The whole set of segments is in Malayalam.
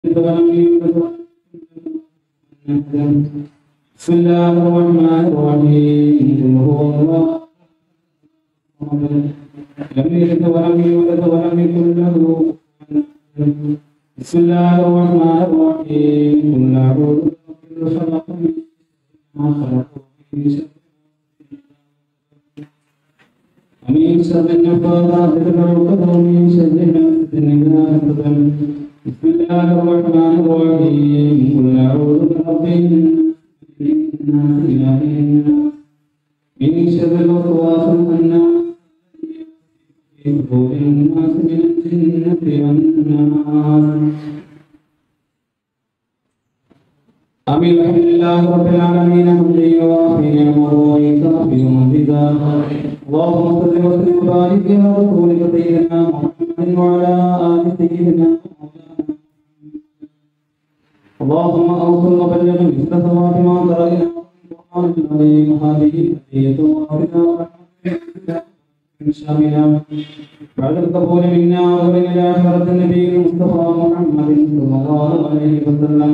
بسم الله الرحمن الرحيم قل هو الله أحد. لم يلد ولم يولد ولم يكن له كفوا أحد. بسم الله الرحمن الرحيم قل أعوذ برب الفلق من شر ما خلق ومن شر ومن شر النفاثات في العقد ومن شر حاسد إذا حسد بسم الله الرحمن الرحيم قل أعوذ برب الناس إله الناس من شر الوسواس الخناس في صدور الناس من الجنة والناس آمين الحمد لله رب العالمين حمدا يوافي نعمه ويكافئ مزيدا اللهم صل وسلم وبارك على رسولك سيدنا محمد وعلى ال سيدنا مولانا اللهم اوصل وبلغ مثل ثواب ما قرأنا القرآن العظيم هذه الهدية وافنا ورحمة شاملة بعد القبول منا ومن الآخرة النبي المصطفى محمد صلى الله عليه وسلم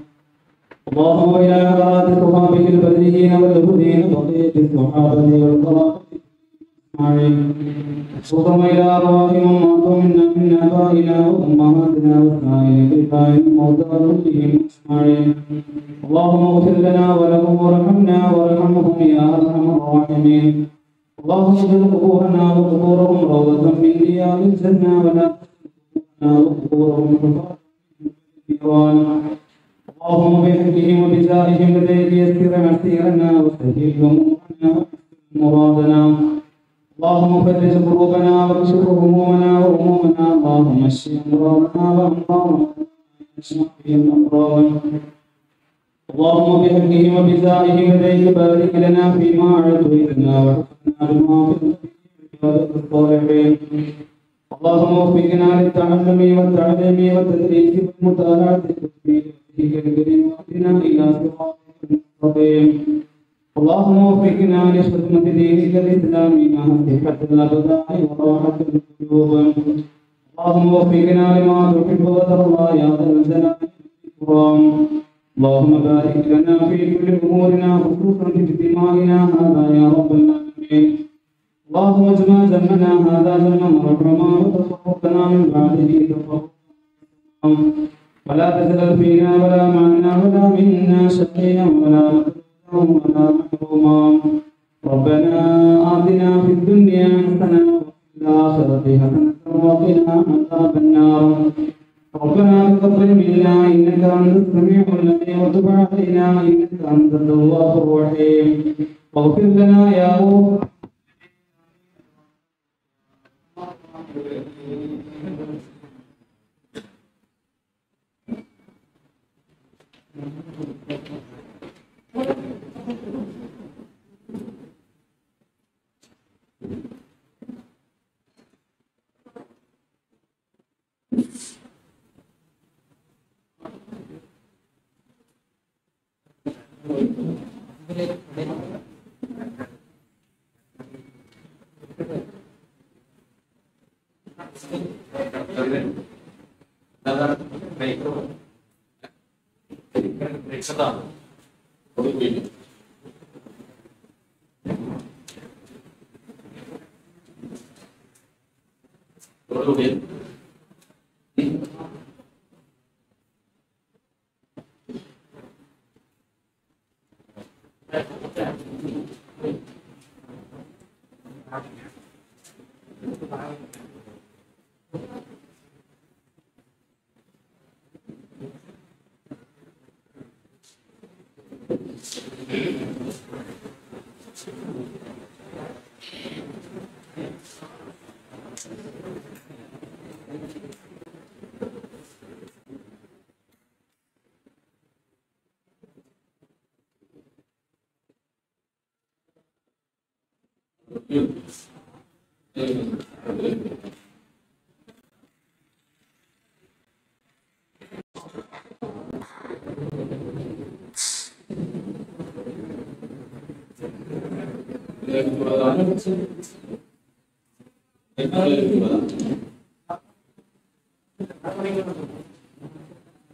اللهم إلى حضرات صحابه البدريين والهدين بقية الصحابة والقرابة أجمعين اللهم إلى أرواح من ماتوا منا من آبائنا وأمهاتنا وسائر الآباء الموتى كلهم أجمعين اللهم اغفر لنا ولهم وارحمنا وارحمهم يا أرحم الراحمين اللهم اجعل قبورنا وقبورهم روضة من رياض الجنة ولا تجعلنا وقبورهم حفاظا من النيران اللهم بحقهم وبجاههم لديك يسر مسيرنا وسهل امورنا واحسن مرادنا اللهم فرج كروبنا واكشف همومنا وهمومنا اللهم اشف امراضنا وامراضنا اشف بهم امراضنا اللهم بحقهم وبجاههم لديك بارك لنا فيما اعطيتنا واحفظنا بما في عبادك الصالحين اللهم وفقنا للتعلم والتعليم والتدريس والمطالعة التدبير وفيك الكريم واهدنا إلى صراطك المستقيم اللهم وفقنا لخدمة دينك الإسلام مع صحة الأبدان وراحة القلوب اللهم وفقنا لما تحب وترضى يا ذا الجلال والإكرام اللهم بارك لنا في كل أمورنا خصوصا في اجتماعنا هذا يا رب العالمين اللهم اجمع جمعنا هذا جمعا مرحما وتفرقنا من بعده تفرقا ولا تزل فينا ولا معنا ولا منا شقيا ولا مكروها ولا محروما ربنا آتنا في الدنيا حسنة وفي الآخرة حسنة وقنا عذاب النار ربنا تقبل منا إنك أنت السميع العليم وتب علينا إنك أنت التواب الرحيم واغفر لنا يا رب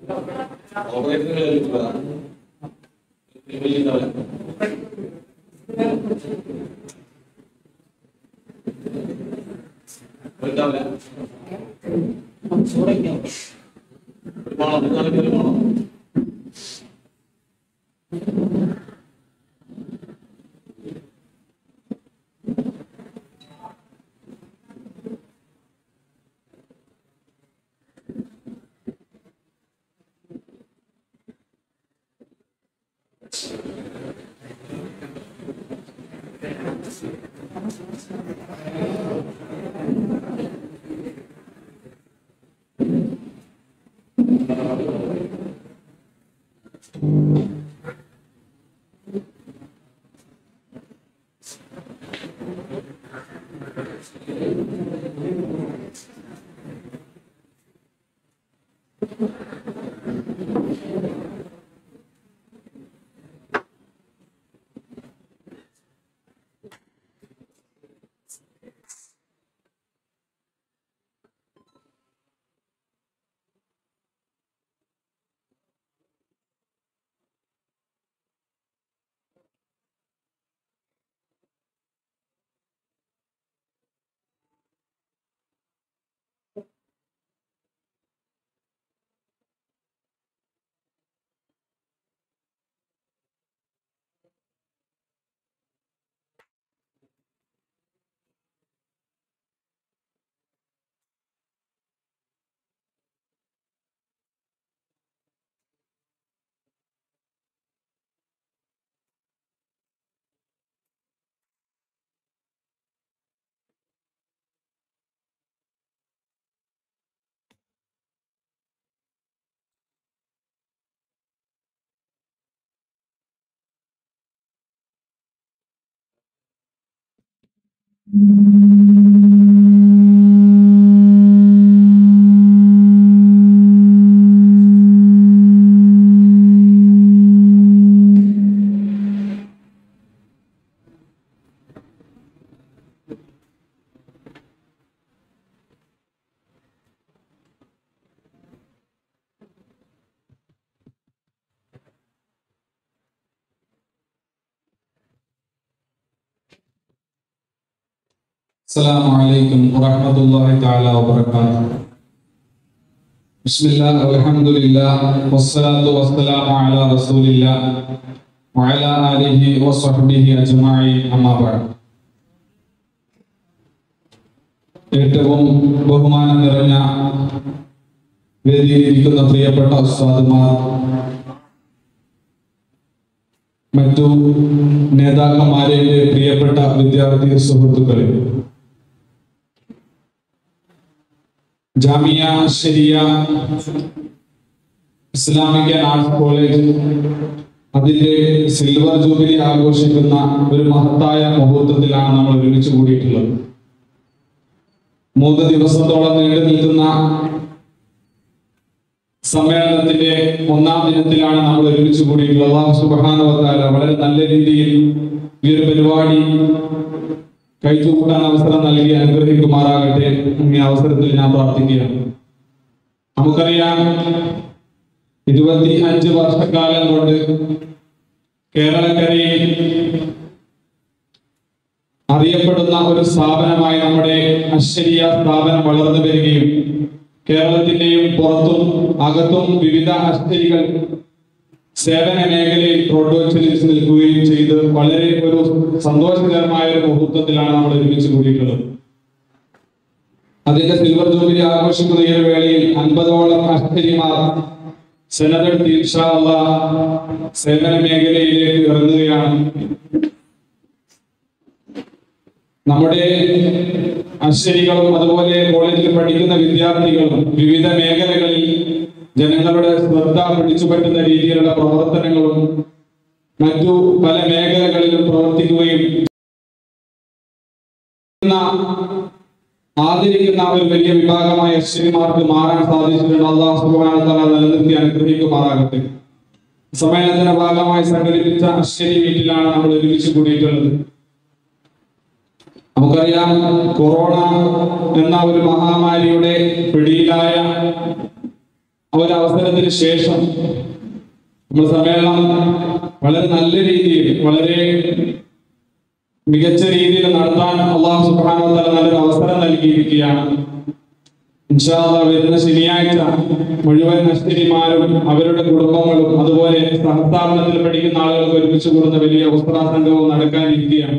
السلام عليكم ورحمة الله تعالى وبركاته بسم الله والحمد لله والصلاة والسلام على رسول الله وعلى آله وصحبه أجمعين أما بعد ഏറ്റവും ബഹുമാനം നിറഞ്ഞ വേദിയിലിരിക്കുന്ന പ്രിയപ്പെട്ട ഉസ്താദുമാർ മറ്റു നേതാക്കന്മാരെ പ്രിയപ്പെട്ട വിദ്യാർത്ഥി സുഹൃത്തുക്കളെ Jamia Shariya Islamic arts college അതിന്റെ സിൽവർ ജൂബിലി ആഘോഷിക്കുന്ന ഒരു മഹത്തായ മുഹൂർത്തത്തിലാണ് നമ്മൾ ഒരുമിച്ച് കൂടിയിട്ടുള്ളത് മൂന്ന് ദിവസത്തോളം നീണ്ടു നിൽക്കുന്ന സമ്മേളനത്തിന്റെ ഒന്നാം ദിനത്തിലാണ് നമ്മൾ ഒരുമിച്ച് കൂടിയിട്ടുള്ളത് അള്ളാഹു സുബ്ഹാനഹു വ തആല വളരെ നല്ല രീതിയിൽ ഈ ഒരു പരിപാടി കഴിച്ചുകൂട്ടാൻ അവസരം നൽകി അനുഗ്രഹിക്കുമാറാകട്ടെ ഈ അവസരത്തിൽ ഞാൻ പ്രാർത്ഥിക്കുകയാണ് നമുക്കറിയാം ഇരുപത്തി അഞ്ച് വർഷക്കാലം കൊണ്ട് കേരളക്കരയിൽ അറിയപ്പെടുന്ന ഒരു സ്ഥാപനമായി നമ്മുടെ അശ്വരീയ സ്ഥാപനം വളർന്നു വരികയും കേരളത്തിന്റെയും പുറത്തും അകത്തും വിവിധ അശ്വരികൾ സേവന മേഖലയിൽ പ്രോത്സാഹിച്ച് നിൽക്കുകയും ചെയ്ത് വളരെ ഒരു സന്തോഷകരമായ ഒരു മുഹൂർത്തത്തിലാണ് നമ്മൾ ഒരുമിച്ച് കൂടിയിട്ടുള്ളത് അതിന്റെ സിൽവർ ജൂബിലി ആഘോഷിക്കുന്ന ഈ ഒരു വേളയിൽ അൻപതോളം അശ്വരിമാർ സെനതെടുത്ത് ഇൻഷാ അള്ളാഹ് സേവന മേഖലയിലേക്ക് ഇറങ്ങുകയാണ് നമ്മുടെ അശ്വരികളും അതുപോലെ കോളേജിൽ പഠിക്കുന്ന വിദ്യാർത്ഥികളും വിവിധ മേഖലകളിൽ ജനങ്ങളുടെ ശ്രദ്ധ പിടിച്ചുപറ്റുന്ന രീതിയിലുള്ള പ്രവർത്തനങ്ങളും മറ്റു പല മേഖലകളിലും പ്രവർത്തിക്കുകയും ചെയ്യുന്ന, ആദരിക്കുന്ന ഒരു വലിയ വിഭാഗമായ അശ്വരിമാർക്ക് മാറാൻ സാധിച്ചിട്ടുണ്ട് അള്ളാഹു സുബ്ഹാനഹു വ തആല നിലനിർത്തി അനുഗ്രഹിക്കുമാറാകട്ടെ സമ്മേളനത്തിന്റെ ഭാഗമായി സംഘടിപ്പിച്ച അശ്വരി മീറ്റിലാണ് നമ്മൾ ഒരുമിച്ച് കൂടിയിട്ടുള്ളത് നമുക്കറിയാം കൊറോണ എന്ന ഒരു മഹാമാരിയുടെ പിടിയിലായ ആ ഒരു അവസരത്തിന് ശേഷം നമ്മൾ സമ്മേളനം വളരെ നല്ല രീതിയിൽ വളരെ മികച്ച രീതിയിൽ നടത്താൻ അള്ളാഹു സുബ്ഹാനഹു വ തആല നല്ലൊരു അവസരം നൽകിയിരിക്കുകയാണ് ഇൻഷാ അല്ലാഹ് വരുന്ന ശനിയാഴ്ച മുഴുവൻ നഷ്ടരിമാരും അവരുടെ കുടുംബങ്ങളും അതുപോലെ സഹസ്ഥാപനത്തിൽ പഠിക്കുന്ന ആളുകൾക്ക് ഒരുമിച്ച് കൂടുന്ന വലിയ ഉസ്താ സംഘവും നടക്കാനിരിക്കുകയാണ്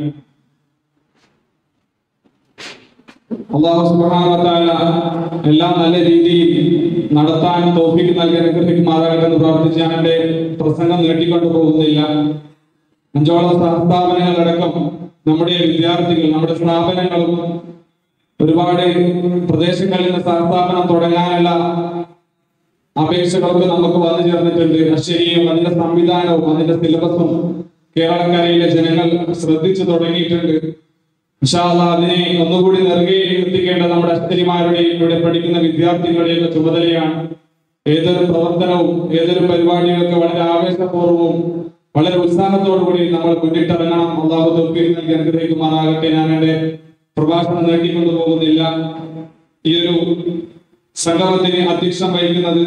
അള്ളാഹു സുബ്ഹാനഹു വ തആല എല്ലാം നല്ല രീതിയിൽ നടത്താൻ തോഫിക്ക് നൽകി അനുഗ്രഹിക്കുമാറാകട്ടെ എന്ന് പ്രാർത്ഥിച്ച് ഞാൻ എന്റെ പ്രസംഗം നീട്ടിക്കൊണ്ടു പോകുന്നില്ല അഞ്ചോളം സഹസ്ഥാപനങ്ങളടക്കം നമ്മുടെ വിദ്യാർത്ഥികൾ നമ്മുടെ സ്ഥാപനങ്ങളും ഒരുപാട് പ്രദേശങ്ങളിൽ നിന്ന് സഹസ്ഥാപനം തുടങ്ങാനുള്ള അപേക്ഷകളൊക്കെ നമുക്ക് വന്നു ചേർന്നിട്ടുണ്ട് അശ്വരിയും അതിന്റെ സംവിധാനവും അതിന്റെ സിലബസും കേരളക്കരയിലെ ജനങ്ങൾ ശ്രദ്ധിച്ചു തുടങ്ങിയിട്ടുണ്ട് ഇൻഷാല്ല അതിനെ ഒന്നുകൂടി നെറുകെ എത്തിക്കേണ്ട നമ്മുടെ അശ്വരിമാരുടെയും ഇവിടെ പഠിക്കുന്ന വിദ്യാർത്ഥികളുടെയും ഒക്കെ ചുമതലയാണ് ഏതൊരു പ്രവർത്തനവും ഏതൊരു പരിപാടികളൊക്കെ വളരെ ആവേശപൂർവ്വവും വളരെ ഉത്സാഹത്തോടു കൂടി നമ്മൾ മുന്നിട്ടിറങ്ങണം അള്ളാഹു തൊപ്പിയിൽ നൽകി അനുഗ്രഹിക്കുമാറാകട്ടെ ഞാൻ എന്റെ പ്രഭാഷണം നീട്ടിക്കൊണ്ടു പോകുന്നില്ല ഈ ഒരു സംഗമത്തിന് അധ്യക്ഷം വഹിക്കുന്നത്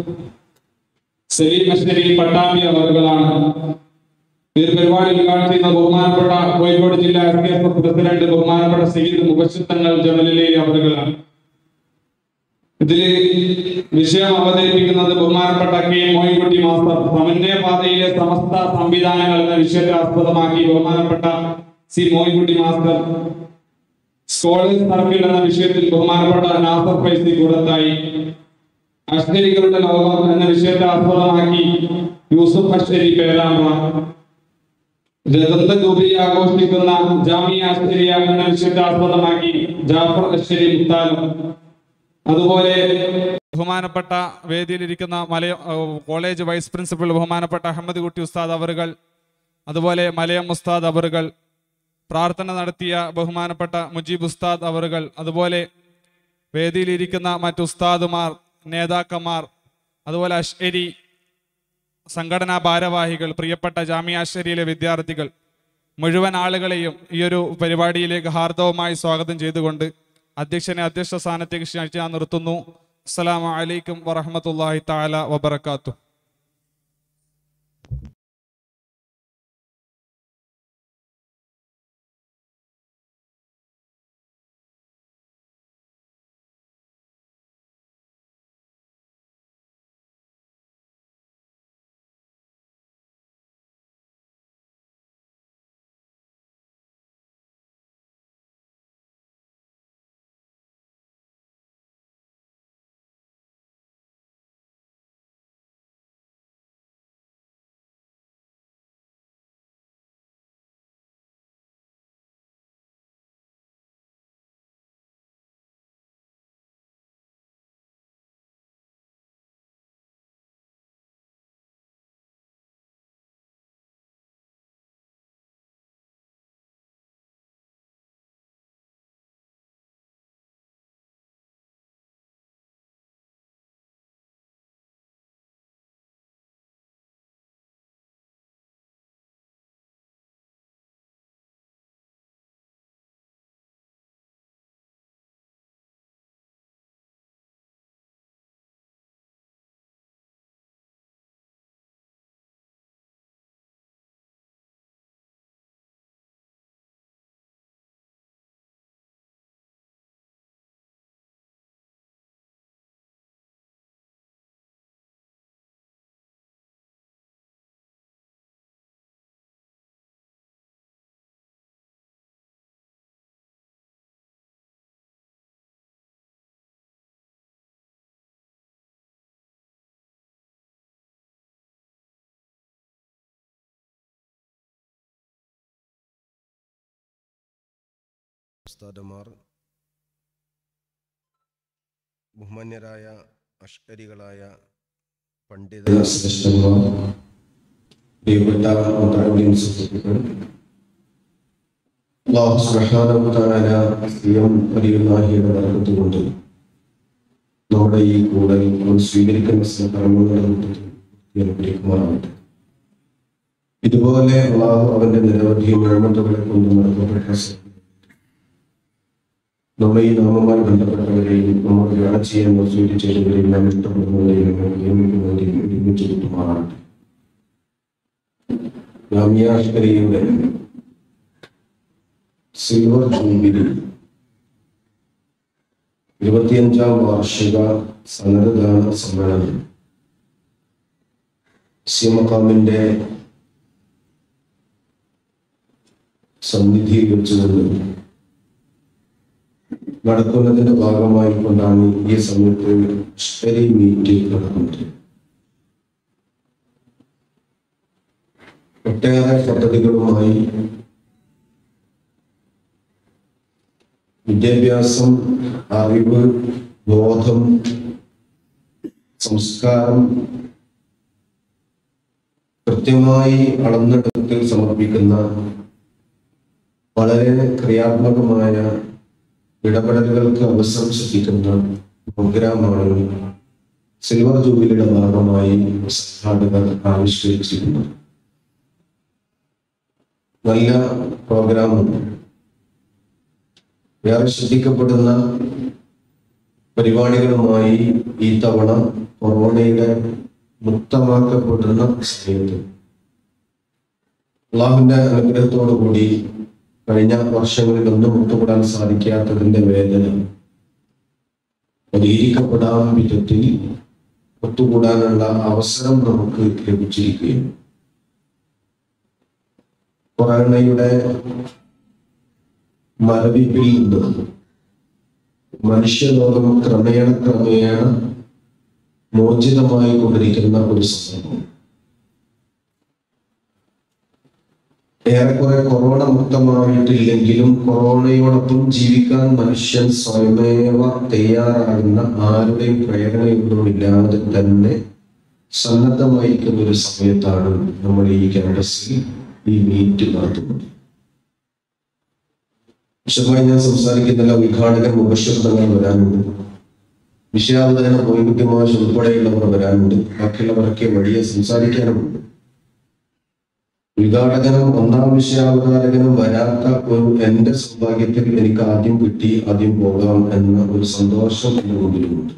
സലീം അശ്വരി പട്ടാമ്പി അവറുകളാണ് ഈ ഒരു പരിപാടി ഉദ്ഘാടനം ചെയ്യുന്ന ബഹുമാനപ്പെട്ട കോഴിക്കോട് ജില്ലാ S K S F president ബഹുമാനപ്പെട്ട സയ്യിദ് മുബശിത്തങ്ങൾ ജമലിലെ അവറുകളാണ് ഇതില് വിഷയം അവതരിപ്പിക്കുന്നത് ബഹുമാനപ്പെട്ട കെ മോയിൻകുട്ടി മാസ്റ്റർ സമന്വയ പാതയിലെ സമസ്ത സംവിധാനങ്ങൾ എന്ന വിഷയത്തെ ആസ്പദമാക്കി ബഹുമാനപ്പെട്ട C Moyinkutty master scholars circle എന്ന വിഷയത്തിൽ ബഹുമാനപ്പെട്ട നാസർ ഫൈസി കൂടത്തായി അശ്വരികളുടെ ലോകം എന്ന വിഷയത്തെ ആസ്പദമാക്കി യൂസുഫ് അശ്വരി പേരാമ്പ്ര രഥന്ത ജൂബിലി ആഘോഷിക്കുന്ന ജാമിയ അശ്വരിയ എന്ന വിഷയത്തെ ആസ്പദമാക്കി ജാഫർ അശ്വരി മുത്താലും അതുപോലെ ബഹുമാനപ്പെട്ട വേദിയിലിരിക്കുന്ന മലയ ഏഹ് കോളേജ് വൈസ് പ്രിൻസിപ്പൽ ബഹുമാനപ്പെട്ട അഹമ്മദ് കുട്ടി ഉസ്താദ് അവറുകൾ അതുപോലെ മലയം ഉസ്താദ് അവറുകൾ പ്രാർത്ഥന നടത്തിയ ബഹുമാനപ്പെട്ട മുജീബ് ഉസ്താദ് അവറുകൾ അതുപോലെ വേദിയിലിരിക്കുന്ന മറ്റു ഉസ്താദുമാർ നേതാക്കന്മാർ അതുപോലെ അശ്വരി സംഘടനാ ഭാരവാഹികൾ പ്രിയപ്പെട്ട ജാമ്യ അശ്വരിയിലെ വിദ്യാർത്ഥികൾ മുഴുവൻ ആളുകളെയും ഈ ഒരു പരിപാടിയിലേക്ക് ഹാർദവമായി സ്വാഗതം ചെയ്തുകൊണ്ട് അധ്യക്ഷനെ അധ്യക്ഷ സ്ഥാനത്തേക്ക് ക്ഷണിച്ച് ഞാൻ നിർത്തുന്നു അസ്സലാമു അലൈക്കും വറഹമത്തല്ലാഹി താല വബർക്കാത്തു ഉസ്താദുമാർ ബഹുമാന്യരായ അഷ്കരികളായ പണ്ഡിത ശ്രേഷ്ഠന്മാർ പ്രിയപ്പെട്ട മുത്താലിം സുഹൃത്തുക്കൾ അല്ലാഹു സുബ്ഹാനഹു വ തആല സ്വയം വലിയുള്ളാഹിയുടെ ബർക്കത്ത് കൊണ്ട് നമ്മുടെ ഈ കൂടൽ നമ്മൾ സ്വീകരിക്കുന്ന കർമ്മങ്ങളുടെ കൂട്ടത്തിൽ അനുഗ്രഹിക്കുമാറാവട്ടെ ഇതുപോലെ അള്ളാഹു അവന്റെ നിരവധി നിയമത്തുകളെ കൊണ്ട് നടത്തപ്പെട്ട നമ്മെ ഈ നാമമായി ബന്ധപ്പെട്ടവരെയും നമ്മൾ ധ്യാനം ചെയ്യാൻ വസൂരി ചെയ്തവരെയും നാം ഇഷ്ടപ്പെടുന്നവരെയും നമ്മൾ നിയമിക്കുന്നവരെയും ഒരുമിച്ച് കിട്ടുമാറാകട്ടെ ജാമ്യാഷ്കരയുടെ സിൽവർ ജൂബിലി ഇരുപത്തിയഞ്ചാം വാർഷിക സന്നദ്ധദാന സമ്മേളനം സിമക്കാമിന്റെ സന്നിധിയിൽ വെച്ചുകൊണ്ട് നടക്കുന്നതിന്റെ ഭാഗമായി കൊണ്ടാണ് ഈ സമയത്ത് സ്റ്റഡി മീറ്റ് നടക്കുന്നത് ഒട്ടേറെ പദ്ധതികളുമായി വിദ്യാഭ്യാസം അറിവ് ബോധം സംസ്കാരം കൃത്യമായി അളന്നെടുത്തിൽ സമർപ്പിക്കുന്ന വളരെ ക്രിയാത്മകമായ ഇടപെടലുകൾക്ക് അവസരം സൃഷ്ടിക്കുന്ന പ്രോഗ്രാമാണ് സിൽവർ ജൂബിലിയുടെ ഭാഗമായി സംഘാടകർ ആവിഷ്കരിച്ചിരിക്കുന്നത് നല്ല പ്രോഗ്രാമുണ്ട് വേറെ ശ്രദ്ധിക്കപ്പെടുന്ന പരിപാടികളുമായി ഈ തവണ കൊറോണയുടെ മുക്തമാക്കപ്പെടുന്ന സമയത്ത് അള്ളാഹുവിന്റെ അനുഗ്രഹത്തോടു കൂടി കഴിഞ്ഞ വർഷങ്ങളിൽ ഒന്നും മുക്തപ്പെടാൻ സാധിക്കാത്തതിന്റെ വേദന പരിഹരിക്കപ്പെടാൻ വിധത്തിൽ ഒത്തുകൂടാനുള്ള അവസരം നമുക്ക് ലഭിച്ചിരിക്കുകയാണ് കൊറോണയുടെ മരവിപ്പിൽ നിന്ന് മനുഷ്യലോകം ക്രമേണ ക്രമേണ മോചിതമായി കൊണ്ടിരിക്കുന്ന ഒരു സംഭവം ഏറെക്കുറെ കൊറോണ മുക്തമായിട്ടില്ലെങ്കിലും കൊറോണയോടൊപ്പം ജീവിക്കാൻ മനുഷ്യൻ സ്വയമേവ തയ്യാറാകുന്ന ആരുടെയും പ്രേരണയൊന്നുമില്ലാതെ തന്നെ സന്നദ്ധമായിരിക്കുന്ന ഒരു സമയത്താണ് നമ്മൾ ഈ ക്യാമ്പസിൽ ഈ മീറ്റ് നടത്തുന്നത് വിശദമായി ഞാൻ സംസാരിക്കുന്നില്ല ഉദ്ഘാടകൻ മുബഷർ തങ്ങൾ വരാനുണ്ട് വിഷയാവതരണം വൈവിധ്യമാശ ഉൾപ്പെടെയുള്ളവർ വരാനുണ്ട് ബാക്കിയുള്ളവരൊക്കെ വഴിയെ സംസാരിക്കാനുമുണ്ട് ഉദ്ഘാടകനും ഒന്നാം വിഷയാവതാരകനും വരാത്ത ഒരു എന്റെ സൗഭാഗ്യത്തിൽ എനിക്ക് ആദ്യം കിട്ടി ആദ്യം പോകാം എന്ന ഒരു സന്തോഷം എന്റെ മുമ്പിലുമുണ്ട്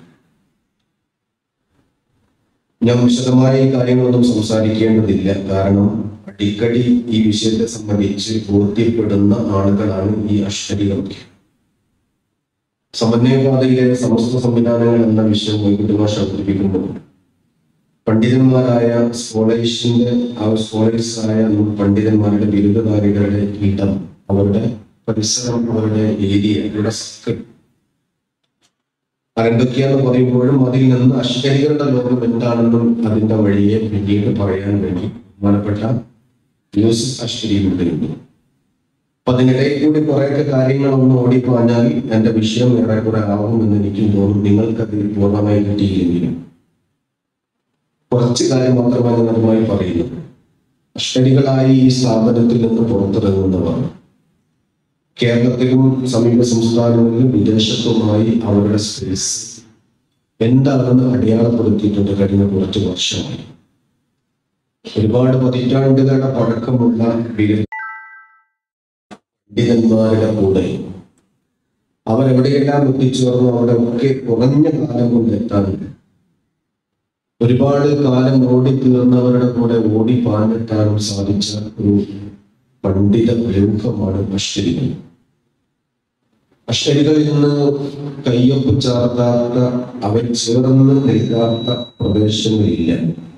ഞാൻ വിശദമായി കാര്യങ്ങളൊന്നും സംസാരിക്കേണ്ടതില്ല കാരണം അടിക്കടി ഈ വിഷയത്തെ സംബന്ധിച്ച് ബോധ്യപ്പെടുന്ന ആളുകളാണ് ഈ അഷ്ടരികളൊക്കെ സമന്വയപാതയിലെ സമസ്ത സംവിധാനങ്ങൾ എന്ന വിഷയം വൈകുണ്ഠമാഷ അവതരിപ്പിക്കുമ്പോൾ പണ്ഡിതന്മാരായ സ്കോളേഴ്സിന്റെ ആ സ്കോളേഴ്സായ നമ്മൾ പണ്ഡിതന്മാരുടെ ബിരുദധാരികളുടെ ഇടം അവരുടെ പരിസരം അവരുടെ ഏരിയ അവരുടെ സർക്കിൾ അതെന്തൊക്കെയാന്ന് പറയുമ്പോഴും അതിൽ നിന്ന് അശ്വരികളുടെ ലോകം എന്താണെന്നും അതിന്റെ വഴിയെ പിന്നീട് പറയാൻ വേണ്ടി ബഹുമാനപ്പെട്ട യൂസഫ് അശ്വരിയുണ്ടായിരുന്നു അപ്പൊ അതിനിടയിൽ കൂടി കുറെയൊക്കെ കാര്യങ്ങൾ ഒന്ന് ഓടിപ്പാഞ്ഞാൽ എന്റെ വിഷയം ഏറെക്കുറെ ആവുമെന്ന് എനിക്കും തോന്നും നിങ്ങൾക്കത് പൂർണ്ണമായി കിട്ടിയില്ലെങ്കിലും കുറച്ച് കാര്യം മാത്രമാണ് ഞാൻ അതുമായി പറയുന്നത് അഷ്ടരികളായി ഈ സ്ഥാപനത്തിൽ നിന്ന് പുറത്തിറങ്ങുന്നവർ കേരളത്തിലും സമീപ സംസ്ഥാനങ്ങളിലും വിദേശത്തുമായി അവരുടെ സ്പേസ് എന്താണെന്ന് അടയാളപ്പെടുത്തിയിട്ടുണ്ട് കഴിഞ്ഞ കുറച്ച് വർഷമായി ഒരുപാട് പതിറ്റാണ്ടുകളുടെ പഴക്കമുള്ള ബിരുദ പണ്ഡിതന്മാരുടെ കൂടെ അവരെവിടെയെല്ലാം എത്തിച്ചേർന്നു അവിടെ ഒക്കെ കുറഞ്ഞ കാലം കൊണ്ട് എത്താനുണ്ട് ഒരുപാട് കാലം ഓടി തീർന്നവരുടെ കൂടെ ഓടി പാഞ്ഞെത്താനും സാധിച്ച ഒരു പണ്ഡിത പ്രമുഖമാണ് അശ്വരികൾ അശ്വരികളിൽ നിന്ന് കയ്യൊപ്പ് ചേർക്കാത്ത അവർ ചേർന്ന് നിൽക്കാത്ത പ്രദേശങ്ങളില്ല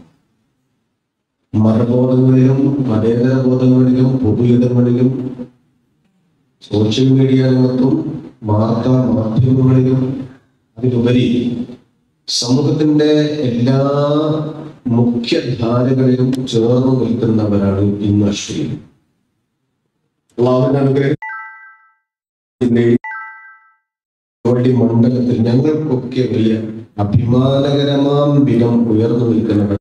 മതബോധങ്ങളിലും മതേതര ബോധങ്ങളിലും പൊതുയിടങ്ങളിലും സോഷ്യൽ മീഡിയ രംഗത്തും വാർത്താ മാധ്യമങ്ങളിലും അതിലുപരി സമൂഹത്തിന്റെ എല്ലാ മുഖ്യധാരകളിലും ചേർന്ന് നിൽക്കുന്നവരാണ് ഇന്ന് അശ്വരി അള്ളാഹുവിന്റെ അനുഗ്രഹം അവരുടെ മണ്ഡലത്തിൽ ഞങ്ങൾക്കൊക്കെ വലിയ അഭിമാനകരമാം വിധം ഉയർന്നു നിൽക്കുന്നവർ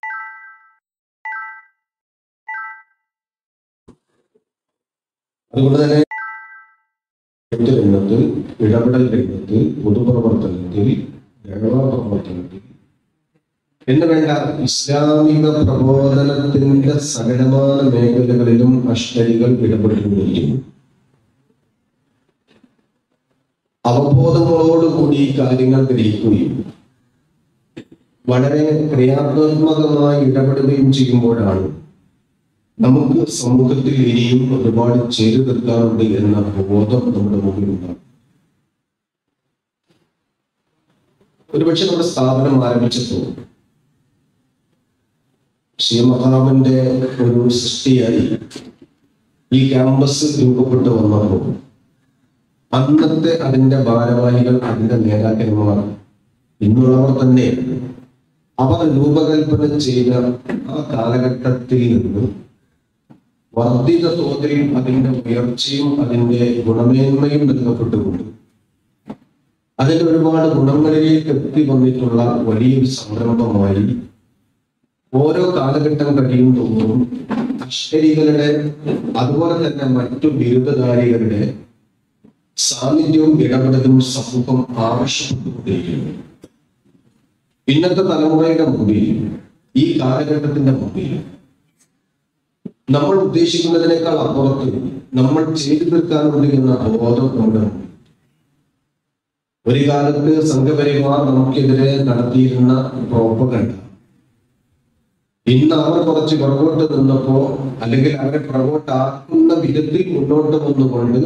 അതുകൊണ്ട് തന്നെ എഴുത്ത് രംഗത്ത് ഇടപെടൽ രംഗത്ത് പൊതുപ്രവർത്തനത്തിൽ പ്രവർത്തനത്തിൽ എന്ന് വേണ്ട ഇസ്ലാമിക പ്രബോധനത്തിന്റെ സകലമായ മേഖലകളിലും അഷ്ടരികൾ ഇടപെട്ടുകൊണ്ടിരിക്കുന്നു അവബോധങ്ങളോടുകൂടി ഈ കാര്യങ്ങൾ ഗ്രഹിക്കുകയും വളരെ ക്രിയാത്മകമായി ഇടപെടുകയും ചെയ്യുമ്പോഴാണ് നമുക്ക് സമൂഹത്തിൽ ഇനിയും ഒരുപാട് ചെയ്തു തീർക്കാറുണ്ട് എന്ന ബോധം നമ്മുടെ മുമ്പിലുണ്ടാകും ഒരുപക്ഷെ നമ്മുടെ സ്ഥാപനം ആരംഭിച്ചപ്പോൾ ശ്രീമഹാവിന്റെ ഒരു സൃഷ്ടിയായി ഈ ക്യാമ്പസ് രൂപപ്പെട്ടു വന്നപ്പോൾ അന്നത്തെ അതിന്റെ ഭാരവാഹികൾ അതിന്റെ നേതാക്കന്മാർ ഇന്നുള്ളവർ തന്നെയാണ് അവർ രൂപകൽപ്പന ചെയ്ത ആ കാലഘട്ടത്തിൽ നിന്ന് വർദ്ധിത തോതിൽ അതിന്റെ ഉയർച്ചയും അതിന്റെ ഗുണമേന്മയും നൽകപ്പെട്ടുകൊണ്ട് അതിന്റെ ഒരുപാട് ഗുണങ്ങളിലേക്ക് എത്തി വന്നിട്ടുള്ള വലിയൊരു സംരംഭമായി ഓരോ കാലഘട്ടം കഴിയും തോറും അക്ഷരികളുടെ അതുപോലെ തന്നെ മറ്റു ബിരുദധാരികളുടെ സാന്നിധ്യവും ഇടപെടലും സമൂഹം ആവശ്യപ്പെട്ടുകൊണ്ടിരിക്കുന്നു ഇന്നത്തെ തലമുറയുടെ മുമ്പിൽ ഈ കാലഘട്ടത്തിന്റെ മുമ്പിൽ നമ്മൾ ഉദ്ദേശിക്കുന്നതിനേക്കാൾ അപ്പുറത്ത് നമ്മൾ ചെയ്തു തീർക്കാനുണ്ട് എന്ന ബോധം നമ്മുടെ മുമ്പിൽ. ഒരു കാലത്ത് സംഘപരിവാർ നമുക്കെതിരെ നടത്തിയിരുന്ന പ്രോപ്പകണ്ട ഇന്ന് അവർ കുറച്ച് പുറകോട്ട് നിന്നപ്പോ അല്ലെങ്കിൽ അവരെ പുറകോട്ടാക്കുന്ന വിധത്തിൽ മുന്നോട്ട് വന്നുകൊണ്ട്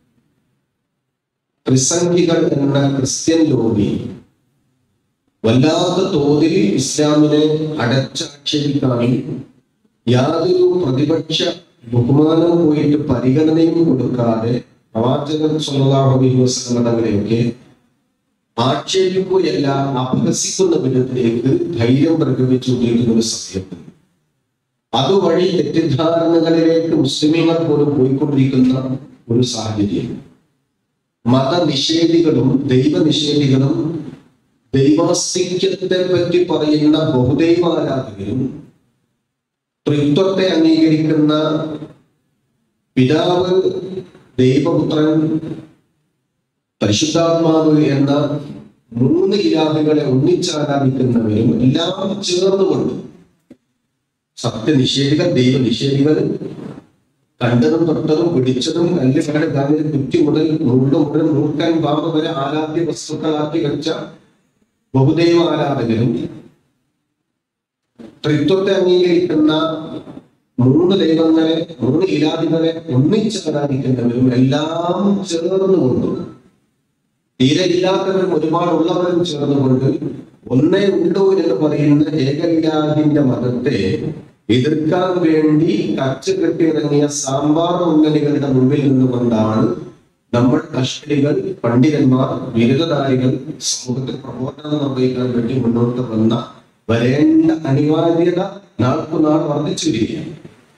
ത്രിസംഖികൾ എന്ന ക്രിസ്ത്യൻ ലോബി വല്ലാത്ത തോതിൽ ഇസ്ലാമിനെ അടച്ചാക്ഷേപിക്കാനും യാതൊരു പ്രതിപക്ഷ ബഹുമാനം പോയിട്ട് പരിഗണനയും കൊടുക്കാതെ പ്രവാചകൻ സ്വല്ലല്ലാഹു അലൈഹി വസല്ലം തങ്ങളെയൊക്കെ ആക്ഷേപിക്കുകയല്ല അപഹസിക്കുന്ന വിധത്തിലേക്ക് ധൈര്യം പ്രകടിപ്പിച്ചുകൊണ്ടിരിക്കുന്ന ഒരു സമയത്ത് അതുവഴി തെറ്റിദ്ധാരണകളിലേക്ക് മുസ്ലിമീങ്ങൾ പോലും പോയിക്കൊണ്ടിരിക്കുന്ന ഒരു സാഹചര്യം മതനിഷേധികളും ദൈവനിഷേധികളും ദൈവാസ്തിക്യത്തെ പറ്റി പറയുന്ന ബഹുദൈവാരാധകരും ത്രിത്വത്തെ അംഗീകരിക്കുന്ന പിതാവ് ദൈവപുത്രൻ പരിശുദ്ധാത്മാവ് എന്ന മൂന്ന് ഇലാഹുകളെ ഒന്നിച്ചാരാധിക്കുന്നവരും എല്ലാം ചേർന്നുകൊണ്ട് സത്യനിഷേധികൾ ദൈവനിഷേധികൾ കണ്ടതും തൊട്ടതും പിടിച്ചതും കല്ലുകളുടെ കാലിൽ കുറ്റി മുതൽ മുള്ളു മുതൽ മൂക്കാൻ പാമ്പ് വരെ ആരാധ്യ വസ്തുക്കളാക്കി വെച്ച ബഹുദൈവ ആരാധകരും ത്രിത്വത്തെ അംഗീകരിക്കുന്ന മൂന്ന് ദൈവങ്ങളെ മൂന്ന് ഇലാദികളെ ഒന്നിച്ച് ആരാധിക്കുന്നവരും എല്ലാം ചേർന്നുകൊണ്ട് തീരെ ഇല്ലാത്തവരും ഒരുപാടുള്ളവരും ചേർന്നുകൊണ്ട് ഒന്നേ ഉള്ളൂ എന്ന് പറയുന്ന ഏകയിലാദിന്റെ മതത്തെ എതിർക്കാൻ വേണ്ടി കച്ച കെട്ടിയിറങ്ങിയ സാമ്പാർ മുന്നണികളുടെ മുമ്പിൽ നിന്നുകൊണ്ടാണ് നമ്മൾ കഷ്ടരികൾ പണ്ഡിതന്മാർ ബിരുദധാരികൾ സമൂഹത്തിൽ പ്രബോധനം നിർവഹിക്കാൻ വേണ്ടി മുന്നോട്ട് വന്ന വരേണ്ട അനിവാര്യത നാൾക്കുനാൾ വർദ്ധിച്ചു വരികയാണ്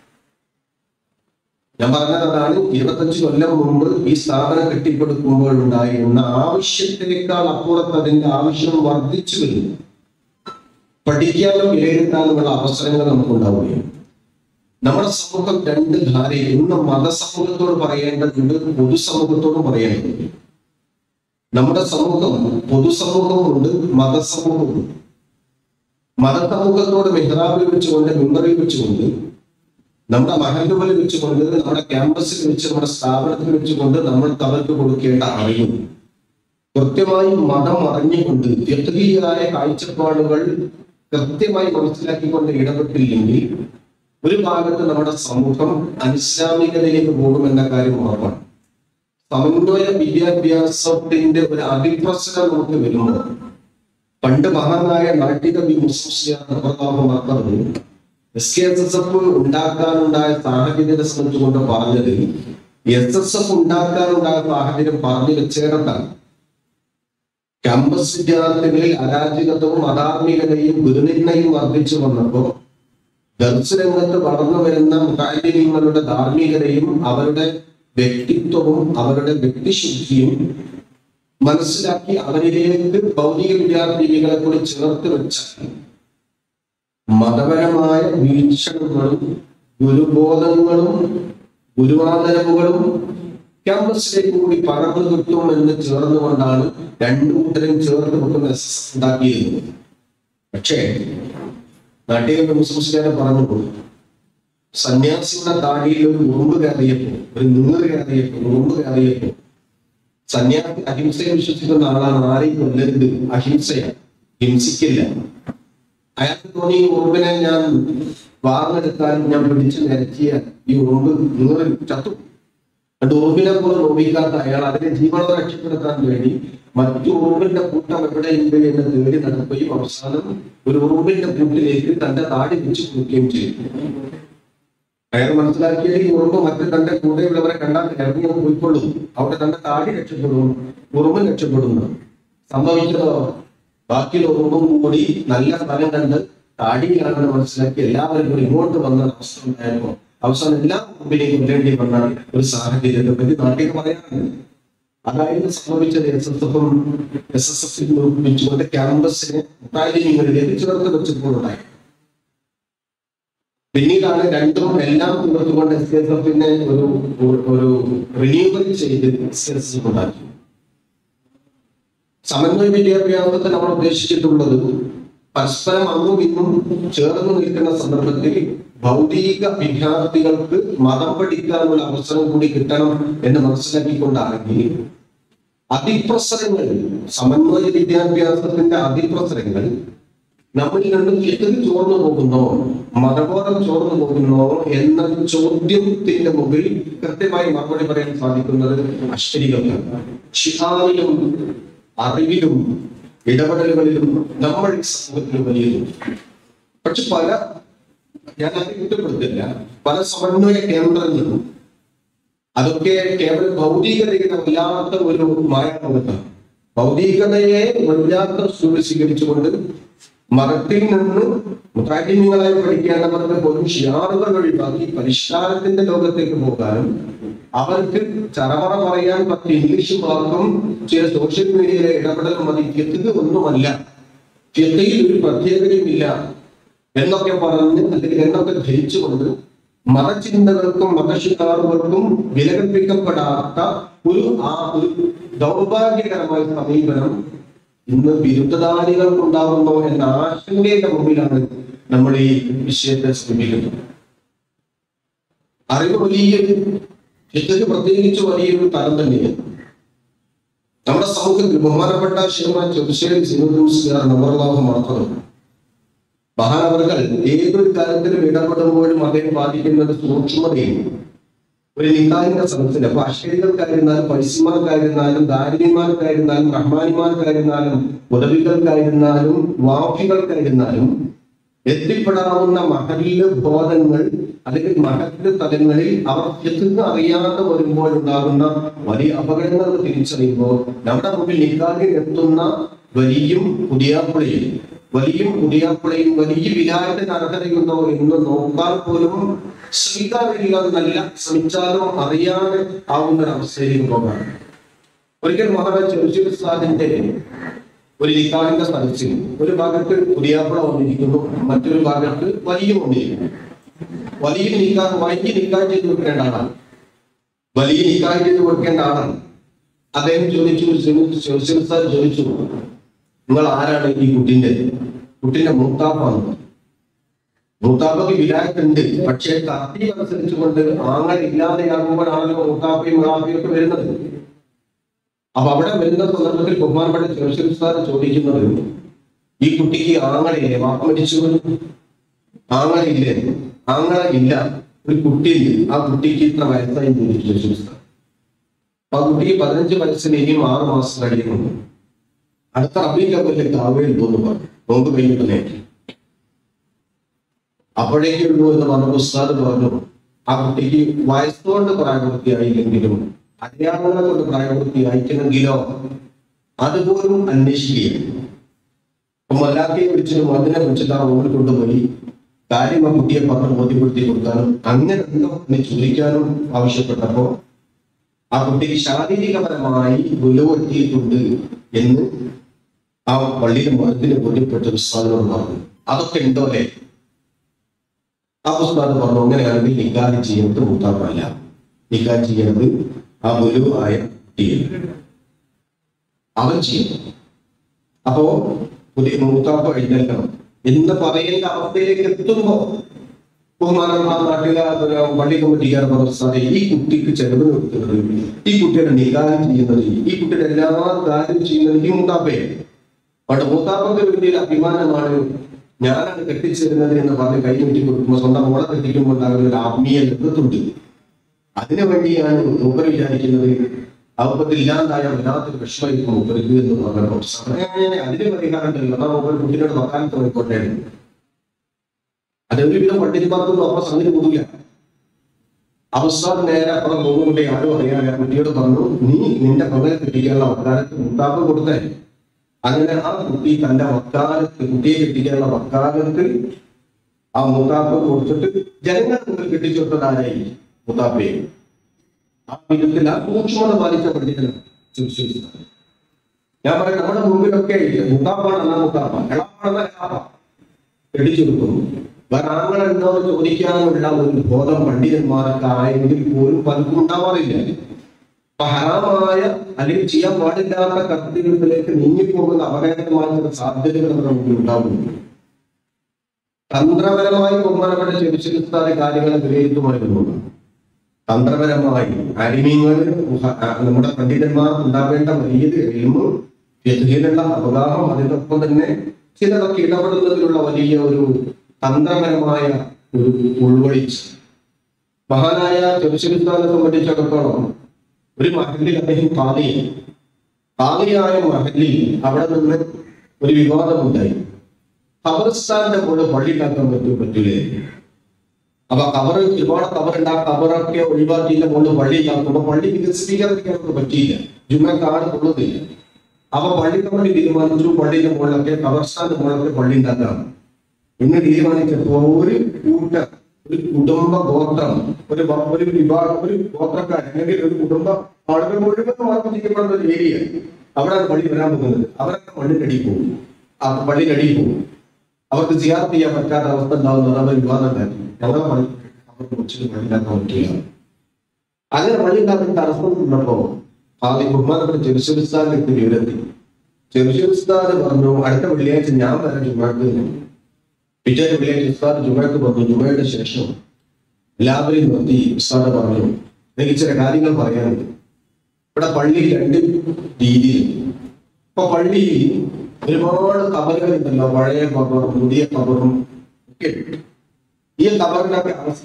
ഞാൻ പറഞ്ഞത് അതാണ് ഇരുപത്തഞ്ച് കൊല്ലം മുമ്പ് ഈ സ്ഥാപനം കെട്ടിപ്പടുക്കുമ്പോൾ ഉണ്ടായിരുന്ന ആവശ്യത്തിനേക്കാൾ അപ്പുറത്ത് അതിന്റെ ആവശ്യം വർദ്ധിച്ചു വരുന്നു പഠിക്കാനും വിലയിരുത്താനുമുള്ള അവസരങ്ങൾ നമുക്കുണ്ടാവുകയാണ് നമ്മുടെ സമൂഹം രണ്ട് ധാരയിൽ ഇന്ന് മതസമൂഹത്തോട് പറയേണ്ടതുണ്ട് പൊതുസമൂഹത്തോടും പറയേണ്ടതുണ്ട് നമ്മുടെ സമൂഹം പൊതുസമൂഹമുണ്ട് മതസമൂഹമുണ്ട് മതസമൂഹത്തോട് മെഹ്റാബിൽ വെച്ചുകൊണ്ട് മിമ്പറിൽ വെച്ചുകൊണ്ട് നമ്മുടെ മഹല്ലുകളിൽ വെച്ചുകൊണ്ട് നമ്മുടെ ക്യാമ്പസിൽ വെച്ച് നമ്മുടെ സ്ഥാപനത്തിൽ വെച്ചുകൊണ്ട് നമ്മൾ അവർക്ക് കൊടുക്കേണ്ട അറിവ് കൃത്യമായി മതം അറിഞ്ഞുകൊണ്ട് വ്യക്തിയായ കാഴ്ചപ്പാടുകൾ കൃത്യമായി മനസ്സിലാക്കിക്കൊണ്ട് ഇടപെട്ടില്ലെങ്കിൽ ഒരു ഭാഗത്ത് നമ്മുടെ സമൂഹം അനിസ്ലാമികതയിലേക്ക് പോകുമെന്ന കാര്യം ഉറപ്പാണ് സമന്വയ വിദ്യാഭ്യാസത്തിന്റെ ഒരു അതിപ്രസരം നമുക്ക് വരുമ്പോൾ പണ്ട് മഹാനായ നാട്ടികവി മുസ്ലിം S K S S F ഉണ്ടാക്കാനുണ്ടായ സാഹചര്യത്തെ സംബന്ധിച്ചുകൊണ്ട് പറഞ്ഞത് എസ് എസ് എഫ് ഉണ്ടാക്കാനുണ്ടായ സാഹചര്യം പറഞ്ഞു വെച്ചേടത്താണ് ക്യാമ്പസ് വിദ്യാർത്ഥികളിൽ അരാജകത്വവും അധാർമികതയും ദുർനിർണയും വർദ്ധിച്ചു വന്നപ്പോ ദർശ രംഗത്ത് വളർന്നു വരുന്ന മുഖാലിന്യങ്ങളുടെ ധാർമ്മികതയും അവരുടെ വ്യക്തിത്വവും അവരുടെ വ്യക്തിശുദ്ധിയും മനസ്സിലാക്കി അവരിലേക്ക് ഭൗതിക വിദ്യാർത്ഥികളെ കൂടി ചേർത്ത് വെച്ചാൽ മതപരമായ വീക്ഷണങ്ങളും ഗുരുബോധങ്ങളും ഗുരുവാദരവുകളും ക്യാമ്പസിലേക്ക് കൂടി പകർന്നു കിട്ടും എന്ന് ചേർന്നുകൊണ്ടാണ് രണ്ടു കൂട്ടരും ചേർന്ന് വെക്കുന്ന എസ് എസ് ഉണ്ടാക്കിയത് പക്ഷേ നാട്ടിക മുസ്ലിംസുകാരെ പറഞ്ഞു സന്യാസിയുടെ താടിയിൽ ഒരു ഉറുമ്പ് കയറിയപ്പോ ഒരു നീറ് കയറിയപ്പോ ഉറുമ്പ് കയറിയപ്പോ സന്യാസി അഹിംസയെ വിശ്വസിക്കുന്ന ആളാണ് ആരെയും കൊല്ലരുത് അഹിംസയാണ് ഹിംസിക്കില്ല അയാൾക്ക് തോന്നി ഈ ഉറുമ്പിനെ ഞാൻ വാർന്നെടുത്താൽ ഞാൻ പിടിച്ചു നിരത്തിയ ഈ ഉറുമ്പ് നൂറ് ചത്തു അത് ഉറുമ്പിനെ പോലും നോവിക്കാത്ത അയാൾ അതിനെ ജീവനോടെ രക്ഷപ്പെടുത്താൻ വേണ്ടി മറ്റു ഉറുമ്പിന്റെ കൂട്ടം എവിടെയുണ്ട് എന്ന് തേടി നടക്കുകയും അവസാനം ഒരു ഉറുമ്പിന്റെ കൂട്ടിലേക്ക് തന്റെ താടി വെച്ച് കൊടുക്കുകയും ചെയ്തു അയാൾ മനസ്സിലാക്കിയത് ഈ ഉറുമ്പ് മറ്റു തന്റെ കൂടെയുള്ളവരെ കണ്ടാൽ ഇറങ്ങി അങ്ങ് പോയിക്കൊള്ളും അവിടെ തന്റെ താടി രക്ഷപ്പെടും ഉറുമ്പ് രക്ഷപ്പെടുന്നു സംഭവിച്ചതോ ബാക്കിയുള്ള ഉറുമ്പും കൂടി നല്ല സ്ഥലം കണ്ട് താടിയാണെന്ന് മനസ്സിലാക്കി എല്ലാവരും കൂടി ഇങ്ങോട്ട് വന്ന അവസ്ഥ ഉണ്ടായപ്പോ അവസാനം എല്ലാ ഉറുമ്പിനെയും കൊല്ലേണ്ടി വന്ന ഒരു സാഹചര്യത്തെ പറ്റി നാട്ടിൽ പറയാനുണ്ട് അതായിരുന്നു സംഭവിച്ചത് എസ് എസ് എഫും എസ് എസ് എഫ് നിർമ്മിച്ചുകൊണ്ട് ക്യാമ്പസിനെ മുട്ടാലിമികളിലേക്ക് ചേർത്ത് വെച്ചപ്പോഴുണ്ടായി പിന്നീടാണ് രണ്ടും എല്ലാം തീർത്തുകൊണ്ട് എസ് എസ് എഫിനെ ഒരു ഒരു- ഒരു റിന്യൂവൽ ചെയ്ത് എസ് എസ് എഫ് ഉണ്ടാക്കി സമന്വയ വിദ്യാഭ്യാസത്തെ നമ്മൾ ഉദ്ദേശിച്ചിട്ടുള്ളത് പരസ്പരം അങ്ങും ഇന്നും ചേർന്ന് നിൽക്കുന്ന സന്ദർഭത്തിൽ ഭൗതിക വിദ്യാർത്ഥികൾക്ക് മതം പഠിക്കാനുള്ള അവസരം കൂടി കിട്ടണം എന്ന് മനസ്സിലാക്കിക്കൊണ്ടാണെങ്കിൽ അതിപ്രസരങ്ങൾ സമന്വയ വിദ്യാഭ്യാസത്തിന്റെ അതിപ്രസരങ്ങൾ നമ്മിൽ നിന്ന് ഫിഖ് ചോർന്നു പോകുന്നോ മതബോധം ചോർന്നു പോകുന്നോ എന്ന ചോദ്യത്തിന്റെ മുമ്പിൽ കൃത്യമായി മറുപടി പറയാൻ സാധിക്കുന്നത് അശ്വരികൾക്കാണ് ഷിഹാറിലും അറിവിലും ഇടപെടലുകളിലും നമ്മൾ ഈ സമൂഹത്തിൽ വലിയ പക്ഷെ പല ഞാൻ അത് കുറ്റപ്പെടുത്തില്ല പല സമന്വയ കേന്ദ്രങ്ങളും അതൊക്കെ കേവലം ഭൗതികതയുടെ വല്ലാത്ത ഒരു മായാലോകത്താണ് ഭൗതികതയെ വല്ലാത്ത സൂര്യ സ്വീകരിച്ചുകൊണ്ട് മതത്തിൽ നിന്ന് മുത്താറ്റിമ്യങ്ങളായി പഠിക്കേണ്ടവർക്ക് പോലും ഷിയാറുകൾ ഒഴിവാക്കി പരിഷ്കാരത്തിന്റെ ലോകത്തേക്ക് പോകാനും അവർക്ക് ചറവറ പറയാൻ പറ്റിയ ഇംഗ്ലീഷ് വാക്കും ചില സോഷ്യൽ മീഡിയയിലെ ഇടപെടലും മതി ഫിഖ് ഒന്നുമല്ല ഫിഖയിൽ ഒരു പ്രത്യേകതയുമില്ല എന്നൊക്കെ പറഞ്ഞ് അല്ലെങ്കിൽ എന്നൊക്കെ ധരിച്ചുകൊണ്ട് മതചിന്തകൾക്കും മതശികാറുകൾക്കും വിലകൽപ്പിക്കപ്പെടാത്ത ഒരു ആ ഒരു ദൗർഭാഗ്യകരമായ സമീപനം ഇന്ന് ബിരുദധാരികൾക്കുണ്ടാകുന്നു എന്ന ആശങ്കയുടെ മുമ്പിലാണ് നമ്മൾ ഈ വിഷയത്തെ ശ്രമിക്കുന്നത് അറിവ് വലിയൊരു ഫിഖ് പ്രത്യേകിച്ച് വലിയൊരു തലം തന്നെയാണ് നമ്മുടെ സമൂഹത്തിൽ ബഹുമാനപ്പെട്ട ശിവമാൻ ചെറുശ്ശേരി സിനുദ്ദീൻസ്കാർ നവറലാഹു മാത്രം മഹാനവറുകൾ ഏതൊരു കാര്യത്തിലും ഇടപെടുമ്പോഴും അദ്ദേഹം ബാധിക്കുന്നത് സൂക്ഷ്മതയും ഒരു നിക്കാഹിന്റെ സ്ഥലത്തിൽ അപ്പൊ അശ്വരികൾക്കായിരുന്നാലും പൈസമാർക്കായിരുന്നാലും ദാരിദ്ര്യമാർക്കായിരുന്നാലും റഹ്മാനിമാർക്കായിരുന്നാലും ഉദവികൾക്കായിരുന്നാലും വാഫികൾക്കായിരുന്നാലും എത്തിപ്പെടാവുന്ന മഹല്ല് ബോധങ്ങൾ അല്ലെങ്കിൽ മഹല്ല് തലങ്ങളിൽ അവർ എത്തുന്ന അറിയാതെ വരുമ്പോൾ ഉണ്ടാകുന്ന വലിയ അപകടങ്ങൾ തിരിച്ചറിയുമ്പോൾ നമ്മുടെ മുമ്പിൽ നിക്കാഹിൽ എത്തുന്ന വലിയും പുതിയാപ്പിളയും വലിയും പുതിയാപ്പിളയും വലിയ വിലായത്തിന് അർഹതയുണ്ടോ എന്ന് നോക്കാൻ പോലും ശ്രമിക്കാൻ കഴിയാതെന്നല്ല ശ്രമിച്ചാലും അറിയാതെ ആവുന്ന ഒരു അവസ്ഥയിലേക്ക് പോകാം ഒരിക്കൽ മഹാരാജ് ചെറുശ്ശേരി സാദിന്റെ ഒരു നിക്കാഹിന്റെ സ്ഥലത്തിൽ ഒരു ഭാഗത്ത് പുതിയാപ്പിള വന്നിരിക്കുന്നു മറ്റൊരു ഭാഗത്ത് വലിയ വന്നിരിക്കുന്നു വലിയ നിക്കാഹ് വൈകി നിക്കാഹ് ചെയ്ത് വെക്കേണ്ട ആളാണ് വലിയ നിക്കാഹ് ചെയ്ത് വെക്കേണ്ട ആളാണ് അദ്ദേഹം ചോദിച്ചു ചെറുശ്ശേരി സാർ ചോദിച്ചു നിങ്ങൾ ആരാണ് ഈ കുട്ടിന്റെ കുട്ടിന്റെ മൂത്താപ്പാണ് മൂത്താപ്പയ്ക്ക് വിലായത്തുണ്ട് പക്ഷേ തർത്തീവ് അനുസരിച്ചുകൊണ്ട് ആങ്ങൾ ഇല്ലാതെയാകുമ്പോഴാണല്ലോ മൂത്താപ്പയും മുളാപ്പയും ഒക്കെ വരുന്നത് അപ്പൊ അവിടെ വരുന്ന സന്ദർഭത്തിൽ ബഹുമാനപ്പെട്ട ചെറുശ്ശേരി സാർ ചോദിക്കുന്നത് ഈ കുട്ടിക്ക് ആങ്ങളില്ലേ വാപ്പ മരിച്ചു ആങ്ങളില്ലേ ആങ്ങള ഇല്ല ഒരു കുട്ടിയില്ലേ ആ കുട്ടിക്ക് ഇത്ര വയസ്സായി ചോദിച്ചു ചെറുശ്ശേരി സാർ അപ്പൊ ആ കുട്ടിക്ക് പതിനഞ്ച് വയസ്സിന് ഇനിയും ആറ് മാസം കഴിയുന്നുണ്ട് അടുത്ത അബീലവല്ലേ കാവേരി പോന്ന് പറഞ്ഞു നോമ്പ് കഴിഞ്ഞിട്ട് നേരെ അപ്പോഴേക്കുള്ളൂ എന്ന് പറഞ്ഞ ഉസ്താദ് പറഞ്ഞു ആ കുട്ടിക്ക് വയസ്സുകൊണ്ട് പ്രായപൂർത്തിയായില്ലെങ്കിലും അധ്യാപനം കൊണ്ട് പ്രായപൂർത്തിയായിക്കണമെങ്കിലോ അതുപോലും അന്വേഷിക്കുക അപ്പൊ മല്ലാക്കയെ വിളിച്ചിട്ടും അതിനെ വിളിച്ചിട്ട് ആ റൂമിൽ കൊണ്ടുപോയി കാര്യം ആ കുട്ടിയെ പറഞ്ഞ് ബോധ്യപ്പെടുത്തി കൊടുക്കാനും അങ്ങനെ എന്തോ എന്ന് ചോദിക്കാനും ആവശ്യപ്പെട്ടപ്പോ ആ കുട്ടിക്ക് ശാരീരികപരമായി വിലവെട്ടിയിട്ടുണ്ട് എന്ന് ആ പള്ളിയിലെ മതത്തിന് ബോധ്യപ്പെട്ട ഉസ്താദിനോട് പറഞ്ഞു അതൊക്കെ ഉണ്ടോ അല്ലേ ആ ഉസ്താദ് പറഞ്ഞു അങ്ങനെയാണെങ്കിൽ നിക്കാഹ് ചെയ്യുന്നത് മൂത്താപ്പല്ല നിക്കാഹ് ചെയ്യുന്നത് ആ ഗുരുവായ കുട്ടിയാണ് അവൻ ചെയ്യും അപ്പോ പുതിയ മൂത്താപ്പ എഴുന്നേൽക്കണം എന്ന് പറയേണ്ട അവസ്ഥയിലേക്ക് എത്തുമ്പോ ബഹുമാനപ്പെട്ട നാട്ടുകാർ പള്ളി കമ്മിറ്റിക്കാർ പ്രവർത്തിച്ചാൽ ഈ കുട്ടിക്ക് ചെലവ് കൊടുക്കുന്നത് ഈ കുട്ടിയുടെ നികാരം ചെയ്യുന്നത് ഈ കുട്ടിയുടെ എല്ലാ കാര്യം ചെയ്യുന്നത് ഈ മുത്താപ്പയെ അവിടെ മൂത്താപ്പന്റെ വലിയൊരു അഭിമാനമാണ് ഞാനാണ് കെട്ടിച്ചേരുന്നത് എന്ന് പറഞ്ഞ് കൈ നീട്ടി കൊടുക്കുമ്പോൾ സ്വന്തം മോളെ കെട്ടിക്കുമ്പോൾ ഉണ്ടാകുന്ന ഒരു ആത്മീയ ലഭ്യത്തുണ്ട് അതിനു വേണ്ടിയാണ് മൂപ്പർ വിചാരിക്കുന്നത് അവപ്പത്തിൽ ഇല്ലാണ്ടായ വല്ലാത്തൊരു വിഷമായിരിക്കും മൂപ്പർക്ക് എന്ന് പറഞ്ഞപ്പോൾ സമയം അതിന് പരിഹാരം ഉണ്ടല്ലോ എന്നാൽ മൂപ്പർ കുട്ടിയുടെ വക്കാലത്ത് പോയിക്കോട്ടെ അതൊരുവിധം പണ്ഡിതന്മാർക്കൊന്നും അപ്പൊ സംഗതി പോകില്ല അവസാനം നേരെ അപ്പുറം പോകുന്നുണ്ടെ ആരും അറിയാതെ കുട്ടിയോട് പറഞ്ഞു നീ നിന്റെ മകളെ കെട്ടിക്കാനുള്ള വക്കാലത്ത് മുത്താപ്പ് കൊടുത്തേ അങ്ങനെ ആ കുട്ടി തന്റെ വക്കാലത്ത് കുട്ടിയെ കെട്ടിക്കാനുള്ള വക്കാലത്ത് ആ മുത്താപ്പ് കൊടുത്തിട്ട് ജനങ്ങൾ മുമ്പിൽ കെട്ടിച്ചു കൊടുത്തതാരായി മുത്താപ്പയെ ആ വിധത്തിൽ ആ സൂക്ഷ്മത പാലിച്ച പണ്ഡിതനാണ് സുവിശേഷിച്ചത്. ഞാൻ പറയാം നമ്മുടെ മുമ്പിലൊക്കെ മുത്താപ്പാണ് എന്നാ മുത്താപ്പ എളാപ്പാണെന്ന എളാപ്പ കെട്ടിച്ചു കൊടുക്കുന്നു വേറെ ആളുകളുണ്ടോ എന്ന് ചോദിക്കാനുള്ള ഒരു ബോധം പണ്ഡിതന്മാർക്ക് ആയെങ്കിൽ പോലും പലർക്കും ഉണ്ടാവാറില്ല അപ്പൊ ഹറാമായ അല്ലെങ്കിൽ ചെയ്യാൻ പാടില്ലാത്ത കർത്തവ്യത്തിലേക്ക് നീങ്ങിപ്പോകുന്ന അപകടകരമായ ചില സാധ്യതകൾ നമ്മുടെ മുമ്പിൽ ഉണ്ടാകുന്നു തന്ത്രപരമായി ബഹുമാനപ്പെട്ട ചെവിശിലത്താതെ കാര്യങ്ങൾ വിലയിരുത്തുമായിരുന്നു തന്ത്രപരമായി അരിമീങ്ങളിൽ നമ്മുടെ പണ്ഡിതന്മാർ ഉണ്ടാവേണ്ട വലിയ കഴിയുമ്പോൾ ഫിഖിലുള്ള അവഗാഹം അതിനൊപ്പം തന്നെ ചിലതൊക്കെ ഇടപെടുന്നതിലുള്ള വലിയ ഒരു തന്ത്രപരമായ ഒരു ഉൾവഴിച്ച് മഹാനായ ചെറുശിലിസ്ഥാനെ സംബന്ധിച്ചിടത്തോളം ഒരു മഹലിൽ അദ്ദേഹം കാളിയായി കാളിയായ മഹലിൽ അവിടെ നിന്ന് ഒരു വിവാദമുണ്ടായി ഖബർസ്ഥാന്റെ മുകളിൽ പള്ളി ഉണ്ടാക്കാൻ പറ്റുമോ പറ്റൂലേ അപ്പൊ കവർ ഒരുപാട് കവർ ഉണ്ട് ആ കവറൊക്കെ ഒഴിവാക്കിയില്ല മുകളിൽ പള്ളി ഉണ്ടാക്കുമ്പോ പള്ളി വികസിപ്പിക്കാതിരിക്കാനൊന്നും പറ്റിയില്ല ജുമ്മ കാട് കൊള്ളുന്നില്ല അപ്പൊ പള്ളി കമ്മിറ്റി തീരുമാനിച്ചു പള്ളിയുടെ മുകളിലൊക്കെ കബർസ്ഥാന്റെ മുകളിലൊക്കെ പള്ളി ഉണ്ടാക്കാം എന്ന് തീരുമാനിച്ചപ്പോ ഒരു കൂട്ട ഒരു കുടുംബ ഗോത്രം ഒരു വ- ഒരു വിഭാഗം ഒരു ഗോത്രക്കാർ അല്ലെങ്കിൽ ഒരു കുടുംബ ആളുകൾ മുഴുവൻ മാർഗം ചെയ്യപ്പെടുന്ന ഒരു ഏരിയ അവിടെയാണ് പള്ളി വരാൻ പോകുന്നത് അവരൊക്കെ പള്ളിക്കടി പോകും ആ പള്ളിക്കടി പോകും അവർക്ക് സിയാർത്ത് ചെയ്യാൻ പറ്റാത്ത അവസ്ഥ ഉണ്ടാവുന്നത് അവർ വിവാദം ഉണ്ടാക്കി ഞങ്ങളെ പള്ളി അവർക്ക് കുറച്ച് പള്ളി ഉണ്ടാക്കാൻ പറ്റില്ല അങ്ങനെ പള്ളി ഉണ്ടാക്കുന്ന തടസ്സം നിന്നപ്പോ ആദ്യം ബഹുമാനപ്പെട്ട ചെറുശുസ്ഥാനിലേക്ക് വിവരത്തി ചെറുശുസ്ഥാന് പറഞ്ഞു അടുത്ത വെള്ളിയാഴ്ച ഞാൻ വരാൻ ചുമ്മാക്ക് പിറ്റേ വെള്ളിയാഴ്ച ഉസ്താദ് ജുമയ്ക്ക് പറഞ്ഞു ജുമയുടെ ശേഷം എല്ലാവരെയും നിർത്തി ഉസ്താദ് പറഞ്ഞു എനിക്ക് ചില കാര്യങ്ങൾ പറയാനുണ്ട് ഇവിടെ പള്ളി രണ്ട് രീതിയിൽ ഇപ്പൊ പള്ളിയിൽ ഒരുപാട് കബറുകൾ ഉണ്ടല്ലോ പഴയ കബറും പുതിയ കബറും ഒക്കെ ഉണ്ട്. ഈ കബറിനൊക്കെ അവസ്ഥ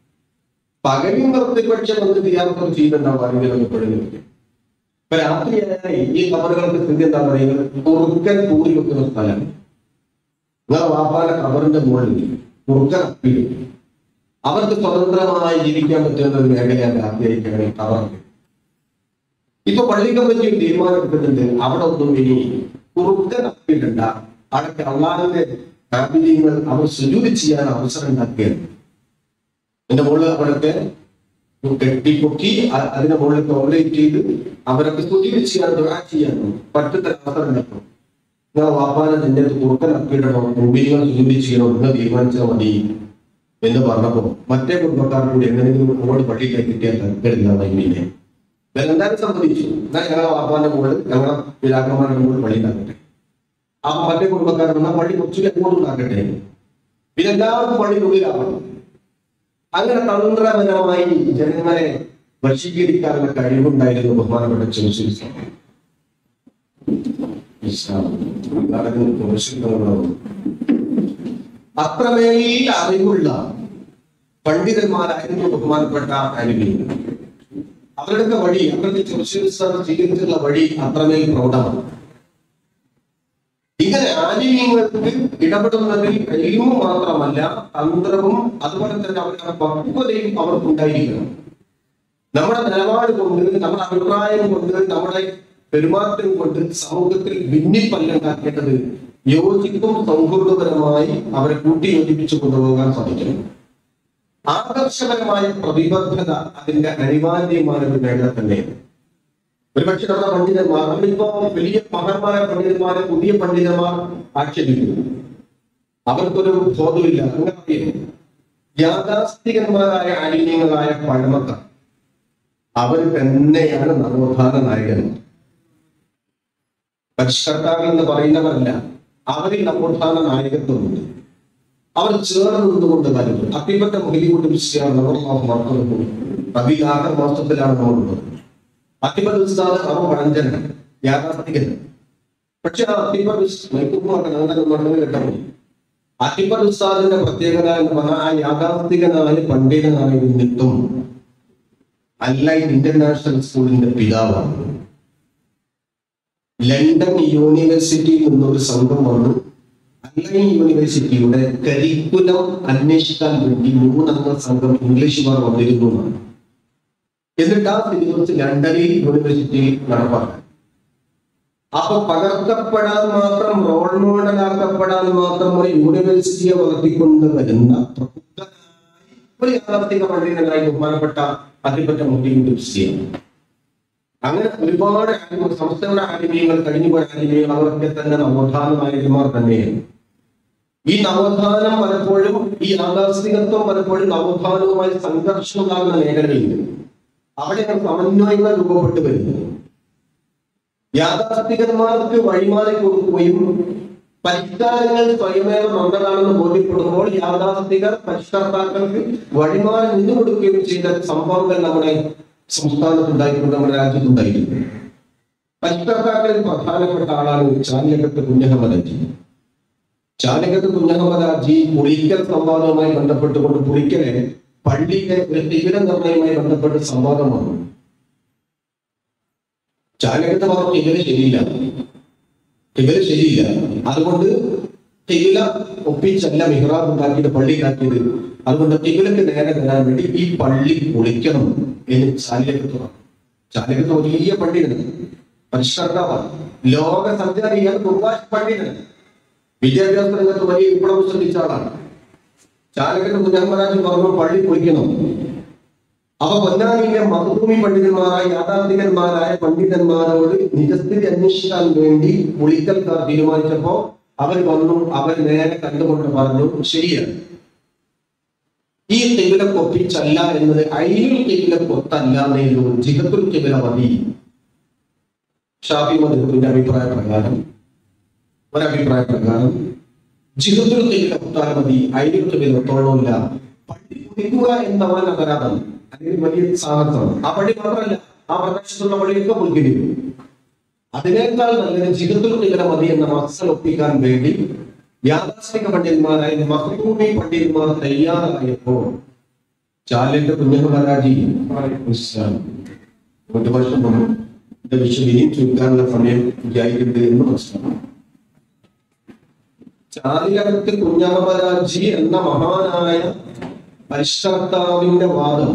പകലും പ്രതിപക്ഷം വന്ന് തിയാർത്തം ചെയ്യുന്നുണ്ടാവും ആരെങ്കിലും എപ്പോഴെങ്കിലും ഇപ്പൊ രാത്രിയായാൽ ഈ കബറുകൾക്ക് സ്ഥിതി എന്താ പറയുന്നത് കുറുക്കൻ കൂടി വെക്കുന്ന സ്ഥലമാണ് നിങ്ങളെ വാപ്പാന്റെ കബറിന്റെ മുകളിൽ കുറുക്കൻ അപ്പീലും അവർക്ക് സ്വതന്ത്രമായി ജീവിക്കാൻ പറ്റുന്ന ഒരു മേഖലയാണ് രാത്രിയായിരിക്കണം കബറൊക്കെ ഇപ്പൊ പള്ളി കമ്മിറ്റി ഒരു തീരുമാനം എടുക്കുന്നുണ്ട് അവിടെ ഒന്നും ഇനി കുറുക്കൻ അപ്പീലുണ്ട അവിടെ അള്ളാഹിന്റെ കാബിലിയങ്ങൾ അവർ സുജൂതി ചെയ്യാൻ അവസരം ഉണ്ടാക്കുകയാണ് എന്റെ മുകളിൽ അവിടത്തെ കെട്ടിപ്പൊക്കി അ- അതിന്റെ മുകളിൽ കോൺഗ്രേറ്റ് ചെയ്ത് അവരൊക്കെ സുജൂതി ചെയ്യാൻ ദുആ ചെയ്യാൻ പറ്റുന്ന അവസരം ഉണ്ടാക്കും നിങ്ങളെ വാപ്പാനെ നിന്റെ കുറുക്കൻ അപ്പിടണോ മുമ്പിലുകൾ സുജൂതി ചെയ്യണോ നിങ്ങൾ തീരുമാനിച്ചാൽ മതി എന്ന് പറഞ്ഞപ്പോ മറ്റേ കുടുംബക്കാർ കൂടി എങ്ങനെയെങ്കിലും അങ്ങോട്ട് പള്ളിയിലേക്ക് കിട്ടിയാൽ തരത്തില്ല മൈമിനെ എന്തായാലും സംബന്ധിച്ചു എന്നാൽ ഞങ്ങളെ വാപ്പാന്റെ മുകളിൽ ഞങ്ങളെ പിതാക്കന്മാരുടെ മുകളിൽ പള്ളി ഉണ്ടാക്കട്ടെ ആ മറ്റേ കുടുംബക്കാർ എന്നാൽ പള്ളി കുറച്ചുകൂടി അങ്ങോട്ട് ഉണ്ടാക്കട്ടെ പിന്നെ എല്ലാവർക്കും പള്ളിക്കുള്ളിലാവണം അങ്ങനെ തന്ത്രപരമായി ജനങ്ങളെ വശീകരിക്കാനുള്ള കഴിവുണ്ടായിരുന്നു ബഹുമാനപ്പെട്ട ചെറുശ്ശേരി സ്വാമി. ഇസ്ലാം നടക്കുന്ന പ്രദർശനങ്ങളാണ്. അത്രമേൽ അറിവുള്ള പണ്ഡിതന്മാരായിരുന്നു ബഹുമാനപ്പെട്ട അനുഭവികൾ അവരുടെ വഴി അവരുടെ ചെറുശ്ശേരി സ്വാമി സ്വീകരിച്ചിട്ടുള്ള വഴി അത്രമേൽ പ്രൗഢമാണ് ഇങ്ങനെ ആലിമ്യങ്ങൾക്ക് ഇടപെടുന്നതിൽ കഴിയുമോ മാത്രമല്ല തന്ത്രവും അതുപോലെ തന്നെ അവരുടെ പക്വതയും അവർക്കുണ്ടായിരിക്കണം നമ്മുടെ നിലപാട് കൊണ്ട് നമ്മുടെ അഭിപ്രായം കൊണ്ട് നമ്മുടെ പെരുമാറ്റം കൊണ്ട് സമൂഹത്തിൽ ഭിന്നിപ്പല്ലുണ്ടാക്കേണ്ടത് യോജിപ്പും സൗഹൃദപരമായി അവരെ കൂട്ടി യോജിപ്പിച്ചു കൊണ്ടുപോകാൻ സാധിക്കണം ആകർഷകരമായ പ്രതിബദ്ധത അതിന്റെ അനിവാര്യമായ ഒരു മേഖല തന്നെയാണ് ഒരുപക്ഷെ നമ്മുടെ പണ്ഡിതന്മാർ നമ്മളിപ്പോ വലിയ മഹാന്മാരായ പണ്ഡിതന്മാരെ പുതിയ പണ്ഡിതന്മാർ ആക്ഷേപിക്കുന്നു അവർക്കൊരു ബോധമില്ല അങ്ങനെ അറിയുന്നു യാഥാസ്ഥികന്മാരായ അലിന്യങ്ങളായ പഴമക്കാർ അവർ തന്നെയാണ് നവോത്ഥാന നായകന്മാർ പരിഷ്കർത്താക്കൾ എന്ന് പറയുന്നവരല്ല അവരിൽ നവോത്ഥാന നായകത്വമുണ്ട് അവർ ചേർന്ന് നിന്നുകൊണ്ട് കാര്യം അത്തിപ്പറ്റ മുഹലിക്കുട്ടി വിശ്വസിയാണ് മറക്കുന്നു റബി ആറ് മാസത്തിലാണ് നമ്മളുള്ളത് അത്തിപ്പറ്റ ഉസ്താദ് അവ പഴഞ്ചനാണ് യാഥാർത്ഥികൻ പക്ഷെ ആ അത്തിപ്പറ്റ അങ്ങനെ കേട്ടാൽ മതി അത്തിപ്പറ്റ ഉസ്താദിന്റെ പ്രത്യേകത എന്ന് പറഞ്ഞാൽ ആ യാഥാർത്ഥികനായ പണ്ഡിതനായ നിമിത്തം അല്ലൈൻ ഇന്റർനാഷണൽ സ്കൂളിന്റെ പിതാവാണ് ലണ്ടൻ യൂണിവേഴ്സിറ്റിയിൽ നിന്നൊരു സംഘം വന്നു അല്ലൈൻ യൂണിവേഴ്സിറ്റിയുടെ കരിക്കുലം അന്വേഷിക്കാൻ വേണ്ടി മൂന്നംഗ സംഘം ഇംഗ്ലീഷുകാർ വന്നിരുന്നു എന്നാണ്. എന്നിട്ട് ആ സിലബസ് ലണ്ടനിൽ യൂണിവേഴ്സിറ്റിയിൽ നടപ്പാക്കി അപ്പൊ പകർത്തപ്പെടാൻ മാത്രം റോൾ മോഡലാക്കപ്പെടാൻ മാത്രം ഒരു യൂണിവേഴ്സിറ്റിയെ വളർത്തിക്കൊണ്ട് വരുന്ന പ്രബുദ്ധനായ ഒരു യാഥാർത്ഥിക പണ്ഡിതനായി ബഹുമാനപ്പെട്ട അതിപ്പറ്റ മുസ്ലിം യൂണിവേഴ്സിറ്റിയാണ് അങ്ങനെ ഒരുപാട് ആലിമ- സംസ്ഥയുടെ ആലിമീങ്ങൾ കഴിഞ്ഞു പോയ ആലിമീങ്ങൾ അവരൊക്കെ തന്നെ നവോത്ഥാന നായകന്മാർ തന്നെയാണ് ഈ നവോത്ഥാനം പലപ്പോഴും ഈ യാഥാസ്ഥികത്വം പലപ്പോഴും നവോത്ഥാനവുമായി സംഘർഷമുണ്ടാകുന്ന മേഖലയുണ്ട് അവിടെയാണ് സമന്വയങ്ങൾ രൂപപ്പെട്ടു വരുന്നത് യാഥാസ്ഥികന്മാർക്ക് വഴിമാറി കൊടുക്കുകയും പരിഷ്കാരങ്ങൾ സ്വയമേവ നല്ലതാണെന്ന് ബോധ്യപ്പെടുമ്പോൾ യാഥാസ്ഥികർ പരിഷ്കർത്താക്കൾക്ക് വഴിമാറി നിന്നു കൊടുക്കുകയും ചെയ്ത സംഭവങ്ങൾ നമ്മുടെ സംസ്ഥാനത്ത് ഉണ്ടായിട്ടുണ്ട് നമ്മുടെ രാജ്യത്തുണ്ടായിട്ടുണ്ട് പരിഷ്കർത്താക്കളിൽ പ്രധാനപ്പെട്ട ആളാണ് ചാലകത്ത് കുഞ്ഞഹമ്മദ് ചാലകത്ത് കുഞ്ഞഹമ്മദ് പുളിക്കൽ സംവാദവുമായി ബന്ധപ്പെട്ടുകൊണ്ട് പുളിക്കലെ പള്ളിയിലെ ഒരു തീവ്ര നിർണയവുമായി ബന്ധപ്പെട്ട് സംവാദം വന്നു ചാലകത്ത് പറഞ്ഞു ഇവര് ശരിയില്ല ഇവര് ശരിയില്ല അതുകൊണ്ട് തികില ഒപ്പിച്ചല്ല മിഹ്റാബ് ഉണ്ടാക്കിയത് പള്ളി ഉണ്ടാക്കിയത് അതുകൊണ്ട് തികിലക്ക് നേരെ വരാൻ വേണ്ടി ഈ പള്ളി പൊളിക്കണം എന്ന് ചാലകത്ത് പറഞ്ഞു ചാലകത്ത് വലിയ പണ്ഡിതന് പരിഷ്കർത്താവാണ് ലോക സഞ്ചാരിയാണ് കുർബാഷ് പണ്ഡിതന് വിദ്യാഭ്യാസ രംഗത്ത് വലിയ വിപ്ലവം ശ്രദ്ധിച്ച ആളാണ് ചാലകത്ത് കുഞ്ഞമ്മരാജ് പറഞ്ഞു പള്ളി പൊളിക്കണം അപ്പൊ പൊന്നാനിയിലെ മഹഭൂമി പണ്ഡിതന്മാരായ യാഥാർത്ഥികന്മാരായ പണ്ഡിതന്മാരോട് നിജസ്ഥിതി അന്വേഷിക്കാൻ വേണ്ടി പുളിക്കൽക്കാർ തീരുമാനിച്ചപ്പോ അവർ വന്നു അവർ നേരെ കണ്ടുകൊണ്ട് പറഞ്ഞു ശരിയാണ് ഈ തെവില കൊപ്പിച്ചല്ല എന്നത് അയിലുൽ തെവില കൊത്തല്ല എന്നൊരു ജിഹത്തുൽ തെവില മതി ഷാഫി മധുവിന്റെ അഭിപ്രായ പ്രകാരം ഒരഭിപ്രായ പ്രകാരം ജിഹത്തുൽ തെവില കൊത്താൽ മതി അയിലുൽ തെവില കൊത്തോളമില്ല പള്ളി കുടിക്കുക എന്നവൻ അപരാധം അല്ലെങ്കിൽ വലിയ സാഹസമാണ് ആ പള്ളി മാത്രമല്ല ആ പ്രദേശത്തുള്ള പള്ളിയൊക്കെ പൊളിക്കേണ്ടി വരും അതിനേക്കാൾ നല്ലത് ജീവിതത്തിൽ നില മതി എന്ന മത്സരം ഒപ്പിക്കാൻ വേണ്ടി യാഥാസ്ഥിക പണ്ഡിതന്മാരായ മഹബൂബി പണ്ഡിതന്മാർ തയ്യാറായപ്പോൾ ചാലന്റെ കുഞ്ഞഹമരാജി ഒരു വർഷം മുമ്പ് ഇത് വിഷയം ഇനിയും ചുരുക്കാനുള്ള സമയം വിചാരിക്കുന്നത് എന്ന് മനസ്സിലാക്കും ചാലിലകത്ത് കുഞ്ഞഹമരാജി എന്ന മഹാനായ പരിഷ്കർത്താവിന്റെ വാദം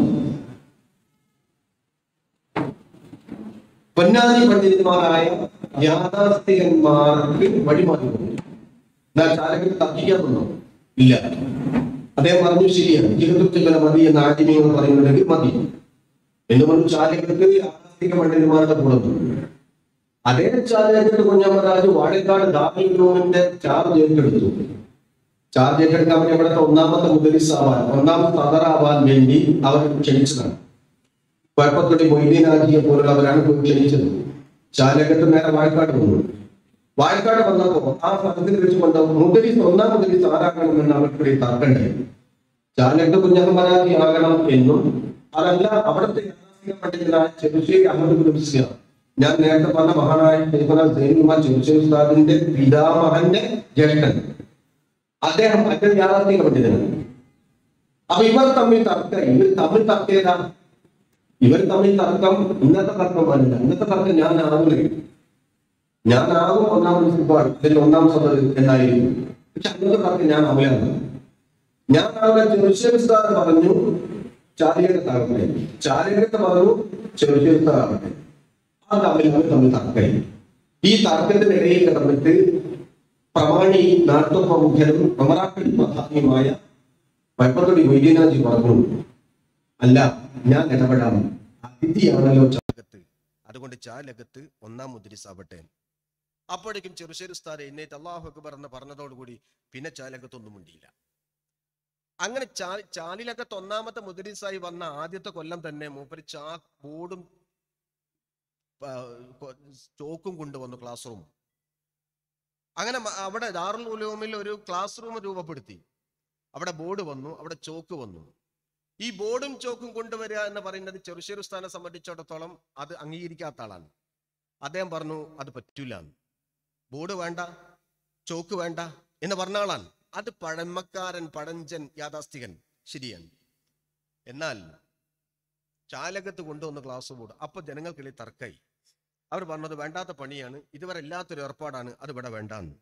പൊന്നാനി പണ്ഡിതന്മാരായ യാഥാസ്ഥികന്മാർക്ക് വഴിമാറി എന്നാൽ ചാലകൻ തർക്കിക്കാറുണ്ടോ ഇല്ല അദ്ദേഹം പറഞ്ഞു ശരിയാണ് ജീവിതത്തിൽ മതി എന്ന് ആദ്യമീങ്ങൾ പറയുന്നുണ്ടെങ്കിൽ മതി എന്ന് പറഞ്ഞു ചാലകർക്ക് യാഥാസ്ഥിക പണ്ഡിതന്മാരുടെ കൂടെ നിന്നു. അതേ ചാലകത്ത് കുഞ്ഞമ്മരാജ് വാഴക്കാട് ദാമിന്റെ ചാർജ് ഏറ്റെടുത്തു ചാർജ് ഏറ്റെടുക്കാൻ വേണ്ടി അവിടുത്തെ ഒന്നാമത്തെ മുദരിസാവാൻ ഒന്നാമത്തെ സദറാവാൻ വേണ്ടി അവർ ക്ഷണിച്ചതാണ് കുഴപ്പത്തൊടി മൊയ്തീനാജിയെ പോലുള്ളവരാണ് പോയി ക്ഷണിച്ചത് ചാലകത്ത് നേരെ വാഴക്കാട് വന്നു വാഴക്കാട് വന്നപ്പോ ആ സ്ഥലത്തിൽ വെച്ചുകൊണ്ട് മുദരിസ് ഒന്നാം മുദരിസ് ആരാകണമെന്ന് അവർക്കിടയിൽ തർക്കണ്ടേ ചാലകത്ത് കുഞ്ഞഹമ്മരാജി ആകണം എന്നും അതല്ല അവിടുത്തെ യാഥാസ്ഥിക പണ്ഡിതനായ ചെറുശ്ശേരി അഹമ്മദ് കുലുസിയ ഞാൻ നേരത്തെ പറഞ്ഞ മഹാനായ ശൈഖുന സൈനുമാൻ ചെറുശ്ശേരി ഉസ്താദിന്റെ പിതാമഹന്റെ ജ്യേഷ്ഠൻ അദ്ദേഹം അദ്ദേഹം യാഥാസ്ഥിക പണ്ഡിതനാണ് അപ്പൊ ഇവർ തമ്മിൽ തർക്കം ഇവർ തമ്മിൽ തർക്കേതാ ഇവർ തമ്മിൽ തർക്കം ഇന്നത്തെ തർക്കം പാടില്ല ഇന്നത്തെ തർക്കം ഞാൻ ആകുന്നില്ല ഞാനാകും ഒന്നാം പ്രിൻസിപ്പാൾ അല്ലെങ്കിൽ ഒന്നാം സദർ എന്നായിരിക്കും പക്ഷെ അന്നത്തെ തർക്കം ഞാൻ ആവില്ല ഞാൻ അവിടെ ചെറുശ്ശേരി ഉസ്താദ് പറഞ്ഞു ചാലികത്താകട്ടെ ചാലികത്ത് പറഞ്ഞു ചെറുശ്ശേരി ഉസ്താദാകട്ടെ ആ തമ്മിൽ അവർ തമ്മിൽ തർക്കമായി ഈ തർക്കത്തിന്റെ ഇടയിൽ കിടന്നിട്ട് പ്രമാണി നാട്ടുപ്രമുഖനും അമറാക്കൽ പ്രധാനിയുമായ പൈപ്പത്തൊടി വൈദ്യനാഥി പറഞ്ഞു അല്ല ഞാൻ ഇടപെടാം അതിഥിയാണല്ലോ ചാലകത്ത് അതുകൊണ്ട് ചാലകത്ത് ഒന്നാം മുദ്രിസാവട്ടെ അപ്പോഴേക്കും ചെറുശ്ശേരി ഉസ്താദ് എന്നേറ്റ് അള്ളാഹു അക്ബർ എന്ന് പറഞ്ഞതോടുകൂടി പിന്നെ ചാലകത്തൊന്നും മുണ്ടിയില്ല അങ്ങനെ ചാ ചാലിലകത്ത് ഒന്നാമത്തെ മുദ്രിസായി വന്ന ആദ്യത്തെ കൊല്ലം തന്നെ മൂപ്പര് ചാ ബോർഡും ആ, കൊ- ചോക്കും കൊണ്ടുവന്നു ക്ലാസ് റൂം അങ്ങനെ മ- അവിടെ ദാറുൽ ഉലൂമിൽ ഒരു ക്ലാസ് റൂം രൂപപ്പെടുത്തി അവിടെ ബോർഡ് വന്നു അവിടെ ചോക്ക് വന്നു ഈ ബോർഡും ചോക്കും കൊണ്ടുവരിക എന്ന് പറയുന്നത് ചെറുശ്ശേരി സ്ഥാനെ സംബന്ധിച്ചിടത്തോളം അത് അംഗീകരിക്കാത്ത ആളാണ് അദ്ദേഹം പറഞ്ഞു അത് പറ്റൂല ബോർഡ് വേണ്ട ചോക്ക് വേണ്ട എന്ന് പറഞ്ഞ ആളാണ് അത് പഴമക്കാരൻ പഴഞ്ചൻ യാഥാസ്ഥികൻ ശരിയാണ് എന്നാൽ ചാലകത്ത് കൊണ്ടുവന്ന ക്ലാസ് ബോർഡ് അപ്പൊ ജനങ്ങൾക്കിടയിൽ തർക്കായി അവർ പറഞ്ഞത് വേണ്ടാത്ത പണിയാണ് ഇതുവരെ ഇല്ലാത്തൊരു ഏർപ്പാടാണ് അത് ഇവിടെ വേണ്ടാന്ന്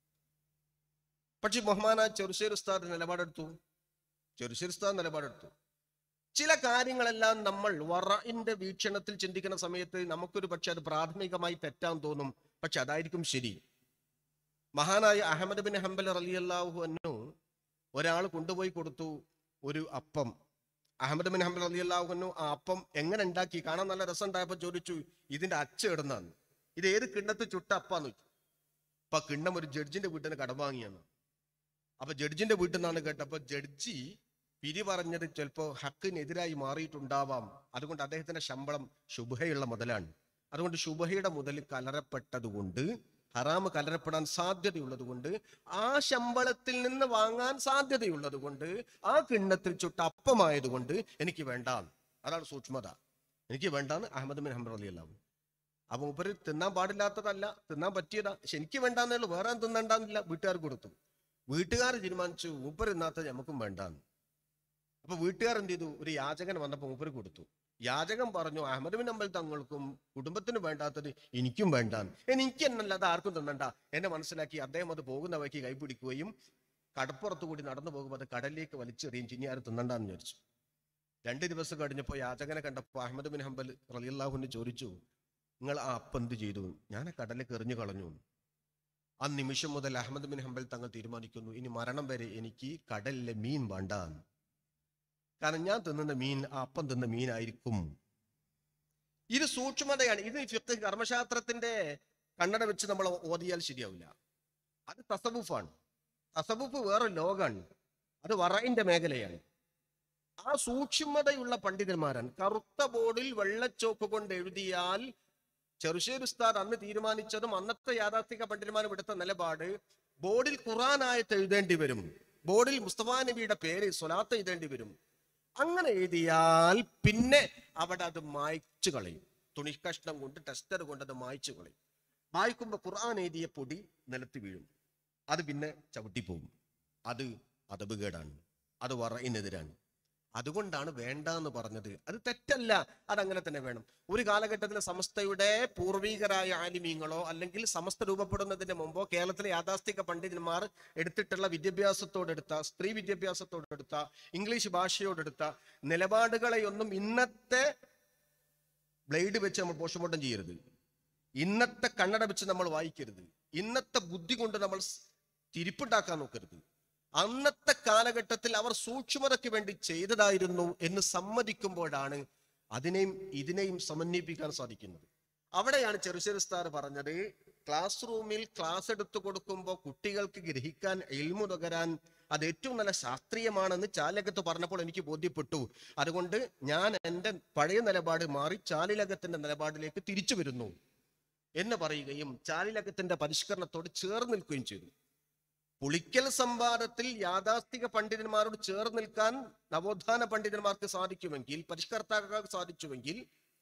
പക്ഷെ ബഹുമാന ചെറുശ്ശേരി ഉസ്താദ് നിലപാടെടുത്തു ചെറുശ്ശേരി ഉസ്താദ് നിലപാടെടുത്തു ചില കാര്യങ്ങളെല്ലാം നമ്മൾ വറഇന്റെ വീക്ഷണത്തിൽ ചിന്തിക്കുന്ന സമയത്ത് നമുക്കൊരു പക്ഷെ അത് പ്രാഥമികമായി തെറ്റാൻ തോന്നും പക്ഷെ അതായിരിക്കും ശരി മഹാനായ അഹമ്മദ് ബിൻ ഹംബൽ റലിയല്ലാഹു അന്നു ഒരാൾ കൊണ്ടുപോയി കൊടുത്തു ഒരു അപ്പം അഹമ്മദ് ബിൻ ഹംബൽ റലിയല്ലാഹു അന്നു ആ അപ്പം എങ്ങനെ ഉണ്ടാക്കി കാണാൻ നല്ല രസം ഉണ്ടായപ്പോ ചോദിച്ചു ഇതിന്റെ അച്ച ഇടുന്നാണ് ഇത് ഏത് കിണ്ണത്ത് ചുട്ട അപ്പാന്ന് ചോദിച്ചു അപ്പൊ ആ കിണ്ണം ഒരു ജഡ്ജിന്റെ വീട്ടിൽ നിന്ന് കടം വാങ്ങിയാണ് അപ്പൊ ജഡ്ജിന്റെ വീട്ടിൽ നിന്നാണ് കേട്ടപ്പോ ജഡ്ജി പിരി പറഞ്ഞത് ചിലപ്പോ ഹക്കിനെതിരായി മാറിയിട്ടുണ്ടാവാം അതുകൊണ്ട് അദ്ദേഹത്തിന്റെ ശമ്പളം ശുഭയുള്ള മുതലാണ് അതുകൊണ്ട് ശുഭയുടെ മുതൽ കലരപ്പെട്ടതുകൊണ്ട് ഹറാമ് കലരപ്പെടാൻ സാധ്യതയുള്ളത് കൊണ്ട് ആ ശമ്പളത്തിൽ നിന്ന് വാങ്ങാൻ സാധ്യതയുള്ളത് കൊണ്ട് ആ കിണ്ണത്തിൽ ചുട്ട അപ്പമായതുകൊണ്ട് എനിക്ക് വേണ്ട അതാണ് സൂക്ഷ്മത എനിക്ക് വേണ്ടാന്ന് അഹമ്മദ് ബിൻ ഹംബർ അലി അല്ലാവും അപ്പൊ ഉപരി തിന്നാൻ പാടില്ലാത്തതല്ല തിന്നാൻ പറ്റിയതാ പക്ഷെ എനിക്ക് വേണ്ടാന്നേ ഉള്ളൂ വേറെ തിന്നണ്ടാന്നില്ല വീട്ടുകാർ കൊടുത്തു വീട്ടുകാർ തീരുമാനിച്ചു മൂപ്പർ തിന്നാത്ത നമുക്കും വേണ്ടാന്ന് അപ്പൊ വീട്ടുകാർ എന്ത് ചെയ്തു ഒരു യാചകൻ വന്നപ്പോ മൂപ്പർ കൊടുത്തു യാചകൻ പറഞ്ഞു അഹമ്മദ് ബിൻ അമ്പൽ തങ്ങൾക്കും കുടുംബത്തിന് വേണ്ടാത്തത് എനിക്കും വേണ്ടാന്ന് എനിക്ക് എന്നല്ല അത് ആർക്കും തിന്നണ്ട എന്നെ മനസ്സിലാക്കി അദ്ദേഹം അത് പോകുന്ന വഴിക്ക് കൈപിടിക്കുകയും കടപ്പുറത്ത് കൂടി നടന്നു പോകുമ്പോൾ അത് കടലിലേക്ക് വലിച്ചെറിയും ഇനി ആരും തിന്നണ്ടാന്ന് വിചാരിച്ചു രണ്ട് ദിവസം കഴിഞ്ഞപ്പോൾ യാചകനെ കണ്ടപ്പോൾ അഹമ്മദ് ബിൻ ഹംബൽ റലിയല്ലാഹുവിനെ ചോദിച്ചു നിങ്ങൾ ആ അപ്പം എന്ത് ചെയ്തു ഞാൻ ആ കടലിലേക്ക് എറിഞ്ഞു കളഞ്ഞു ആ നിമിഷം മുതൽ അഹമ്മദ് ബിൻ ഹംബൽ തങ്ങൾ തീരുമാനിക്കുന്നു ഇനി മരണം വരെ എനിക്ക് കടലിലെ മീൻ വേണ്ട കാരണം ഞാൻ തിന്നുന്ന മീൻ ആ അപ്പം തിന്ന മീനായിരിക്കും ഇത് സൂക്ഷ്മതയാണ് ഇത് ഫിഖ് കർമ്മശാസ്ത്രത്തിന്റെ കണ്ണട വെച്ച് നമ്മൾ ഓതിയാൽ ശരിയാവില്ല അത് തസവുഫാണ് തസവുഫ് വേറെ ലോകാണ് അത് വറയിന്റെ മേഖലയാണ് ആ സൂക്ഷ്മതയുള്ള പണ്ഡിതന്മാരാണ് കറുത്ത ബോർഡിൽ വെള്ളച്ചോക്ക് കൊണ്ട് എഴുതിയാൽ ചെറുശ്ശേരി ഉസ്താദ് അന്ന് തീരുമാനിച്ചതും അന്നത്തെ യാഥാർത്ഥിക പണ്ഡിതന്മാരും എടുത്ത നിലപാട് ബോർഡിൽ ഖുറാനായത്ത് എഴുതേണ്ടി വരും ബോർഡിൽ മുസ്തഫാ നബിയുടെ പേര് സ്വലാത്ത് എഴുതേണ്ടി വരും അങ്ങനെ എഴുതിയാൽ പിന്നെ അവിടെ അത് മായ്ച്ചു കളയും തുണി കഷ്ണം കൊണ്ട് ടെസ്റ്റർ കൊണ്ട് അത് മായ്ച്ചു കളയും മായ്ക്കുമ്പോൾ ഖുർആൻ എഴുതിയ പൊടി നിലത്ത് വീഴും അത് പിന്നെ ചവിട്ടിപ്പോകും അത് അതബുകേടാണ് അത് വറയിനെതിരാണ് അതുകൊണ്ടാണ് വേണ്ട എന്ന് പറഞ്ഞത് അത് തെറ്റല്ല അതങ്ങനെ തന്നെ വേണം ഒരു കാലഘട്ടത്തിൽ സമസ്തയുടെ പൂർവികരായ ആലിമീങ്ങളോ അല്ലെങ്കിൽ സമസ്ത രൂപപ്പെടുന്നതിന് മുമ്പോ കേരളത്തിലെ യാഥാസ്ഥിക പണ്ഡിതന്മാർ എടുത്തിട്ടുള്ള വിദ്യാഭ്യാസത്തോടെടുത്ത സ്ത്രീ വിദ്യാഭ്യാസത്തോടെടുത്ത ഇംഗ്ലീഷ് ഭാഷയോടെടുത്ത നിലപാടുകളെയൊന്നും ഇന്നത്തെ ബ്ലേഡ് വെച്ച് നമ്മൾ പോസ്റ്റ്മോർട്ടം ചെയ്യരുത് ഇന്നത്തെ കണ്ണട വെച്ച് നമ്മൾ വായിക്കരുത് ഇന്നത്തെ ബുദ്ധി കൊണ്ട് നമ്മൾ സ് തിരിപ്പുണ്ടാക്കാൻ നോക്കരുത് അന്നത്തെ കാലഘട്ടത്തിൽ അവർ സൂക്ഷ്മതയ്ക്ക് വേണ്ടി ചെയ്തതായിരുന്നു എന്ന് സമ്മതിക്കുമ്പോഴാണ് അതിനെയും ഇതിനെയും സമന്വയിപ്പിക്കാൻ സാധിക്കുന്നത് അവിടെയാണ് ചെറുശ്ശേരി സ്ഥാർ പറഞ്ഞത് ക്ലാസ് റൂമിൽ ക്ലാസ് എടുത്തു കൊടുക്കുമ്പോൾ കുട്ടികൾക്ക് ഗ്രഹിക്കാൻ എൽമു നുകരാൻ അത് ഏറ്റവും നല്ല ശാസ്ത്രീയമാണെന്ന് ചാലകത്ത് പറഞ്ഞപ്പോൾ എനിക്ക് ബോധ്യപ്പെട്ടു അതുകൊണ്ട് ഞാൻ എൻ്റെ പഴയ നിലപാട് മാറി ചാലിലകത്തിന്റെ നിലപാടിലേക്ക് തിരിച്ചു വരുന്നു എന്ന് പറയുകയും ചാലിലകത്തിന്റെ പരിഷ്കരണത്തോട് ചേർന്ന് നിൽക്കുകയും ചെയ്തു പുളിക്കൽ സംവാദത്തിൽ യാഥാസ്ഥിക പണ്ഡിതന്മാരോട് ചേർന്ന് നിൽക്കാൻ നവോത്ഥാന പണ്ഡിതന്മാർക്ക് സാധിക്കുമെങ്കിൽ പരിഷ്കർത്താക്കൾക്ക് സാധിച്ചുവെങ്കിൽ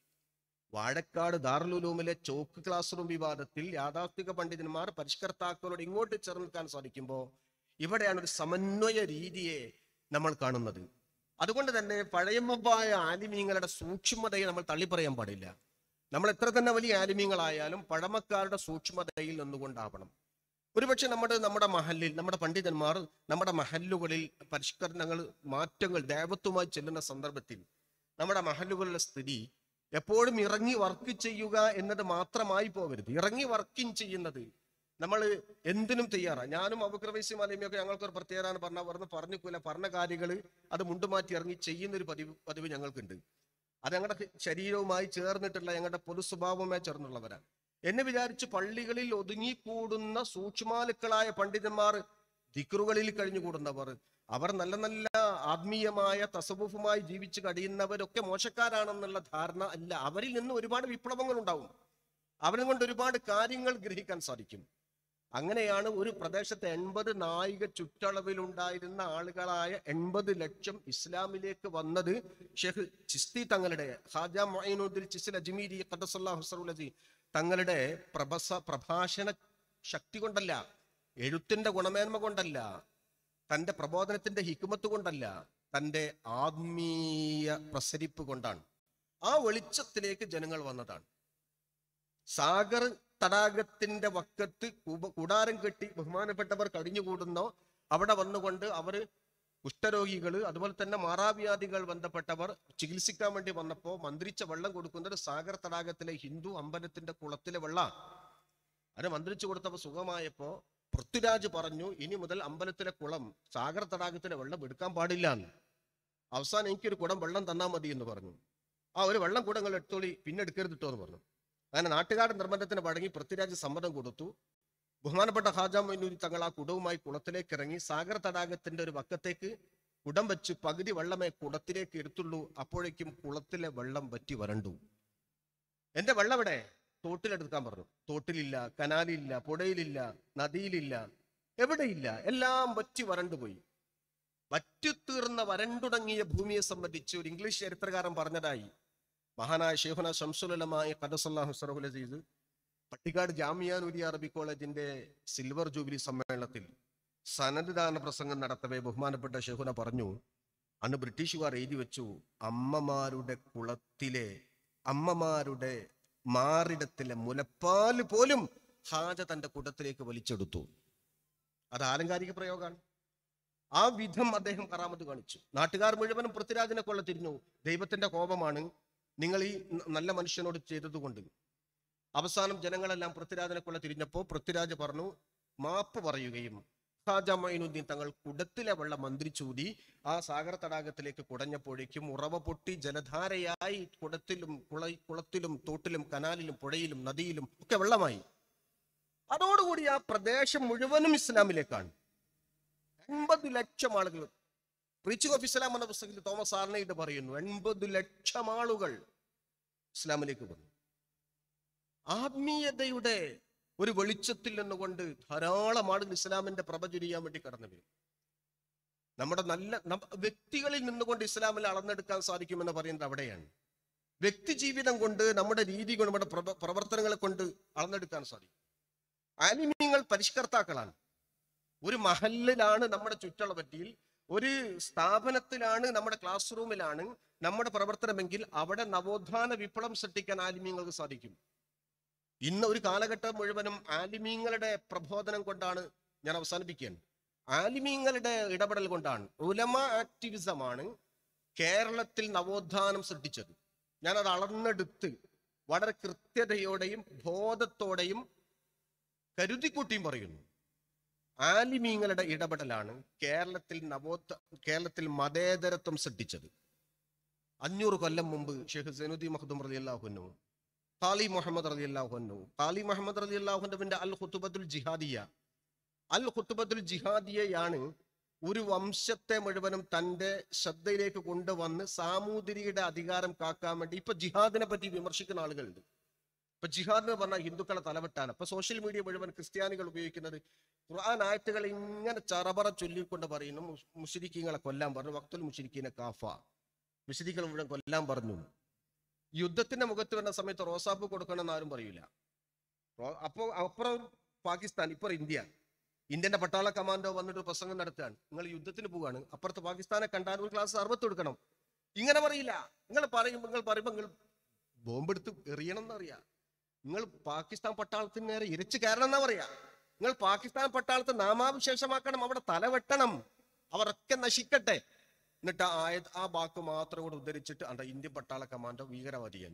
വാഴക്കാട് ദാറുലുലൂമിലെ ചോക്ക് ക്ലാസ് റൂം വിവാദത്തിൽ യാഥാസ്ഥിക പണ്ഡിതന്മാർ പരിഷ്കർത്താക്കളോട് ഇങ്ങോട്ട് ചേർന്ന് നിൽക്കാൻ സാധിക്കുമ്പോൾ ഇവിടെയാണ് ഒരു സമന്വയ രീതിയെ നമ്മൾ കാണുന്നത് അതുകൊണ്ട് തന്നെ പഴയമ്പായ ആലിമീങ്ങളുടെ സൂക്ഷ്മതയെ നമ്മൾ തള്ളിപ്പറയാൻ പാടില്ല നമ്മൾ എത്ര തന്നെ വലിയ ആലിമീങ്ങളായാലും പഴമക്കാരുടെ സൂക്ഷ്മതയിൽ നിന്നുകൊണ്ടാവണം ഒരുപക്ഷെ നമ്മുടെ നമ്മുടെ മഹലിൽ നമ്മുടെ പണ്ഡിതന്മാർ നമ്മുടെ മഹല്ലുകളിൽ പരിഷ്കരണങ്ങൾ മാറ്റങ്ങൾ ദേവത്വമായി ചെല്ലുന്ന സന്ദർഭത്തിൽ നമ്മുടെ മഹല്ലുകളിലെ സ്ഥിതി എപ്പോഴും ഇറങ്ങി വർക്ക് ചെയ്യുക എന്നത് മാത്രമായി പോകരുത് ഇറങ്ങി വർക്കിംഗ് ചെയ്യുന്നത് നമ്മൾ എന്തിനും തയ്യാറാണ് ഞാനും അബുക്രവൈസി മലയുമൊക്കെ ഞങ്ങൾക്ക് ഒരു പ്രത്യേകത പറഞ്ഞ പറഞ്ഞ് പറഞ്ഞിക്കൂല പറഞ്ഞ കാര്യങ്ങൾ അത് മുണ്ടുമാറ്റി ഇറങ്ങി ചെയ്യുന്ന ഒരു പതിവ് പതിവ് ഞങ്ങൾക്കുണ്ട് അത് ഞങ്ങളുടെ ശരീരവുമായി ചേർന്നിട്ടുള്ള ഞങ്ങളുടെ പൊതു സ്വഭാവവുമായി ചേർന്നുള്ളവരാണ് എന്നെ വിചാരിച്ച് പള്ളികളിൽ ഒതുങ്ങിക്കൂടുന്ന സൂക്ഷ്മാലുക്കളായ പണ്ഡിതന്മാർ ദിക്റുകളിൽ കഴിഞ്ഞുകൂടുന്നവർ അവർ നല്ല നല്ല ആത്മീയമായ തസവുഫുമായി ജീവിച്ച് കഴിയുന്നവരൊക്കെ മോശക്കാരാണെന്നുള്ള ധാരണ അല്ല അവരിൽ നിന്ന് ഒരുപാട് വിപ്ലവങ്ങൾ ഉണ്ടാവും അവരെ കൊണ്ട് ഒരുപാട് കാര്യങ്ങൾ ഗ്രഹിക്കാൻ സാധിക്കും അങ്ങനെയാണ് ഒരു പ്രദേശത്തെ എൺപത് നായിക ചുറ്റളവിലുണ്ടായിരുന്ന ആളുകളായ എൺപത് ലക്ഷം ഇസ്ലാമിലേക്ക് വന്നത് ഷെയ്ഖ് ചിസ്തി തങ്ങളുടെ ഹാജ മൊയ്നുദ്ദീൻ ചിസ്ൽ അജ്മീരി ഖദ്ദസല്ലാഹു ഹുസറുൽ തങ്ങളുടെ പ്രഭസ പ്രഭാഷണ ശക്തി കൊണ്ടല്ല എഴുത്തിന്റെ ഗുണമേന്മ കൊണ്ടല്ല തന്റെ പ്രബോധനത്തിന്റെ ഹിക്കുമത്ത് കൊണ്ടല്ല തന്റെ ആത്മീയ പ്രസരിപ്പ് കൊണ്ടാണ് ആ വെളിച്ചത്തിലേക്ക് ജനങ്ങൾ വന്നതാണ് സാഗർ തടാകത്തിന്റെ വക്കത്ത് കുബ- കൂടാരം കെട്ടി ബഹുമാനപ്പെട്ടവർ കഴിഞ്ഞുകൂടുന്നോ അവിടെ വന്നുകൊണ്ട് അവര് കുഷ്ഠരോഗികൾ അതുപോലെ തന്നെ മാറാവ്യാധികൾ ബന്ധപ്പെട്ടവർ ചികിത്സിക്കാൻ വേണ്ടി വന്നപ്പോൾ മന്ത്രിച്ച വെള്ളം കൊടുക്കുന്നത് സാഗർ തടാകത്തിലെ ഹിന്ദു അമ്പലത്തിന്റെ കുളത്തിലെ വെള്ളം അത് മന്ത്രിച്ചു കൊടുത്തപ്പോൾ സുഖമായപ്പോ പൃഥ്വിരാജ് പറഞ്ഞു ഇനി മുതൽ അമ്പലത്തിലെ കുളം സാഗർ തടാകത്തിലെ വെള്ളം എടുക്കാൻ പാടില്ല എന്ന് അവസാനം എനിക്കൊരു കുടം വെള്ളം തന്നാൽ മതി എന്ന് പറഞ്ഞു ആ ഒരു വെള്ളം കുടങ്ങൾ എടുത്തോളി പിന്നെ എടുക്കരുത് കേട്ടോ എന്ന് പറഞ്ഞു അങ്ങനെ നാട്ടുകാരുടെ നിർബന്ധത്തിന് വഴങ്ങി പൃഥ്വിരാജ് സമ്മതം കൊടുത്തു ബഹുമാനപ്പെട്ട ഹാജാ മൈനൂരി തങ്ങൾ ആ കുടവുമായി കുളത്തിലേക്ക് ഇറങ്ങി സാഗർ തടാകത്തിന്റെ ഒരു വക്കത്തേക്ക് കുടം വെച്ച് പകുതി വെള്ളമേ കുടത്തിലേക്ക് എടുത്തുള്ളൂ അപ്പോഴേക്കും കുളത്തിലെ വെള്ളം വറ്റി വരണ്ടു എന്റെ വെള്ളം എവിടെ തോട്ടിലെടുക്കാൻ പറഞ്ഞു തോട്ടിലില്ല കനാലില്ല പുഴയിലില്ല നദിയിലില്ല എവിടെയില്ല എല്ലാം വറ്റി വരണ്ടുപോയി വറ്റിത്തീർന്ന വരണ്ടുടങ്ങിയ ഭൂമിയെ സംബന്ധിച്ച് ഒരു ഇംഗ്ലീഷ് ചരിത്രകാരൻ പറഞ്ഞതായി മഹാനായ ഷെയ്ഖുന ഷംസുലമായി ഖദസല്ലാഹു സറഹുൽ അസീസ് പട്ടിക്കാട് ജാമിയാനുരി അറബി കോളേജിന്റെ സിൽവർ ജൂബിലി സമ്മേളനത്തിൽ സനദ്ദാന പ്രസംഗം നടത്തവേ ബഹുമാനപ്പെട്ട ഷെയ്ഖുന പറഞ്ഞു അന്ന് ബ്രിട്ടീഷുകാർ എഴുതി വെച്ചു അമ്മമാരുടെ കുളത്തിലെ അമ്മമാരുടെ മാറിടത്തിലെ മുലപ്പാല് പോലും ഹാജ തന്റെ കുടത്തിലേക്ക് വലിച്ചെടുത്തു അത് ആലങ്കാരിക പ്രയോഗമാണ് ആ വിധം അദ്ദേഹം കറാമത്ത് കാണിച്ചു നാട്ടുകാർ മുഴുവനും പൃഥ്വിരാജിനെ കൊള്ള തിരിഞ്ഞു ദൈവത്തിന്റെ കോപമാണ് നിങ്ങൾ ഈ ന- നല്ല മനുഷ്യനോട് ചെയ്തതുകൊണ്ട് അവസാനം ജനങ്ങളെല്ലാം പൃഥ്വിരാജിനെ കൊള്ള തിരിഞ്ഞപ്പോൾ പൃഥ്വിരാജ് പറഞ്ഞു മാപ്പ് പറയുകയും ഖാജ മൈനുദ്ദീൻ തങ്ങൾ കുടത്തിലെ വെള്ളം മന്ത്രിച്ചൂതി ആ സാഗര തടാകത്തിലേക്ക് കുടഞ്ഞപ്പോഴേക്കും ഉറവ പൊട്ടി ജലധാരയായി കുടത്തിലും കുള കുളത്തിലും തോട്ടിലും കനാലിലും പുഴയിലും നദിയിലും ഒക്കെ വെള്ളമായി അതോടുകൂടി ആ പ്രദേശം മുഴുവനും ഇസ്ലാമിലേക്കാണ് എൺപത് ലക്ഷം ആളുകൾ പ്രീച്ചിങ് ഓഫ് ഇസ്ലാം എന്ന പുസ്തകത്തിൽ തോമസ് ആർണയുടെ പറയുന്നു എൺപത് ലക്ഷം ആളുകൾ ഇസ്ലാമിലേക്ക് വന്നു ആത്മീയതയുടെ ഒരു വെളിച്ചത്തിൽ നിന്നുകൊണ്ട് ധാരാളം ആളുകൾ ഇസ്ലാമിന്റെ പ്രഭ ചുരിയാൻ വേണ്ടി കടന്നു വരും നമ്മുടെ നല്ല നം- വ്യക്തികളിൽ നിന്നുകൊണ്ട് ഇസ്ലാമിൽ അളന്നെടുക്കാൻ സാധിക്കുമെന്ന് പറയുന്നത് അവിടെയാണ് വ്യക്തി ജീവിതം കൊണ്ട് നമ്മുടെ രീതി കൊണ്ട് നമ്മുടെ പ്രവ- പ്രവർത്തനങ്ങളെ കൊണ്ട് അളന്നെടുക്കാൻ സാധിക്കും ആലിമീങ്ങൾ പരിഷ്കർത്താക്കളാണ് ഒരു മഹലിലാണ് നമ്മുടെ ചുറ്റളപറ്റിയിൽ ഒരു സ്ഥാപനത്തിലാണ് നമ്മുടെ ക്ലാസ് റൂമിലാണ് നമ്മുടെ പ്രവർത്തനമെങ്കിൽ അവിടെ നവോത്ഥാന വിപ്ലവം സൃഷ്ടിക്കാൻ ആലിമീങ്ങൾക്ക് സാധിക്കും ഇന്ന് ഒരു കാലഘട്ടം മുഴുവനും ആലിമീങ്ങളുടെ പ്രബോധനം കൊണ്ടാണ് ഞാൻ അവസാനിപ്പിക്കുകയാണ് ആലിമീങ്ങളുടെ ഇടപെടൽ കൊണ്ടാണ് ഉലമ ആക്ടിവിസമാണ് കേരളത്തിൽ നവോത്ഥാനം സൃഷ്ടിച്ചത് ഞാനത് അളന്നെടുത്ത് വളരെ കൃത്യതയോടെയും ബോധത്തോടെയും കരുതിക്കൂട്ടിയും പറയുന്നു ആലിമീങ്ങളുടെ ഇടപെടലാണ് കേരളത്തിൽ നവോത്ഥ കേരളത്തിൽ മതേതരത്വം സൃഷ്ടിച്ചത് അഞ്ഞൂറ് കൊല്ലം മുമ്പ് ഷെയ്ഖ് സൈനുദ്ദീൻ മഖ്ദൂം റലി അള്ളാഹുനു ഖാലി മുഹമ്മദ് റലി അള്ളാഹുനു ഖാലി മുഹമ്മദ് റലി അള്ളാഹുന്റെ അൽ ഖുത്തുബത്തുൽ ജിഹാദിയ അൽ ഖുത്തുബത്തുൽ ജിഹാദിയയാണ് ഒരു വംശത്തെ മുഴുവനും തന്റെ ശ്രദ്ധയിലേക്ക് കൊണ്ടുവന്ന് സാമൂതിരിയുടെ അധികാരം കാക്കാൻ വേണ്ടി ഇപ്പൊ ജിഹാദിനെ പറ്റി വിമർശിക്കുന്ന ആളുകളുണ്ട് ഇപ്പൊ ജിഹാദ് എന്ന് പറഞ്ഞാൽ ഹിന്ദുക്കളെ തലവെട്ടാണ് ഇപ്പൊ സോഷ്യൽ മീഡിയ മുഴുവൻ ക്രിസ്ത്യാനികൾ ഉപയോഗിക്കുന്നത് ഖുർആൻ ആയത്തുകൾ ഇങ്ങനെ ചറപറ ചൊല്ലിക്കൊണ്ട് പറയുന്നു മുസ്- മുശ്രിക്കീങ്ങളെ കൊല്ലാൻ പറഞ്ഞു വക്തുൽ മുഷിരിക്കീനെ കാഫ മുശ്രിക്കുകൾ മുഴുവൻ കൊല്ലാൻ പറഞ്ഞു യുദ്ധത്തിന്റെ മുഖത്ത് വരുന്ന സമയത്ത് റോസാപ്പ് കൊടുക്കണമെന്ന് ആരും പറയൂല റോ- അപ്പോ അപ്പുറം പാകിസ്ഥാൻ ഇപ്പുറം ഇന്ത്യ ഇന്ത്യന്റെ പട്ടാള കമാൻഡോ വന്നിട്ട് പ്രസംഗം നടത്തുകയാണ് നിങ്ങൾ യുദ്ധത്തിന് പോവുകയാണ് അപ്പുറത്ത് പാകിസ്ഥാനെ കണ്ടാൽ ഒരു ക്ലാസ് അറുപത്ത് കൊടുക്കണം ഇങ്ങനെ പറയില്ല നിങ്ങൾ പറയും നിങ്ങൾ പറയുമ്പോൾ നിങ്ങൾ ബോംബെടുത്ത് എറിയണം എന്നറിയാം നിങ്ങൾ പാകിസ്ഥാൻ പട്ടാളത്തിന് നേരെ ഇരച്ചു കയറണം എന്നാ പറയാ നിങ്ങൾ പാകിസ്ഥാൻ പട്ടാളത്തെ നാമാവിശേഷമാക്കണം അവിടെ തല വെട്ടണം അവരൊക്കെ നശിക്കട്ടെ എന്നിട്ട് ആ ആയത് ആ വാക്ക് മാത്രം കൂടെ ഉദ്ധരിച്ചിട്ട് അണ്ട ഇന്ത്യൻ പട്ടാള കമാൻഡോ ഭീകരവാദിയാണ്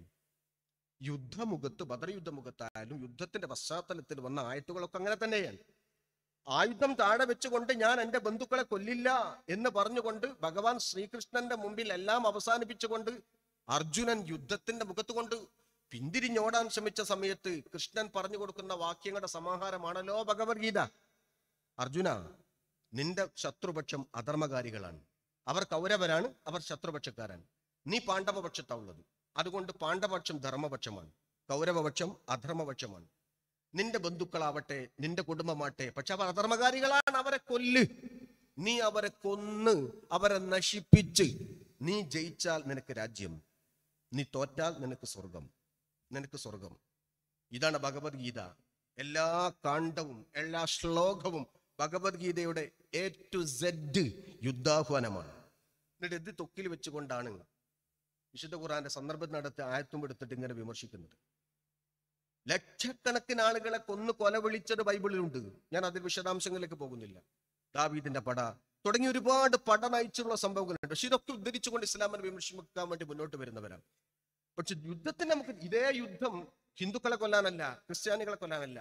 യുദ്ധമുഖത്ത് ബദർ യുദ്ധമുഖത്തായാലും യുദ്ധത്തിന്റെ പശ്ചാത്തലത്തിൽ വന്ന ആയത്തുകളൊക്കെ അങ്ങനെ തന്നെയാണ് ആയുധം താഴെ വെച്ചുകൊണ്ട് ഞാൻ എന്റെ ബന്ധുക്കളെ കൊല്ലില്ല എന്ന് പറഞ്ഞുകൊണ്ട് ഭഗവാൻ ശ്രീകൃഷ്ണന്റെ മുമ്പിൽ എല്ലാം അവസാനിപ്പിച്ചുകൊണ്ട് അർജുനൻ യുദ്ധത്തിന്റെ മുഖത്ത് കൊണ്ട് പിന്തിരിഞ്ഞോടാൻ ശ്രമിച്ച സമയത്ത് കൃഷ്ണൻ പറഞ്ഞു കൊടുക്കുന്ന വാക്യങ്ങളുടെ സമാഹാരമാണല്ലോ ഭഗവത്ഗീത അർജുന നിന്റെ ശത്രുപക്ഷം അധർമ്മകാരികളാണ് അവർ കൗരവരാണ് അവർ ശത്രുപക്ഷക്കാരാണ് നീ പാണ്ഡവപക്ഷത്താ ഉള്ളത് അതുകൊണ്ട് പാണ്ഡവപക്ഷം ധർമ്മപക്ഷമാണ് കൗരവപക്ഷം അധർമ്മപക്ഷമാണ് നിന്റെ ബന്ധുക്കളാവട്ടെ നിന്റെ കുടുംബമാട്ടെ പക്ഷെ അവർ അധർമ്മകാരികളാണ് അവരെ കൊല്ല് നീ അവരെ കൊന്ന് അവരെ നശിപ്പിച്ച് നീ ജയിച്ചാൽ നിനക്ക് രാജ്യം നീ തോറ്റാൽ നിനക്ക് സ്വർഗം നിനക്ക് സ്വർഗം ഇതാണ് ഭഗവത്ഗീത എല്ലാ കാണ്ഡവും എല്ലാ ശ്ലോകവും ഭഗവത്ഗീതയുടെ എ ടു സെഡ് യുദ്ധാഹ്വാനമാണ് എന്നിട്ട് ഇത് തൊക്കിൽ വെച്ചുകൊണ്ടാണ് വിശുദ്ധ ഖുറാന്റെ സന്ദർഭത്തിനടുത്ത് ആയത്തും എടുത്തിട്ട് ഇങ്ങനെ വിമർശിക്കുന്നത് ലക്ഷക്കണക്കിന് ആളുകളെ കൊന്നു കൊല വിളിച്ചത് ബൈബിളിലുണ്ട് ഞാൻ അതിൽ വിശദാംശങ്ങളിലേക്ക് പോകുന്നില്ല ദാവീദിന്റെ പട തുടങ്ങി ഒരുപാട് പട നയിച്ചുള്ള സംഭവങ്ങളുണ്ട് പക്ഷെ ഇതൊക്കെ ഉദ്ധരിച്ചുകൊണ്ട് ഇസ്ലാമിനെ വിമർശിക്കാൻ വേണ്ടി മുന്നോട്ട് വരുന്നവരാണ് പക്ഷെ യുദ്ധത്തിന് നമുക്ക് ഇതേ യുദ്ധം ഹിന്ദുക്കളെ കൊല്ലാനല്ല ക്രിസ്ത്യാനികളെ കൊല്ലാനല്ല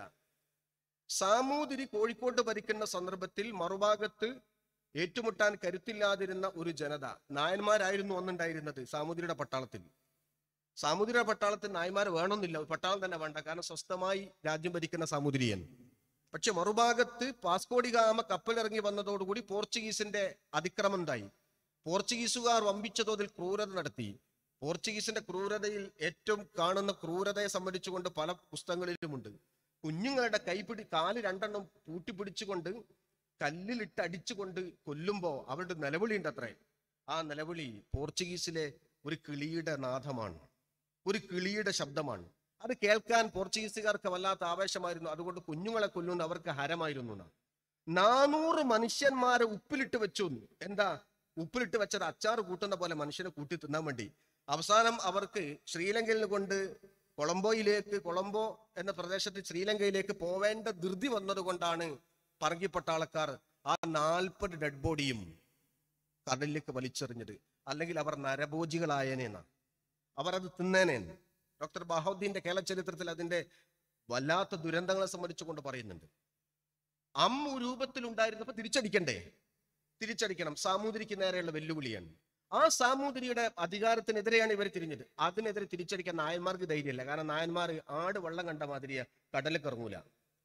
സാമൂതിരി കോഴിക്കോട്ട് ഭരിക്കുന്ന സന്ദർഭത്തിൽ മറുഭാഗത്ത് ഏറ്റുമുട്ടാൻ കരുത്തില്ലാതിരുന്ന ഒരു ജനത നായന്മാരായിരുന്നു അന്നുണ്ടായിരുന്നത് സാമൂതിരിയുടെ പട്ടാളത്തിൽ സാമൂതിരിയുടെ പട്ടാളത്തിൽ നായന്മാർ വേണമെന്നില്ല പട്ടാളം തന്നെ വേണ്ട കാരണം സ്വസ്ഥമായി രാജ്യം ഭരിക്കുന്ന സാമൂതിരിയൻ പക്ഷെ മറുഭാഗത്ത് പാസ്കോഡിഗാമ കപ്പലിറങ്ങി വന്നതോടുകൂടി പോർച്ചുഗീസിന്റെ അതിക്രമം ഉണ്ടായി പോർച്ചുഗീസുകാർ വമ്പിച്ച തോതിൽ ക്രൂരത നടത്തി പോർച്ചുഗീസിന്റെ ക്രൂരതയിൽ ഏറ്റവും കാണുന്ന ക്രൂരതയെ സംബന്ധിച്ചുകൊണ്ട് പല പുസ്തകങ്ങളിലുമുണ്ട് കുഞ്ഞുങ്ങളുടെ കൈപിടി കാല് രണ്ടെണ്ണം പൂട്ടിപ്പിടിച്ചുകൊണ്ട് കല്ലിലിട്ട് അടിച്ചുകൊണ്ട് കൊല്ലുമ്പോ അവരുടെ നിലവിളി ഉണ്ട് അത്രേ ആ നിലവിളി പോർച്ചുഗീസിലെ ഒരു കിളിയുടെ നാദമാണ് ഒരു കിളിയുടെ ശബ്ദമാണ് അത് കേൾക്കാൻ പോർച്ചുഗീസുകാർക്ക് വല്ലാത്ത ആവേശമായിരുന്നു അതുകൊണ്ട് കുഞ്ഞുങ്ങളെ കൊല്ലുന്ന അവർക്ക് ഹരമായിരുന്നു എന്നാ. നാനൂറ് മനുഷ്യന്മാരെ ഉപ്പിലിട്ട് വെച്ചു എന്ന്. എന്താ ഉപ്പിലിട്ട് വെച്ചത് അച്ചാറ് കൂട്ടുന്ന പോലെ മനുഷ്യനെ കൂട്ടി തിന്നാൻ വേണ്ടി അവസാനം അവർക്ക് ശ്രീലങ്കയിൽ കൊണ്ട് കൊളംബോയിലേക്ക് കൊളംബോ എന്ന പ്രദേശത്ത് ശ്രീലങ്കയിലേക്ക് പോവേണ്ട ധൃതി വന്നതുകൊണ്ടാണ് പറങ്കിപ്പട്ടാളക്കാർ ആ നാൽപ്പത് ഡെഡ് ബോഡിയും കടലിലേക്ക് വലിച്ചെറിഞ്ഞത് അല്ലെങ്കിൽ അവർ നരഭോജികളായനെന്നാ അവർ അത് തിന്നേനേന്ന് ഡോക്ടർ ബഹൗദ്ദീന്റെ കേരള ചരിത്രത്തിൽ അതിന്റെ വല്ലാത്ത ദുരന്തങ്ങളെ സംബന്ധിച്ചുകൊണ്ട് പറയുന്നുണ്ട് അമ്മു രൂപത്തിൽ ഉണ്ടായിരുന്നപ്പോ തിരിച്ചടിക്കണ്ടേ തിരിച്ചടിക്കണം സാമൂതിരിക്ക് നേരെയുള്ള വെല്ലുവിളിയാണ് ആ സാമൂതിരിയുടെ അധികാരത്തിനെതിരെയാണ് ഇവർ തിരിഞ്ഞത് അതിനെതിരെ തിരിച്ചടിക്കാൻ നായന്മാർക്ക് ധൈര്യമില്ല കാരണം നായന്മാർ ആട് വെള്ളം കണ്ട മാതിരിയാ കടലിലേക്ക് ഇറങ്ങൂല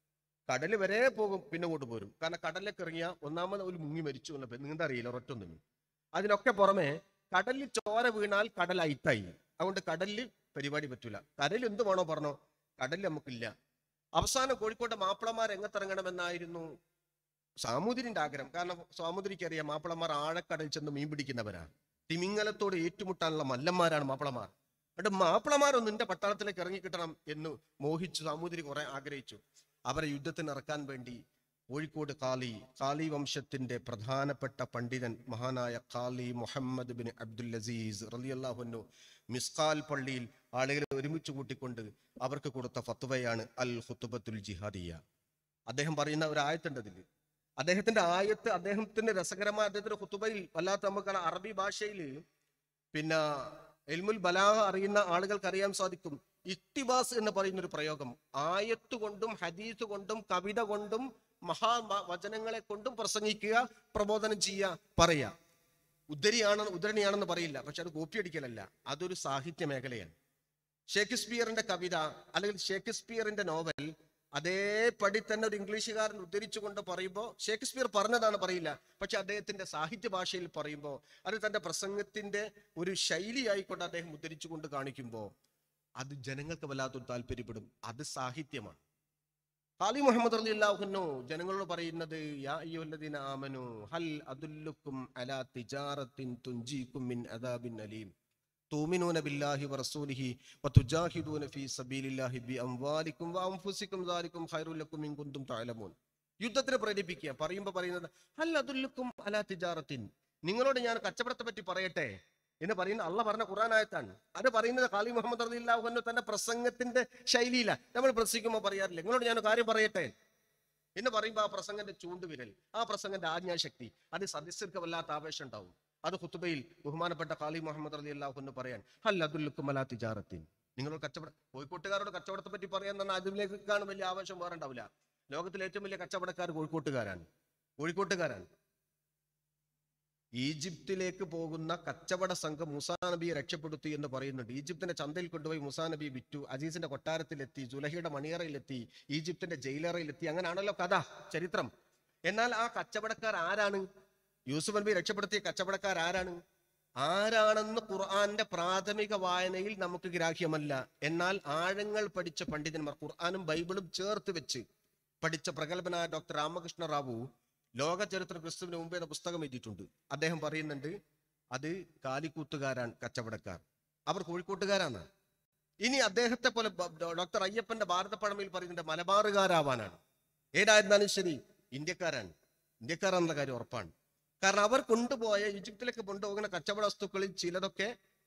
കടൽ വരെ പോകും പിന്നെ ഇങ്ങോട്ട് പോരും കാരണം കടലിലേക്ക് ഇറങ്ങിയ ഒന്നാമത് ഒരു മുങ്ങി മരിച്ചു എന്നപ്പോ നീന്ത അറിയില്ല ഒരൊറ്റൊന്നും അതിനൊക്കെ പുറമെ കടലിൽ ചോര വീണാൽ കടൽ അയിത്തായി അതുകൊണ്ട് കടലിൽ പരിപാടി പറ്റൂല കടലിൽ എന്ത് വേണോ പറഞ്ഞോ കടലിൽ നമുക്കില്ല അവസാനം കോഴിക്കോട്ടെ മാപ്പിളമാർ എങ്ങത്തിറങ്ങണമെന്നായിരുന്നു സാമൂതിരിന്റെ ആഗ്രഹം കാരണം സാമൂതിരിക്ക് അറിയാം മാപ്പിളമാർ ആഴക്കടലിൽ ചെന്ന് മീൻ പിടിക്കുന്നവരാ തിമിങ്ങലത്തോട് ഏറ്റുമുട്ടാനുള്ള മല്ലന്മാരാണ് മാപ്പിളമാർ എന്നിട്ട് മാപ്പിളമാരൊന്നും നിന്റെ പട്ടാളത്തിലേക്ക് ഇറങ്ങി കിട്ടണം എന്ന് മോഹിച്ചു സാമൂതിരി കുറെ ആഗ്രഹിച്ചു അവരെ യുദ്ധത്തിന് ഇറക്കാൻ വേണ്ടി കോഴിക്കോട് കാളി കാളി വംശത്തിന്റെ പ്രധാനപ്പെട്ട പണ്ഡിതൻ മഹാനായ കാളി മുഹമ്മദ് ബിൻ അബ്ദുൽ അസീസ് റലിയല്ലാഹുന്നു മിസ്കാൽ പള്ളിയിൽ ആളുകളെ ഒരുമിച്ച് കൂട്ടിക്കൊണ്ട് അവർക്ക് കൊടുത്ത ഫത്വയാണ് അൽ ഹുത്തുബത്തുൽ ജിഹാദിയ അദ്ദേഹം പറയുന്ന ഒരു ആയത്തുണ്ട് അതിൽ അദ്ദേഹത്തിന്റെ ആയത്ത് അദ്ദേഹത്തിന്റെ രസകരമായ അദ്ദേഹത്തിന്റെ ഹുത്തുബയിൽ വല്ലാത്ത നമുക്ക് അറബി ഭാഷയിൽ പിന്നെ എൽമുൽ ബലാഹ അറിയുന്ന ആളുകൾക്ക് അറിയാൻ സാധിക്കും ഇക്തിബാസ് എന്ന് പറയുന്ന ഒരു പ്രയോഗം ആയത്ത് കൊണ്ടും ഹദീസ് കൊണ്ടും കവിത കൊണ്ടും മഹാ വ- വചനങ്ങളെ കൊണ്ടും പ്രസംഗിക്കുക പ്രബോധനം ചെയ്യുക പറയുക ഉദ്ധരിയാണെന്ന് ഉദ്ധരണിയാണെന്ന് പറയില്ല പക്ഷെ അത് കോപ്പി അടിക്കലല്ല അതൊരു സാഹിത്യ മേഖലയാണ് ഷേക്സ്പിയറിന്റെ കവിത അല്ലെങ്കിൽ ഷേക്സ്പിയറിന്റെ നോവൽ അതേപടി തന്നെ ഒരു ഇംഗ്ലീഷുകാരൻ ഉദ്ധരിച്ചുകൊണ്ട് പറയുമ്പോൾ ഷേക്സ്പിയർ പറഞ്ഞതാണ് പറയില്ല പക്ഷെ അദ്ദേഹത്തിന്റെ സാഹിത്യ ഭാഷയിൽ പറയുമ്പോൾ അത് തന്റെ പ്രസംഗത്തിന്റെ ഒരു ശൈലിയായിക്കൊണ്ട് അദ്ദേഹം ഉദ്ധരിച്ചുകൊണ്ട് കാണിക്കുമ്പോൾ അത് ജനങ്ങൾക്ക് വല്ലാത്തൊരു താല്പര്യപ്പെടും അത് സാഹിത്യമാണ് ഖാലി മുഹമ്മദ് റളിയല്ലാഹുന്നു ജനങ്ങളോട് പറയുന്നത് യാ അയ്യുഹല്ലദീന ആമനു ഹൽ അദുല്ലുക്കും അലാ തിജാറത്തിൻ തുൻജീക്കും മിൻ അദാബിൻ അലീം തൂമിനൂന ബില്ലാഹി വറസൂലിഹി വതുജാഹിദൂന ഫീ സബീലില്ലാഹി ബി അംവാലിക്കും വഅൻഫുസിക്കും ദാലിക്കും ഖൈറുൽ ലക്കും ഇൻ കുന്തും തഅലമൂൻ യുദ്ധത്തിന് പ്രേരിപ്പിക്കുക പറയുമ്പോൾ പറയുന്നത് ഹൽ അദുല്ലുക്കും അലാ തിജാറത്തിൻ നിങ്ങളോട് ഞാൻ കച്ചവടത്തെ പറ്റി പറയട്ടെ എന്ന് പറയുന്ന അള്ള പറഞ്ഞ ഖുറാനായത്താണ് അത് പറയുന്നത് ഖാലി മുഹമ്മദ് റളിയല്ലാഹു തന്റെ പ്രസംഗത്തിന്റെ ശൈലിയില നമ്മൾ പ്രസംഗിക്കുമ്പോൾ പറയാറില്ല നിങ്ങളോട് ഞാൻ ഒരു കാര്യം പറയട്ടെ എന്ന് പറയുമ്പോൾ ആ പ്രസംഗന്റെ ചൂണ്ടുവിരൽ ആ പ്രസംഗന്റെ ആജ്ഞാശക്തി അത് സദസ്യർക്ക് വല്ലാത്ത ആവേശം ഉണ്ടാവും അത് ഹുത്തുബയിൽ ബഹുമാനപ്പെട്ട ഖാലി മുഹമ്മദ് റലി അള്ളാഹു പറയാൻ ഹൽ അതുല്ലുക്കും അലാ തിജാറത്തിൻ നിങ്ങളോട് കച്ചവടം കോഴിക്കോട്ടുകാരോട് കച്ചവടത്തെ പറ്റി പറയാൻ തന്നെ അതിലേക്ക് കാണും വലിയ ആവേശം വേറെ ഉണ്ടാവില്ല ലോകത്തിലെ ഏറ്റവും വലിയ കച്ചവടക്കാർ കോഴിക്കോട്ടുകാരാണ് കോഴിക്കോട്ടുകാരാണ് ഈജിപ്തിലേക്ക് പോകുന്ന കച്ചവട സംഘം മുസാ നബിയെ രക്ഷപ്പെടുത്തി എന്ന് പറയുന്നുണ്ട് ഈജിപ്തിന്റെ ചന്തയിൽ കൊണ്ടുപോയി മുസാ നബി വിറ്റു അസീസിന്റെ കൊട്ടാരത്തിലെത്തി ജുലഹിയുടെ മണിയറയിലെത്തി ഈജിപ്തിന്റെ ജയിലറയിലെത്തി അങ്ങനെയാണല്ലോ കഥ ചരിത്രം എന്നാൽ ആ കച്ചവടക്കാർ ആരാണ് യൂസുഫ് നബി രക്ഷപ്പെടുത്തിയ കച്ചവടക്കാർ ആരാണ് ആരാണെന്ന് ഖുർആന്റെ പ്രാഥമിക വായനയിൽ നമുക്ക് ഗ്രാഹ്യമല്ല എന്നാൽ ആഴങ്ങൾ പഠിച്ച പണ്ഡിതന്മാർ ഖുർആനും ബൈബിളും ചേർത്ത് വെച്ച് പഠിച്ച പ്രഗത്ഭനായ ഡോക്ടർ രാമകൃഷ്ണ റാവു ലോക ചരിത്ര ക്രിസ്തുവിന് മുമ്പേ എന്ന പുസ്തകം എഴുതിയിട്ടുണ്ട് അദ്ദേഹം പറയുന്നുണ്ട് അത് കാലിക്കൂത്തുകാരാണ് കച്ചവടക്കാർ അവർ കോഴിക്കോട്ടുകാരാണ് ഇനി അദ്ദേഹത്തെ പോലെ ബ- ഡോക്ടർ അയ്യപ്പന്റെ ഭാരതപ്പഴമയിൽ പറയുന്നുണ്ട് മലബാറുകാരാവാനാണ് ഏതായിരുന്നാലും ശരി ഇന്ത്യക്കാരാണ് ഇന്ത്യക്കാരാണെന്നുള്ള കാര്യം ഉറപ്പാണ് കാരണം അവർ കൊണ്ടുപോയ ഈജിപ്തിലേക്ക് കൊണ്ടുപോകുന്ന കച്ചവട വസ്തുക്കളിൽ ചിലതൊക്കെ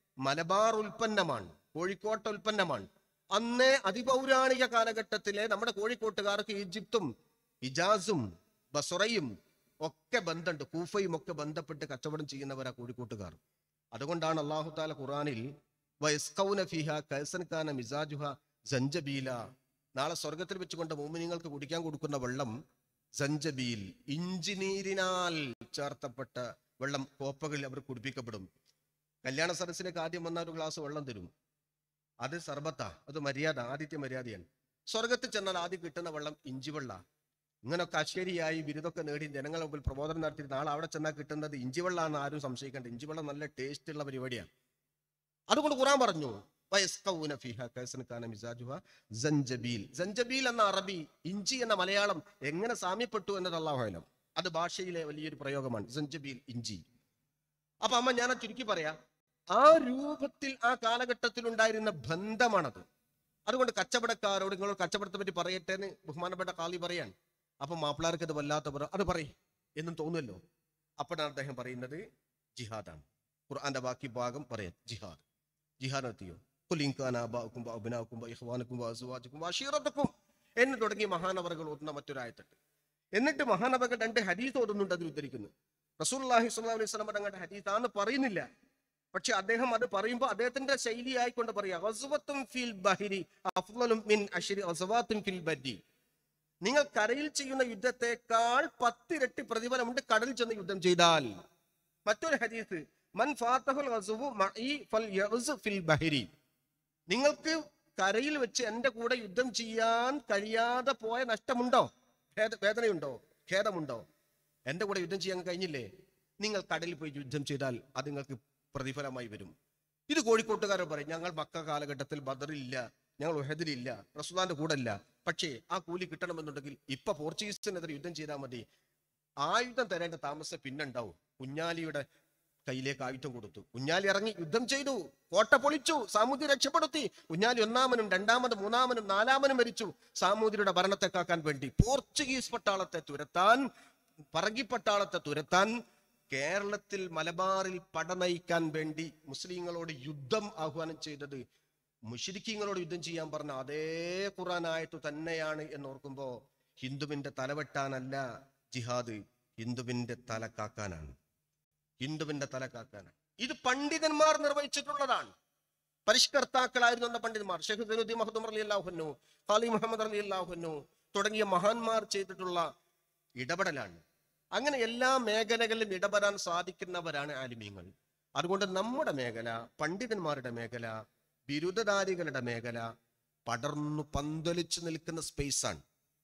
മലബാർ ഉൽപ്പന്നമാണ് കോഴിക്കോട്ടെ ഉൽപ്പന്നമാണ് അന്നേ അതിപൗരാണിക കാലഘട്ടത്തിലെ നമ്മുടെ കോഴിക്കോട്ടുകാർക്ക് ഈജിപ്തും ഇജാസും ബസുറയും ഒക്കെ ബന്ധമുണ്ട് കൂഫയും ഒക്കെ ബന്ധപ്പെട്ട് കച്ചവടം ചെയ്യുന്നവരാ കോഴിക്കോട്ടുകാർ അതുകൊണ്ടാണ് അള്ളാഹു താല ഖുറാനിൽ വയസ്കൗന ഫിഹ കൈസൻ കാന മിസാജുഹ സഞ്ചബീല നാളെ സ്വർഗത്തിൽ വെച്ചുകൊണ്ട് മോമിനിങ്ങൾക്ക് കുടിക്കാൻ കൊടുക്കുന്ന വെള്ളം സഞ്ചബീൽ ഇഞ്ചിനീരിനാൽ ചേർത്തപ്പെട്ട വെള്ളം കോപ്പകളിൽ അവർ കുടിപ്പിക്കപ്പെടും കല്യാണ സദസ്സിലേക്ക് ആദ്യം വന്ന ഒരു ഗ്ലാസ് വെള്ളം തരും അത് സർബത്താ അത് മര്യാദ ആദിത്യ മര്യാദയാണ് സ്വർഗത്തിൽ ചെന്നാൽ ആദ്യം കിട്ടുന്ന വെള്ളം ഇഞ്ചി വെള്ള ഇങ്ങനൊക്കെ അശ്വരിയായി ബിരുദമൊക്കെ നേടി ജനങ്ങളെ മുമ്പിൽ പ്രബോധനം നടത്തി നാളെ അവിടെ ചെന്നാൽ കിട്ടുന്നത് ഇഞ്ചി വെള്ളമാണെന്ന് ആരും സംശയിക്കേണ്ട ഇഞ്ചി വെള്ളം നല്ല ടേസ്റ്റ് ഉള്ള പരിപാടിയാണ് അതുകൊണ്ട് ഖുറാൻ പറഞ്ഞു വയസ്കൗന ഫിഹ കൈസൻ കാന മിസാജുഹ സഞ്ചബീൽ സഞ്ചബീൽ എന്ന അറബി ഇഞ്ചി എന്ന മലയാളം എങ്ങനെ സാമ്യപ്പെട്ടു എന്നത് അള്ളാഹുലം അത് ഭാഷയിലെ വലിയൊരു പ്രയോഗമാണ് സഞ്ചബീൽ ഇഞ്ചി അപ്പൊ അമ്മ ഞാൻ ചുരുക്കി പറയാം ആ രൂപത്തിൽ ആ കാലഘട്ടത്തിൽ ഉണ്ടായിരുന്ന ബന്ധമാണത് അതുകൊണ്ട് കച്ചവടക്കാരോട് നിങ്ങൾ കച്ചവടത്തെ പറ്റി പറയട്ടെ എന്ന് ബഹുമാനപ്പെട്ട കാളി പറയാൻ അപ്പൊ മാപ്പിളാർക്ക് അത് വല്ലാത്ത പറ അത് പറയും എന്നും തോന്നുമല്ലോ അപ്പോഴാണ് അദ്ദേഹം പറയുന്നത് ജിഹാദാണ് ഖുർആന്റെ ബാക്കി ഭാഗം പറയാം ജിഹാദ് ജിഹാദ് എത്തിയോ കുലിങ്കാനാബാക്കും അഭിനാക്കും ഇഹ്വാനക്കും അസുവാജുക്കും അഷീറത്തക്കും എന്ന് തുടങ്ങി മഹാനവറുകൾ ഓതുന്ന മറ്റൊരായത്തുണ്ട് എന്നിട്ട് മഹാനവകൾ രണ്ട് ഹദീസ് ഓതുന്നുണ്ട് അതിൽ ഉദ്ധരിക്കുന്നു റസൂലുള്ളാഹി സ്വല്ലല്ലാഹു അലൈഹി വസല്ലം തങ്ങളുടെ ഹദീസാന്ന് പറയുന്നില്ല പക്ഷെ അദ്ദേഹം അത് പറയുമ്പോൾ അദ്ദേഹത്തിന്റെ ശൈലി ആയിക്കൊണ്ട് പറയാ "ഗസ്വത്തും ഫിൽ ബഹരി അഫ്ളലും മിൻ അശ്രി ഗസ്വാത്തും ഫിൽ ബരി നിങ്ങൾ കരയിൽ ചെയ്യുന്ന യുദ്ധത്തെക്കാൾ പത്തിരട്ടി പ്രതിഫലമുണ്ട് കടലിൽ ചെന്ന് യുദ്ധം ചെയ്താൽ മറ്റൊരു ഹദീസ് മൻ ഫാത്തഹുൽ ഗസ്വു മഈ ഫൽ യഗ്സ് ഫിൽ ബഹരി നിങ്ങൾക്ക് കരയിൽ വെച്ച് എന്റെ കൂടെ യുദ്ധം ചെയ്യാൻ കഴിയാതെ പോയ നഷ്ടമുണ്ടോ ഭേദ- വേദനയുണ്ടോ ഖേദമുണ്ടോ എന്റെ കൂടെ യുദ്ധം ചെയ്യാൻ കഴിഞ്ഞില്ലേ നിങ്ങൾ കടലിൽ പോയി യുദ്ധം ചെയ്താൽ അത് നിങ്ങൾക്ക് പ്രതിഫലമായി വരും ഇത് കോഴിക്കോട്ടുകാരൻ പറയും ഞങ്ങൾ മക്ക കാലഘട്ടത്തിൽ ബദറിലില്ല ഞങ്ങൾ ഉഹദിലില്ല റസുദാന്റെ കൂടെ ഇല്ല പക്ഷേ ആ കൂലി കിട്ടണമെന്നുണ്ടെങ്കിൽ ഇപ്പൊ പോർച്ചുഗീസിനെതിരെ യുദ്ധം ചെയ്താൽ മതി ആയുധം തരേണ്ട താമസം പിന്നുണ്ടാവും കുഞ്ഞാലിയുടെ കയ്യിലേക്ക് ആയുധം കൊടുത്തു കുഞ്ഞാലി ഇറങ്ങി യുദ്ധം ചെയ്തു കോട്ട പൊളിച്ചു സാമൂതിരി രക്ഷപ്പെടുത്തി കുഞ്ഞാലി ഒന്നാമനും രണ്ടാമനും മൂന്നാമനും നാലാമനും മരിച്ചു സാമൂതിരിയുടെ ഭരണത്തെ കാക്കാൻ വേണ്ടി പോർച്ചുഗീസ് പട്ടാളത്തെ തുരത്താൻ പറങ്കി പട്ടാളത്തെ തുരത്താൻ കേരളത്തിൽ മലബാറിൽ പട നയിക്കാൻ വേണ്ടി മുസ്ലിങ്ങളോട് യുദ്ധം ആഹ്വാനം ചെയ്തത് മുഷിരിക്കീങ്ങളോട് യുദ്ധം ചെയ്യാൻ പറഞ്ഞ അതേ ഖുറാനായത്തു തന്നെയാണ് എന്ന് ഓർക്കുമ്പോ ഹിന്ദുവിന്റെ തലവെട്ടാനല്ല ജിഹാദ് ഹിന്ദുവിന്റെ തല കാക്കാനാണ് ഹിന്ദുവിന്റെ തല കാക്കാനാണ് ഇത് പണ്ഡിതന്മാർ നിർവഹിച്ചിട്ടുള്ളതാണ് പരിഷ്കർത്താക്കളായിരുന്നു എന്ന പണ്ഡിതന്മാർ ഷെഖ് സൈനുദ്ദീൻ മഹദൂം അലി അള്ളാഹുന്നു ഖാലി മുഹമ്മദ് അലി അള്ളാഹുന്നു തുടങ്ങിയ മഹാന്മാർ ചെയ്തിട്ടുള്ള ഇടപെടലാണ് അങ്ങനെ എല്ലാ മേഖലകളിലും ഇടപെടാൻ സാധിക്കുന്നവരാണ് ആലിമീങ്ങൾ അതുകൊണ്ട് നമ്മുടെ മേഖല പണ്ഡിതന്മാരുടെ മേഖല ബിരുദധാരികളുടെ മേഖല പടർന്നു പന്തലിച്ചു നിൽക്കുന്ന സ്പേസാണ്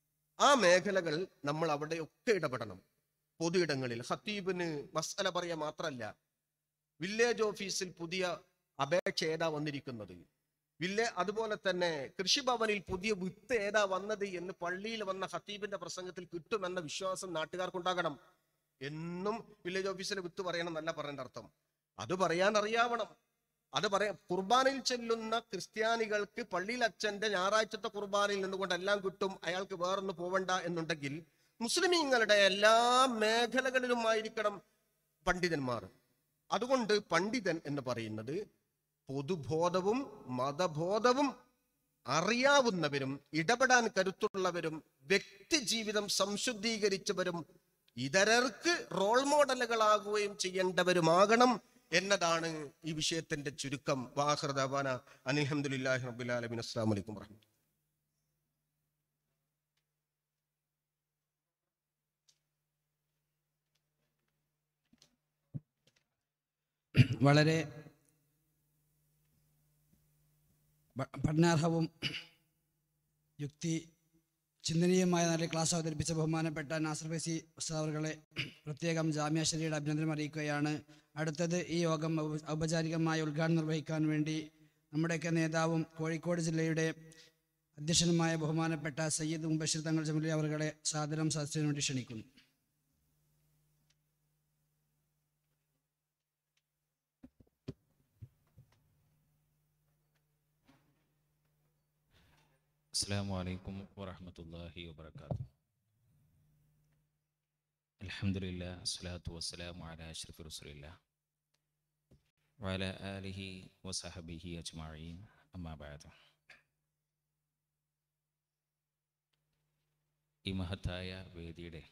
ആ മേഖലകൾ നമ്മൾ അവിടെയൊക്കെ ഇടപെടണം പൊതു ഇടങ്ങളിൽ ഹത്തീബിന് മസല പറയാ മാത്രമല്ല വില്ലേജ് ഓഫീസിൽ പുതിയ അപേക്ഷ ഏതാ വന്നിരിക്കുന്നത് വില്ലേ അതുപോലെ തന്നെ കൃഷിഭവനിൽ പുതിയ വിത്ത് ഏതാ വന്നത് എന്ന് പള്ളിയിൽ വന്ന ഹത്തീബിന്റെ പ്രസംഗത്തിൽ കിട്ടുമെന്ന വിശ്വാസം നാട്ടുകാർക്കുണ്ടാകണം എന്നും വില്ലേജ് ഓഫീസിലെ വിത്ത് പറയണം എന്നല്ല പറയേണ്ട അർത്ഥം അത് പറയാൻ അറിയാവണം അത് പറയാം കുർബാനയിൽ ചെല്ലുന്ന ക്രിസ്ത്യാനികൾക്ക് പള്ളിയിൽ അച്ഛന്റെ ഞായറാഴ്ചത്തെ കുർബാനയിൽ നിന്നുകൊണ്ട് എല്ലാം കിട്ടും അയാൾക്ക് വേറൊന്ന് പോവണ്ട എന്നുണ്ടെങ്കിൽ മുസ്ലിമീങ്ങളുടെ എല്ലാ മേഖലകളിലുമായിരിക്കണം പണ്ഡിതന്മാർ അതുകൊണ്ട് പണ്ഡിതൻ എന്ന് പറയുന്നത് പൊതുബോധവും മതബോധവും അറിയാവുന്നവരും ഇടപെടാൻ കരുത്തുള്ളവരും വ്യക്തി ജീവിതം സംശുദ്ധീകരിച്ചവരും ഇതരർക്ക് റോൾ മോഡലുകളാകുകയും ചെയ്യേണ്ടവരുമാകണം എന്നതാണ് ഈ വിഷയത്തിന്റെ ചുരുക്കം വാഹൃദാന അനിൽഹമുല്ലാഹി റബുലാലമിൻ അസ്സാം വലൈക്കും വർഹമത്തുള്ളാഹി വളരെ പ- പഠനാർഹവും യുക്തി ചിന്തനീയമായ നല്ല ക്ലാസ് അവതരിപ്പിച്ച ബഹുമാനപ്പെട്ട നാസർ ഫൈസി ഉസ്താദുകളെ പ്രത്യേകം ജാമ്യ ശരിയുടെ അഭിനന്ദനം അറിയിക്കുകയാണ് അടുത്തത് ഈ യോഗം ഔപ- ഔപചാരികമായ ഉദ്ഘാടനം നിർവഹിക്കാൻ വേണ്ടി നമ്മുടെയൊക്കെ നേതാവും കോഴിക്കോട് ജില്ലയുടെ അധ്യക്ഷനുമായ ബഹുമാനപ്പെട്ട സയ്യിദ് മുബഷിർ തങ്ങൾ ജമലി അവരുടെ സാദരം സദസ്സിന് വേണ്ടി ക്ഷണിക്കുന്നു السلام عليكم ورحمة الله وبركاته الحمد لله الصلاة والسلام على أشرف رسول الله وعلى آله وصحبه أجمعين أما بعد ഈ മഹത്തായ വേദിയുടെ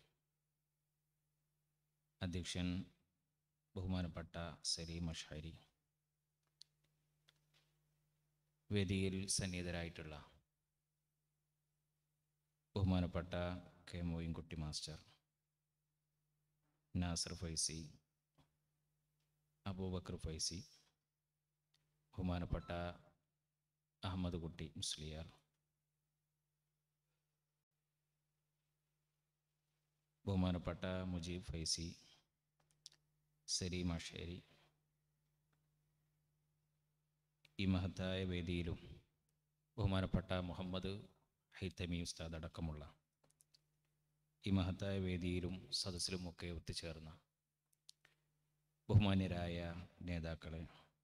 അധ്യക്ഷൻ ബഹുമാനപ്പെട്ട സലീം അഷാരി വേദിയിൽ സന്നിഹിതരായിട്ടുള്ള ബഹുമാനപ്പെട്ട കെ മോയിൻകുട്ടി മാസ്റ്റർ നാസർ ഫൈസി അബൂബക്കർ ഫൈസി ബഹുമാനപ്പെട്ട അഹമ്മദ് കുട്ടി മുസ്ലിയാർ ബഹുമാനപ്പെട്ട മുജീബ് ഫൈസി സലീം അഷേരി ഈ മഹത്തായ വേദിയിലും ബഹുമാനപ്പെട്ട മുഹമ്മദ് ഹൈത്തമി ഉസ്താദ് അടക്കമുള്ള ഈ മഹത്തായ വേദിയിലും സദസ്സിലുമൊക്കെ ഒത്തുചേർന്ന ബഹുമാന്യരായ നേതാക്കളെ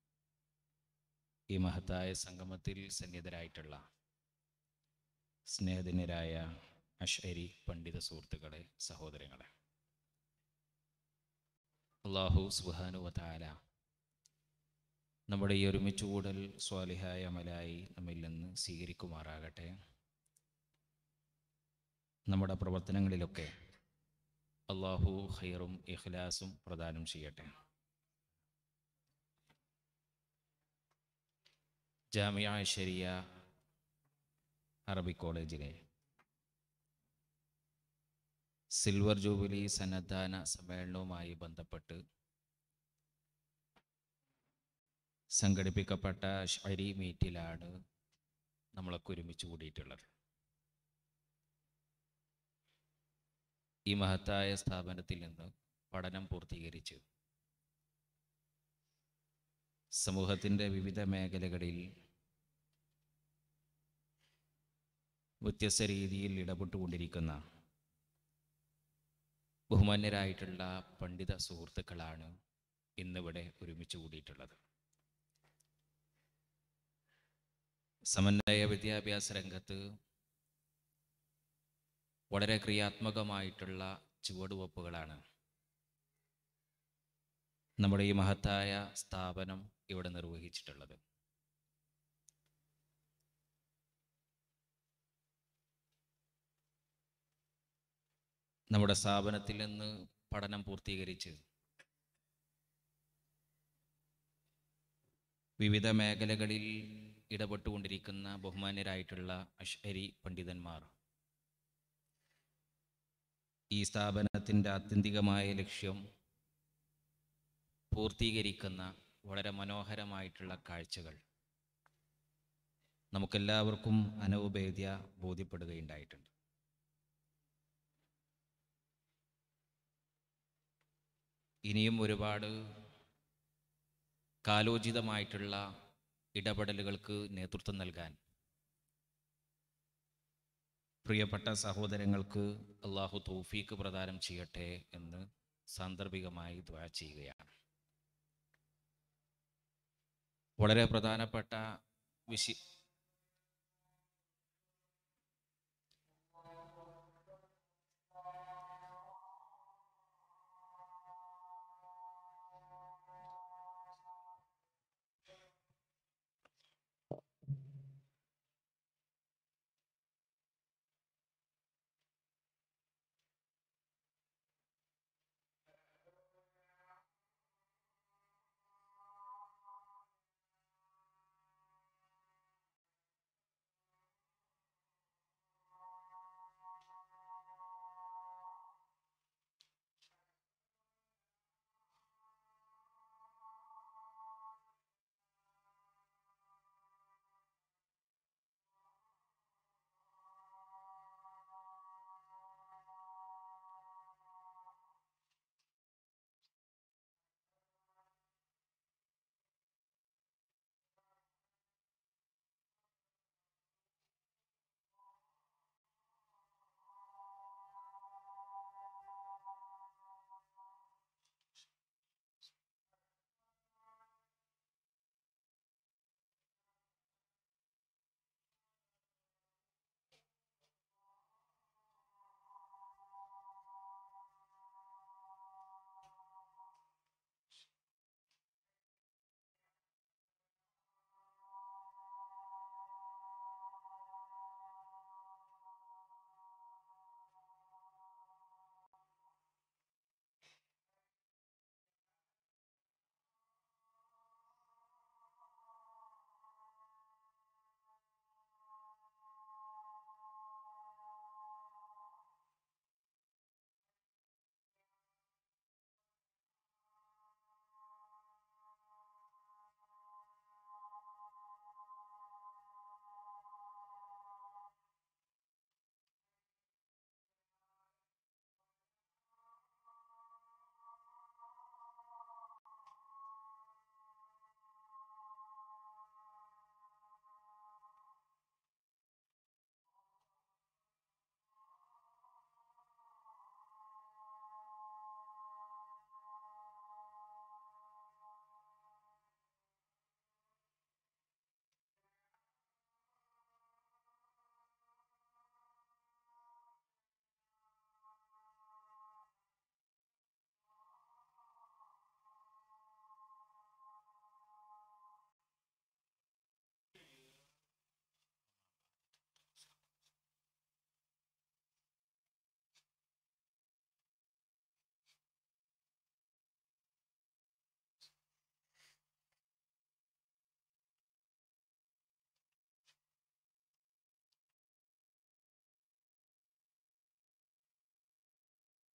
ഈ മഹത്തായ സംഗമത്തിൽ സന്നിഹിതരായിട്ടുള്ള സ്നേഹധന്യരായ അഷരി പണ്ഡിത സുഹൃത്തുക്കളെ സഹോദരങ്ങളെ അള്ളാഹു സുബാനുവതാല നമ്മുടെ ഈ ഒരുമിച്ച് കൂടൽ സ്വാലിഹായ അമലായി നമ്മിൽ നിന്ന് സ്വീകരിക്കുമാറാകട്ടെ നമ്മുടെ പ്രവർത്തനങ്ങളിലൊക്കെ അള്ളാഹു ഖൈറും ഇഖ്ലാസും പ്രദാനം ചെയ്യട്ടെ ജാമിയ ശരിയ അറബിക് കോളേജിലെ സിൽവർ ജൂബിലി സന്നദ്ധാന സമ്മേളനവുമായി ബന്ധപ്പെട്ട് സംഘടിപ്പിക്കപ്പെട്ട ഷരി മീറ്റിലാണ് നമ്മളൊക്കെ ഒരുമിച്ച് കൂടിയിട്ടുള്ളത് ഈ മഹത്തായ സ്ഥാപനത്തിൽ നിന്ന് പഠനം പൂർത്തീകരിച്ച് സമൂഹത്തിൻ്റെ വിവിധ മേഖലകളിൽ വ്യത്യസ്ത രീതിയിൽ ഇടപെട്ടുകൊണ്ടിരിക്കുന്ന ബഹുമാന്യരായിട്ടുള്ള പണ്ഡിത സുഹൃത്തുക്കളാണ് ഇന്നിവിടെ ഒരുമിച്ച് കൂടിയിട്ടുള്ളത് സമന്വയ വിദ്യാഭ്യാസ രംഗത്ത് വളരെ ക്രിയാത്മകമായിട്ടുള്ള ചുവടുവെപ്പുകളാണ് നമ്മുടെ ഈ മഹത്തായ സ്ഥാപനം ഇവിടെ നിർവഹിച്ചിട്ടുള്ളത് നമ്മുടെ സ്ഥാപനത്തിൽ നിന്ന് പഠനം പൂർത്തീകരിച്ച് വിവിധ മേഖലകളിൽ ഇടപെട്ടുകൊണ്ടിരിക്കുന്ന ബഹുമാന്യരായിട്ടുള്ള അഷ്അരി പണ്ഡിതന്മാർ ഈ സ്ഥാപനത്തിൻ്റെ ആത്യന്തികമായ ലക്ഷ്യം പൂർത്തീകരിക്കുന്ന വളരെ മനോഹരമായിട്ടുള്ള കാഴ്ചകൾ നമുക്കെല്ലാവർക്കും അനൗപേദ്യ ബോധ്യപ്പെടുകയുണ്ടായിട്ടുണ്ട് ഇനിയും ഒരുപാട് കാലോചിതമായിട്ടുള്ള ഇടപെടലുകൾക്ക് നേതൃത്വം നൽകാൻ പ്രിയപ്പെട്ട സഹോദരങ്ങൾക്ക് അള്ളാഹു തൗഫീക്ക് പ്രദാനം ചെയ്യട്ടെ എന്ന് സാന്ദർഭികമായി ദ്വാ ചെയ്യുകയാണ് വളരെ പ്രധാനപ്പെട്ട വിഷി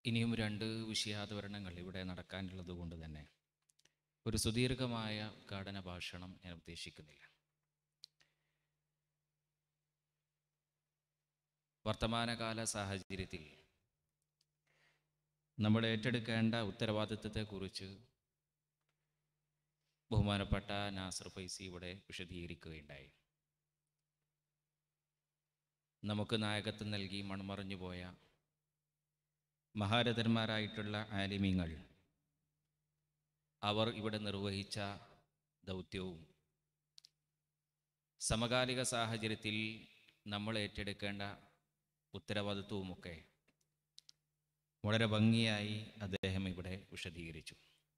ഇനിയും രണ്ട് വിഷയാവതരണങ്ങൾ ഇവിടെ നടക്കാനുള്ളത് കൊണ്ട് തന്നെ ഒരു സുദീർഘമായ ഉദ്ഘാടന ഭാഷണം ഞാൻ ഉദ്ദേശിക്കുന്നില്ല വർത്തമാനകാല സാഹചര്യത്തിൽ നമ്മൾ ഏറ്റെടുക്കേണ്ട ഉത്തരവാദിത്വത്തെക്കുറിച്ച് ബഹുമാനപ്പെട്ട നാസർ ഫൈസി ഇവിടെ വിശദീകരിക്കുകയുണ്ടായി നമുക്ക് നായകത്വം നൽകി മൺമറഞ്ഞു പോയ മഹാരഥന്മാരായിട്ടുള്ള ആലിമീങ്ങൾ അവർ ഇവിടെ നിർവഹിച്ച ദൗത്യവും സമകാലിക സാഹചര്യത്തിൽ നമ്മൾ ഏറ്റെടുക്കേണ്ട ഉത്തരവാദിത്വവുമൊക്കെ വളരെ ഭംഗിയായി അദ്ദേഹം ഇവിടെ വിശദീകരിച്ചു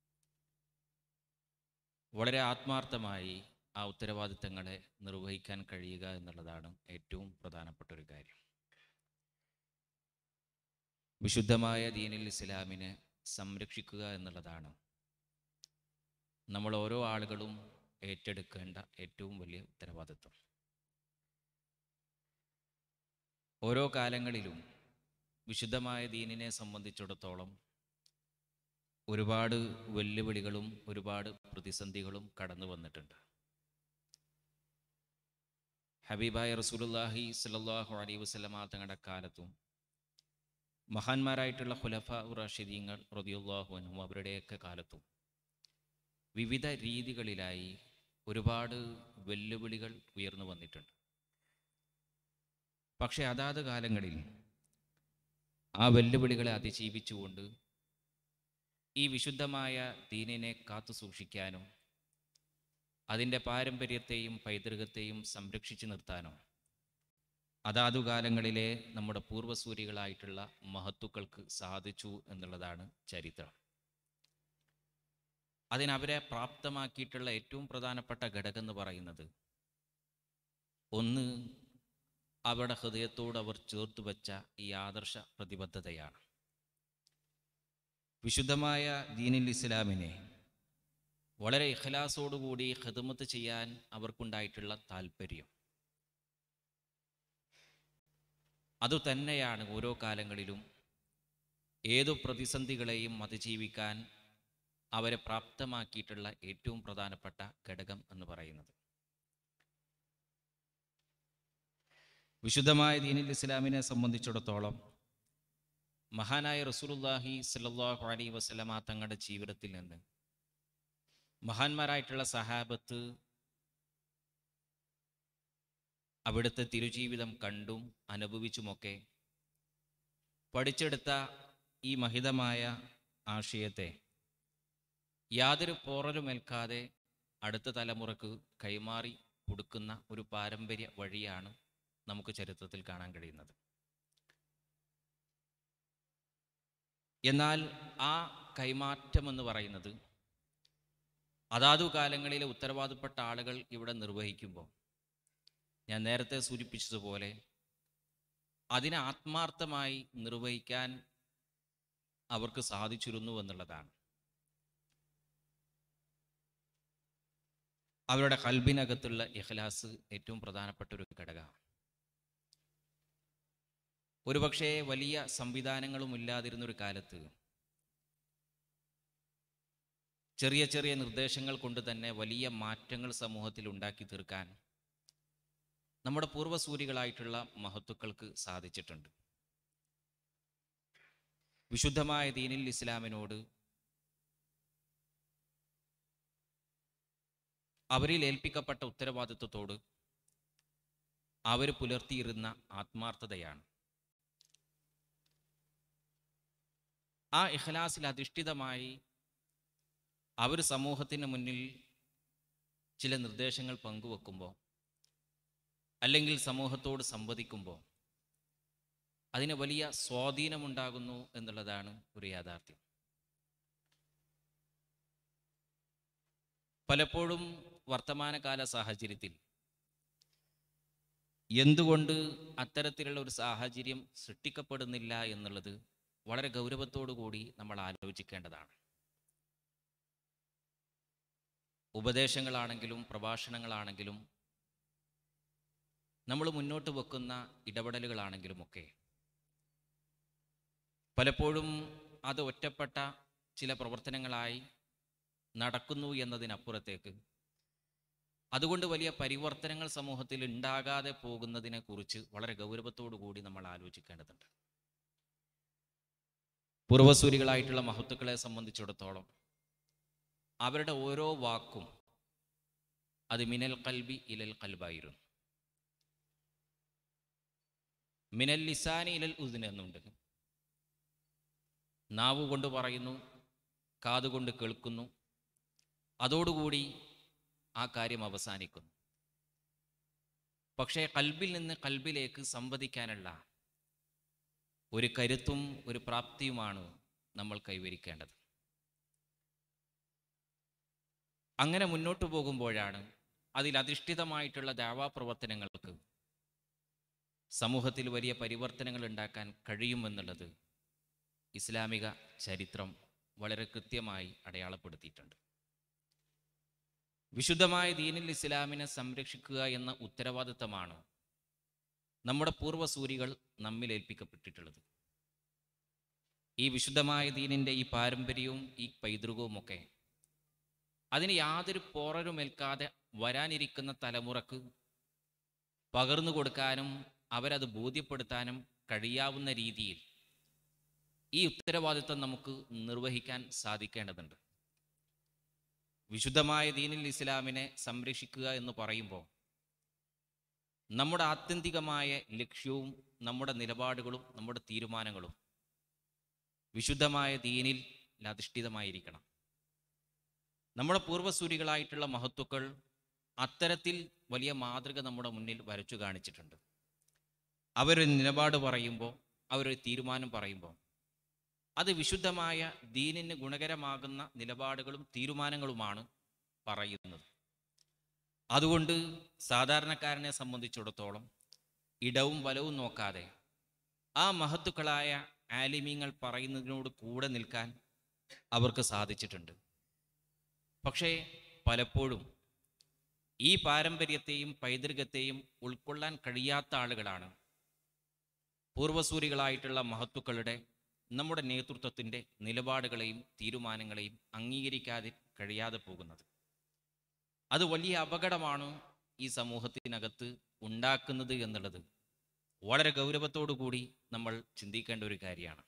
വളരെ ആത്മാർത്ഥമായി ആ ഉത്തരവാദിത്തങ്ങളെ നിർവഹിക്കാൻ കഴിയുക എന്നുള്ളതാണ് ഏറ്റവും പ്രധാനപ്പെട്ട ഒരു കാര്യം വിശുദ്ധമായ ദീനിൽ ഇസ്ലാമിനെ സംരക്ഷിക്കുക എന്നുള്ളതാണ് നമ്മൾ ഓരോ ആളുകളും ഏറ്റെടുക്കേണ്ട ഏറ്റവും വലിയ ഉത്തരവാദിത്വം ഓരോ കാലങ്ങളിലും വിശുദ്ധമായ ദീനിനെ സംബന്ധിച്ചിടത്തോളം ഒരുപാട് വെല്ലുവിളികളും ഒരുപാട് പ്രതിസന്ധികളും കടന്നു വന്നിട്ടുണ്ട് ഹബീബായ റസൂലുല്ലാഹി സല്ലല്ലാഹു അലൈഹി വസല്ലമ തങ്ങളുടെ കാലത്തും മഹാന്മാരായിട്ടുള്ള ഖുലഫ റാഷിദീങ്ങൾ റതിയുല്ലാഹു അൻഹും അവരുടെയൊക്കെ കാലത്തും വിവിധ രീതികളിലായി ഒരുപാട് വെല്ലുവിളികൾ ഉയർന്നു വന്നിട്ടുണ്ട് പക്ഷേ അതാത് കാലങ്ങളിൽ ആ വെല്ലുവിളികളെ അതിജീവിച്ചുകൊണ്ട് ഈ വിശുദ്ധമായ ദീനിനെ കാത്തു സൂക്ഷിക്കാനും അതിൻ്റെ പാരമ്പര്യത്തെയും പൈതൃകത്തെയും സംരക്ഷിച്ചു നിർത്താനും അതാതു കാലങ്ങളിലെ നമ്മുടെ പൂർവ്വസൂരികളായിട്ടുള്ള മഹത്തുക്കൾക്ക് സാധിച്ചു എന്നുള്ളതാണ് ചരിത്രം അതിനവരെ പ്രാപ്തമാക്കിയിട്ടുള്ള ഏറ്റവും പ്രധാനപ്പെട്ട ഘടകം എന്ന് പറയുന്നത് ഒന്ന് അവരുടെ ഹൃദയത്തോട് അവർ ചേർത്ത് വെച്ച ഈ ആദർശ പ്രതിബദ്ധതയാണ് വിശുദ്ധമായ ദീനിൽ ഇസ്ലാമിനെ വളരെ ഇഖലാസോടുകൂടി ഖിദമത്ത് ചെയ്യാൻ അവർക്കുണ്ടായിട്ടുള്ള താല്പര്യം അതുതന്നെയാണ് ഓരോ കാലങ്ങളിലും ഏതു പ്രതിസന്ധികളെയും അതിജീവിക്കാൻ അവരെ പ്രാപ്തമാക്കിയിട്ടുള്ള ഏറ്റവും പ്രധാനപ്പെട്ട ഘടകം എന്ന് പറയുന്നത് വിശുദ്ധമായ ദീനിൽ ഇസ്ലാമിനെ സംബന്ധിച്ചിടത്തോളം മഹാനായ റസൂലുല്ലാഹി സല്ലല്ലാഹു അലൈഹി വസല്ലമ തങ്ങളുടെ ജീവിതത്തിൽ നിന്ന് മഹാന്മാരായിട്ടുള്ള സഹാബത്ത് അവിടുത്തെ തിരുജീവിതം കണ്ടും അനുഭവിച്ചുമൊക്കെ പഠിച്ചെടുത്ത ഈ മഹിതമായ ആശയത്തെ യാതൊരു പോറലുമേൽക്കാതെ അടുത്ത തലമുറക്ക് കൈമാറി കൊടുക്കുന്ന ഒരു പാരമ്പര്യ വഴിയാണ് നമുക്ക് ചരിത്രത്തിൽ കാണാൻ കഴിയുന്നത് എന്നാൽ ആ കൈമാറ്റം എന്ന് പറയുന്നത് അതാതു കാലങ്ങളിലെ ഉത്തരവാദപ്പെട്ട ആളുകൾ ഇവിടെ നിർവഹിക്കുമ്പോൾ ഞാൻ നേരത്തെ സൂചിപ്പിച്ചതുപോലെ അതിനെ ആത്മാർത്ഥമായി നിർവഹിക്കാൻ അവർക്ക് സാധിച്ചിരുന്നു എന്നുള്ളതാണ് അവരുടെ കൽബിനകത്തുള്ള ഇഖ്ലാസ് ഏറ്റവും പ്രധാനപ്പെട്ട ഒരു ഘടകമാണ് ഒരുപക്ഷെ വലിയ സംവിധാനങ്ങളും ഇല്ലാതിരുന്നൊരു കാലത്ത് ചെറിയ ചെറിയ നിർദ്ദേശങ്ങൾ കൊണ്ട് തന്നെ വലിയ മാറ്റങ്ങൾ സമൂഹത്തിൽ ഉണ്ടാക്കി തീർക്കാൻ നമ്മുടെ പൂർവ്വസൂരികളായിട്ടുള്ള മഹത്തുക്കൾക്ക് സാധിച്ചിട്ടുണ്ട് വിശുദ്ധമായ ദീനിൽ ഇസ്ലാമിനോട് അവരിൽ ഏൽപ്പിക്കപ്പെട്ട ഉത്തരവാദിത്വത്തോട് അവർ പുലർത്തിയിരുന്ന ആത്മാർത്ഥതയാണ് ആ ഇഖ്ലാസിൽ അധിഷ്ഠിതമായി അവർ സമൂഹത്തിന് മുന്നിൽ ചില നിർദ്ദേശങ്ങൾ പങ്കുവെക്കുമ്പോൾ അല്ലെങ്കിൽ സമൂഹത്തോട് സംവദിക്കുമ്പോൾ അതിന് വലിയ സ്വാധീനമുണ്ടാകുന്നു എന്നുള്ളതാണ് ഒരു യാഥാർത്ഥ്യം പലപ്പോഴും വർത്തമാനകാല സാഹചര്യത്തിൽ എന്തുകൊണ്ട് അത്തരത്തിലുള്ള ഒരു സാഹചര്യം സൃഷ്ടിക്കപ്പെടുന്നില്ല എന്നുള്ളത് വളരെ ഗൗരവത്തോടു കൂടി നമ്മൾ ആലോചിക്കേണ്ടതാണ് ഉപദേശങ്ങളാണെങ്കിലും പ്രഭാഷണങ്ങളാണെങ്കിലും നമ്മൾ മുന്നോട്ട് വെക്കുന്ന ഇടപെടലുകളാണെങ്കിലും ഒക്കെ പലപ്പോഴും അത് ഒറ്റപ്പെട്ട ചില പ്രവർത്തനങ്ങളായി നടക്കുന്നു എന്നതിനപ്പുറത്തേക്ക് അതുകൊണ്ട് വലിയ പരിവർത്തനങ്ങൾ സമൂഹത്തിൽ ഉണ്ടാകാതെ പോകുന്നതിനെ കുറിച്ച് വളരെ ഗൗരവത്തോടു കൂടി നമ്മൾ ആലോചിക്കേണ്ടതുണ്ട് പൂർവസൂരികളായിട്ടുള്ള മഹത്തുക്കളെ സംബന്ധിച്ചിടത്തോളം അവരുടെ ഓരോ വാക്കും അത് മിനൽ കൽബി ഇലൽ കൽബായിരുന്നു മിനൽ ലിസാനി ഇലൽ ഉദിന് എന്നുണ്ട് നാവ് കൊണ്ട് പറയുന്നു കാതുകൊണ്ട് കേൾക്കുന്നു അതോടുകൂടി ആ കാര്യം അവസാനിക്കുന്നു പക്ഷേ കൽബിൽ നിന്ന് കൽബിലേക്ക് സംവദിക്കാനുള്ള ഒരു കരുത്തും ഒരു പ്രാപ്തിയുമാണ് നമ്മൾ കൈവരിക്കേണ്ടത് അങ്ങനെ മുന്നോട്ട് പോകുമ്പോഴാണ് അതിൽ അധിഷ്ഠിതമായിട്ടുള്ള ദാവാപ്രവർത്തനങ്ങൾക്ക് സമൂഹത്തിൽ വലിയ പരിവർത്തനങ്ങൾ ഉണ്ടാക്കാൻ കഴിയുമെന്നുള്ളത് ഇസ്ലാമിക ചരിത്രം വളരെ കൃത്യമായി അടയാളപ്പെടുത്തിയിട്ടുണ്ട് വിശുദ്ധമായ ദീനിൽ ഇസ്ലാമിനെ സംരക്ഷിക്കുക എന്ന ഉത്തരവാദിത്തമാണ് നമ്മുടെ പൂർവ്വസൂരികൾ നമ്മിൽ ഏൽപ്പിക്കപ്പെട്ടിട്ടുള്ളത് ഈ വിശുദ്ധമായ ദീനിൻ്റെ ഈ പാരമ്പര്യവും ഈ പൈതൃകവുമൊക്കെ അതിന് യാതൊരു പോറരുമേൽക്കാതെ വരാനിരിക്കുന്ന തലമുറക്ക് പകർന്നു കൊടുക്കാനും അവരത് ബോധ്യപ്പെടുത്താനും കഴിയാവുന്ന രീതിയിൽ ഈ ഉത്തരവാദിത്വം നമുക്ക് നിർവഹിക്കാൻ സാധിക്കേണ്ടതുണ്ട് വിശുദ്ധമായ ദീനിൽ ഇസ്ലാമിനെ സംരക്ഷിക്കുക എന്ന് പറയുമ്പോൾ നമ്മുടെ ആത്യന്തികമായ ലക്ഷ്യവും നമ്മുടെ നിലപാടുകളും നമ്മുടെ തീരുമാനങ്ങളും വിശുദ്ധമായ ദീനിൽ അധിഷ്ഠിതമായിരിക്കണം നമ്മുടെ പൂർവ്വസൂരികളായിട്ടുള്ള മഹത്വക്കൾ അത്തരത്തിൽ വലിയ മാതൃക നമ്മുടെ മുന്നിൽ വരച്ചു കാണിച്ചിട്ടുണ്ട് അവരൊരു നിലപാട് പറയുമ്പോൾ അവരൊരു തീരുമാനം പറയുമ്പോൾ അത് വിശുദ്ധമായ ദീനിന് ഗുണകരമാകുന്ന നിലപാടുകളും തീരുമാനങ്ങളുമാണ് പറയുന്നത് അതുകൊണ്ട് സാധാരണക്കാരനെ സംബന്ധിച്ചിടത്തോളം ഇടവും വലവും നോക്കാതെ ആ മഹത്തുക്കളായ ആലിമീങ്ങൾ പറയുന്നതിനോട് കൂടെ നിൽക്കാൻ അവർക്ക് സാധിച്ചിട്ടുണ്ട് പക്ഷേ പലപ്പോഴും ഈ പാരമ്പര്യത്തെയും പൈതൃകത്തെയും ഉൾക്കൊള്ളാൻ കഴിയാത്ത ആളുകളാണ് പൂർവസൂരികളായിട്ടുള്ള മഹത്തുക്കളുടെ നമ്മുടെ നേതൃത്വത്തിൻ്റെ നിലപാടുകളെയും തീരുമാനങ്ങളെയും അംഗീകരിക്കാതെ കഴിയാതെ പോകുന്നത് അത് വലിയ അപകടമാണ് ഈ സമൂഹത്തിനകത്ത് ഉണ്ടാക്കുന്നത് എന്നുള്ളത് വളരെ ഗൗരവത്തോടു കൂടി നമ്മൾ ചിന്തിക്കേണ്ട ഒരു കാര്യമാണ്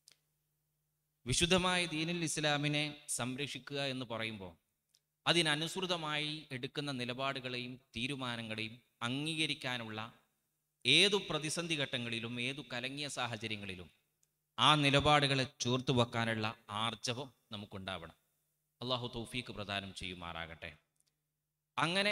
വിശുദ്ധമായ ദീനിൽ ഇസ്ലാമിനെ സംരക്ഷിക്കുക എന്ന് പറയുമ്പോൾ അതിനനുസൃതമായി എടുക്കുന്ന നിലപാടുകളെയും തീരുമാനങ്ങളെയും അംഗീകരിക്കാനുള്ള ഏതു പ്രതിസന്ധി ഘട്ടങ്ങളിലും ഏതു കലങ്ങിയ സാഹചര്യങ്ങളിലും ആ നിലപാടുകളെ ചേർത്തു വെക്കാനുള്ള ആർജവം നമുക്കുണ്ടാവണം അള്ളാഹു തൗഫീക്ക് പ്രദാനം ചെയ്യുമാറാകട്ടെ അങ്ങനെ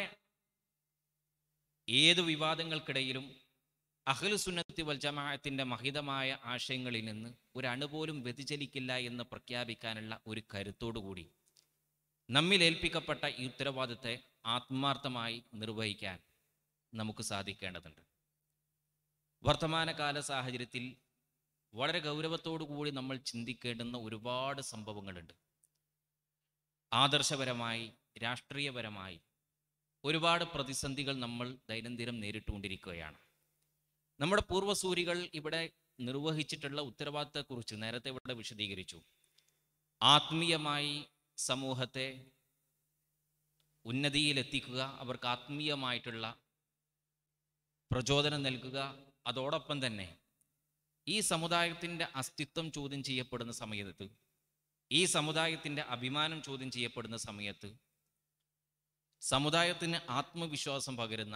ഏത് വിവാദങ്ങൾക്കിടയിലും അഹ്ലു സുന്നത്തി വൽ ജമാഅത്തിന്റെ മഹിതമായ ആശയങ്ങളിൽ നിന്ന് ഒരു അണുപോലും വ്യതിചലിക്കില്ല എന്ന് പ്രഖ്യാപിക്കാനുള്ള ഒരു കരുത്തോടുകൂടി നമ്മിൽ ഏൽപ്പിക്കപ്പെട്ട ഈ ഉത്തരവാദിത്തെ ആത്മാർത്ഥമായി നിർവഹിക്കാൻ നമുക്ക് സാധിക്കേണ്ടതുണ്ട് വർത്തമാനകാല സാഹചര്യത്തിൽ വളരെ ഗൗരവത്തോടു കൂടി നമ്മൾ ചിന്തിക്കേണ്ടുന്ന ഒരുപാട് സംഭവങ്ങളുണ്ട് ആദർശപരമായി രാഷ്ട്രീയപരമായി ഒരുപാട് പ്രതിസന്ധികൾ നമ്മൾ ദൈനംദിനം നേരിട്ടുകൊണ്ടിരിക്കുകയാണ് നമ്മുടെ പൂർവ്വസൂരികൾ ഇവിടെ നിർവഹിച്ചിട്ടുള്ള ഉത്തരവാദിത്തത്തെക്കുറിച്ച് നേരത്തെ ഇവിടെ വിശദീകരിച്ചു ആത്മീയമായി സമൂഹത്തെ ഉന്നതിയിലെത്തിക്കുക അവർക്ക് ആത്മീയമായിട്ടുള്ള പ്രചോദനം നൽകുക അതോടൊപ്പം തന്നെ ഈ സമുദായത്തിൻ്റെ അസ്തിത്വം ചോദ്യം ചെയ്യപ്പെടുന്ന സമയത്ത് ഈ സമുദായത്തിൻ്റെ അഭിമാനം ചോദ്യം ചെയ്യപ്പെടുന്ന സമയത്ത് സമുദായത്തിന് ആത്മവിശ്വാസം പകരുന്ന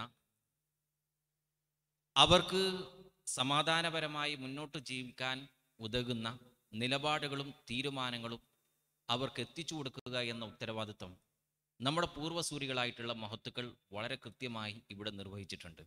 അവർക്ക് സമാധാനപരമായി മുന്നോട്ട് ജീവിക്കാൻ ഉതകുന്ന നിലപാടുകളും തീരുമാനങ്ങളും അവർക്ക് എത്തിച്ചു കൊടുക്കുക എന്ന ഉത്തരവാദിത്വം നമ്മുടെ പൂർവ്വസൂരികളായിട്ടുള്ള മഹത്തുക്കൾ വളരെ കൃത്യമായി ഇവിടെ നിർവഹിച്ചിട്ടുണ്ട്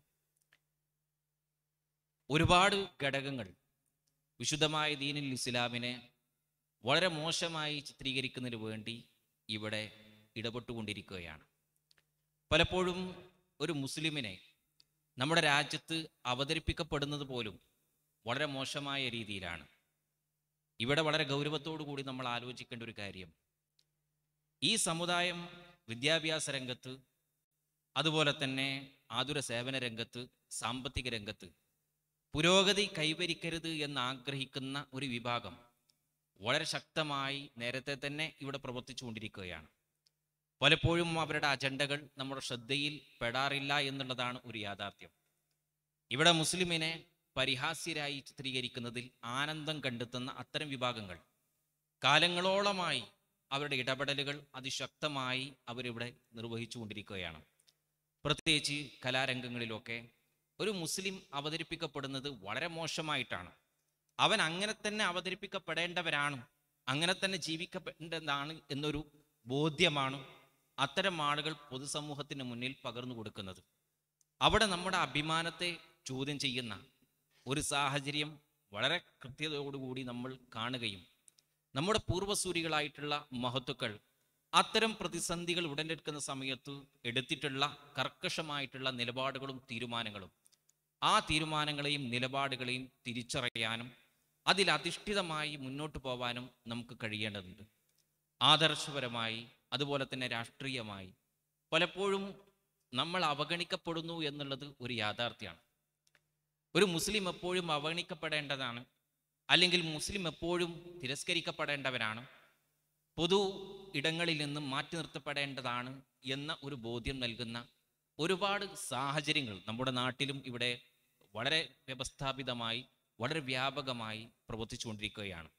ഒരുപാട് ഘടകങ്ങൾ വിശുദ്ധമായ ദീനിൽ ഇസ്ലാമിനെ വളരെ മോശമായി ചിത്രീകരിക്കുന്നതിന് വേണ്ടി ഇവിടെ ഇടപെട്ടുകൊണ്ടിരിക്കുകയാണ് പലപ്പോഴും ഒരു മുസ്ലിമിനെ നമ്മുടെ രാജ്യത്ത് അവതരിപ്പിക്കപ്പെടുന്നത് പോലും വളരെ മോശമായ രീതിയിലാണ് ഇവിടെ വളരെ ഗൗരവത്തോടു കൂടി നമ്മൾ ആലോചിക്കേണ്ട ഒരു കാര്യം ഈ സമുദായം വിദ്യാഭ്യാസ രംഗത്ത് അതുപോലെ തന്നെ ആതുര സേവന രംഗത്ത് സാമ്പത്തിക രംഗത്ത് പുരോഗതി കൈവരിക്കരുത് എന്ന് ആഗ്രഹിക്കുന്ന ഒരു വിഭാഗം വളരെ ശക്തമായി നേരത്തെ തന്നെ ഇവിടെ പ്രവർത്തിച്ചുകൊണ്ടിരിക്കുകയാണ് പലപ്പോഴും അവരുടെ അജണ്ടകൾ നമ്മുടെ ശ്രദ്ധയിൽ പെടാറില്ല എന്നുള്ളതാണ് ഒരു യാഥാർത്ഥ്യം ഇവിടെ മുസ്ലിമിനെ പരിഹാസ്യരായി ചിത്രീകരിക്കുന്നതിൽ ആനന്ദം കണ്ടെത്തുന്ന അത്തരം വിഭാഗങ്ങൾ കാലങ്ങളോളമായി അവരുടെ ഇടപെടലുകൾ അതിശക്തമായി അവരിവിടെ നിർവഹിച്ചുകൊണ്ടിരിക്കുകയാണ് പ്രത്യേകിച്ച് കലാരംഗങ്ങളിലൊക്കെ ഒരു മുസ്ലിം അവതരിപ്പിക്കപ്പെടുന്നത് വളരെ മോശമായിട്ടാണ് അവൻ അങ്ങനെ തന്നെ അവതരിപ്പിക്കപ്പെടേണ്ടവരാണ് അങ്ങനെ തന്നെ ജീവിക്കപ്പെടേണ്ടതാണ് എന്നൊരു ബോധ്യമാണ് അത്തരം ആളുകൾ പൊതുസമൂഹത്തിന് മുന്നിൽ പകർന്നു കൊടുക്കുന്നത് അവിടെ നമ്മുടെ അഭിമാനത്തെ ചോദ്യം ചെയ്യുന്ന ഒരു സാഹചര്യം വളരെ കൃത്യതയോടുകൂടി നമ്മൾ കാണുകയും നമ്മുടെ പൂർവ്വസൂരികളായിട്ടുള്ള മഹത്തുക്കൾ അത്തരം പ്രതിസന്ധികൾ ഉടലെടുക്കുന്ന സമയത്ത് എടുത്തിട്ടുള്ള കർക്കശമായിട്ടുള്ള നിലപാടുകളും തീരുമാനങ്ങളും ആ തീരുമാനങ്ങളെയും നിലപാടുകളെയും തിരിച്ചറിയാനും അതിലധിഷ്ഠിതമായി മുന്നോട്ട് പോകാനും നമുക്ക് കഴിയേണ്ടതുണ്ട് ആദർശപരമായി അതുപോലെ തന്നെ രാഷ്ട്രീയമായി പലപ്പോഴും നമ്മൾ അവഗണിക്കപ്പെടുന്നു എന്നുള്ളത് ഒരു യാഥാർത്ഥ്യമാണ് ഒരു മുസ്ലിം എപ്പോഴും അവഗണിക്കപ്പെടേണ്ടതാണ് അല്ലെങ്കിൽ മുസ്ലിം എപ്പോഴും തിരസ്കരിക്കപ്പെടേണ്ടവരാണ് പൊതു ഇടങ്ങളിൽ നിന്നും മാറ്റി നിർത്തപ്പെടേണ്ടതാണ് എന്ന ഒരു ബോധ്യം നൽകുന്ന ഒരുപാട് സാഹചര്യങ്ങൾ നമ്മുടെ നാട്ടിലും ഇവിടെ വളരെ വ്യവസ്ഥാപിതമായി വളരെ വ്യാപകമായി പ്രവർത്തിച്ചുകൊണ്ടിരിക്കുകയാണ്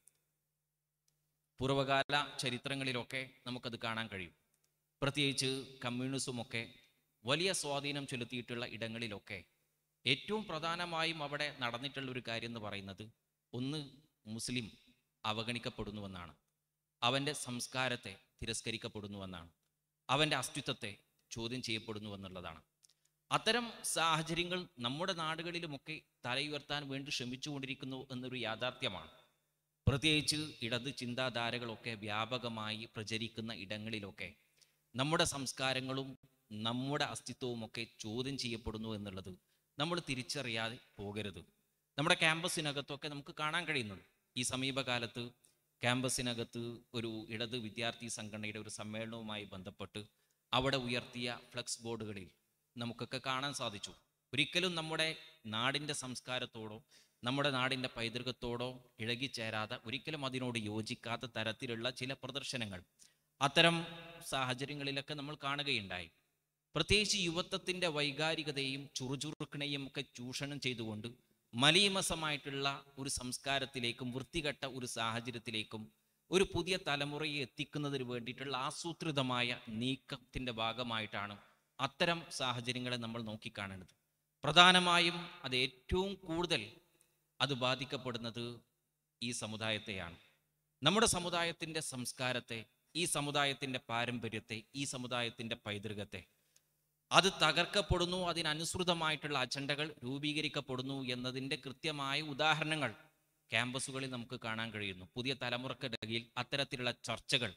പൂർവകാല ചരിത്രങ്ങളിലൊക്കെ നമുക്കത് കാണാൻ കഴിയും പ്രത്യേകിച്ച് കമ്മ്യൂണിസമൊക്കെ വലിയ സ്വാധീനം ചെലുത്തിയിട്ടുള്ള ഇടങ്ങളിലൊക്കെ ഏറ്റവും പ്രധാനമായും അവിടെ നടന്നിട്ടുള്ള ഒരു കാര്യം എന്ന് പറയുന്നത് ഒന്ന് മുസ്ലിം അവഗണിക്കപ്പെടുന്നുവെന്നാണ് അവൻ്റെ സംസ്കാരത്തെ തിരസ്കരിക്കപ്പെടുന്നുവെന്നാണ് അവൻ്റെ അസ്തിത്വത്തെ ചോദ്യം ചെയ്യപ്പെടുന്നുവെന്നുള്ളതാണ് അത്തരം സാഹചര്യങ്ങൾ നമ്മുടെ നാടുകളിലുമൊക്കെ തലയുയർത്താൻ വേണ്ടി ശ്രമിച്ചുകൊണ്ടിരിക്കുന്നു എന്നൊരു യാഥാർത്ഥ്യമാണ് പ്രത്യേകിച്ച് ഇടത് ചിന്താധാരകളൊക്കെ വ്യാപകമായി പ്രചരിക്കുന്ന ഇടങ്ങളിലൊക്കെ നമ്മുടെ സംസ്കാരങ്ങളും നമ്മുടെ അസ്തിത്വവുമൊക്കെ ചോദ്യം ചെയ്യപ്പെടുന്നു എന്നുള്ളത് നമ്മൾ തിരിച്ചറിയാതെ പോകരുത് നമ്മുടെ ക്യാമ്പസിനകത്തൊക്കെ നമുക്ക് കാണാൻ കഴിയുന്നത് ഈ സമീപകാലത്ത് ക്യാമ്പസിനകത്ത് ഒരു ഇടത് വിദ്യാർത്ഥി സംഘടനയുടെ ഒരു സമ്മേളനവുമായി ബന്ധപ്പെട്ട് അവിടെ ഉയർത്തിയ ഫ്ലക്സ് ബോർഡുകളിൽ നമുക്കൊക്കെ കാണാൻ സാധിച്ചു ഒരിക്കലും നമ്മുടെ നാടിൻ്റെ സംസ്കാരത്തോടോ നമ്മുടെ നാടിൻ്റെ പൈതൃകത്തോടോ ഇഴകിച്ചേരാതെ ഒരിക്കലും അതിനോട് യോജിക്കാത്ത തരത്തിലുള്ള ചില പ്രദർശനങ്ങൾ അത്തരം സാഹചര്യങ്ങളിലൊക്കെ നമ്മൾ കാണുകയുണ്ടായി പ്രത്യേകിച്ച് യുവത്വത്തിൻ്റെ വൈകാരികതയും ചുറുചുറുക്കിനെയും ഒക്കെ ചൂഷണം ചെയ്തുകൊണ്ട് മലീമസമായിട്ടുള്ള ഒരു സംസ്കാരത്തിലേക്കും വൃത്തികെട്ട ഒരു സാഹചര്യത്തിലേക്കും ഒരു പുതിയ തലമുറയെ എത്തിക്കുന്നതിന് വേണ്ടിയിട്ടുള്ള ആസൂത്രിതമായ നീക്കത്തിൻ്റെ ഭാഗമായിട്ടാണ് അത്തരം സാഹചര്യങ്ങളെ നമ്മൾ നോക്കിക്കാണേണ്ടത് പ്രധാനമായും അത് ഏറ്റവും കൂടുതൽ അത് ബാധിക്കപ്പെടുന്നത് ഈ സമുദായത്തെയാണ് നമ്മുടെ സമുദായത്തിൻ്റെ സംസ്കാരത്തെ ഈ സമുദായത്തിൻ്റെ പാരമ്പര്യത്തെ ഈ സമുദായത്തിൻ്റെ പൈതൃകത്തെ അത് തകർക്കപ്പെടുന്നു അതിനനുസൃതമായിട്ടുള്ള അജണ്ടകൾ രൂപീകരിക്കപ്പെടുന്നു എന്നതിൻ്റെ കൃത്യമായ ഉദാഹരണങ്ങൾ ക്യാമ്പസുകളിൽ നമുക്ക് കാണാൻ കഴിയുന്നു പുതിയ തലമുറക്കിടയിൽ അത്തരത്തിലുള്ള ചർച്ചകൾ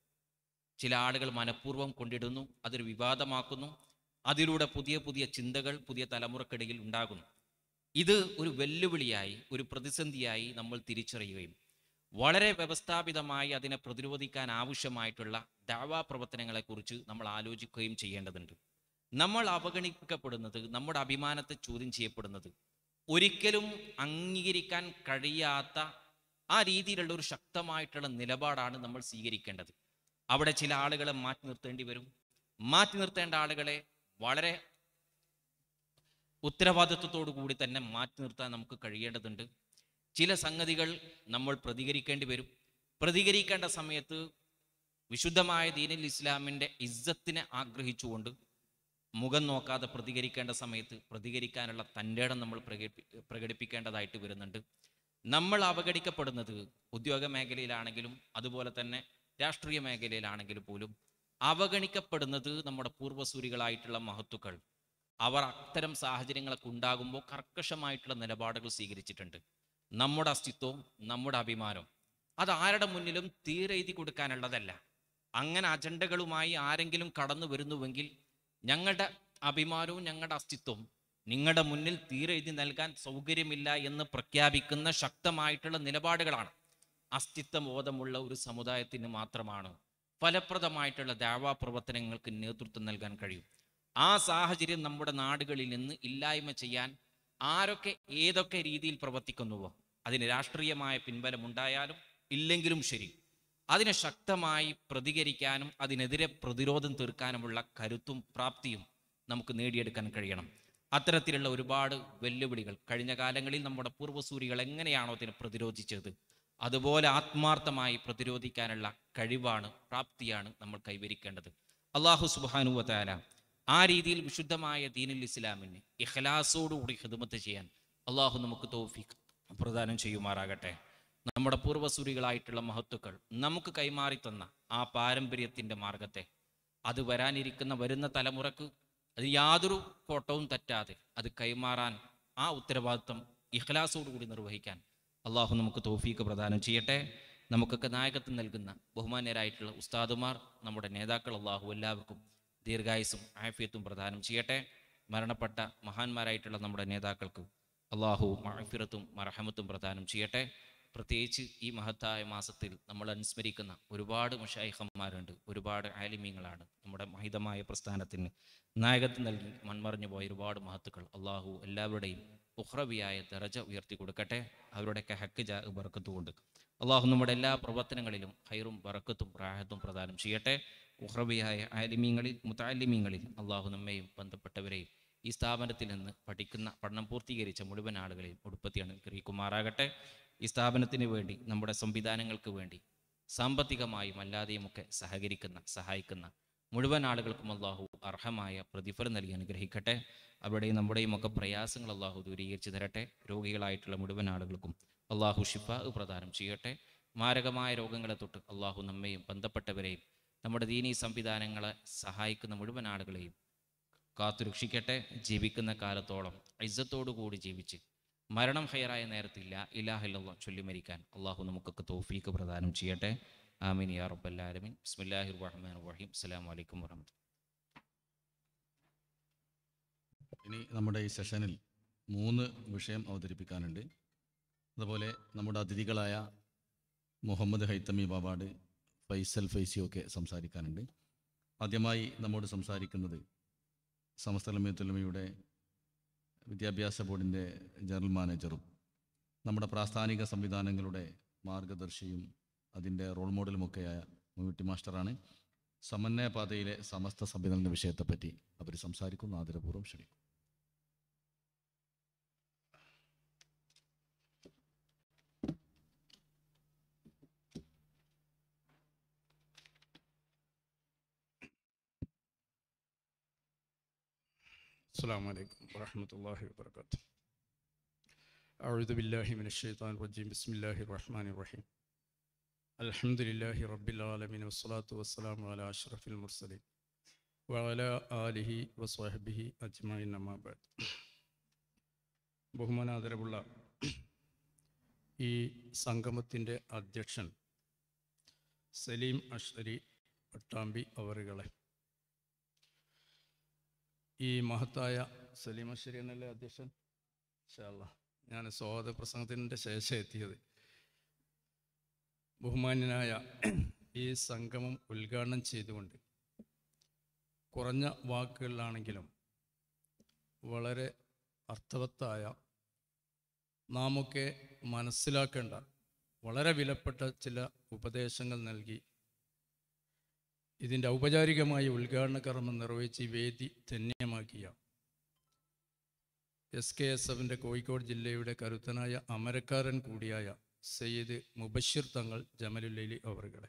ചില ആളുകൾ മനഃപൂർവ്വം കൊണ്ടിടുന്നു അതൊരു വിവാദമാക്കുന്നു അതിലൂടെ പുതിയ പുതിയ ചിന്തകൾ പുതിയ തലമുറക്കിടയിൽ ഉണ്ടാകുന്നു ഇത് ഒരു വെല്ലുവിളിയായി ഒരു പ്രതിസന്ധിയായി നമ്മൾ തിരിച്ചറിയുകയും വളരെ വ്യവസ്ഥാപിതമായി അതിനെ പ്രതിരോധിക്കാൻ ആവശ്യമായിട്ടുള്ള ദാവാ പ്രവർത്തനങ്ങളെക്കുറിച്ച് നമ്മൾ ആലോചിക്കുകയും ചെയ്യേണ്ടതുണ്ട് നമ്മൾ അവഗണിക്കപ്പെടുന്നത് നമ്മുടെ അഭിമാനത്തെ ചോദ്യം ചെയ്യപ്പെടുന്നത് ഒരിക്കലും അംഗീകരിക്കാൻ കഴിയാത്ത ആ രീതിയിലുള്ള ഒരു ശക്തമായിട്ടുള്ള നിലപാടാണ് നമ്മൾ സ്വീകരിക്കേണ്ടത് അവിടെ ചില ആളുകളെ മാറ്റി നിർത്തേണ്ടി വരും മാറ്റി നിർത്തേണ്ട ആളുകളെ വളരെ ഉത്തരവാദിത്വത്തോടു കൂടി തന്നെ മാറ്റി നിർത്താൻ നമുക്ക് കഴിയേണ്ടതുണ്ട് ചില സംഗതികൾ നമ്മൾ പ്രതികരിക്കേണ്ടി വരും പ്രതികരിക്കേണ്ട സമയത്ത് വിശുദ്ധമായ ദീനിൽ ഇസ്ലാമിൻ്റെ ഇസ്സത്തിനെ ആഗ്രഹിച്ചുകൊണ്ട് മുഖം നോക്കാതെ പ്രതികരിക്കേണ്ട സമയത്ത് പ്രതികരിക്കാനുള്ള തൻ്റെ ഇടം നമ്മൾ പ്രകടിപ്പി പ്രകടിപ്പിക്കേണ്ടതായിട്ട് വരുന്നുണ്ട് നമ്മൾ അവഗണിക്കപ്പെടുന്നത് ഉദ്യോഗ മേഖലയിലാണെങ്കിലും അതുപോലെ തന്നെ രാഷ്ട്രീയ മേഖലയിലാണെങ്കിലും പോലും അവഗണിക്കപ്പെടുന്നത് നമ്മുടെ പൂർവ്വസൂരികളായിട്ടുള്ള മഹത്തുക്കൾ അവർ അത്തരം സാഹചര്യങ്ങളൊക്കെ ഉണ്ടാകുമ്പോൾ കർക്കശമായിട്ടുള്ള നിലപാടുകൾ സ്വീകരിച്ചിട്ടുണ്ട് നമ്മുടെ അസ്തിത്വവും നമ്മുടെ അഭിമാനവും അത് ആരുടെ മുന്നിലും തീരെഴുതി കൊടുക്കാനുള്ളതല്ല അങ്ങനെ അജണ്ടകളുമായി ആരെങ്കിലും കടന്നു വരുന്നുവെങ്കിൽ ഞങ്ങളുടെ അഭിമാനവും ഞങ്ങളുടെ അസ്തിത്വവും നിങ്ങളുടെ മുന്നിൽ തീരെഴുതി നൽകാൻ സൗകര്യമില്ല എന്ന് പ്രഖ്യാപിക്കുന്ന ശക്തമായിട്ടുള്ള നിലപാടുകളാണ് അസ്തിത്വ ബോധമുള്ള ഒരു സമുദായത്തിന് മാത്രമാണ് ഫലപ്രദമായിട്ടുള്ള ദാവാ പ്രവർത്തനങ്ങൾക്ക് നേതൃത്വം നൽകാൻ കഴിയും ആ സാഹചര്യം നമ്മുടെ നാടുകളിൽ നിന്ന് ഇല്ലായ്മ ചെയ്യാൻ ആരൊക്കെ ഏതൊക്കെ രീതിയിൽ പ്രവർത്തിക്കുന്നുവോ അതിന് രാഷ്ട്രീയമായ പിൻബലമുണ്ടായാലും ഇല്ലെങ്കിലും ശരി അതിനെ ശക്തമായി പ്രതികരിക്കാനും അതിനെതിരെ പ്രതിരോധം തീർക്കാനുമുള്ള കരുത്തും പ്രാപ്തിയും നമുക്ക് നേടിയെടുക്കാൻ കഴിയണം അത്തരത്തിലുള്ള ഒരുപാട് വെല്ലുവിളികൾ കഴിഞ്ഞ കാലങ്ങളിൽ നമ്മുടെ പൂർവ്വസൂരികൾ എങ്ങനെയാണോ അതിനെ പ്രതിരോധിച്ചത് അതുപോലെ ആത്മാർത്ഥമായി പ്രതിരോധിക്കാനുള്ള കഴിവാണ് പ്രാപ്തിയാണ് നമ്മൾ കൈവരിക്കേണ്ടത് അള്ളാഹു സുബാനുവതാല ആ രീതിയിൽ വിശുദ്ധമായ ദീനുൽ ഇസ്ലാമിന് ഇഖലാസോടുകൂടി ഹിദമത്ത് ചെയ്യാൻ അള്ളാഹു നമുക്ക് തോഫിക്ക് പ്രദാനം ചെയ്യുമാറാകട്ടെ നമ്മുടെ പൂർവ്വസൂരികളായിട്ടുള്ള മഹത്തുക്കൾ നമുക്ക് കൈമാറി തന്ന ആ പാരമ്പര്യത്തിൻ്റെ മാർഗത്തെ അത് വരാനിരിക്കുന്ന വരുന്ന തലമുറക്ക് അത് യാതൊരു കോട്ടവും തെറ്റാതെ അത് കൈമാറാൻ ആ ഉത്തരവാദിത്വം ഇഖ്ലാസോടുകൂടി നിർവഹിക്കാൻ അള്ളാഹു നമുക്ക് തോഫീക്ക് പ്രദാനം ചെയ്യട്ടെ നമുക്കൊക്കെ നായകത്വം നൽകുന്ന ബഹുമാന്യരായിട്ടുള്ള ഉസ്താദുമാർ നമ്മുടെ നേതാക്കൾ അള്ളാഹു എല്ലാവർക്കും ദീർഘായുസും ആഫിയത്തും പ്രദാനം ചെയ്യട്ടെ മരണപ്പെട്ട മഹാന്മാരായിട്ടുള്ള നമ്മുടെ നേതാക്കൾക്ക് അള്ളാഹു മഹഫിറത്തും മറഹമത്തും പ്രദാനം ചെയ്യട്ടെ പ്രത്യേകിച്ച് ഈ മഹത്തായ മാസത്തിൽ നമ്മൾ അനുസ്മരിക്കുന്ന ഒരുപാട് മുഷായിഹന്മാരുണ്ട് ഒരുപാട് ആലിമീങ്ങളാണ് നമ്മുടെ മഹിതമായ പ്രസ്ഥാനത്തിന് നായകത്വം നൽകി മൺമറഞ്ഞു പോയ ഒരുപാട് മഹത്തുക്കൾ അള്ളാഹു എല്ലാവരുടെയും ഉഹ്റവിയായ ദറജ ഉയർത്തി കൊടുക്കട്ടെ അവരുടെയൊക്കെ ഹക്ക് ജാ ബറക്കത്തുകൊണ്ട് അള്ളാഹു നമ്മുടെ എല്ലാ പ്രവർത്തനങ്ങളിലും ഹൈറും ബറക്കത്തും പ്രാഹത്തും പ്രദാനം ചെയ്യട്ടെ ഉഹ്റവിയായ ആലിമീങ്ങളിൽ മുത്താലിമീങ്ങളിൽ അള്ളാഹു നമ്മെയും ബന്ധപ്പെട്ടവരെയും ഈ സ്ഥാപനത്തിൽ നിന്ന് പഠിക്കുന്ന പഠനം പൂർത്തീകരിച്ച മുഴുവൻ ആളുകളെയും ഉടുപ്പത്തി അനുഗ്രഹിക്കുമാറാകട്ടെ ഈ സ്ഥാപനത്തിന് വേണ്ടി നമ്മുടെ സംവിധാനങ്ങൾക്ക് വേണ്ടി സാമ്പത്തികമായും അല്ലാതെയുമൊക്കെ സഹകരിക്കുന്ന സഹായിക്കുന്ന മുഴുവൻ ആളുകൾക്കും അള്ളാഹു അർഹമായ പ്രതിഫലം നൽകി അനുഗ്രഹിക്കട്ടെ അവിടെയും നമ്മുടെയും ഒക്കെ പ്രയാസങ്ങൾ അള്ളാഹു ദൂരീകരിച്ചു തരട്ടെ രോഗികളായിട്ടുള്ള മുഴുവൻ ആളുകൾക്കും അള്ളാഹു ഷിഫ പ്രദാനം ചെയ്യട്ടെ മാരകമായ രോഗങ്ങളെ തൊട്ട് അള്ളാഹു നമ്മെയും ബന്ധപ്പെട്ടവരെയും നമ്മുടെ ദീനീ സംവിധാനങ്ങളെ സഹായിക്കുന്ന മുഴുവൻ ആളുകളെയും കാത്തുരക്ഷിക്കട്ടെ ജീവിക്കുന്ന കാലത്തോളം ഇജ്ജത്തോടുകൂടി ജീവിച്ച് മരണം ഹയറായ നേരത്തില്ല ഇലാഹില്ല ചൊല്ലി മരിക്കാൻ അള്ളാഹു നമുക്കൊക്കെ തോഫീക്ക് പ്രദാനം ചെയ്യട്ടെ ആമീൻ യാ റബ്ബല്ലാലമീൻ ബിസ്മില്ലാഹിർ റഹ്മാൻ റഹീം അസ്സലാമു അലൈക്കും വറഹ്മത്തുള്ളാഹി ഇനി നമ്മുടെ ഈ സെഷനിൽ മൂന്ന് വിഷയം അവതരിപ്പിക്കാനുണ്ട് അതുപോലെ നമ്മുടെ അതിഥികളായ മുഹമ്മദ് ഹൈത്തമി ബാബാട് ഫൈസൽ ഫൈസിയൊക്കെ സംസാരിക്കാനുണ്ട് ആദ്യമായി നമ്മോട് സംസാരിക്കുന്നത് സമസ്തലമയത്തുലമയുടെ വിദ്യാഭ്യാസ ബോർഡിൻ്റെ ജനറൽ മാനേജറും നമ്മുടെ പ്രാസ്ഥാനിക സംവിധാനങ്ങളുടെ മാർഗദർശിയും അതിൻ്റെ റോൾ മോഡലുമൊക്കെയായ മുവിട്ടി മാസ്റ്ററാണ് സമന്വയ പാതയിലെ സമസ്ത സംവിധാന വിഷയത്തെപ്പറ്റി അവർ സംസാരിക്കുന്നു ആദരപൂർവ്വം ക്ഷണിക്കും السلام عليكم ورحمة الله وبركاته أعوذ بالله من الشيطان الرجيم بسم الله الرحمن الرحيم الحمد لله رب العالمين والصلاة والسلام على أشرف المرسلين وعلى آله وصحبه أجمعين أما بعد ബഹുമാനാദരവുള്ള ഈ സംഗമത്തിൻ്റെ അധ്യക്ഷൻ സലീം അഷ്റരി പട്ടാമ്പി അവറുകളെ ഈ മഹത്തായ സലീം അശ്ശേരി എന്നല്ലേ അധ്യക്ഷൻ ഇൻഷാല്ലാ ഞാൻ സ്വാഗത പ്രസംഗത്തിൻ്റെ ശേഷം എത്തിയത് ബഹുമാന്യനായ ഈ സംഗമം ഉദ്ഘാടനം ചെയ്തുകൊണ്ട് കുറഞ്ഞ വാക്കുകളിലാണെങ്കിലും വളരെ അർത്ഥവത്തായ നാമൊക്കെ മനസ്സിലാക്കേണ്ട വളരെ വിലപ്പെട്ട ചില ഉപദേശങ്ങൾ നൽകി ഇതിൻ്റെ ഔപചാരികമായ ഉദ്ഘാടന കർമ്മം നിർവഹിച്ച് ഈ വേദി ധന്യമാക്കിയ എസ് കെ എസ് എഫിൻ്റെ കോഴിക്കോട് ജില്ലയുടെ കരുത്തനായ അമരക്കാരൻ കൂടിയായ സയ്യിദ് മുബഷിർ തങ്ങൾ ജമലുല്ലി അവറുകളെ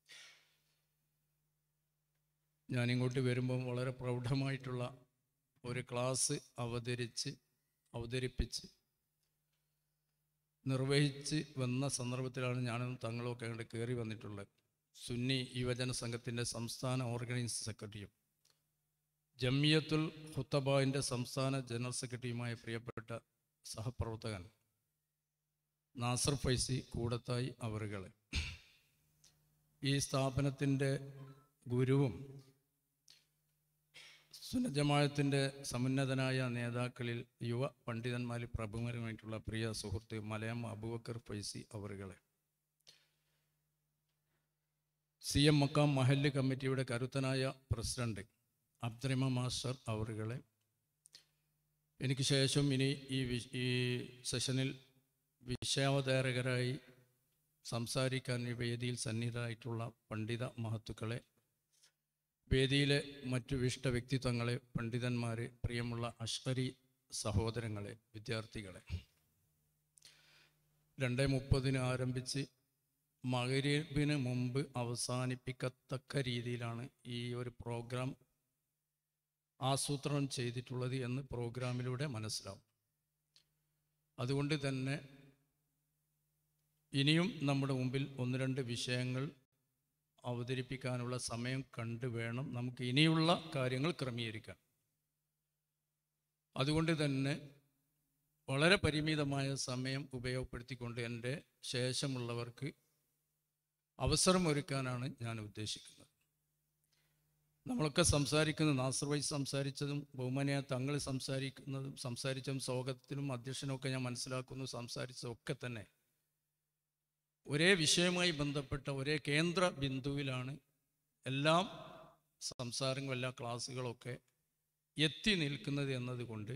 ഞാനിങ്ങോട്ട് വരുമ്പം വളരെ പ്രൗഢമായിട്ടുള്ള ഒരു ക്ലാസ് അവതരിച്ച് അവതരിപ്പിച്ച് നിർവഹിച്ച് വന്ന സന്ദർഭത്തിലാണ് ഞാനും തങ്ങളൊക്കെ അങ്ങോട്ട് കയറി വന്നിട്ടുള്ളത് സുന്നി യുവജന സംഘത്തിൻ്റെ സംസ്ഥാന ഓർഗനൈസിംഗ് സെക്രട്ടറിയും ജമിയത്തുൽ ഹുത്തബാവിൻ്റെ സംസ്ഥാന ജനറൽ സെക്രട്ടറിയുമായ പ്രിയപ്പെട്ട സഹപ്രവർത്തകൻ നാസർ ഫൈസി കൂടത്തായി അവറുകളെ ഈ സ്ഥാപനത്തിൻ്റെ ഗുരുവും സുനജമായത്തിൻ്റെ സമുന്നതനായ നേതാക്കളിൽ യുവ പണ്ഡിതന്മാരിൽ പ്രമുഖരുമായിട്ടുള്ള പ്രിയ സുഹൃത്ത് മലയം അബുബക്കർ ഫൈസി അവറുകളെ സി എം മക്കാം മഹല്ല് കമ്മിറ്റിയുടെ കരുത്തനായ പ്രസിഡന്റ് അബ്ദുറഹ്മാൻ മാസ്റ്റർ അവറുകളെ എനിക്ക് ശേഷം ഇനി ഈ വി- ഈ സെഷനിൽ വിഷയാവതാരകരായി സംസാരിക്കാൻ ഈ വേദിയിൽ സന്നിഹിതരായിട്ടുള്ള പണ്ഡിത മഹത്തുക്കളെ വേദിയിലെ മറ്റു വിശിഷ്ട വ്യക്തിത്വങ്ങളെ പണ്ഡിതന്മാരെ പ്രിയമുള്ള അഷ്കരി സഹോദരങ്ങളെ വിദ്യാർത്ഥികളെ രണ്ട് മുപ്പതിന് ആരംഭിച്ച് മകരീബിന് മുമ്പ് അവസാനിപ്പിക്കത്തക്ക രീതിയിലാണ് ഈ ഒരു പ്രോഗ്രാം ആസൂത്രണം ചെയ്തിട്ടുള്ളത് എന്ന് പ്രോഗ്രാമിലൂടെ മനസ്സിലാവും അതുകൊണ്ട് തന്നെ ഇനിയും നമ്മുടെ മുമ്പിൽ ഒന്ന് രണ്ട് വിഷയങ്ങൾ അവതരിപ്പിക്കാനുള്ള സമയം കണ്ടു വേണം നമുക്ക് ഇനിയുള്ള കാര്യങ്ങൾ ക്രമീകരിക്കാൻ അതുകൊണ്ട് തന്നെ വളരെ പരിമിതമായ സമയം ഉപയോഗപ്പെടുത്തിക്കൊണ്ട് എൻ്റെ ശേഷമുള്ളവർക്ക് അവസരമൊരുക്കാനാണ് ഞാൻ ഉദ്ദേശിക്കുന്നത് നമ്മളൊക്കെ സംസാരിക്കുന്നത് നാസർ വൈ സംസാരിച്ചതും ബഹുമാനിയ തങ്ങൾ സംസാരിക്കുന്നതും സംസാരിച്ചതും സ്വാഗതത്തിനും അധ്യക്ഷനൊക്കെ ഞാൻ മനസ്സിലാക്കുന്നു സംസാരിച്ചതും ഒക്കെ തന്നെ ഒരേ വിഷയവുമായി ബന്ധപ്പെട്ട ഒരേ കേന്ദ്ര ബിന്ദുവിലാണ് എല്ലാം സംസാരങ്ങളും എല്ലാ ക്ലാസ്സുകളൊക്കെ എത്തി നിൽക്കുന്നത് എന്നതുകൊണ്ട്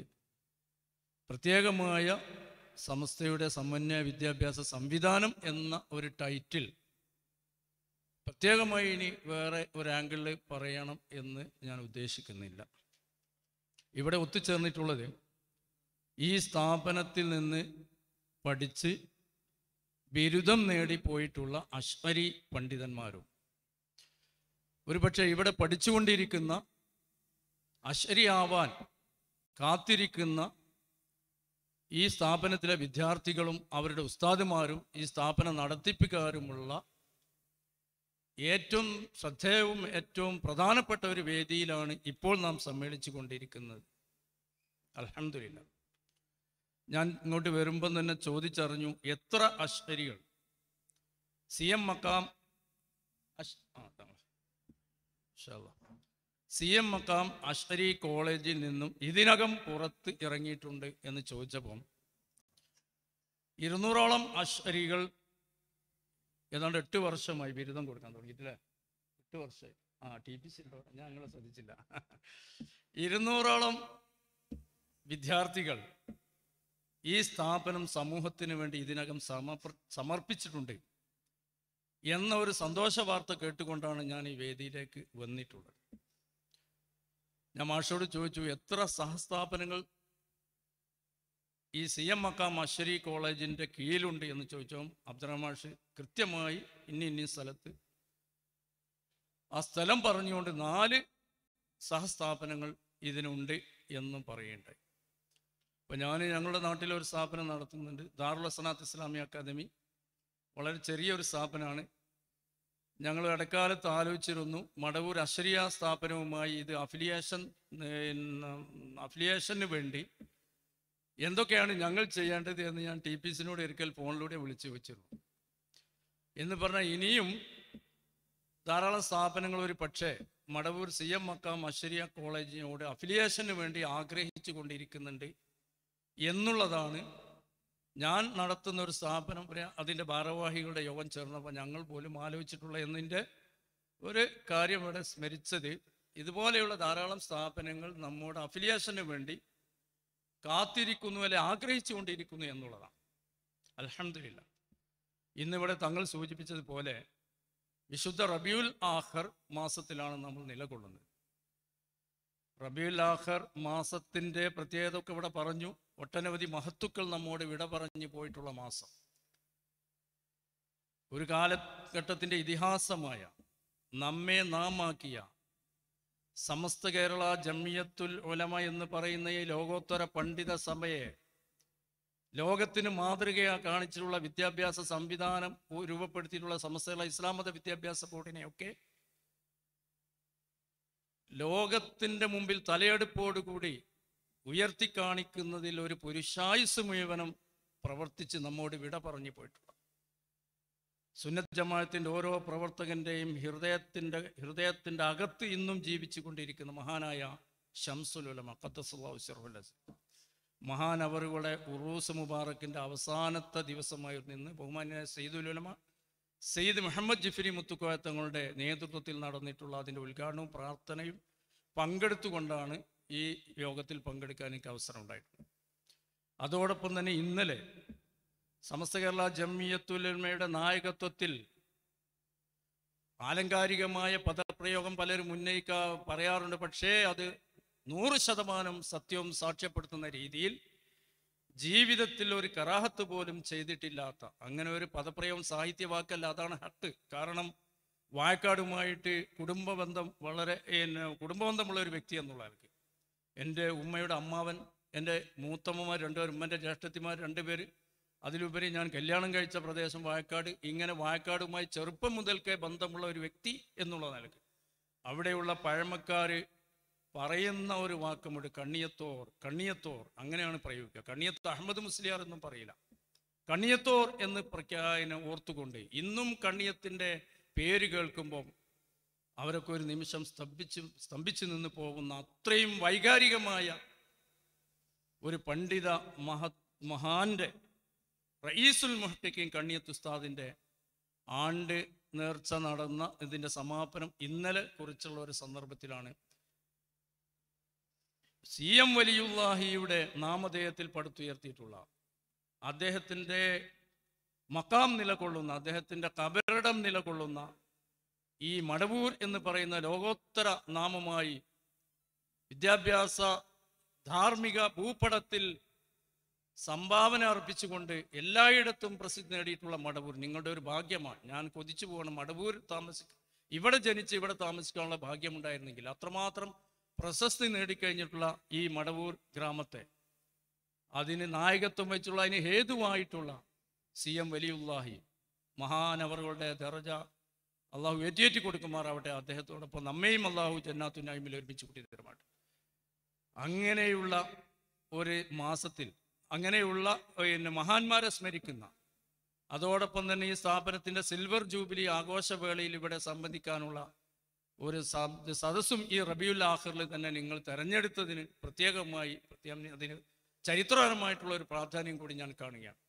പ്രത്യേകമായ സംസ്ഥയുടെ സമന്വയ വിദ്യാഭ്യാസ സംവിധാനം എന്ന ഒരു ടൈറ്റിൽ പ്രത്യേകമായി ഇനി വേറെ ഒരു ആംഗിളിൽ പറയണം എന്ന് ഞാൻ ഉദ്ദേശിക്കുന്നില്ല ഇവിടെ ഒത്തുചേർന്നിട്ടുള്ളത് ഈ സ്ഥാപനത്തിൽ നിന്ന് പഠിച്ച് ബിരുദം നേടിപ്പോയിട്ടുള്ള അശ്വരി പണ്ഡിതന്മാരും ഒരുപക്ഷെ ഇവിടെ പഠിച്ചുകൊണ്ടിരിക്കുന്ന അശ്വരിയാവാൻ കാത്തിരിക്കുന്ന ഈ സ്ഥാപനത്തിലെ വിദ്യാർത്ഥികളും അവരുടെ ഉസ്താദുമാരും ഈ സ്ഥാപന നടത്തിപ്പുകാരുമുള്ള ഏറ്റവും ശ്രദ്ധേയവും ഏറ്റവും പ്രധാനപ്പെട്ട ഒരു വേദിയിലാണ് ഇപ്പോൾ നാം സമ്മേളിച്ചു കൊണ്ടിരിക്കുന്നത് അലഹമില്ല ഞാൻ ഇങ്ങോട്ട് വരുമ്പം തന്നെ ചോദിച്ചറിഞ്ഞു എത്ര അശ്വരികൾ സി എം മക്കാം അഷ് ആ, താങ്കൾ. ഇൻഷാ അല്ലാ. സി എം മക്കാം അഷ്അരി കോളേജിൽ നിന്നും ഇതിനകം പുറത്ത് ഇറങ്ങിയിട്ടുണ്ട് എന്ന് ചോദിച്ചപ്പം ഇരുന്നൂറോളം അഷ്അരികൾ ഏതാണ്ട് എട്ട് വർഷമായി ബിരുദം കൊടുക്കാൻ തുടങ്ങിയിട്ടില്ലേ എട്ട് വർഷമായി ആ ടി പി സി ഞാൻ നിങ്ങളെ ശ്രദ്ധിച്ചില്ല ഇരുന്നൂറോളം വിദ്യാർത്ഥികൾ ഈ സ്ഥാപനം സമൂഹത്തിന് വേണ്ടി ഇതിനകം സമർപ്പ സമർപ്പിച്ചിട്ടുണ്ട് എന്ന ഒരു സന്തോഷ വാർത്ത കേട്ടുകൊണ്ടാണ് ഞാൻ ഈ വേദിയിലേക്ക് വന്നിട്ടുള്ളത് ഞാൻ മാഷോട് ചോദിച്ചു എത്ര സഹസ്ഥാപനങ്ങൾ ഈ സി എം മക്കാം അശ്വരി കോളേജിൻ്റെ കീഴിലുണ്ട് എന്ന് ചോദിച്ചപ്പോൾ അബ്ദുറഹ്മാൻ മാഷ് കൃത്യമായി ഇന്ന ഇന്ന സ്ഥലത്ത് ആ സ്ഥലം പറഞ്ഞുകൊണ്ട് നാല് സഹസ്ഥാപനങ്ങൾ ഇതിനുണ്ട് എന്നും പറയുണ്ടായി അപ്പോൾ ഞാൻ ഞങ്ങളുടെ നാട്ടിൽ ഒരു സ്ഥാപനം നടത്തുന്നുണ്ട് ദാറുൽ ഹസനാത്ത് ഇസ്ലാമി അക്കാദമി വളരെ ചെറിയൊരു സ്ഥാപനമാണ് ഞങ്ങൾ ഇടക്കാലത്ത് ആലോചിച്ചിരുന്നു മടവൂർ അശ്വരിയ സ്ഥാപനവുമായി ഇത് അഫിലിയേഷൻ അഫിലിയേഷന് വേണ്ടി എന്തൊക്കെയാണ് ഞങ്ങൾ ചെയ്യേണ്ടത് എന്ന് ഞാൻ ടി പി സിനോട് ഒരിക്കൽ ഫോണിലൂടെ വിളിച്ചു വെച്ചിരുന്നു എന്ന് പറഞ്ഞാൽ ഇനിയും ധാരാളം സ്ഥാപനങ്ങൾ ഒരു പക്ഷേ മടവൂർ സി എം മക്കാം അശ്വരിയ കോളേജിനോട് അഫിലിയേഷന് വേണ്ടി ആഗ്രഹിച്ചു കൊണ്ടിരിക്കുന്നുണ്ട് എന്നുള്ളതാണ് ഞാൻ നടത്തുന്ന ഒരു സ്ഥാപനം ഒരു അതിൻ്റെ ഭാരവാഹികളുടെ യോഗം ചേർന്നപ്പോൾ ഞങ്ങൾ പോലും ആലോചിച്ചിട്ടുള്ള എന്നതിൻ്റെ ഒരു കാര്യം ഇവിടെ സ്മരിച്ചത് ഇതുപോലെയുള്ള ധാരാളം സ്ഥാപനങ്ങൾ നമ്മുടെ അഫിലിയേഷന് വേണ്ടി കാത്തിരിക്കുന്നു അല്ലെ ആഗ്രഹിച്ചുകൊണ്ടിരിക്കുന്നു എന്നുള്ളതാണ് അലഹമില്ല ഇന്നിവിടെ തങ്ങൾ സൂചിപ്പിച്ചതുപോലെ വിശുദ്ധ റബിയുൽ ആഖർ മാസത്തിലാണ് നമ്മൾ നിലകൊള്ളുന്നത് റബിയുൽ ആഖർ മാസത്തിൻ്റെ പ്രത്യേകത ഒക്കെ ഇവിടെ പറഞ്ഞു ഒട്ടനവധി മഹത്തുക്കൾ നമ്മോട് വിട പറഞ്ഞു പോയിട്ടുള്ള മാസം ഒരു കാലഘട്ടത്തിൻ്റെ ഇതിഹാസമായ നമ്മെ നാമാക്കിയ സമസ്ത കേരള ജമിയത്തുൽ ഉലമ എന്ന് പറയുന്ന ഈ ലോകോത്തര പണ്ഡിത സഭയെ ലോകത്തിന് മാതൃകയാ കാണിച്ചിട്ടുള്ള വിദ്യാഭ്യാസ സംവിധാനം ഉ- രൂപപ്പെടുത്തിയിട്ടുള്ള സമസ്ത കേരള ഇസ്ലാം മത വിദ്യാഭ്യാസ ബോർഡിനെയൊക്കെ ലോകത്തിൻ്റെ മുമ്പിൽ തലയെടുപ്പോടുകൂടി ഉയർത്തി കാണിക്കുന്നതിൽ ഒരു പുരുഷായുസ് മുഴുവനും പ്രവർത്തിച്ച് നമ്മോട് വിട പറഞ്ഞു പോയിട്ടുള്ള സുന്നത്ത് ജമാഅത്തിൻ്റെ ഓരോ പ്രവർത്തകൻ്റെയും ഹൃദയത്തിൻ്റെ ഹൃദയത്തിൻ്റെ അകത്ത് ഇന്നും ജീവിച്ചു കൊണ്ടിരിക്കുന്ന മഹാനായ ഷംസുലുലമ ഖദ്ദസുല്ലാഹുസറുല്ലസ് മഹാനവറുകളുടെ ഉറൂസ് മുബാറക്കിൻ്റെ അവസാനത്തെ ദിവസമായിരുന്നു ഇന്ന് ബഹുമാന്യ സെയ്ദുലുലമ സെയ്ദ് മുഹമ്മദ് ജിഫരി മുത്തുക്കോയ തങ്ങളുടെ നേതൃത്വത്തിൽ നടന്നിട്ടുള്ള അതിൻ്റെ ഉദ്ഘാടനവും പ്രാർത്ഥനയും പങ്കെടുത്തുകൊണ്ടാണ് ഈ യോഗത്തിൽ പങ്കെടുക്കാൻ എനിക്ക് അവസരം ഉണ്ടായിട്ടുള്ളത് അതോടൊപ്പം തന്നെ ഇന്നലെ സമസ്ത കേരള ജമ്മിയത്തുലമയുടെ നായകത്വത്തിൽ ആലങ്കാരികമായ പദപ്രയോഗം പലരും ഉന്നയിക്കാ പറയാറുണ്ട് പക്ഷേ അത് നൂറ് ശതമാനം സത്യവും സാക്ഷ്യപ്പെടുത്തുന്ന രീതിയിൽ ജീവിതത്തിൽ ഒരു കറാഹത്ത് പോലും ചെയ്തിട്ടില്ലാത്ത അങ്ങനെ ഒരു പദപ്രയോഗം സാഹിത്യവാക്കല്ല അതാണ് ഹട്ട് കാരണം വായക്കാടുമായിട്ട് കുടുംബ ബന്ധം വളരെ പിന്നെ കുടുംബ ബന്ധമുള്ള ഒരു വ്യക്തി എന്നുള്ള ആൾക്ക് എൻ്റെ ഉമ്മയുടെ അമ്മാവൻ എൻ്റെ മൂത്തമ്മമാർ രണ്ടുപേർ ഉമ്മൻ്റെ ജ്യേഷ്ഠത്തിമാർ രണ്ടുപേര് അതിലുപരി ഞാൻ കല്യാണം കഴിച്ച പ്രദേശം വായക്കാട് ഇങ്ങനെ വായക്കാടുമായി ചെറുപ്പം മുതൽക്കേ ബന്ധമുള്ള ഒരു വ്യക്തി എന്നുള്ള നിലക്ക് അവിടെയുള്ള പഴമക്കാർ പറയുന്ന ഒരു വാക്കുമുണ്ട് കണ്ണിയത്തോർ കണ്ണിയത്തോർ അങ്ങനെയാണ് പ്രയോഗിക്കുക കണ്ണിയത്ത് അഹമ്മദ് മുസ്ലിയാർ എന്നും പറയില്ല കണ്ണിയത്തോർ എന്ന് പ്രഖ്യാപന ഓർത്തുകൊണ്ട് ഇന്നും കണ്ണിയത്തിൻ്റെ പേര് കേൾക്കുമ്പോൾ അവരൊക്കെ ഒരു നിമിഷം സ്തംഭിച്ച് സ്തംഭിച്ചു നിന്ന് പോകുന്ന അത്രയും വൈകാരികമായ ഒരു പണ്ഡിത മഹ മഹാന്റെ റയീസുൽ മുഹ്റ്റിക്കും കണ്ണിയത്ത് ഉസ്താദിൻ്റെ ആണ്ട് നേർച്ച നടന്ന ഇതിൻ്റെ സമാപനം ഇന്നലെ കുറിച്ചുള്ള ഒരു സന്ദർഭത്തിലാണ് സി എം വലിയുല്ലാഹിയുടെ നാമധേയത്തിൽ പടുത്തുയർത്തിയിട്ടുള്ള അദ്ദേഹത്തിൻ്റെ മക്കാം നിലകൊള്ളുന്ന അദ്ദേഹത്തിൻ്റെ കബറിടം നിലകൊള്ളുന്ന ഈ മടവൂർ എന്ന് പറയുന്ന ലോകോത്തര നാമമായി വിദ്യാഭ്യാസ ധാർമ്മിക ഭൂപടത്തിൽ സംഭാവന അർപ്പിച്ചുകൊണ്ട് എല്ലായിടത്തും പ്രസിദ്ധി നേടിയിട്ടുള്ള മടവൂർ നിങ്ങളുടെ ഒരു ഭാഗ്യമാണ് ഞാൻ കൊതിച്ചു പോകണം മടവൂർ താമസിക്ക ഇവിടെ ജനിച്ച് ഇവിടെ താമസിക്കാനുള്ള ഭാഗ്യമുണ്ടായിരുന്നെങ്കിൽ അത്രമാത്രം പ്രശസ്തി നേടിക്കഴിഞ്ഞിട്ടുള്ള ഈ മടവൂർ ഗ്രാമത്തെ അതിന് നായകത്വം വെച്ചുള്ള അതിന് ഹേതുവായിട്ടുള്ള സി എം വലിയുല്ലാഹി മഹാനവറുകളുടെ ദറജ അള്ളാഹു ഏറ്റിയേറ്റി കൊടുക്കുമാറാവട്ടെ അദ്ദേഹത്തോടൊപ്പം നമ്മയും അള്ളാഹു ജന്നാത്തു നായ്മിൽ ഒരുമിച്ച് കൂട്ടി തരുമാട്ടെ അങ്ങനെയുള്ള ഒരു മാസത്തിൽ അങ്ങനെയുള്ള പിന്നെ മഹാന്മാരെ സ്മരിക്കുന്ന അതോടൊപ്പം തന്നെ ഈ സ്ഥാപനത്തിന്റെ സിൽവർ ജൂബിലി ആഘോഷവേളയിൽ ഇവിടെ സംബന്ധിക്കാനുള്ള ഒരു സ- സദസ്സും ഈ റബിയുൽ ആഖിറിൽ തന്നെ നിങ്ങൾ തെരഞ്ഞെടുത്തതിന് പ്രത്യേകമായി പ്രത്യേകം അതിന് ചരിത്രപരമായിട്ടുള്ള ഒരു പ്രാധാന്യം കൂടി ഞാൻ കാണുകയാണ്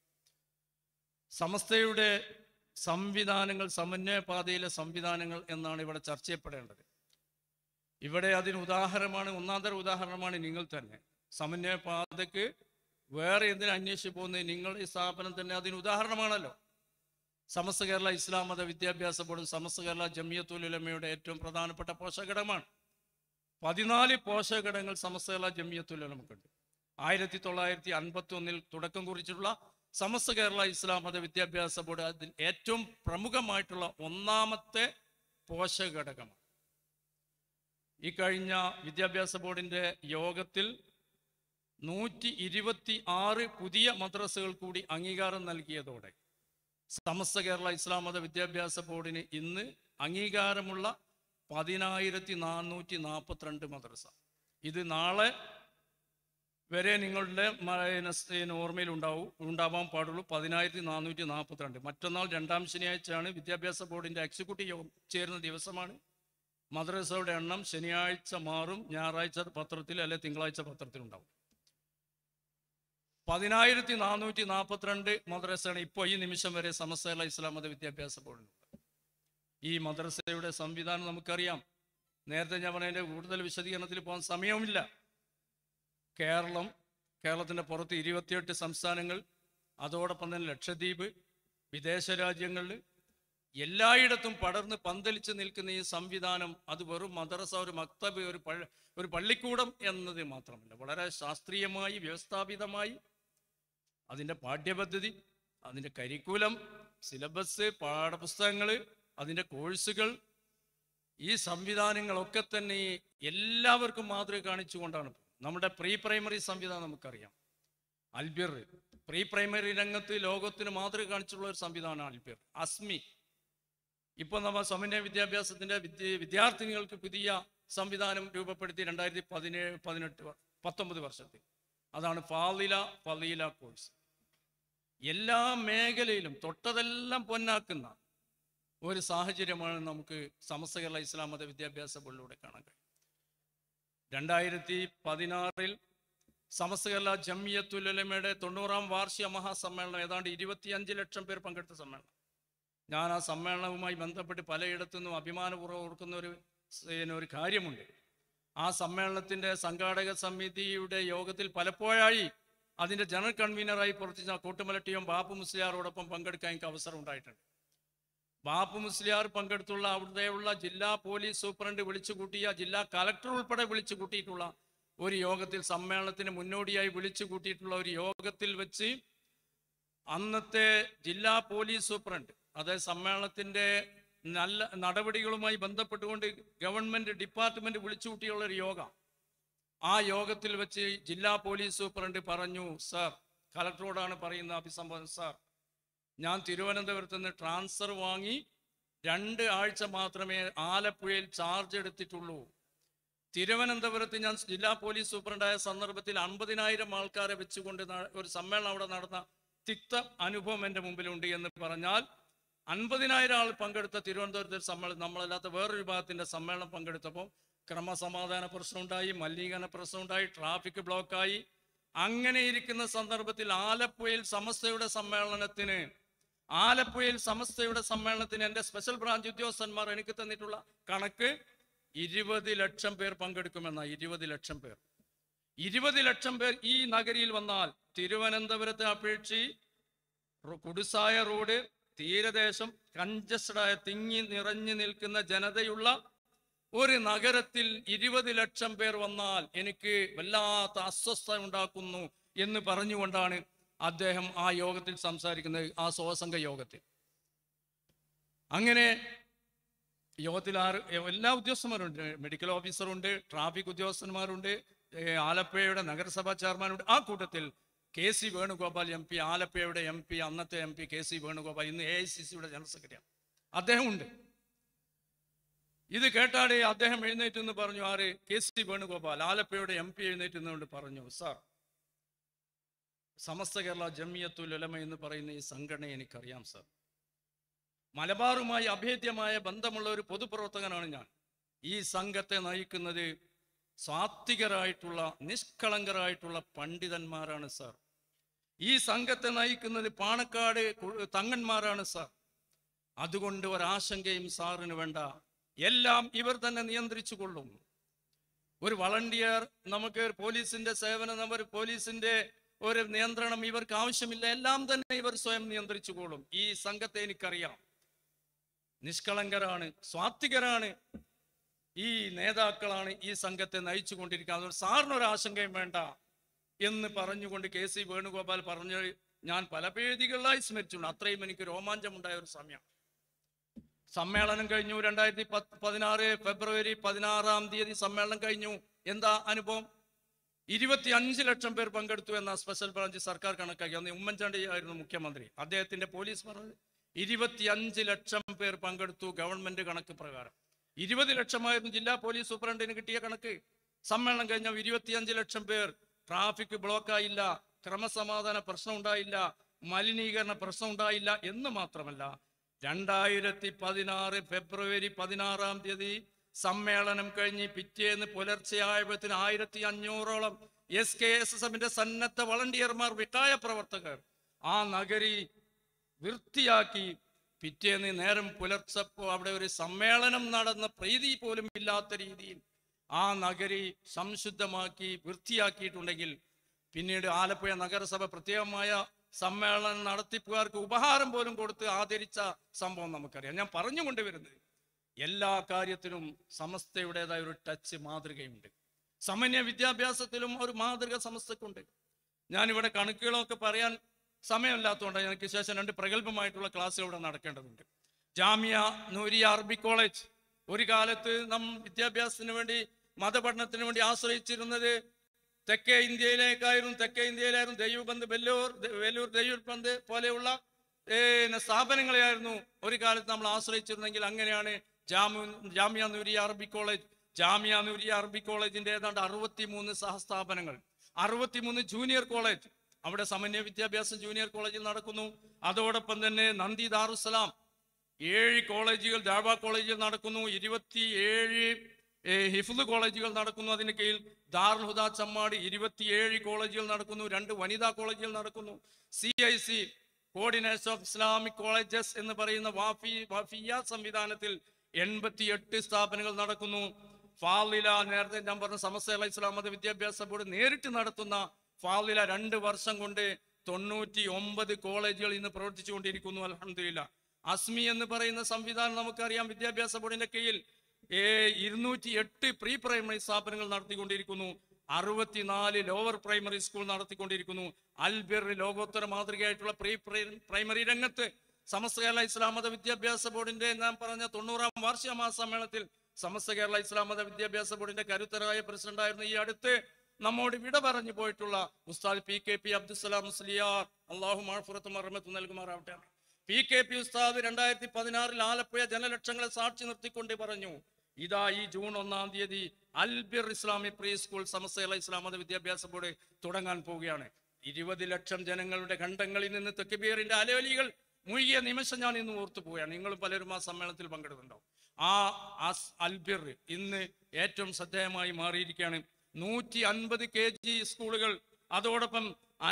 സമസ്തയുടെ സംവിധാനങ്ങൾ സമന്വയ പാതയിലെ സംവിധാനങ്ങൾ എന്നാണ് ഇവിടെ ചർച്ച ചെയ്യപ്പെടേണ്ടത് ഇവിടെ അതിന് ഉദാഹരണമാണ് ഒന്നാന്തര ഉദാഹരണമാണ് നിങ്ങൾ തന്നെ സമന്വയ പാതയ്ക്ക് വേറെ എന്തിനു അന്വേഷിച്ച് പോകുന്നത് നിങ്ങൾ ഈ സ്ഥാപനം തന്നെ അതിന് ഉദാഹരണമാണല്ലോ സമസ്ത കേരള ഇസ്ലാം മത വിദ്യാഭ്യാസ ബോർഡും സമസ്ത കേരള ജമിയത്തുൽ ഉലമയുടെ ഏറ്റവും പ്രധാനപ്പെട്ട പോഷകഘടകമാണ് പതിനാല് പോഷകഘടകങ്ങൾ സമസ്ത കേരള ജമിയത്തുൽ ഉലമക്കുണ്ട് ആയിരത്തി തൊള്ളായിരത്തി അൻപത്തി ഒന്നിൽ തുടക്കം കുറിച്ചിട്ടുള്ള സമസ്ത കേരള ഇസ്ലാം മത വിദ്യാഭ്യാസ ബോർഡ് അതിൽ ഏറ്റവും പ്രമുഖമായിട്ടുള്ള ഒന്നാമത്തെ പോഷകഘടകമാണ് ഈ കഴിഞ്ഞ വിദ്യാഭ്യാസ ബോർഡിന്റെ യോഗത്തിൽ നൂറ്റി ഇരുപത്തി ആറ് പുതിയ മദ്രസകൾ കൂടി അംഗീകാരം നൽകിയതോടെ സമസ്ത കേരള ഇസ്ലാം മത വിദ്യാഭ്യാസ ബോർഡിന് ഇന്ന് അംഗീകാരമുള്ള പതിനായിരത്തി നാനൂറ്റി നാൽപ്പത്തിരണ്ട് മദ്രസ ഇത് നാളെ വരെ നിങ്ങളുടെ മ- പിന്നെ സ് പിന്നെ ഓർമ്മയിൽ ഉണ്ടാവും ഉണ്ടാവാൻ പാടുള്ളൂ പതിനായിരത്തി നാനൂറ്റി നാൽപ്പത്തിരണ്ട് മറ്റന്നാൾ രണ്ടാം ശനിയാഴ്ചയാണ് വിദ്യാഭ്യാസ ബോർഡിന്റെ എക്സിക്യൂട്ടീവ് യോഗം ചേരുന്ന ദിവസമാണ് മദ്രസയുടെ എണ്ണം ശനിയാഴ്ച മാറും ഞായറാഴ്ച പത്രത്തിൽ അല്ലെ തിങ്കളാഴ്ച പത്രത്തിൽ ഉണ്ടാവും പതിനായിരത്തി നാനൂറ്റി നാൽപ്പത്തിരണ്ട് മദ്രസയാണ് ഇപ്പോൾ ഈ നിമിഷം വരെ സമസ്തല ഇസ്ലാം മത വിദ്യാഭ്യാസ ബോർഡിനുണ്ട് ഈ മദ്രസയുടെ സംവിധാനം നമുക്കറിയാം നേരത്തെ ഞാൻ പറഞ്ഞതിൻ്റെ കൂടുതൽ വിശദീകരണത്തിൽ പോകാൻ സമയവുമില്ല കേരളം കേരളത്തിൻ്റെ പുറത്ത് ഇരുപത്തിയെട്ട് സംസ്ഥാനങ്ങൾ അതോടൊപ്പം തന്നെ ലക്ഷദ്വീപ് വിദേശ രാജ്യങ്ങളിൽ എല്ലായിടത്തും പടർന്ന് പന്തലിച്ച് നിൽക്കുന്ന ഈ സംവിധാനം അത് വെറും മദ്രസ ഒരു മക്തബ് ഒരു പള്ളി ഒരു പള്ളിക്കൂടം എന്നത് മാത്രമല്ല വളരെ ശാസ്ത്രീയമായി വ്യവസ്ഥാപിതമായി അതിൻ്റെ പാഠ്യപദ്ധതി അതിൻ്റെ കരിക്കുലം സിലബസ് പാഠപുസ്തകങ്ങൾ അതിൻ്റെ കോഴ്സുകൾ ഈ സംവിധാനങ്ങളൊക്കെ തന്നെ ഈ എല്ലാവർക്കും മാതൃക കാണിച്ചുകൊണ്ടാണ് നമ്മുടെ പ്രീ പ്രൈമറി സംവിധാനം നമുക്കറിയാം അൽബിർ പ്രീ പ്രൈമറി രംഗത്ത് ലോകത്തിന് മാതൃക കാണിച്ചുള്ള ഒരു സംവിധാനമാണ് അൽബിർ അസ്മി ഇപ്പോൾ നമ്മൾ സമന്വയ വിദ്യാഭ്യാസത്തിന്റെ വിദ്യ വിദ്യാർത്ഥിനികൾക്ക് പുതിയ സംവിധാനം രൂപപ്പെടുത്തി രണ്ടായിരത്തി പതിനേഴ് പതിനെട്ട് വ- പത്തൊമ്പത് വർഷത്തിൽ അതാണ് ഫാലില ഫലീല കോഴ്സ് എല്ലാ മേഖലയിലും തൊട്ടതെല്ലാം പൊന്നാക്കുന്ന ഒരു സാഹചര്യമാണ് നമുക്ക് സമസ്ത കേരള ഇസ്ലാം മത വിദ്യാഭ്യാസ ബോർഡിലൂടെ കാണാൻ കഴിയും രണ്ടായിരത്തി പതിനാറിൽ സമസ്ത കേരള ജമിയത്തുലമയുടെ തൊണ്ണൂറാം വാർഷിക മഹാസമ്മേളനം ഏതാണ്ട് ഇരുപത്തിയഞ്ച് ലക്ഷം പേർ പങ്കെടുത്ത സമ്മേളനം ഞാൻ ആ സമ്മേളനവുമായി ബന്ധപ്പെട്ട് പലയിടത്തു നിന്നും അഭിമാനപൂർവ്വം ഓർക്കുന്ന ഒരു സ് പിന്നെ ഒരു കാര്യമുണ്ട് ആ സമ്മേളനത്തിന്റെ സംഘാടക സമിതിയുടെ യോഗത്തിൽ പലപ്പോഴായി അതിൻ്റെ ജനറൽ കൺവീനറായി പ്രവർത്തിച്ച കൂട്ടുമല ടി എം ബാപ്പു മുസ്ലിയാറോടൊപ്പം പങ്കെടുക്കാൻ എനിക്ക് അവസരം ഉണ്ടായിട്ടുണ്ട് ബാപ്പു മുസ്ലിയാർ പങ്കെടുത്തുള്ള അവിടെയുള്ള ജില്ലാ പോലീസ് സൂപ്രണ്ട് വിളിച്ചു കൂട്ടിയ ജില്ലാ കലക്ടർ ഉൾപ്പെടെ വിളിച്ചു കൂട്ടിയിട്ടുള്ള ഒരു യോഗത്തിൽ സമ്മേളനത്തിന് മുന്നോടിയായി വിളിച്ചു കൂട്ടിയിട്ടുള്ള ഒരു യോഗത്തിൽ വെച്ച് അന്നത്തെ ജില്ലാ പോലീസ് സൂപ്രണ്ട് അതായത് സമ്മേളനത്തിന്റെ നല്ല നടപടികളുമായി ബന്ധപ്പെട്ടുകൊണ്ട് ഗവൺമെന്റ് ഡിപ്പാർട്ട്മെന്റ് വിളിച്ചു കൂട്ടിയുള്ള ഒരു യോഗം ആ യോഗത്തിൽ വെച്ച് ജില്ലാ പോലീസ് സൂപ്രണ്ട് പറഞ്ഞു സാർ കലക്ടറോടാണ് പറയുന്ന അഭിസംബോധന സാർ ഞാൻ തിരുവനന്തപുരത്ത് നിന്ന് ട്രാൻസ്ഫർ വാങ്ങി രണ്ട് ആഴ്ച മാത്രമേ ആലപ്പുഴയിൽ ചാർജ് എടുത്തിട്ടുള്ളൂ തിരുവനന്തപുരത്ത് ഞാൻ ജില്ലാ പോലീസ് സൂപ്രണ്ടായ സന്ദർഭത്തിൽ അൻപതിനായിരം ആൾക്കാരെ വെച്ചുകൊണ്ട് ന- ഒരു സമ്മേളനം അവിടെ നടന്ന തിക്ത അനുഭവം എൻ്റെ മുമ്പിലുണ്ട് എന്ന് പറഞ്ഞാൽ അൻപതിനായിരം ആൾ പങ്കെടുത്ത തിരുവനന്തപുരത്തെ ഒരു സമ്മേളനം നമ്മളല്ലാത്ത വേറൊരു വിഭാഗത്തിന്റെ സമ്മേളനം പങ്കെടുത്തപ്പോൾ ക്രമസമാധാന പ്രശ്നമുണ്ടായി മലിനീകരണ പ്രശ്നമുണ്ടായി ട്രാഫിക് ബ്ലോക്കായി അങ്ങനെ ഇരിക്കുന്ന സന്ദർഭത്തിൽ ആലപ്പുഴയിൽ സമസ്തയുടെ സമ്മേളനത്തിന് ആലപ്പുഴയിൽ സമസ്തയുടെ സമ്മേളനത്തിന് എൻ്റെ സ്പെഷ്യൽ ബ്രാഞ്ച് ഉദ്യോഗസ്ഥന്മാർ എനിക്ക് തന്നിട്ടുള്ള കണക്ക് ഇരുപത് ലക്ഷം പേർ പങ്കെടുക്കുമെന്ന ഇരുപത് ലക്ഷം പേർ ഇരുപത് ലക്ഷം പേർ ഈ നഗരിയിൽ വന്നാൽ തിരുവനന്തപുരത്തെ അപേക്ഷിച്ച് റോ- കുടുസായ റോഡ് തീരദേശം കഞ്ചസ്റ്റഡായ തിങ്ങി നിറഞ്ഞു നിൽക്കുന്ന ജനതയുള്ള ഒരു നഗരത്തിൽ ഇരുപത് ലക്ഷം പേർ വന്നാൽ എനിക്ക് വല്ലാത്ത അസ്വസ്ഥത ഉണ്ടാക്കുന്നു എന്ന് പറഞ്ഞുകൊണ്ടാണ് അദ്ദേഹം ആ യോഗത്തിൽ സംസാരിക്കുന്നത് ആ സ്വസംഘ യോഗത്തിൽ അങ്ങനെ യോഗത്തിൽ ആറ് എല്ലാ ഉദ്യോഗസ്ഥന്മാരുണ്ട് മെഡിക്കൽ ഓഫീസറുണ്ട് ട്രാഫിക് ഉദ്യോഗസ്ഥന്മാരുണ്ട് ഏ, ആലപ്പുഴയുടെ നഗരസഭാ ചെയർമാനുണ്ട് ആ കൂട്ടത്തിൽ K C Venugopal M P ആലപ്പുഴയുടെ എം പി അന്നത്തെ M P K C Venugopal ഇന്ന് എ ഐ സി സിയുടെ ജനറൽ സെക്രട്ടറിയാണ് അദ്ദേഹം ഉണ്ട് ഇത് കേട്ടാടെ അദ്ദേഹം എഴുന്നേറ്റ് എന്ന് പറഞ്ഞു ആര് കെ സി വേണുഗോപാൽ ആലപ്പുഴയുടെ എം പി എഴുന്നേറ്റ് നിന്നുകൊണ്ട് പറഞ്ഞു സാർ സമസ്ത കേരള ജമിയത്തുൽ ഉലമ എന്ന് പറയുന്ന ഈ സംഘടന എനിക്കറിയാം സാർ മലബാറുമായി അഭേദ്യമായ ബന്ധമുള്ള ഒരു പൊതുപ്രവർത്തകനാണ് ഞാൻ ഈ സംഘത്തെ നയിക്കുന്നത് സാത്വികരായിട്ടുള്ള നിഷ്കളങ്കരായിട്ടുള്ള പണ്ഡിതന്മാരാണ് സാർ ഈ സംഘത്തെ നയിക്കുന്നത് പാണക്കാട് കു- തങ്ങന്മാരാണ് സാർ അതുകൊണ്ട് ഒരാശങ്കയും സാറിന് വേണ്ട എല്ലാം ഇവർ തന്നെ നിയന്ത്രിച്ചു കൊള്ളും ഒരു വളണ്ടിയർ നമുക്ക് ഒരു പോലീസിന്റെ സേവനം ഒരു പോലീസിന്റെ ഒരു നിയന്ത്രണം ഇവർക്ക് ആവശ്യമില്ല എല്ലാം തന്നെ ഇവർ സ്വയം നിയന്ത്രിച്ചുകൊള്ളും ഈ സംഘത്തെ എനിക്കറിയാം നിഷ്കളങ്കരാണ് സ്വാത്വികരാണ് ഈ നേതാക്കളാണ് ഈ സംഘത്തെ നയിച്ചു കൊണ്ടിരിക്കുന്നത് അതുകൊണ്ട് സാറിന് ഒരു ആശങ്കയും വേണ്ട എന്ന് പറഞ്ഞുകൊണ്ട് കെ സി വേണുഗോപാൽ പറഞ്ഞ് ഞാൻ പല വേദികളിലായി സ്മരിച്ചിട്ടുണ്ട് അത്രയും എനിക്ക് രോമാഞ്ചമുണ്ടായ ഒരു സമയം സമ്മേളനം കഴിഞ്ഞു രണ്ടായിരത്തി പത്ത് പതിനാറ് ഫെബ്രുവരി പതിനാറാം തീയതി സമ്മേളനം കഴിഞ്ഞു എന്താ അനുഭവം ഇരുപത്തി അഞ്ച് ലക്ഷം പേർ പങ്കെടുത്തു എന്ന സ്പെഷ്യൽ ബ്രാഞ്ച് സർക്കാർ കണക്കാക്കി അന്ന് ഉമ്മൻചാണ്ടി ആയിരുന്നു മുഖ്യമന്ത്രി അദ്ദേഹത്തിന്റെ പോലീസ് പറഞ്ഞത് ഇരുപത്തി അഞ്ച് ലക്ഷം പേർ പങ്കെടുത്തു ഗവൺമെന്റ് കണക്ക് പ്രകാരം ഇരുപത് ലക്ഷമായിരുന്നു ജില്ലാ പോലീസ് സൂപ്രണ്ടിന് കിട്ടിയ കണക്ക് സമ്മേളനം കഴിഞ്ഞ ഇരുപത്തിയഞ്ച് ലക്ഷം പേർ ട്രാഫിക് ബ്ലോക്ക് ആയില്ല ക്രമസമാധാന പ്രശ്നം ഉണ്ടായില്ല മലിനീകരണ പ്രശ്നം ഉണ്ടായില്ല എന്ന് മാത്രമല്ല രണ്ടായിരത്തി പതിനാറ് ഫെബ്രുവരി പതിനാറാം തീയതി സമ്മേളനം കഴിഞ്ഞ് പിറ്റേന്ന് പുലർച്ചെയായപ്പോഴത്തിന് ആയിരത്തി അഞ്ഞൂറോളം എസ് കെ എസ് എസ് എമ്മിന്റെ സന്നദ്ധ വളണ്ടിയർമാർ വിട്ടായ പ്രവർത്തകർ ആ നഗരി വൃത്തിയാക്കി പിറ്റേന്ന് നേരം പുലർച്ചപ്പോ അവിടെ ഒരു സമ്മേളനം നടന്ന പ്രീതി പോലും ഇല്ലാത്ത രീതിയിൽ ആ നഗരി സംശുദ്ധമാക്കി വൃത്തിയാക്കിയിട്ടുണ്ടെങ്കിൽ പിന്നീട് ആലപ്പുഴ നഗരസഭ പ്രത്യേകമായ സമ്മേളനം നടത്തിപ്പുകാർക്ക് ഉപഹാരം പോലും കൊടുത്ത് ആദരിച്ച സംഭവം നമുക്കറിയാം ഞാൻ പറഞ്ഞുകൊണ്ടുവരുന്നത് എല്ലാ കാര്യത്തിലും സമസ്തയുടേതായ ഒരു ടച്ച് മാതൃകയുണ്ട് സാമാന്യ വിദ്യാഭ്യാസത്തിലും ഒരു മാതൃക സമസ്തക്കുണ്ട് ഞാനിവിടെ കണക്കുകളൊക്കെ പറയാൻ സമയമില്ലാത്തതുകൊണ്ട് എനിക്ക് ശേഷം രണ്ട് പ്രഗത്ഭമായിട്ടുള്ള ക്ലാസ്സുകൾ ഇവിടെ നടക്കേണ്ടതുണ്ട് ജാമിയ നൂരിയ അറബി കോളേജ് ഒരു കാലത്ത് നാം വിദ്യാഭ്യാസത്തിന് വേണ്ടി മതപഠനത്തിന് വേണ്ടി ആശ്രയിച്ചിരുന്നത് തെക്കേ ഇന്ത്യയിലേക്കായിരുന്നു തെക്കേ ഇന്ത്യയിലായിരുന്നു ദൈവബന്ധ് വെല്ലൂർ ദ- വെല്ലൂർ ദൈവബന്ധ് പോലെയുള്ള ഏ, പിന്നെ സ്ഥാപനങ്ങളെയായിരുന്നു ഒരു കാലത്ത് നമ്മൾ ആശ്രയിച്ചിരുന്നെങ്കിൽ അങ്ങനെയാണ് ജാമു ജാമിയ നൂരിയ അറബി കോളേജ് ജാമിയ നൂരിയ അറബി കോളേജിന്റെ ഏതാണ്ട് അറുപത്തി മൂന്ന് സഹസ്ഥാപനങ്ങൾ അറുപത്തിമൂന്ന് ജൂനിയർ കോളേജ് അവിടെ സമന്വയ വിദ്യാഭ്യാസം ജൂനിയർ കോളേജിൽ നടക്കുന്നു അതോടൊപ്പം തന്നെ നന്ദി ദാറുസലാം ഏഴ് കോളേജുകൾ ദാവ കോളേജിൽ നടക്കുന്നു ഇരുപത്തി ഏഴ് ഹിഫ്ദ് കോളേജുകൾ നടക്കുന്നു അതിന് കീഴിൽ ദാറുൽ ഹുദ ചമ്മാട് ഇരുപത്തിയേഴ് കോളേജുകൾ നടക്കുന്നു രണ്ട് വനിതാ കോളേജുകൾ നടക്കുന്നു C I C coordination of Islamic colleges എന്ന് പറയുന്ന വാഫി വാഫിയ സംവിധാനത്തിൽ എൺപത്തിയെട്ട് സ്ഥാപനങ്ങൾ നടക്കുന്നു ഫാലില നേരത്തെ ഞാൻ പറഞ്ഞ സമസ്ത അലൈഹി ഇസ്ലാം മത വിദ്യാഭ്യാസ ബോർഡ് നേരിട്ട് നടത്തുന്ന ഫാദില രണ്ട് വർഷം കൊണ്ട് തൊണ്ണൂറ്റി ഒമ്പത് കോളേജുകൾ ഇന്ന് പ്രവർത്തിച്ചുകൊണ്ടിരിക്കുന്നു അലഹമില്ല അസ്മി എന്ന് പറയുന്ന സംവിധാനം നമുക്കറിയാം വിദ്യാഭ്യാസ ബോർഡിന്റെ കീഴിൽ ഏ ഇരുന്നൂറ്റി എട്ട് പ്രീ പ്രൈമറി സ്ഥാപനങ്ങൾ നടത്തിക്കൊണ്ടിരിക്കുന്നു അറുപത്തിനാല് ലോവർ പ്രൈമറി സ്കൂൾ നടത്തിക്കൊണ്ടിരിക്കുന്നു അൽബിർ ലോകോത്തര മാതൃകയായിട്ടുള്ള പ്രീ പ്രൈ- പ്രൈമറി രംഗത്ത് സമസ്ത കേരള ഇസ്ലാം മത വിദ്യാഭ്യാസ ബോർഡിന്റെ ഞാൻ പറഞ്ഞ തൊണ്ണൂറാം വാർഷിക മഹാസമ്മേളനത്തിൽ സമസ്ത കേരള ഇസ്ലാം മത വിദ്യാഭ്യാസ ബോർഡിന്റെ കരുത്തരായ പ്രസിഡന്റായിരുന്ന ഈ അടുത്ത് നമ്മോട് വിട പറഞ്ഞു പോയിട്ടുള്ള ഉസ്താദ് P K P Abdussalam Musliyar Allahu മാഫുറത്തും അറമത്തും നൽകുമാറാവട്ടെ പി കെ പി ഉസ്താദ് രണ്ടായിരത്തി പതിനാറിൽ ആലപ്പുഴ ജനലക്ഷങ്ങളെ സാക്ഷി നിർത്തിക്കൊണ്ട് പറഞ്ഞു ഇതാ ഈ ജൂൺ ഒന്നാം തീയതി അൽബിർ ഇസ്ലാമിക് പ്രീ സ്കൂൾ സമസ്തല ഇസ്ലാം മത വിദ്യാഭ്യാസ ബോർഡ് തുടങ്ങാൻ പോവുകയാണ് ഇരുപത് ലക്ഷം ജനങ്ങളുടെ ഖണ്ഡങ്ങളിൽ നിന്ന് തെക്കുബീറിന്റെ അലവലികൾ മുഴുകിയ നിമിഷം ഞാൻ ഇന്ന് ഓർത്തു പോവുകയാണ് നിങ്ങൾ പലരും ആ സമ്മേളനത്തിൽ പങ്കെടുക്കുന്നുണ്ടാവും ആ അസ് അൽബിർ ഇന്ന് ഏറ്റവും ശ്രദ്ധേയമായി മാറിയിരിക്കുകയാണ് നൂറ്റി അൻപത് കെ ജി സ്കൂളുകൾ അതോടൊപ്പം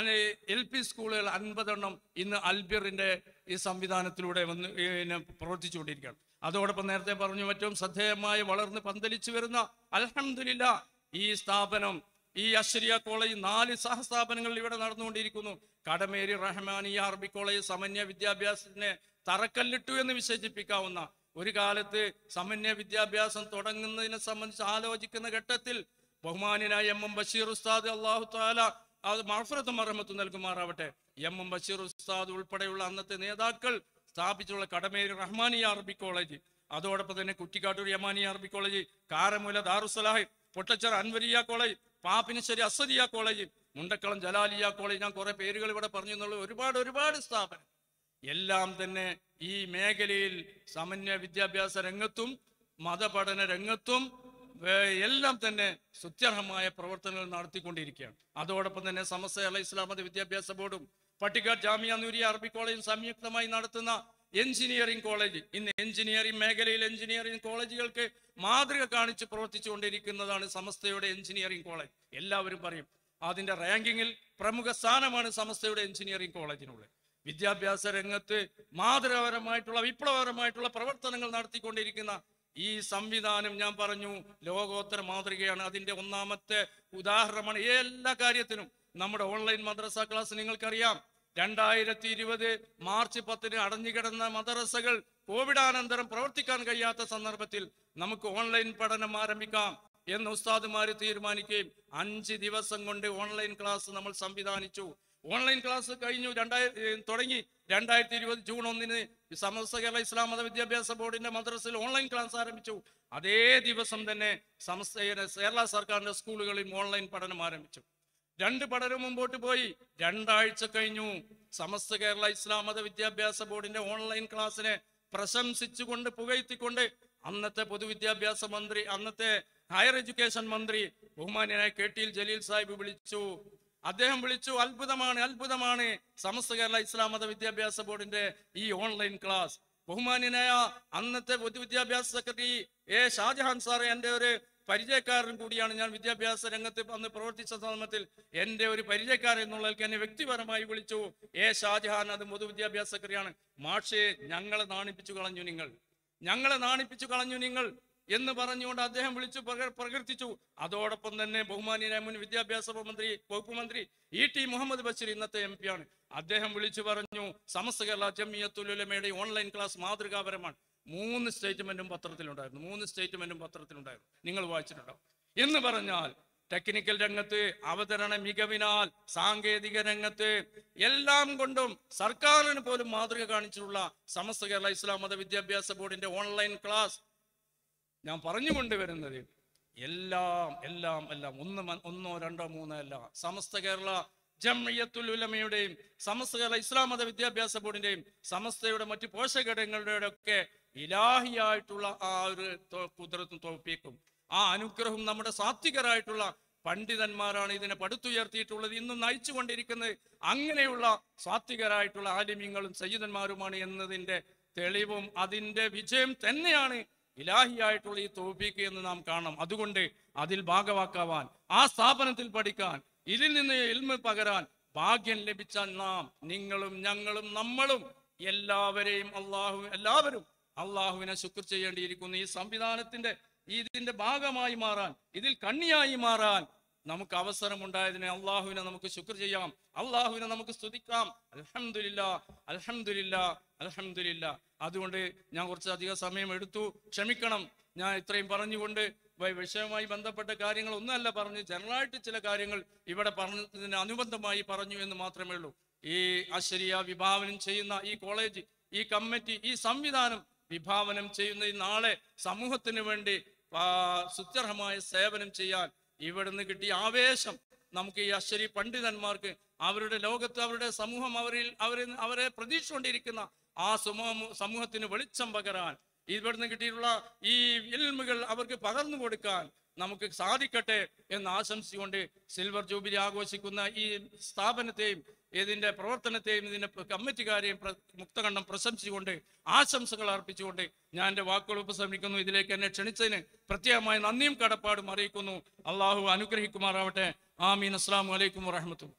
എൽ പി സ്കൂളുകൾ അൻപതെണ്ണം ഇന്ന് അൽബിറിന്റെ ഈ സംവിധാനത്തിലൂടെ വന്ന് പിന്നെ പ്രവർത്തിച്ചുകൊണ്ടിരിക്കുകയാണ് അതോടൊപ്പം നേരത്തെ പറഞ്ഞു ഏറ്റവും ശ്രദ്ധേയമായി വളർന്ന് പന്തലിച്ചു വരുന്ന അൽഹംദുലില്ല ഈ സ്ഥാപനം ഈ അശ്രിയ കോളേജ് നാല് സഹസ്ഥാപനങ്ങൾ ഇവിടെ നടന്നുകൊണ്ടിരിക്കുന്നു കടമേരി റഹ്മാനിയ അറബി കോളേജ് സമന്വയ വിദ്യാഭ്യാസത്തിന് തറക്കല്ലിട്ടു എന്ന് വിശേഷിപ്പിക്കാവുന്ന ഒരു കാലത്ത് സമന്വയ വിദ്യാഭ്യാസം തുടങ്ങുന്നതിനെ സംബന്ധിച്ച് ആലോചിക്കുന്ന ഘട്ടത്തിൽ ബഹുമാനായ എം എം ബഷീർ ഉസ്താദ് അള്ളാഹു താല അത് മഹഫറത്തും മറമത്തും നൽകുമാറാവട്ടെ എം എം ബഷീർ ഉസ്താദ് ഉൾപ്പെടെയുള്ള അന്നത്തെ നേതാക്കൾ സ്ഥാപിച്ചുള്ള കടമേരി റഹ്മാനിയ അറബി കോളേജ് അതോടൊപ്പം തന്നെ കുറ്റിക്കാട്ടൂർ യമാനിയ അറബി college Karamoola Darussalah Pottachar Anwariya college Pappinissery Asadiya college Mundakkalam Jalaliya college ഞാൻ കുറെ പേരുകൾ ഇവിടെ പറഞ്ഞു എന്നുള്ള ഒരുപാട് ഒരുപാട് സ്ഥാപനം എല്ലാം തന്നെ ഈ മേഖലയിൽ സമന്വയ വിദ്യാഭ്യാസ രംഗത്തും മതപഠന രംഗത്തും വേ- എല്ലാം തന്നെ സുത്യർഹമായ പ്രവർത്തനങ്ങൾ നടത്തിക്കൊണ്ടിരിക്കുകയാണ് അതോടൊപ്പം തന്നെ സമസ്ത അല ഇസ്ലാമത വിദ്യാഭ്യാസ ബോർഡും പട്ടിക്കാട് ജാമിയ നൂരിയ അറബി കോളേജും സംയുക്തമായി നടത്തുന്ന എഞ്ചിനീയറിംഗ് കോളേജ് ഇന്ന് എഞ്ചിനീയറിംഗ് മേഖലയിൽ എഞ്ചിനീയറിംഗ് കോളേജുകൾക്ക് മാതൃക കാണിച്ച് പ്രവർത്തിച്ചുകൊണ്ടിരിക്കുന്നതാണ് സമസ്തയുടെ എഞ്ചിനീയറിംഗ് കോളേജ് എല്ലാവരും പറയും അതിന്റെ റാങ്കിങ്ങിൽ പ്രമുഖ സ്ഥാനമാണ് സമസ്തയുടെ എഞ്ചിനീയറിംഗ് കോളേജിനുള്ളത് വിദ്യാഭ്യാസ രംഗത്ത് മാതൃകപരമായിട്ടുള്ള വിപ്ലവകരമായിട്ടുള്ള പ്രവർത്തനങ്ങൾ നടത്തിക്കൊണ്ടിരിക്കുന്ന ഈ സംവിധാനം ഞാൻ പറഞ്ഞു ലോകോത്തര മാതൃകയാണ് അതിന്റെ ഒന്നാമത്തെ ഉദാഹരണമാണ് എല്ലാ കാര്യത്തിനും നമ്മുടെ ഓൺലൈൻ മദ്രസ ക്ലാസ് നിങ്ങൾക്കറിയാം രണ്ടായിരത്തി ഇരുപത് മാർച്ച് പത്തിന് അടഞ്ഞുകിടന്ന മദ്രസകൾ കോവിഡാനന്തരം പ്രവർത്തിക്കാൻ കഴിയാത്ത സന്ദർഭത്തിൽ നമുക്ക് ഓൺലൈൻ പഠനം ആരംഭിക്കാം എന്ന് ഉസ്താദുമാര് തീരുമാനിക്കുകയും അഞ്ച് ദിവസം കൊണ്ട് ഓൺലൈൻ ക്ലാസ് നമ്മൾ സംവിധാനിച്ചു ഓൺലൈൻ ക്ലാസ് കഴിഞ്ഞു രണ്ടായിരത്തി തുടങ്ങി രണ്ടായിരത്തി ഇരുപത് ജൂൺ ഒന്നിന് സമസ്ത കേരള ഇസ്ലാം മത വിദ്യാഭ്യാസ ബോർഡിന്റെ മദ്രസയിൽ ഓൺലൈൻ ക്ലാസ് ആരംഭിച്ചു അതേ ദിവസം തന്നെ സമസ്ത കേരള സർക്കാരിന്റെ സ്കൂളുകളിൽ ഓൺലൈൻ പഠനം ആരംഭിച്ചു രണ്ട് പഠനം മുമ്പോട്ട് പോയി രണ്ടാഴ്ച കഴിഞ്ഞു സമസ്ത കേരള ഇസ്ലാം മത വിദ്യാഭ്യാസ ബോർഡിന്റെ ഓൺലൈൻ ക്ലാസ്സിനെ പ്രശംസിച്ചുകൊണ്ട് പുകഴ്ത്തിക്കൊണ്ട് അന്നത്തെ പൊതുവിദ്യാഭ്യാസ മന്ത്രി അന്നത്തെ ഹയർ എഡ്യൂക്കേഷൻ മന്ത്രി ബഹുമാന്യനായ കെ ടി ജലീൽ സാഹിബ് വിളിച്ചു അദ്ദേഹം വിളിച്ചു അത്ഭുതമാണ് അത്ഭുതമാണ് സമസ്ത കേരള ഇസ്ലാം മത വിദ്യാഭ്യാസ ബോർഡിന്റെ ഈ ഓൺലൈൻ ക്ലാസ് ബഹുമാന്യനായ അന്നത്തെ പൊതുവിദ്യാഭ്യാസ സെക്രട്ടറി എ ഷാജഹാൻ സാർ എന്റെ ഒരു പരിചയക്കാരൻ കൂടിയാണ് ഞാൻ വിദ്യാഭ്യാസ രംഗത്ത് അന്ന് പ്രവർത്തിച്ച സമയത്തിൽ എന്റെ ഒരു പരിചയക്കാരൻ എന്നുള്ളതിൽ എന്നെ വ്യക്തിപരമായി വിളിച്ചു എ ഷാജഹാൻ അത് പൊതുവിദ്യാഭ്യാസ സെക്രട്ടറിയാണ് മാഷേ ഞങ്ങളെ നാണിപ്പിച്ചു കളഞ്ഞു നിങ്ങൾ ഞങ്ങളെ നാണിപ്പിച്ചു കളഞ്ഞു നിങ്ങൾ എന്ന് പറഞ്ഞുകൊണ്ട് അദ്ദേഹം വിളിച്ചു പ്രക- പ്രകീർത്തിച്ചു അതോടൊപ്പം തന്നെ ബഹുമാനിയായ മുൻ വിദ്യാഭ്യാസ മന്ത്രി വകുപ്പ് മന്ത്രി ഇ ടി മുഹമ്മദ് ബഷീർ ഇന്നത്തെ എം ആണ് അദ്ദേഹം വിളിച്ചു പറഞ്ഞു സമസ്ത കേരള ജമിയത്തുലമയുടെ ഓൺലൈൻ ക്ലാസ് മാതൃകാപരമാണ് മൂന്ന് സ്റ്റേറ്റ്മെന്റും പത്രത്തിലുണ്ടായിരുന്നു മൂന്ന് സ്റ്റേറ്റ്മെന്റും പത്രത്തിലുണ്ടായിരുന്നു നിങ്ങൾ വായിച്ചിട്ടുണ്ടാവും എന്ന് പറഞ്ഞാൽ ടെക്നിക്കൽ രംഗത്ത് അവതരണ മികവിനാൽ സാങ്കേതിക രംഗത്ത് എല്ലാം കൊണ്ടും സർക്കാരിന് പോലും മാതൃക കാണിച്ചിട്ടുള്ള സമസ്ത കേരള ഇസ്ലാം മത വിദ്യാഭ്യാസ ബോർഡിന്റെ ഓൺലൈൻ ക്ലാസ് ഞാൻ പറഞ്ഞു കൊണ്ടുവരുന്നത് എല്ലാം എല്ലാം എല്ലാം ഒന്ന് മ- ഒന്നോ രണ്ടോ മൂന്നോ അല്ല സമസ്ത കേരള ജംഇയ്യത്തുൽ ഉലമയുടെയും സമസ്ത കേരള ഇസ്ലാം മത വിദ്യാഭ്യാസ ബോർഡിന്റെയും സമസ്തയുടെ മറ്റു പോഷകഘടകങ്ങളുടെ ഒക്കെ ഇലാഹിയായിട്ടുള്ള ആ ഒരു തോ- കുതിരത്തും തോപ്പിക്കും ആ അനുഗ്രഹം നമ്മുടെ സാത്വികരായിട്ടുള്ള പണ്ഡിതന്മാരാണ് ഇതിനെ പടുത്തുയർത്തിയിട്ടുള്ളത് ഇന്നും നയിച്ചുകൊണ്ടിരിക്കുന്നത് അങ്ങനെയുള്ള സാത്വികരായിട്ടുള്ള ആലിമ്യങ്ങളും സയ്യിദന്മാരുമാണ് എന്നതിന്റെ തെളിവും അതിന്റെ വിജയം തന്നെയാണ് ഇലാഹിയായിട്ടുള്ള ഈ തോഫീക്ക് എന്ന് നാം കാണണം അതുകൊണ്ട് അതിൽ ഭാഗവാക്കാവാൻ ആ സ്ഥാപനത്തിൽ പഠിക്കാൻ ഇതിൽ നിന്ന് എൽമ പകരാൻ ഭാഗ്യം ലഭിച്ച നാം നിങ്ങളും ഞങ്ങളും നമ്മളും എല്ലാവരെയും അള്ളാഹു എല്ലാവരും അള്ളാഹുവിനെ ശുക്ർ ചെയ്യേണ്ടിയിരിക്കുന്നു ഈ സംവിധാനത്തിന്റെ ഇതിന്റെ ഭാഗമായി മാറാൻ ഇതിൽ കണ്ണിയായി മാറാൻ നമുക്ക് അവസരമുണ്ടായതിനെ അള്ളാഹുവിനെ നമുക്ക് ശുക്ർ ചെയ്യാം അള്ളാഹുവിനെ നമുക്ക് സ്തുതിക്കാം അൽഹംദുലില്ലാ അൽഹംദുലില്ലാ അൽഹംദുലില്ലാ അതുകൊണ്ട് ഞാൻ കുറച്ചധികം സമയം എടുത്തു ക്ഷമിക്കണം ഞാൻ ഇത്രയും പറഞ്ഞുകൊണ്ട് വ- വിഷയവുമായി ബന്ധപ്പെട്ട കാര്യങ്ങൾ ഒന്നല്ല പറഞ്ഞു ജനറലായിട്ട് ചില കാര്യങ്ങൾ ഇവിടെ പറഞ്ഞതിന് അനുബന്ധമായി പറഞ്ഞു എന്ന് മാത്രമേ ഉള്ളൂ ഈ അശരിയ വിഭാവനം ചെയ്യുന്ന ഈ കോളേജ് ഈ കമ്മിറ്റി ഈ സംവിധാനം വിഭാവനം ചെയ്യുന്ന ഈ നാളെ സമൂഹത്തിന് വേണ്ടി ആ, സുത്യർഹമായ സേവനം ചെയ്യാൻ ഇവിടുന്ന് കിട്ടിയ ആവേശം നമുക്ക് ഈ അശ്വരി പണ്ഡിതന്മാർക്ക് അവരുടെ ലോകത്ത് അവരുടെ സമൂഹം അവരിൽ അവരെ അവരെ പ്രതീക്ഷിച്ചുകൊണ്ടിരിക്കുന്ന ആ സമൂഹം സമൂഹത്തിന് വെളിച്ചം പകരാൻ ഇവിടുന്ന് കിട്ടിയിട്ടുള്ള ഈ ഇൽമുകൾ അവർക്ക് പകർന്നു കൊടുക്കാൻ നമുക്ക് സാധിക്കട്ടെ എന്ന് ആശംസിച്ചുകൊണ്ട് സിൽവർ ജൂബിലി ആഘോഷിക്കുന്ന ഈ സ്ഥാപനത്തെയും ഇതിന്റെ പ്രവർത്തനത്തെയും ഇതിന്റെ കമ്മിറ്റിക്കാരെയും പ്ര- മുക്തകണ്ഠം പ്രശംസിച്ചുകൊണ്ട് ആശംസകൾ അർപ്പിച്ചുകൊണ്ട് ഞാൻ എൻ്റെ വാക്കുകൾ ഉപസംഹരിക്കുന്നു ഇതിലേക്ക് എന്നെ ക്ഷണിച്ചതിന് പ്രത്യേകമായ നന്ദിയും കടപ്പാടും അറിയിക്കുന്നു അള്ളാഹു അനുഗ്രഹിക്കുമാറാവട്ടെ ആമീൻ അസ്സാം വലൈക്കും വറഹമത്തു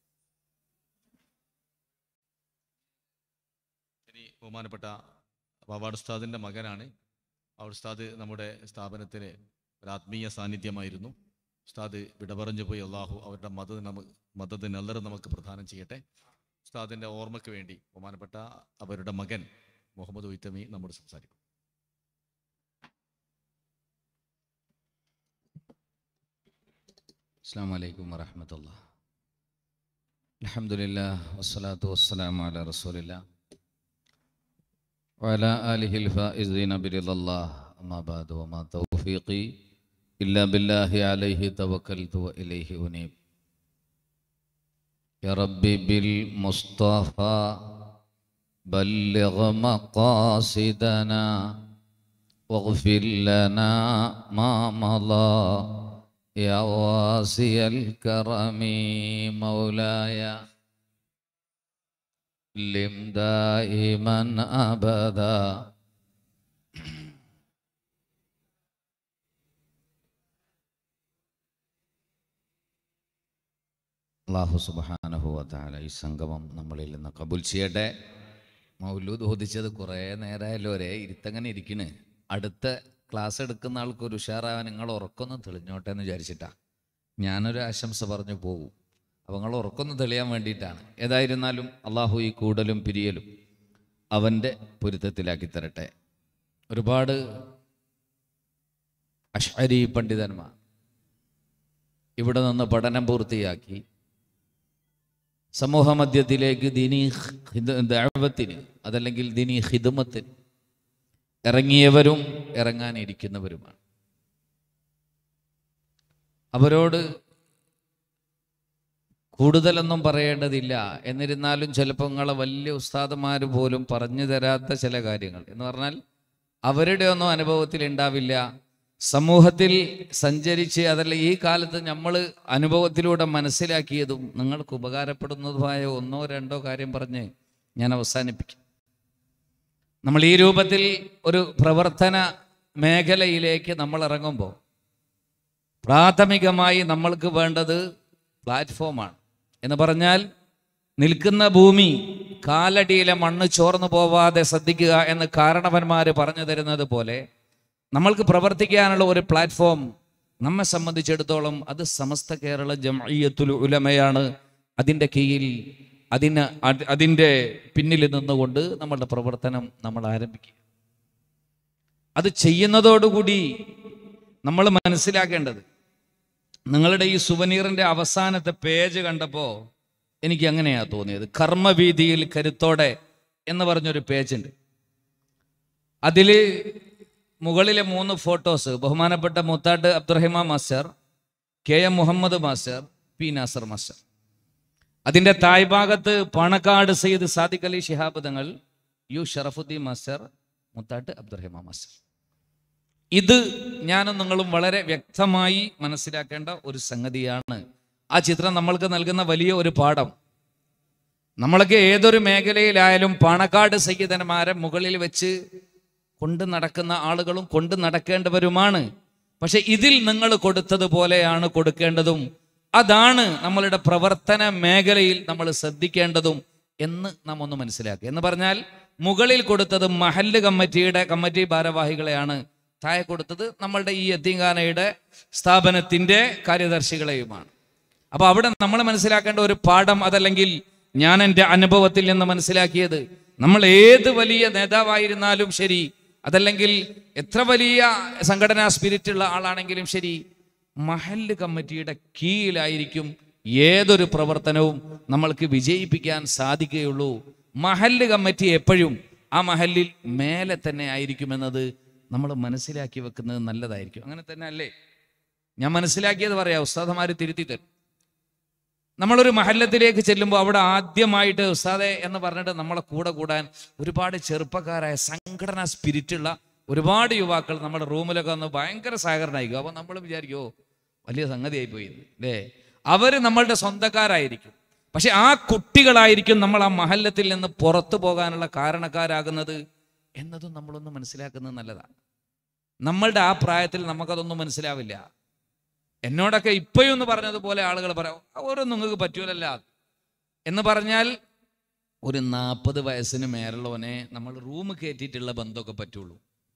ഇനി ബഹുമാനപ്പെട്ട ബാബാട് ഉസ്താദിൻ്റെ മകനാണ് ആ ഉസ്താദ് നമ്മുടെ സ്ഥാപനത്തിലെ ഒരു ആത്മീയ സാന്നിധ്യമായിരുന്നു ഉസ്താദ് വിട പറഞ്ഞു പോയി അള്ളാഹു അവരുടെ മതത് നമുക്ക് മതത് നെല്ലർ നമുക്ക് പ്രദാനം ചെയ്യട്ടെ ഉസ്താദിൻ്റെ ഓർമ്മയ്ക്ക് വേണ്ടി ബഹുമാനപ്പെട്ട അവരുടെ മകൻ മുഹമ്മദ് ഉയ്ത്തമി നമ്മോട് സംസാരിക്കും السلام عليكم ورحمة الله الحمد لله والصلاة والسلام على رسول الله وعلى آله الفائزين برضا الله أما بعد وما توفيقي إلا بالله عليه توكلت وإليه أنيب يا ربي بالمصطفى بلغ مقاصدنا واغفر لنا ما مضى يا واسي الكرم مولاي لم دائما ابدا അള്ളാഹു സുബാനഹുവല ഈ സംഗമം നമ്മളിൽ നിന്ന് കബൂൽ ചെയ്യട്ടെ മൗലൂദ് ഓദിച്ചത് കുറേ നേരമായല്ലോ ഒരേ ഇരുത്തങ്ങനെ ഇരിക്കണ് അടുത്ത ക്ലാസ് എടുക്കുന്ന ആൾക്ക് ഒരു ഉഷാറാവാൻ നിങ്ങൾ ഉറക്കൊന്ന് തെളിഞ്ഞോട്ടെ എന്ന് വിചാരിച്ചിട്ടാ ഞാനൊരു ആശംസ പറഞ്ഞു പോകും അപ്പോൾ നിങ്ങൾ ഉറക്കൊന്ന് തെളിയാൻ വേണ്ടിയിട്ടാണ് ഏതായിരുന്നാലും അള്ളാഹു ഈ കൂടലും പിരിയലും അവൻ്റെ പൊരുത്തത്തിലാക്കി തരട്ടെ ഒരുപാട് അഷ്അരി പണ്ഡിതന്മാർ ഇവിടെ നിന്ന് പഠനം പൂർത്തിയാക്കി സമൂഹ മധ്യത്തിലേക്ക് ദിനി ഹിദ- ദഅവത്തിന് അതല്ലെങ്കിൽ ദിനി ഹിദമത്തിന് ഇറങ്ങിയവരും ഇറങ്ങാനിരിക്കുന്നവരുമാണ് അവരോട് കൂടുതലൊന്നും പറയേണ്ടതില്ല എന്നിരുന്നാലും ചിലപ്പോൾ നിങ്ങളെ വലിയ ഉസ്താദന്മാർ പോലും പറഞ്ഞു തരാത്ത ചില കാര്യങ്ങൾ എന്ന് പറഞ്ഞാൽ അവരുടെ ഒന്നും അനുഭവത്തിൽ ഉണ്ടാവില്ല സമൂഹത്തിൽ സഞ്ചരിച്ച് അതല്ല ഈ കാലത്ത് നമ്മൾ അനുഭവത്തിലൂടെ മനസ്സിലാക്കിയതും നിങ്ങൾക്ക് ഉപകാരപ്പെടുന്നതുമായ ഒന്നോ രണ്ടോ കാര്യം പറഞ്ഞ് ഞാൻ അവസാനിപ്പിക്കും നമ്മൾ ഈ രൂപത്തിൽ ഒരു പ്രവർത്തന മേഖലയിലേക്ക് നമ്മൾ ഇറങ്ങുമ്പോൾ പ്രാഥമികമായി നമ്മൾക്ക് വേണ്ടത് പ്ലാറ്റ്ഫോമാണ് എന്ന് പറഞ്ഞാൽ നിൽക്കുന്ന ഭൂമി കാലടിയിലെ മണ്ണ് ചോർന്നു പോവാതെ ശ്രദ്ധിക്കുക എന്ന് കാരണവന്മാർ പറഞ്ഞു തരുന്നത് പോലെ നമ്മൾക്ക് പ്രവർത്തിക്കാനുള്ള ഒരു പ്ലാറ്റ്ഫോം നമ്മെ സംബന്ധിച്ചിടത്തോളം അത് സമസ്ത കേരള ജംഇയ്യത്തുൽ ഉലമയാണ് അതിൻ്റെ കീഴിൽ അതിന് അത് അതിൻ്റെ പിന്നിൽ നിന്നുകൊണ്ട് നമ്മളുടെ പ്രവർത്തനം നമ്മൾ ആരംഭിക്കുക അത് ചെയ്യുന്നതോടുകൂടി നമ്മൾ മനസ്സിലാക്കേണ്ടത് നിങ്ങളുടെ ഈ സുവനീറിൻ്റെ അവസാനത്തെ പേജ് കണ്ടപ്പോൾ എനിക്ക് അങ്ങനെയാ തോന്നിയത് കർമ്മവീതിയിൽ കരുത്തോടെ എന്ന് പറഞ്ഞൊരു പേജുണ്ട് അതിൽ മുകളിലെ മൂന്ന് ഫോട്ടോസ് ബഹുമാനപ്പെട്ട Muthatt Abdurahima master K M Muhammad master P Nasar master അതിൻ്റെ തായ്ഭാഗത്ത് Panakkad Sayyid Sadiq Ali Shihab Thangal U Sharafuddeen master Muthatt Abdurahima master ഇത് ഞാനും നിങ്ങളും വളരെ വ്യക്തമായി മനസ്സിലാക്കേണ്ട ഒരു സംഗതിയാണ് ആ ചിത്രം നമ്മൾക്ക് നൽകുന്ന വലിയ ഒരു പാഠം നമ്മളൊക്കെ ഏതൊരു മേഖലയിലായാലും പാണക്കാട് സയ്യിദന്മാരെ മുകളിൽ വെച്ച് കൊണ്ട് നടക്കുന്ന ആളുകളും കൊണ്ട് നടക്കേണ്ടവരുമാണ് പക്ഷെ ഇതിൽ നിങ്ങൾ കൊടുത്തതുപോലെയാണ് കൊടുക്കേണ്ടതും അതാണ് നമ്മളുടെ പ്രവർത്തന മേഖലയിൽ നമ്മൾ ശ്രദ്ധിക്കേണ്ടതും എന്ന് നാം ഒന്ന് മനസ്സിലാക്കുക എന്ന് പറഞ്ഞാൽ മുകളിൽ കൊടുത്തത് മഹല്ല് കമ്മിറ്റിയുടെ കമ്മിറ്റി ഭാരവാഹികളെയാണ് താഴെ കൊടുത്തത് നമ്മളുടെ ഈ എത്തിങ്കാനയുടെ സ്ഥാപനത്തിന്റെ കാര്യദർശികളെയുമാണ് അപ്പൊ അവിടെ നമ്മൾ മനസ്സിലാക്കേണ്ട ഒരു പാഠം അതല്ലെങ്കിൽ ഞാൻ എൻ്റെ അനുഭവത്തിൽ നിന്ന് മനസ്സിലാക്കിയത് നമ്മൾ ഏത് വലിയ നേതാവായിരുന്നാലും ശരി അതല്ലെങ്കിൽ എത്ര വലിയ സംഘടനാ സ്പിരിറ്റ് ഉള്ള ആളാണെങ്കിലും ശരി മഹല്ല് കമ്മിറ്റിയുടെ കീഴിലായിരിക്കും ഏതൊരു പ്രവർത്തനവും നമ്മൾക്ക് വിജയിപ്പിക്കാൻ സാധിക്കുകയുള്ളൂ മഹല്ല് കമ്മിറ്റി എപ്പോഴും ആ മഹല്ലിൽ മേലെ തന്നെ ആയിരിക്കുമെന്നത് നമ്മൾ മനസ്സിലാക്കി വെക്കുന്നത് നല്ലതായിരിക്കും അങ്ങനെ തന്നെ അല്ലേ ഞാൻ മനസ്സിലാക്കിയത് പറയാം ഉസ്താദമാര് തിരുത്തി തരും നമ്മളൊരു മഹല്ലത്തിലേക്ക് ചെല്ലുമ്പോൾ അവിടെ ആദ്യമായിട്ട് ഉസ്താദെ എന്ന് പറഞ്ഞിട്ട് നമ്മളെ കൂടെ കൂടാൻ ഒരുപാട് ചെറുപ്പക്കാരായ സംഘടനാ സ്പിരിറ്റുള്ള ഒരുപാട് യുവാക്കൾ നമ്മുടെ റൂമിലൊക്കെ വന്ന് ഭയങ്കര സഹകരണമായിരിക്കും അപ്പോൾ നമ്മൾ വിചാരിക്കുമോ വലിയ സംഗതിയായി പോയി അല്ലേ അവർ നമ്മളുടെ സ്വന്തക്കാരായിരിക്കും പക്ഷെ ആ കുട്ടികളായിരിക്കും നമ്മൾ ആ മഹല്ലത്തിൽ നിന്ന് പുറത്തു പോകാനുള്ള കാരണക്കാരാകുന്നത് എന്നതും നമ്മളൊന്ന് മനസ്സിലാക്കുന്നത് നല്ലതാണ് നമ്മളുടെ ആ പ്രായത്തിൽ നമുക്കതൊന്നും മനസ്സിലാവില്ല എന്നോടൊക്കെ ഇപ്പോഴും എന്ന് പറഞ്ഞതുപോലെ ആളുകൾ പറയാം ഓരോ നിങ്ങൾക്ക് പറ്റൂലല്ല എന്ന് പറഞ്ഞാൽ ഒരു നാൽപ്പത് വയസ്സിന് മേലുള്ളവനെ നമ്മൾ റൂം കയറ്റിയിട്ടുള്ള ബന്ധമൊക്കെ പറ്റുള്ളൂ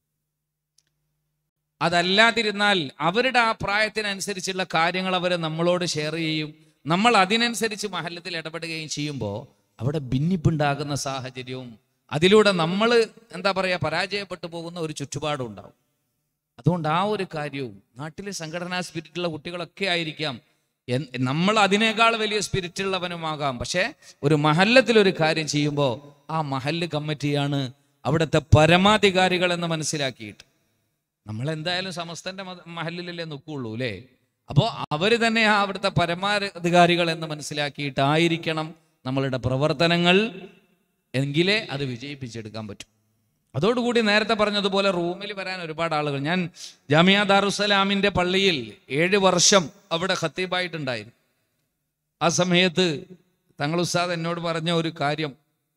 അതല്ലാതിരുന്നാൽ അവരുടെ ആ പ്രായത്തിനനുസരിച്ചുള്ള കാര്യങ്ങൾ അവർ നമ്മളോട് ഷെയർ ചെയ്യും നമ്മൾ അതിനനുസരിച്ച് മഹല്ലത്തിൽ ഇടപെടുകയും ചെയ്യുമ്പോൾ അവിടെ ഭിന്നിപ്പുണ്ടാകുന്ന സാഹചര്യവും അതിലൂടെ നമ്മൾ എന്താ പറയുക പരാജയപ്പെട്ടു പോകുന്ന ഒരു ചുറ്റുപാടും ഉണ്ടാവും അതുകൊണ്ട് ആ ഒരു കാര്യവും നാട്ടിലെ സംഘടനാ സ്പിരിറ്റുള്ള കുട്ടികളൊക്കെ ആയിരിക്കാം എൻ- നമ്മൾ അതിനേക്കാൾ വലിയ സ്പിരിറ്റുള്ളവനുമാകാം പക്ഷേ ഒരു മഹല്ലത്തിൽ ഒരു കാര്യം ചെയ്യുമ്പോൾ ആ മഹല്ല് കമ്മിറ്റിയാണ് അവിടുത്തെ പരമാധികാരികൾ എന്ന് മനസ്സിലാക്കിയിട്ട് നമ്മൾ എന്തായാലും സമസ്തന്റെ മത- മഹല്ലിലല്ലേ നിൽക്കുള്ളൂ അല്ലേ അപ്പോൾ അവർ തന്നെ ആ അവിടുത്തെ പരമാധികാരികൾ എന്ന് മനസ്സിലാക്കിയിട്ടായിരിക്കണം നമ്മളുടെ പ്രവർത്തനങ്ങൾ എങ്കിലേ അത് വിജയിപ്പിച്ചെടുക്കാൻ പറ്റും അതോടുകൂടി നേരത്തെ പറഞ്ഞതുപോലെ റൂമിൽ വരാൻ ഒരുപാട് ആളുകൾ ഞാൻ ജാമിയ ദാറുസലാമിന്റെ പള്ളിയിൽ ഏഴ് വർഷം അവിടെ ഖത്തീബായിട്ടുണ്ടായിരുന്നു ആ സമയത്ത് തങ്ങൾ ഉസ്താദ് എന്നോട് പറഞ്ഞ ഒരു കാര്യം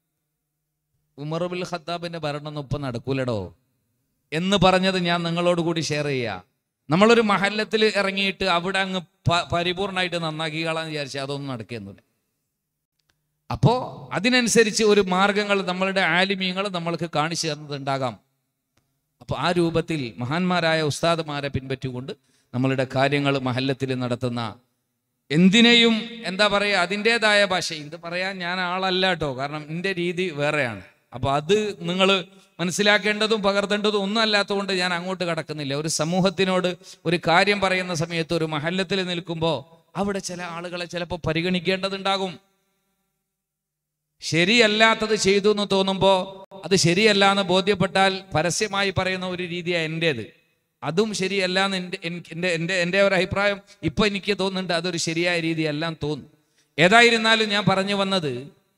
ഉമർ ബിൽ ഖത്താബിന്റെ ഭരണമൊന്നും ഇപ്പം നടക്കൂലടോ എന്ന് പറഞ്ഞത് ഞാൻ നിങ്ങളോട് കൂടി ഷെയർ ചെയ്യുക നമ്മളൊരു മഹല്ലത്തിൽ ഇറങ്ങിയിട്ട് അവിടെ അങ്ങ് പ- പരിപൂർണമായിട്ട് നന്നാക്കി കളാന്ന് വിചാരിച്ചാൽ അതൊന്നും നടക്കുന്നില്ല അപ്പോൾ അതിനനുസരിച്ച് ഒരു മാർഗങ്ങൾ നമ്മളുടെ ആലിമീങ്ങൾ നമ്മൾക്ക് കാണിച്ചു തന്നതുണ്ടാകാം അപ്പോൾ ആ രൂപത്തിൽ മഹാന്മാരായ ഉസ്താദുമാരെ പിൻപറ്റിക്കൊണ്ട് നമ്മളുടെ കാര്യങ്ങൾ മഹല്ലത്തിൽ നടത്തുന്ന എന്തിനേയും എന്താ പറയുക അതിൻ്റെതായ ഭാഷ ഇത് പറയാൻ ഞാൻ ആളല്ല കേട്ടോ കാരണം എൻ്റെ രീതി വേറെയാണ് അപ്പോൾ അത് നിങ്ങൾ മനസ്സിലാക്കേണ്ടതും പകർത്തേണ്ടതും ഒന്നും അല്ലാത്തതുകൊണ്ട് ഞാൻ അങ്ങോട്ട് കടക്കുന്നില്ല ഒരു സമൂഹത്തിനോട് ഒരു കാര്യം പറയുന്ന സമയത്ത് ഒരു മഹല്ലത്തിൽ നിൽക്കുമ്പോൾ അവിടെ ചില ആളുകളെ ചിലപ്പോൾ പരിഗണിക്കേണ്ടതുണ്ടാകും ശരിയല്ലാത്തത് ചെയ്തു എന്ന് തോന്നുമ്പോൾ അത് ശരിയല്ല എന്ന് ബോധ്യപ്പെട്ടാൽ പരസ്യമായി പറയുന്ന ഒരു രീതിയാണ് എൻ്റേത് അതും ശരിയല്ല എന്ന് എൻ്റെ എനിക്ക് എൻ്റെ എൻ്റെ എൻ്റെ ഒരു അഭിപ്രായം ഇപ്പം എനിക്ക് തോന്നുന്നുണ്ട് അതൊരു ശരിയായ രീതിയല്ല എന്ന് തോന്നുന്നു ഏതായിരുന്നാലും ഞാൻ പറഞ്ഞു വന്നത്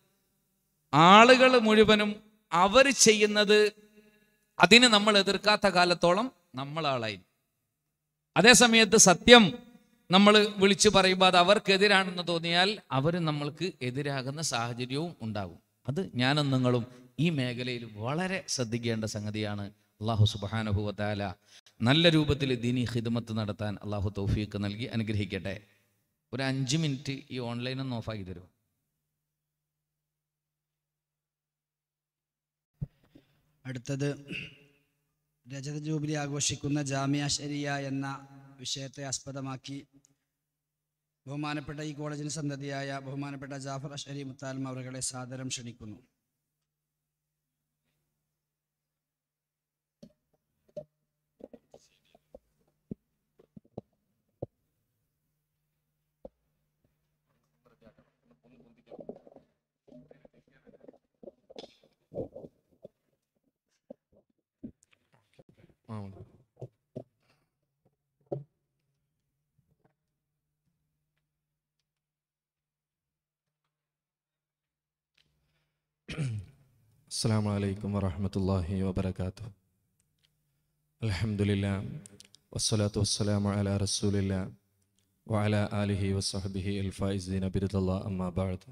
ആളുകൾ മുഴുവനും അവർ ചെയ്യുന്നത് അതിന് നമ്മൾ എതിർക്കാത്ത കാലത്തോളം നമ്മളാളായി അതേ സമയത്ത് സത്യം നമ്മൾ വിളിച്ചു പറയുമ്പോൾ അത് അവർക്കെതിരാണെന്ന് തോന്നിയാൽ അവർ നമ്മൾക്ക് എതിരാകുന്ന സാഹചര്യവും ഉണ്ടാകും അത് ഞാനും നിങ്ങളും ഈ മേഖലയിൽ വളരെ ശ്രദ്ധിക്കേണ്ട സംഗതിയാണ് അള്ളാഹു സുബാനുഭവത്താല നല്ല രൂപത്തിൽ ദീനി ഹിദ്മത്ത് നടത്താൻ അള്ളാഹു തൗഫീക്ക് നൽകി അനുഗ്രഹിക്കട്ടെ ഒരു അഞ്ച് മിനിറ്റ് ഈ ഓൺലൈൻ ഒന്ന് ഓഫാക്കി തരുമോ അടുത്തത് രജത ജൂബിലി ആഘോഷിക്കുന്ന ജാമിയ ശരിയ എന്ന വിഷയത്തെ ആസ്പദമാക്കി ബഹുമാനപ്പെട്ട ഈ കോളേജിന് സന്തതിയായ ബഹുമാനപ്പെട്ട ജാഫർ അഷരി മുത്താൽമ അവരുടെ സാദരം ക്ഷണിക്കുന്നു ആ السلام عليكم ورحمة الله وبركاته الحمد لله والصلاة والسلام على رسول الله وعلى آله وصحبه الفائزين برضا الله أما بعد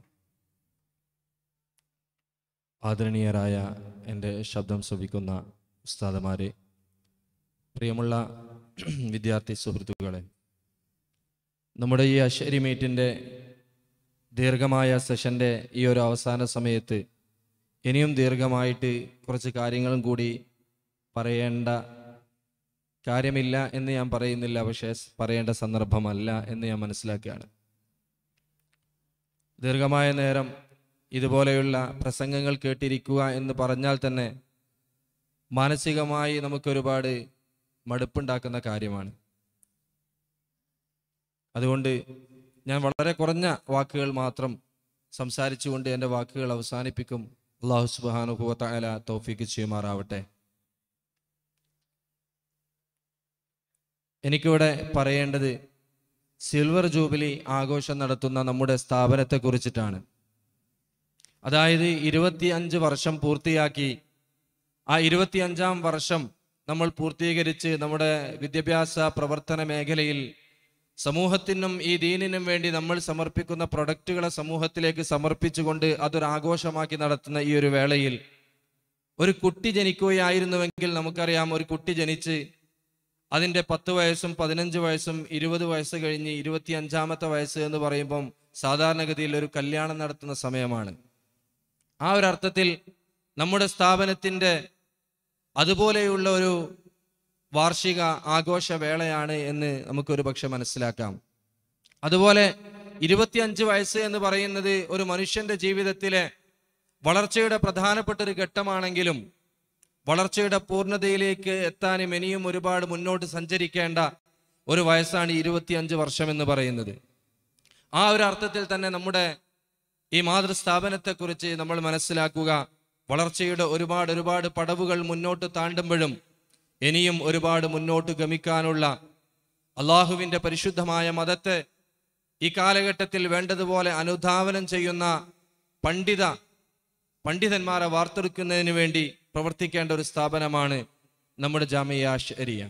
ആദരണീയരായ എൻ്റെ ശബ്ദം ശ്രവിക്കുന്ന ഉസ്താദമാരെ പ്രിയമുള്ള വിദ്യാർത്ഥി സുഹൃത്തുക്കളെ നമ്മുടെ ഈ അഷരി മീറ്റിൻ്റെ ദീർഘമായ സെഷൻ്റെ ഈ ഒരു അവസാന സമയത്ത് ഇനിയും ദീർഘമായിട്ട് കുറച്ച് കാര്യങ്ങളും കൂടി പറയേണ്ട കാര്യമില്ല എന്ന് ഞാൻ പറയുന്നില്ല പക്ഷേ സ് പറയേണ്ട സന്ദർഭമല്ല എന്ന് ഞാൻ മനസ്സിലാക്കുകയാണ് ദീർഘമായ നേരം ഇതുപോലെയുള്ള പ്രസംഗങ്ങൾ കേട്ടിരിക്കുക എന്ന് പറഞ്ഞാൽ തന്നെ മാനസികമായി നമുക്കൊരുപാട് മടുപ്പുണ്ടാക്കുന്ന കാര്യമാണ് അതുകൊണ്ട് ഞാൻ വളരെ കുറഞ്ഞ വാക്കുകൾ മാത്രം സംസാരിച്ചുകൊണ്ട് എൻ്റെ വാക്കുകൾ അവസാനിപ്പിക്കും അള്ളാഹു സുബാനുഭവത്തായ തൗഫീക്ക് ചെയ്യുമാറാവട്ടെ എനിക്കിവിടെ പറയേണ്ടത് സിൽവർ ജൂബിലി ആഘോഷം നടത്തുന്ന നമ്മുടെ സ്ഥാപനത്തെ കുറിച്ചിട്ടാണ് അതായത് ഇരുപത്തി അഞ്ച് വർഷം പൂർത്തിയാക്കി ആ ഇരുപത്തിയഞ്ചാം വർഷം നമ്മൾ പൂർത്തീകരിച്ച് നമ്മുടെ വിദ്യാഭ്യാസ പ്രവർത്തന മേഖലയിൽ സമൂഹത്തിനും ഈ ദീനിനും വേണ്ടി നമ്മൾ സമർപ്പിക്കുന്ന പ്രൊഡക്റ്റുകളെ സമൂഹത്തിലേക്ക് സമർപ്പിച്ചുകൊണ്ട് അതൊരു ആഘോഷമാക്കി നടത്തുന്ന ഈ ഒരു വേളയിൽ ഒരു കുട്ടി ജനിക്കുകയായിരുന്നുവെങ്കിൽ നമുക്കറിയാം ഒരു കുട്ടി ജനിച്ച് അതിൻ്റെ പത്ത് വയസ്സും പതിനഞ്ച് വയസ്സും ഇരുപത് വയസ്സ് കഴിഞ്ഞ് ഇരുപത്തി അഞ്ചാമത്തെ വയസ്സ് എന്ന് പറയുമ്പം സാധാരണഗതിയിൽ ഒരു കല്യാണം നടത്തുന്ന സമയമാണ് ആ ഒരു അർത്ഥത്തിൽ നമ്മുടെ സ്ഥാപനത്തിൻ്റെ അതുപോലെയുള്ള ഒരു വാർഷിക ആഘോഷവേളയാണ് എന്ന് നമുക്കൊരു പക്ഷെ മനസ്സിലാക്കാം അതുപോലെ ഇരുപത്തിയഞ്ച് വയസ്സ് എന്ന് പറയുന്നത് ഒരു മനുഷ്യന്റെ ജീവിതത്തിലെ വളർച്ചയുടെ പ്രധാനപ്പെട്ട ഒരു ഘട്ടമാണെങ്കിലും വളർച്ചയുടെ പൂർണ്ണതയിലേക്ക് എത്താനും ഇനിയും ഒരുപാട് മുന്നോട്ട് സഞ്ചരിക്കേണ്ട ഒരു വയസ്സാണ് ഇരുപത്തിയഞ്ച് വർഷം എന്ന് പറയുന്നത് ആ ഒരു അർത്ഥത്തിൽ തന്നെ നമ്മുടെ ഈ മാതൃസ്ഥാപനത്തെക്കുറിച്ച് നമ്മൾ മനസ്സിലാക്കുക വളർച്ചയുടെ ഒരുപാട് ഒരുപാട് പടവുകൾ മുന്നോട്ട് താണ്ടുമ്പോഴും ഇനിയും ഒരുപാട് മുന്നോട്ട് ഗമിക്കാനുള്ള അള്ളാഹുവിൻ്റെ പരിശുദ്ധമായ മതത്തെ ഈ കാലഘട്ടത്തിൽ വേണ്ടതുപോലെ അനുധാവനം ചെയ്യുന്ന പണ്ഡിത പണ്ഡിതന്മാരെ വാർത്തെടുക്കുന്നതിന് വേണ്ടി പ്രവർത്തിക്കേണ്ട ഒരു സ്ഥാപനമാണ് നമ്മുടെ ജാമിയ ഷരിയ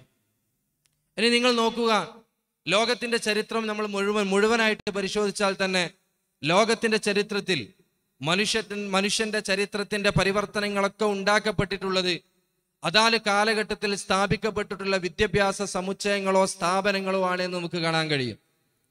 ഇനി നിങ്ങൾ നോക്കുക ലോകത്തിന്റെ ചരിത്രം നമ്മൾ മുഴുവൻ മുഴുവനായിട്ട് പരിശോധിച്ചാൽ തന്നെ ലോകത്തിന്റെ ചരിത്രത്തിൽ മനുഷ്യ മനുഷ്യന്റെ ചരിത്രത്തിന്റെ പരിവർത്തനങ്ങളൊക്കെ ഉണ്ടാക്കപ്പെട്ടിട്ടുള്ളത് അതാല് കാലഘട്ടത്തിൽ സ്ഥാപിക്കപ്പെട്ടിട്ടുള്ള വിദ്യാഭ്യാസ സമുച്ചയങ്ങളോ സ്ഥാപനങ്ങളോ ആണ് എന്ന് നമുക്ക് കാണാൻ കഴിയും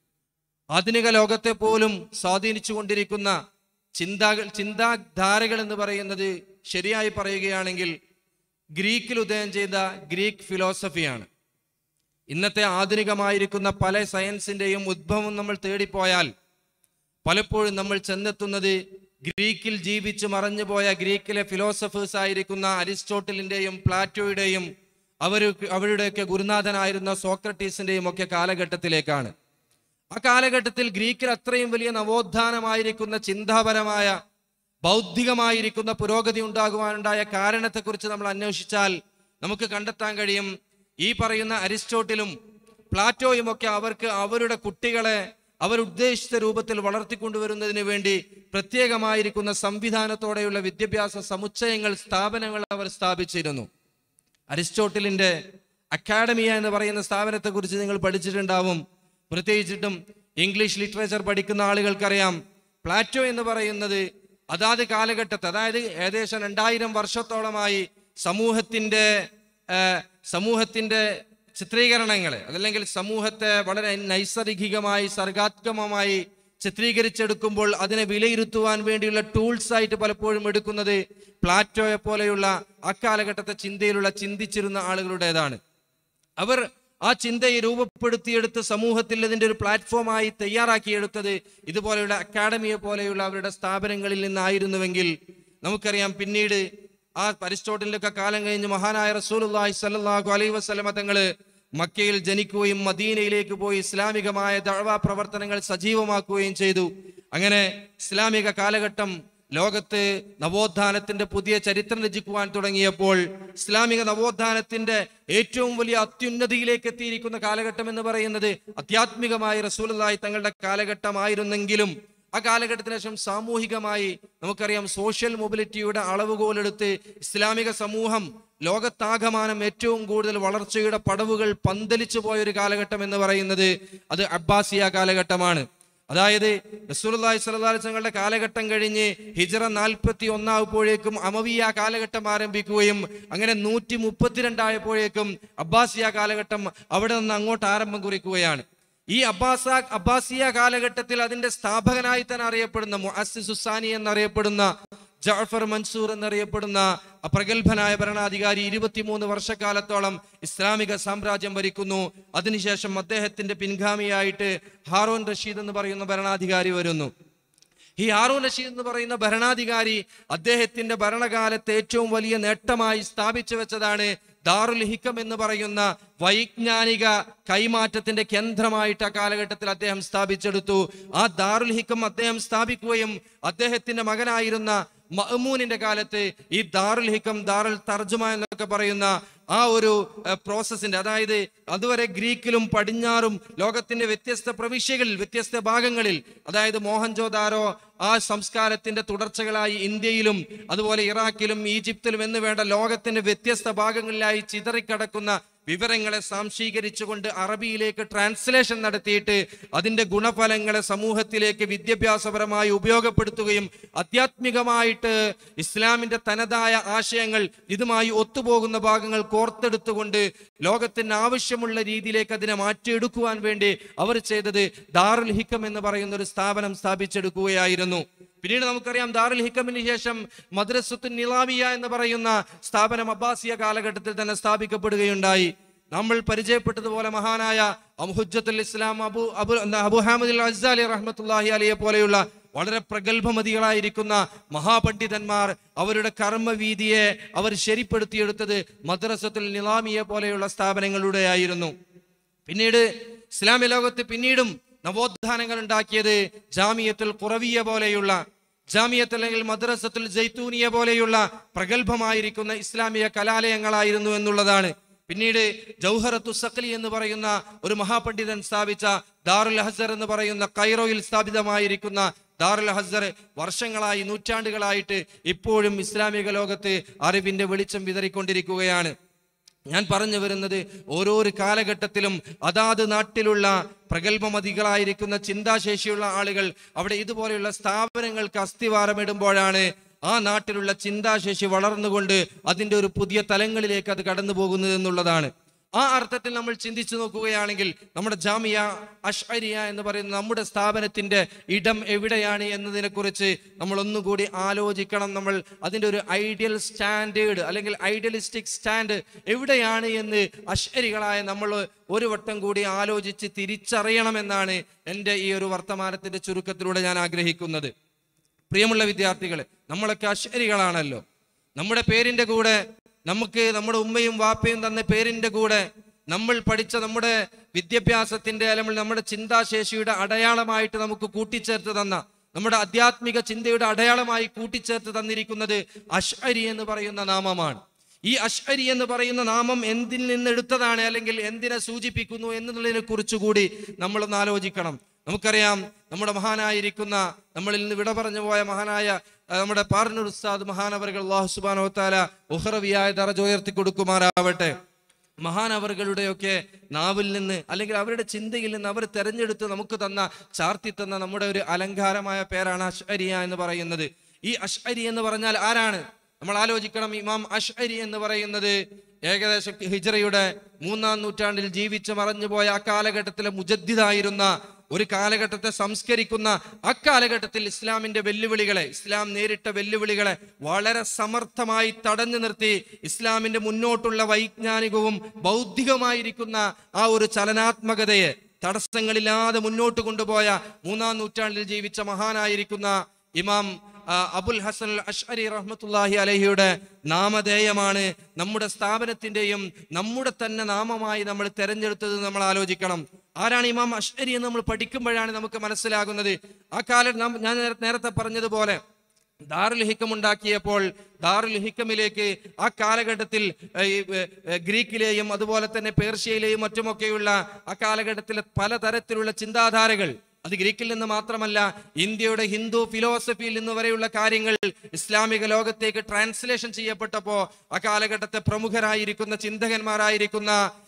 ആധുനിക ലോകത്തെ പോലും സ്വാധീനിച്ചു കൊണ്ടിരിക്കുന്ന ചിന്താകൾ ചിന്താധാരകൾ എന്ന് പറയുന്നത് ശരിയായി പറയുകയാണെങ്കിൽ ഗ്രീക്കിൽ ഉദയം ചെയ്ത ഗ്രീക്ക് ഫിലോസഫിയാണ് ഇന്നത്തെ ആധുനികമായിരിക്കുന്ന പല സയൻസിന്റെയും ഉദ്ഭവം നമ്മൾ തേടിപ്പോയാൽ പലപ്പോഴും നമ്മൾ ചെന്നെത്തുന്നത് ഗ്രീക്കിൽ ജീവിച്ച് മറഞ്ഞുപോയ ഗ്രീക്കിലെ ഫിലോസഫേഴ്സ് ആയിരിക്കുന്ന അരിസ്റ്റോട്ടലിന്റെയും പ്ലാറ്റോയുടെയും അവർ അവരുടെയൊക്കെ ഗുരുനാഥനായിരുന്ന സോക്രട്ടീസിന്റെയും ഒക്കെ കാലഘട്ടത്തിലേക്കാണ് ആ കാലഘട്ടത്തിൽ ഗ്രീക്കിൽ അത്രയും വലിയ നവോത്ഥാനമായിരിക്കുന്ന ചിന്താപരമായ ബൗദ്ധികമായിരിക്കുന്ന പുരോഗതി ഉണ്ടാകുവാനുണ്ടായ കാരണത്തെക്കുറിച്ച് നമ്മൾ അന്വേഷിച്ചാൽ നമുക്ക് കണ്ടെത്താൻ കഴിയും ഈ പറയുന്ന അരിസ്റ്റോട്ടിലും പ്ലാറ്റോയും ഒക്കെ അവർക്ക് അവരുടെ കുട്ടികളെ അവരുദ്ദേശിച്ച രൂപത്തിൽ വളർത്തിക്കൊണ്ടുവരുന്നതിന് വേണ്ടി പ്രത്യേകമായിരിക്കുന്ന സംവിധാനത്തോടെയുള്ള വിദ്യാഭ്യാസ സമുച്ചയങ്ങൾ സ്ഥാപനങ്ങൾ അവർ സ്ഥാപിച്ചിരുന്നു അരിസ്റ്റോട്ടിലിന്റെ അക്കാഡമിയ എന്ന് പറയുന്ന സ്ഥാപനത്തെക്കുറിച്ച് നിങ്ങൾ പഠിച്ചിട്ടുണ്ടാവും പ്രത്യേകിച്ചിട്ടും ഇംഗ്ലീഷ് ലിറ്ററേച്ചർ പഠിക്കുന്ന ആളുകൾക്കറിയാം പ്ലാറ്റോ എന്ന് പറയുന്നത് അതാത് കാലഘട്ടത്തെ അതായത് ഏകദേശം രണ്ടായിരം വർഷത്തോളമായി സമൂഹത്തിന്റെ ആ, സമൂഹത്തിന്റെ ചിത്രീകരണങ്ങളെ അതല്ലെങ്കിൽ സമൂഹത്തെ വളരെ നൈസർഗികമായി സർഗാത്മകമായി ചിത്രീകരിച്ചെടുക്കുമ്പോൾ അതിനെ വിലയിരുത്തുവാൻ വേണ്ടിയുള്ള ടൂൾസ് ആയിട്ട് പലപ്പോഴും എടുക്കുന്നത് പ്ലാറ്റോയെ പോലെയുള്ള അക്കാലഘട്ടത്തെ ചിന്തയിലുള്ള ചിന്തിച്ചിരുന്ന ആളുകളുടേതാണ് അവർ ആ ചിന്തയെ രൂപപ്പെടുത്തിയെടുത്ത് സമൂഹത്തിൽ ഇതിന്റെ ഒരു പ്ലാറ്റ്ഫോമായി തയ്യാറാക്കിയെടുത്തത് ഇതുപോലെയുള്ള അക്കാഡമിയെ പോലെയുള്ള അവരുടെ സ്ഥാപനങ്ങളിൽ നിന്നായിരുന്നുവെങ്കിൽ നമുക്കറിയാം പിന്നീട് ആ അരിസ്റ്റോട്ടലിന്റെ ഒക്കെ കാലം കഴിഞ്ഞ് മഹാനായ റസൂലുള്ളാഹി സ്വല്ലല്ലാഹു അലൈഹി വസല്ലമ തങ്ങള് മക്കയിൽ ജനിക്കുകയും മദീനയിലേക്ക് പോയി ഇസ്ലാമികമായ ദഅവ പ്രവർത്തനങ്ങൾ സജീവമാക്കുകയും ചെയ്തു അങ്ങനെ ഇസ്ലാമിക കാലഘട്ടം ലോകത്ത് നവോത്ഥാനത്തിന്റെ പുതിയ ചരിത്രം രചിക്കുവാൻ തുടങ്ങിയപ്പോൾ ഇസ്ലാമിക നവോത്ഥാനത്തിന്റെ ഏറ്റവും വലിയ അത്യുന്നതിയിലേക്ക് എത്തിയിരിക്കുന്ന കാലഘട്ടം എന്ന് പറയുന്നത് അത്യാത്മികമായി റസൂലുള്ളാഹി തങ്ങളുടെ കാലഘട്ടമായിരുന്നെങ്കിലും ആ കാലഘട്ടത്തിന് ശേഷം സാമൂഹികമായി നമുക്കറിയാം സോഷ്യൽ മൊബിലിറ്റിയുടെ അളവുകോലെടുത്ത് ഇസ്ലാമിക സമൂഹം ലോകത്താകമാനം ഏറ്റവും കൂടുതൽ വളർച്ചയുടെ പടവുകൾ പന്തലിച്ചു പോയ ഒരു കാലഘട്ടം എന്ന് പറയുന്നത് അത് അബ്ബാസിയ കാലഘട്ടമാണ് അതായത് റസൂലുള്ളാഹി സ്വല്ലല്ലാഹു അലൈഹി വസല്ലമയുടെ കാലഘട്ടം കഴിഞ്ഞ് ഹിജറ നാൽപ്പത്തി ഒന്നാവുമ്പോഴേക്കും അമവിയ കാലഘട്ടം ആരംഭിക്കുകയും അങ്ങനെ നൂറ്റി മുപ്പത്തിരണ്ടായപ്പോഴേക്കും അബ്ബാസിയ കാലഘട്ടം അവിടെ നിന്ന് അങ്ങോട്ട് ആരംഭം കുറിക്കുകയാണ് ഈ അബ്ബാസ അബ്ബാസിയ കാലഘട്ടത്തിൽ അതിന്റെ സ്ഥാപകനായി തന്നെ അറിയപ്പെടുന്ന മുഅസ്സിസുസാനി എന്നറിയപ്പെടുന്ന ജാഫർ മൻസൂർ എന്നറിയപ്പെടുന്ന പ്രഗത്ഭനായ ഭരണാധികാരി ഇരുപത്തിമൂന്ന് വർഷക്കാലത്തോളം ഇസ്ലാമിക സാമ്രാജ്യം ഭരിക്കുന്നു അതിനുശേഷം അദ്ദേഹത്തിന്റെ പിൻഗാമിയായിട്ട് ഹാറോൻ റഷീദ് എന്ന് പറയുന്ന ഭരണാധികാരി വരുന്നു ഈ ഹാറൂൻ റഷീദ് എന്ന് പറയുന്ന ഭരണാധികാരി അദ്ദേഹത്തിന്റെ ഭരണകാലത്തെ ഏറ്റവും വലിയ നേട്ടമായി സ്ഥാപിച്ചു വെച്ചതാണ് ദാറുൽ ഹിക്കം എന്ന് പറയുന്ന വൈജ്ഞാനിക കൈമാറ്റത്തിന്റെ കേന്ദ്രമായിട്ട് ആ കാലഘട്ടത്തിൽ അദ്ദേഹം സ്ഥാപിച്ചെടുത്തു ആ ദാറുൽ ഹിക്കം അദ്ദേഹം സ്ഥാപിക്കുകയും അദ്ദേഹത്തിന്റെ മകനായിരുന്ന മഹ്മൂനിന്റെ കാലത്ത് ഈ ദാറുൽ ഹിക്കം ദാറുൽ തർജുമ എന്നൊക്കെ പറയുന്ന ആ ഒരു ഏഹ്, പ്രോസസ്സിന്റെ അതായത് അതുവരെ ഗ്രീക്കിലും പടിഞ്ഞാറും ലോകത്തിന്റെ വ്യത്യസ്ത പ്രവിശ്യകളിൽ വ്യത്യസ്ത ഭാഗങ്ങളിൽ അതായത് മോഹൻജോദാരോ ആ സംസ്കാരത്തിന്റെ തുടർച്ചകളായി ഇന്ത്യയിലും അതുപോലെ ഇറാഖിലും ഈജിപ്തിലും എന്ന് വേണ്ട ലോകത്തിന്റെ വ്യത്യസ്ത ഭാഗങ്ങളിലായി ചിതറിക്കിടക്കുന്ന വിവരങ്ങളെ സാംശീകരിച്ചുകൊണ്ട് അറബിയിലേക്ക് ട്രാൻസ്ലേഷൻ നടത്തിയിട്ട് അതിന്റെ ഗുണഫലങ്ങളെ സമൂഹത്തിലേക്ക് വിദ്യാഭ്യാസപരമായി ഉപയോഗപ്പെടുത്തുകയും ആധ്യാത്മികമായിട്ട് ഇസ്ലാമിന്റെ തനതായ ആശയങ്ങൾ ഇതുമായി ഒത്തുപോകുന്ന ഭാഗങ്ങൾ കോർത്തെടുത്തുകൊണ്ട് ലോകത്തിന് ആവശ്യമുള്ള രീതിയിലേക്ക് അതിനെ മാറ്റിയെടുക്കുവാൻ വേണ്ടി അവർ ചെയ്തത് ദാറുൽ ഹിക്കം എന്ന് പറയുന്ന ഒരു സ്ഥാപനം സ്ഥാപിച്ചെടുക്കുകയായിരുന്നു പിന്നീട് നമുക്കറിയാം ദാറുൽ ഹിക്കമിന് ശേഷം മദ്രസത്തുൻ നിലാമിയ എന്ന് പറയുന്ന സ്ഥാപനം അബ്ബാസിയ കാലഘട്ടത്തിൽ തന്നെ സ്ഥാപിക്കപ്പെടുകയുണ്ടായി നമ്മൾ പരിചയപ്പെട്ടതുപോലെ മഹാനായ അംഹുജ്ജത്തുൽ ഇസ്ലാം അബു അബു എന്താ, അബു ഹാമിദ് അസാലി റഹ്മത്തുല്ലാഹി അലിയെ പോലെയുള്ള വളരെ പ്രഗത്ഭമതികളായിരിക്കുന്ന മഹാപണ്ഡിതന്മാർ അവരുടെ കർമ്മവീതിയെ അവർ ശരിപ്പെടുത്തിയെടുത്തത് മദ്രസത്തുൽ നിലാമിയെ പോലെയുള്ള സ്ഥാപനങ്ങളിലൂടെയായിരുന്നു പിന്നീട് ഇസ്ലാമിക ലോകത്ത് പിന്നീടും നവോത്ഥാനങ്ങൾ ഉണ്ടാക്കിയത് ജാമിയത്തുൽ ഖുറവിയ പോലെയുള്ള ജാമിയത്ത് അല്ലെങ്കിൽ മദ്രസത്തുൽ ജൈത്തൂനിയ പോലെയുള്ള പ്രഗത്ഭമായിരിക്കുന്ന ഇസ്ലാമിക കലാലയങ്ങളായിരുന്നു എന്നുള്ളതാണ് പിന്നീട് ജൗഹറത്തു സഖലി എന്ന് പറയുന്ന ഒരു മഹാപണ്ഡിതൻ സ്ഥാപിച്ച ദാറുൽ ഹസർ എന്ന് പറയുന്ന കൈറോയിൽ സ്ഥാപിതമായിരിക്കുന്ന ദാറുൽ ഹസർ വർഷങ്ങളായി നൂറ്റാണ്ടുകളായിട്ട് ഇപ്പോഴും ഇസ്ലാമിക ലോകത്ത് അറിവിന്റെ വെളിച്ചം വിതറിക്കൊണ്ടിരിക്കുകയാണ് ഞാൻ പറഞ്ഞു വരുന്നത് ഓരോരോ കാലഘട്ടത്തിലും അതാത് നാട്ടിലുള്ള പ്രഗത്ഭമതികളായിരിക്കുന്ന ചിന്താശേഷിയുള്ള ആളുകൾ അവിടെ ഇതുപോലെയുള്ള സ്ഥാപനങ്ങൾക്ക് അസ്ഥിവാരമിടുമ്പോഴാണ് ആ നാട്ടിലുള്ള ചിന്താശേഷി വളർന്നുകൊണ്ട് അതിൻ്റെ ഒരു പുതിയ തലങ്ങളിലേക്ക് അത് കടന്നു പോകുന്നത് എന്നുള്ളതാണ് ആ അർത്ഥത്തിൽ നമ്മൾ ചിന്തിച്ചു നോക്കുകയാണെങ്കിൽ നമ്മുടെ ജാമിയ അഷ്അരിയ എന്ന് പറയുന്ന നമ്മുടെ സ്ഥാപനത്തിന്റെ ഇടം എവിടെയാണ് എന്നതിനെ കുറിച്ച് നമ്മൾ ഒന്നുകൂടി ആലോചിക്കണം നമ്മൾ അതിന്റെ ഒരു ഐഡിയൽ സ്റ്റാൻഡേർഡ് അല്ലെങ്കിൽ ഐഡിയലിസ്റ്റിക് സ്റ്റാൻഡ് എവിടെയാണ് എന്ന് അശ്വരികളായ നമ്മൾ ഒരു വട്ടം കൂടി ആലോചിച്ച് തിരിച്ചറിയണമെന്നാണ് എൻ്റെ ഈ ഒരു വർത്തമാനത്തിന്റെ ചുരുക്കത്തിലൂടെ ഞാൻ ആഗ്രഹിക്കുന്നത് പ്രിയമുള്ള വിദ്യാർത്ഥികളെ നമ്മളൊക്കെ അശ്വരികളാണല്ലോ നമ്മുടെ പേരിന്റെ കൂടെ നമുക്ക് നമ്മുടെ ഉമ്മയും വാപ്പയും തന്ന പേരിന്റെ കൂടെ നമ്മൾ പഠിച്ച നമ്മുടെ വിദ്യാഭ്യാസത്തിന്റെ അല്ലെങ്കിൽ നമ്മുടെ ചിന്താശേഷിയുടെ അടയാളമായിട്ട് നമുക്ക് കൂട്ടിച്ചേർത്ത് തന്ന നമ്മുടെ ആധ്യാത്മിക ചിന്തയുടെ അടയാളമായി കൂട്ടിച്ചേർത്ത് തന്നിരിക്കുന്നത് അഷ്അരി എന്ന് പറയുന്ന നാമമാണ് ഈ അഷ്അരി എന്ന് പറയുന്ന നാമം എന്തിൽ നിന്ന് എടുത്തതാണ് അല്ലെങ്കിൽ എന്തിനെ സൂചിപ്പിക്കുന്നു എന്നതിനെ കുറിച്ചുകൂടി നമ്മളൊന്ന് ആലോചിക്കണം നമുക്കറിയാം നമ്മുടെ മഹാനായിരിക്കുന്ന നമ്മളിൽ നിന്ന് വിട പറഞ്ഞു പോയ മഹാനായ ആ, നമ്മുടെ പാർനൂർ ഉസ്താദ് മഹാനവറുകൾ അള്ളാഹു സുബാനോ താല ഉഹറവിയായ ദറജ ഉയർത്തി കൊടുക്കുമാറാവട്ടെ മഹാനവറുകളുടെയൊക്കെ നാവിൽ നിന്ന് അല്ലെങ്കിൽ അവരുടെ ചിന്തയിൽ നിന്ന് അവർ തെരഞ്ഞെടുത്ത് നമുക്ക് തന്ന ചാർത്തി തന്ന നമ്മുടെ ഒരു അലങ്കാരമായ പേരാണ് അഷ്അരിയ എന്ന് പറയുന്നത് ഈ അഷ്അരി എന്ന് പറഞ്ഞാൽ ആരാണ് നമ്മൾ ആലോചിക്കണം ഇമാം അഷ്അരി എന്ന് പറയുന്നത് ഏകദേശം ഹിജറയുടെ മൂന്നാം നൂറ്റാണ്ടിൽ ജീവിച്ച് മറഞ്ഞുപോയ ആ കാലഘട്ടത്തിലെ മുജദ്ദിദായിരുന്ന ഒരു കാലഘട്ടത്തെ സംസ്കരിക്കുന്ന അക്കാലഘട്ടത്തിൽ ഇസ്ലാമിന്റെ വെല്ലുവിളികളെ ഇസ്ലാം നേരിട്ട വെല്ലുവിളികളെ വളരെ സമർത്ഥമായി തടഞ്ഞു നിർത്തി ഇസ്ലാമിന്റെ മുന്നോട്ടുള്ള വൈജ്ഞാനികവും ബൗദ്ധികമായിരിക്കുന്ന ആ ഒരു ചലനാത്മകതയെ തടസ്സങ്ങളില്ലാതെ മുന്നോട്ട് കൊണ്ടുപോയ മൂന്നാം നൂറ്റാണ്ടിൽ ജീവിച്ച മഹാനായിരിക്കുന്ന ഇമാം ആ, അബുൽ ഹസൻ അൽ അഷ്അരി റഹ്മത്തുല്ലാഹി അലഹിയുടെ നാമധേയമാണ് നമ്മുടെ സ്ഥാപനത്തിന്റെയും നമ്മുടെ തന്നെ നാമമായി നമ്മൾ തെരഞ്ഞെടുത്തത് നമ്മൾ ആലോചിക്കണം ആരാണ് ഇമാം അഷ്അരി എന്ന് നമ്മൾ പഠിക്കുമ്പോഴാണ് നമുക്ക് മനസ്സിലാകുന്നത് ആ കാലം നാം- ഞാൻ നേര- നേരത്തെ പറഞ്ഞതുപോലെ ദാറുൽ ഹിക്കം ഉണ്ടാക്കിയപ്പോൾ ദാറുൽ ഹിക്കമിലേക്ക് ആ കാലഘട്ടത്തിൽ ഏർ, ഈ, ഏർ, ഏർ, ഗ്രീക്കിലെയും അതുപോലെ തന്നെ പേർഷ്യയിലെയും മറ്റുമൊക്കെയുള്ള ആ കാലഘട്ടത്തിലെ പലതരത്തിലുള്ള ചിന്താധാരകൾ അത് ഗ്രീക്കിൽ നിന്ന് മാത്രമല്ല ഇന്ത്യയുടെ ഹിന്ദു ഫിലോസഫിയിൽ നിന്ന് വരെയുള്ള കാര്യങ്ങൾ ഇസ്ലാമിക ലോകത്തേക്ക് ട്രാൻസ്ലേഷൻ ചെയ്യപ്പെട്ടപ്പോ ആ കാലഘട്ടത്തെ പ്രമുഖരായിരിക്കുന്ന ചിന്തകന്മാരായിരിക്കുന്ന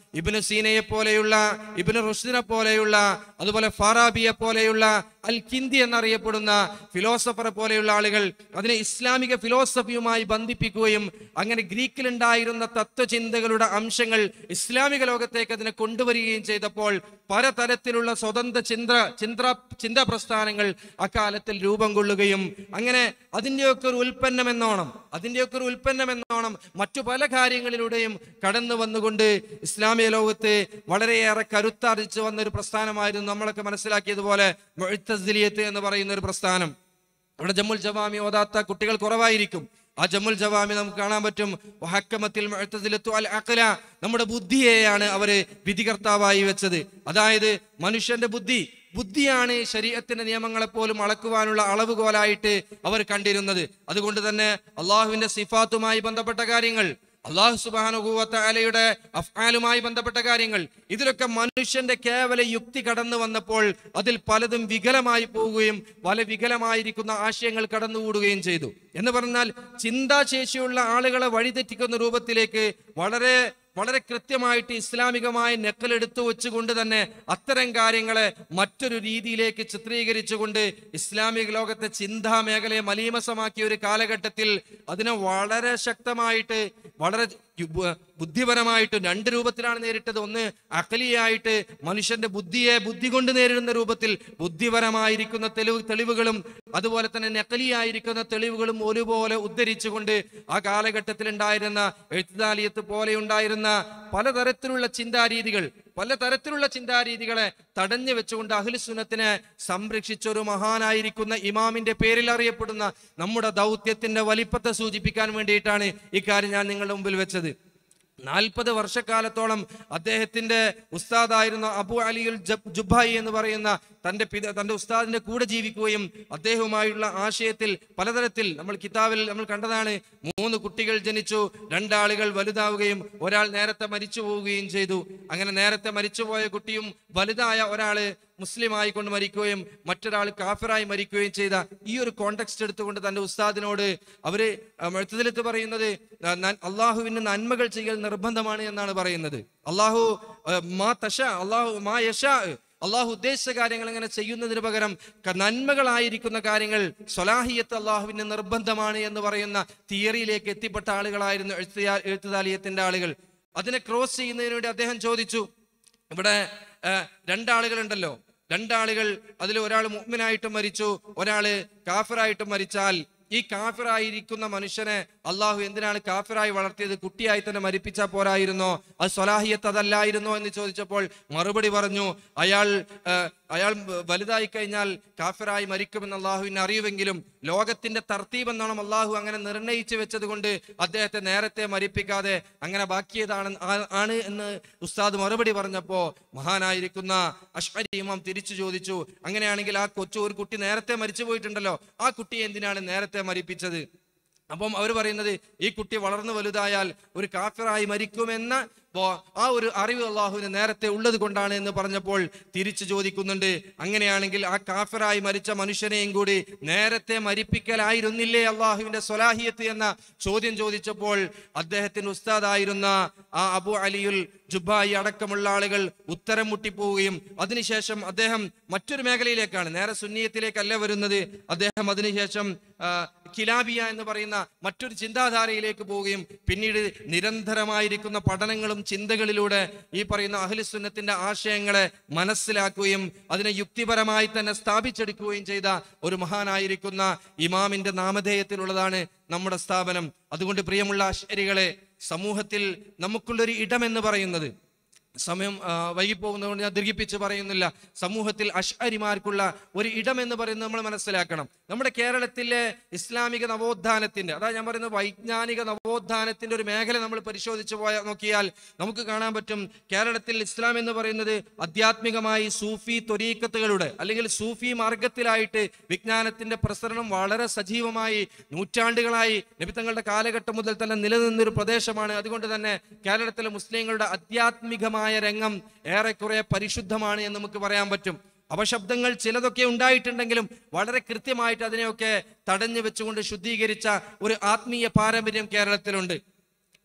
ഇബിന് സീനയെ പോലെയുള്ള ഇബിന് റുഷ്ദിനെ പോലെയുള്ള അതുപോലെ ഫാറാബിയെ പോലെയുള്ള അൽ കിന്തി എന്നറിയപ്പെടുന്ന ഫിലോസഫറെ പോലെയുള്ള ആളുകൾ അതിനെ ഇസ്ലാമിക ഫിലോസഫിയുമായി ബന്ധിപ്പിക്കുകയും അങ്ങനെ ഗ്രീക്കിലുണ്ടായിരുന്ന തത്വചിന്തകളുടെ അംശങ്ങൾ ഇസ്ലാമിക ലോകത്തേക്ക് അതിനെ കൊണ്ടുവരികയും ചെയ്തപ്പോൾ പലതരത്തിലുള്ള സ്വതന്ത്ര ചിന്ത ചിന്ത ചിന്താ പ്രസ്ഥാനങ്ങൾ അക്കാലത്തിൽ രൂപം കൊള്ളുകയും അങ്ങനെ അതിൻ്റെയൊക്കെ ഒരു ഉൽപ്പന്നം എന്നോണം അതിൻ്റെയൊക്കെ ഒരു ഉൽപ്പന്നം എന്നോണം മറ്റു പല കാര്യങ്ങളിലൂടെയും കടന്നു വന്നുകൊണ്ട് ഇസ്ലാമിക ലോകത്ത് വളരെയേറെ കരുത്താർജിച്ചു വന്ന ഒരു പ്രസ്ഥാനമായിരുന്നു നമ്മളൊക്കെ മനസ്സിലാക്കിയതുപോലെ മുഴുത്തസിലിയത്ത് എന്ന് പറയുന്ന ഒരു പ്രസ്ഥാനം ഇവിടെ ജമ്മുൽ ജവാമി ഓതാത്ത കുട്ടികൾ കുറവായിരിക്കും ആ ജമ്മുൽ ജവാമി നമുക്ക് കാണാൻ പറ്റും വഹക്കമത്തിൽ മുഅ്തസിലത്തു അൽ അഖല നമ്മുടെ ബുദ്ധിയെയാണ് അവര് വിധികർത്താവായി വെച്ചത് അതായത് മനുഷ്യന്റെ ബുദ്ധി ബുദ്ധിയാണ് ശരീരത്തിന്റെ നിയമങ്ങളെ പോലും അളക്കുവാനുള്ള അളവുകോലായിട്ട് അവർ കണ്ടിരുന്നത് അതുകൊണ്ട് തന്നെ അള്ളാഹുവിന്റെ സിഫാത്തുമായി ബന്ധപ്പെട്ട കാര്യങ്ങൾ അള്ളാഹു സുബാനുഭൂവത്തലയുടെ അഫ്ആലുമായി ബന്ധപ്പെട്ട കാര്യങ്ങൾ ഇതിലൊക്കെ മനുഷ്യന്റെ കേവല യുക്തി കടന്നു വന്നപ്പോൾ അതിൽ പലതും വികലമായി പോവുകയും പല വികലമായിരിക്കുന്ന ആശയങ്ങൾ കടന്നുകൂടുകയും ചെയ്തു എന്ന് പറഞ്ഞാൽ ചിന്താശേഷിയുള്ള ആളുകളെ വഴിതെറ്റിക്കുന്ന രൂപത്തിലേക്ക് വളരെ വളരെ കൃത്യമായിട്ട് ഇസ്ലാമികമായ നെക്കലെടുത്തു വെച്ചുകൊണ്ട് തന്നെ അത്തരം കാര്യങ്ങളെ മറ്റൊരു രീതിയിലേക്ക് ചിത്രീകരിച്ചുകൊണ്ട് ഇസ്ലാമിക ലോകത്തെ ചിന്താ മേഖലയെ മലീമസമാക്കിയ ഒരു കാലഘട്ടത്തിൽ അതിനെ വളരെ ശക്തമായിട്ട് വളരെ യു- ബു- ബുദ്ധിപരമായിട്ടും രണ്ട് രൂപത്തിലാണ് നേരിട്ടത് ഒന്ന് അഖലിയായിട്ട് മനുഷ്യന്റെ ബുദ്ധിയെ ബുദ്ധി കൊണ്ട് നേരിടുന്ന രൂപത്തിൽ ബുദ്ധിപരമായിരിക്കുന്ന തെളിവ് തെളിവുകളും അതുപോലെ തന്നെ നക്കലിയായിരിക്കുന്ന തെളിവുകളും ഒരുപോലെ ഉദ്ധരിച്ചുകൊണ്ട് ആ കാലഘട്ടത്തിൽ ഉണ്ടായിരുന്ന എഴുത്തുദാലിയത്ത് പോലെ ഉണ്ടായിരുന്ന പലതരത്തിലുള്ള ചിന്താരീതികൾ പലതരത്തിലുള്ള ചിന്താരീതികളെ തടഞ്ഞു വെച്ചുകൊണ്ട് അഖിലുസുന്നത്തിനെ സംരക്ഷിച്ച ഒരു മഹാനായിരിക്കുന്ന ഇമാമിന്റെ പേരിൽ അറിയപ്പെടുന്ന നമ്മുടെ ദൗത്യത്തിന്റെ വലിപ്പത്തെ സൂചിപ്പിക്കാൻ വേണ്ടിയിട്ടാണ് ഇക്കാര്യം ഞാൻ നിങ്ങളുടെ മുമ്പിൽ വെച്ചത് നാൽപ്പത് വർഷക്കാലത്തോളം അദ്ദേഹത്തിന്റെ ഉസ്താദായിരുന്ന അബു അലിയുൽ ജബ് ജുബായി എന്ന് പറയുന്ന തന്റെ പിത തന്റെ ഉസ്താദിന്റെ കൂടെ ജീവിക്കുകയും അദ്ദേഹവുമായുള്ള ആശയത്തിൽ പലതരത്തിൽ നമ്മൾ കിതാബിൽ നമ്മൾ കണ്ടതാണ് മൂന്ന് കുട്ടികൾ ജനിച്ചു രണ്ടാളുകൾ വലുതാവുകയും ഒരാൾ നേരത്തെ മരിച്ചു പോവുകയും ചെയ്തു അങ്ങനെ നേരത്തെ മരിച്ചുപോയ കുട്ടിയും വലുതായ ഒരാള് മുസ്ലിം ആയിക്കൊണ്ട് മരിക്കുകയും മറ്റൊരാൾ കാഫിറായി മരിക്കുകയും ചെയ്ത ഈ ഒരു കോണ്ടെക്സ്റ്റ് എടുത്തുകൊണ്ട് തന്റെ ഉസ്താദിനോട് അവര് മെഴുത്തതിലെത്ത് പറയുന്നത് ആ, നൻ- അള്ളാഹുവിന് നന്മകൾ ചെയ്യൽ നിർബന്ധമാണ് എന്നാണ് പറയുന്നത് അള്ളാഹു ആ, മാ തശ അള്ളാഹു മാ യശാ അള്ളാഹു ഉദ്ദേശിച്ച കാര്യങ്ങൾ ഇങ്ങനെ ചെയ്യുന്നതിന് പകരം ക- നന്മകളായിരിക്കുന്ന കാര്യങ്ങൾ സ്വലാഹിയത്ത് അള്ളാഹുവിന് നിർബന്ധമാണ് എന്ന് പറയുന്ന തിയറിയിലേക്ക് എത്തിപ്പെട്ട ആളുകളായിരുന്നു എഴുത്തുകാ- എഴുത്തുതാലിയത്തിന്റെ ആളുകൾ അതിനെ ക്രോസ് ചെയ്യുന്നതിന് വേണ്ടി അദ്ദേഹം ചോദിച്ചു ഇവിടെ ആ, രണ്ടാളുകളുണ്ടല്ലോ രണ്ടാളുകൾ അതിൽ ഒരാൾ മുഅ്മിനായിട്ട് മരിച്ചു ഒരാള് കാഫിറായിട്ട് മരിച്ചാൽ ഈ കാഫിറായിരിക്കുന്ന മനുഷ്യനെ അള്ളാഹു എന്തിനാണ് കാഫിറായി വളർത്തിയത് കുട്ടിയായി തന്നെ മരിപ്പിച്ചാൽ പോരായിരുന്നോ അത് സ്വലാഹിയത്ത് അതല്ലായിരുന്നോ എന്ന് ചോദിച്ചപ്പോൾ മറുപടി പറഞ്ഞു അയാൾ ആ, അയാൾ വലുതായി കഴിഞ്ഞാൽ കാഫിറായി മരിക്കുമെന്ന് അള്ളാഹുവിനെ അറിയുമെങ്കിലും ലോകത്തിന്റെ തർത്തീബ് എന്നോണം അള്ളാഹു അങ്ങനെ നിർണയിച്ചു വെച്ചത് കൊണ്ട് അദ്ദേഹത്തെ നേരത്തെ മരിപ്പിക്കാതെ അങ്ങനെ ബാക്കിയതാണ് ആ- ആണ് എന്ന് ഉസ്താദ് മറുപടി പറഞ്ഞപ്പോ മഹാനായിരിക്കുന്ന അഷ്മരി ഇമാം തിരിച്ചു ചോദിച്ചു അങ്ങനെയാണെങ്കിൽ ആ കൊച്ചു ഒരു കുട്ടി നേരത്തെ മരിച്ചു പോയിട്ടുണ്ടല്ലോ ആ കുട്ടിയെ എന്തിനാണ് നേരത്തെ മരിപ്പിച്ചത് അപ്പം അവർ പറയുന്നത് ഈ കുട്ടി വളർന്നു വലുതായാൽ ഒരു കാഫിറായി മരിക്കുമെന്ന ബോ- ആ ഒരു അറിവ് അള്ളാഹുവിന് നേരത്തെ ഉള്ളത് കൊണ്ടാണ് എന്ന് പറഞ്ഞപ്പോൾ തിരിച്ചു ചോദിക്കുന്നുണ്ട് അങ്ങനെയാണെങ്കിൽ ആ കാഫിറായി മരിച്ച മനുഷ്യനെയും കൂടി നേരത്തെ മരിപ്പിക്കലായിരുന്നില്ലേ അള്ളാഹുവിന്റെ സ്വലാഹിയത്ത് എന്ന ചോദ്യം ചോദിച്ചപ്പോൾ അദ്ദേഹത്തിന്റെ ഉസ്താദായിരുന്ന ആ അബു അലിയുൽ ജുബായി അടക്കമുള്ള ആളുകൾ ഉത്തരം മുട്ടിപ്പോവുകയും അതിനുശേഷം അദ്ദേഹം മറ്റൊരു മേഖലയിലേക്കാണ് നേരെ സുന്നിയത്തിലേക്കല്ല വരുന്നത് അദ്ദേഹം അതിനുശേഷം ആ, കിലാബിയ എന്ന് പറയുന്ന മറ്റൊരു ചിന്താധാരയിലേക്ക് പോവുകയും പിന്നീട് നിരന്തരമായിരിക്കുന്ന പഠനങ്ങളും ചിന്തകളിലൂടെ ഈ പറയുന്ന അഹ്ലുസുന്നത്തിന്റെ ആശയങ്ങളെ മനസ്സിലാക്കുകയും അതിനെ യുക്തിപരമായി തന്നെ സ്ഥാപിച്ചെടുക്കുകയും ചെയ്ത ഒരു മഹാനായിരിക്കുന്ന ഇമാമിന്റെ നാമധേയത്തിലുള്ളതാണ് നമ്മുടെ സ്ഥാപനം അതുകൊണ്ട് പ്രിയമുള്ള അശ്വരികളെ സമൂഹത്തിൽ നമുക്കുള്ളൊരു ഇടം എന്ന് പറയുന്നത് സമയം ആ, വൈകിപ്പോകുന്നതുകൊണ്ട് ഞാൻ ദീർഘിപ്പിച്ച് പറയുന്നില്ല സമൂഹത്തിൽ അഷ്അരിമാർക്കുള്ള ഒരു ഇടം എന്ന് പറയുന്നത് നമ്മൾ മനസ്സിലാക്കണം നമ്മുടെ കേരളത്തിലെ ഇസ്ലാമിക നവോത്ഥാനത്തിന്റെ അതാ ഞാൻ പറയുന്നത് വൈജ്ഞാനിക നവോത്ഥാനത്തിന്റെ ഒരു മേഖല നമ്മൾ പരിശോധിച്ച് പോയാൽ നോക്കിയാൽ നമുക്ക് കാണാൻ പറ്റും കേരളത്തിൽ ഇസ്ലാം എന്ന് പറയുന്നത് ആധ്യാത്മികമായി സൂഫി ത്വരീക്കത്തുകളുടെ അല്ലെങ്കിൽ സൂഫി മാർഗത്തിലായിട്ട് വിജ്ഞാനത്തിന്റെ പ്രസരണം വളരെ സജീവമായി നൂറ്റാണ്ടുകളായി നബിത്തങ്ങളുടെ കാലഘട്ടം മുതൽ തന്നെ നിലനിന്നൊരു പ്രദേശമാണ് അതുകൊണ്ട് തന്നെ കേരളത്തിലെ മുസ്ലിങ്ങളുടെ ആധ്യാത്മികമായ രംഗം ഏറെക്കുറെ പരിശുദ്ധമാണ് എന്ന് നമുക്ക് പറയാൻ പറ്റും അപശബ്ദങ്ങൾ ചിലതൊക്കെ ഉണ്ടായിട്ടുണ്ടെങ്കിലും വളരെ കൃത്യമായിട്ട് അതിനെയൊക്കെ തടഞ്ഞു വെച്ചുകൊണ്ട് ശുദ്ധീകരിച്ച ഒരു ആത്മീയ പാരമ്പര്യം കേരളത്തിലുണ്ട്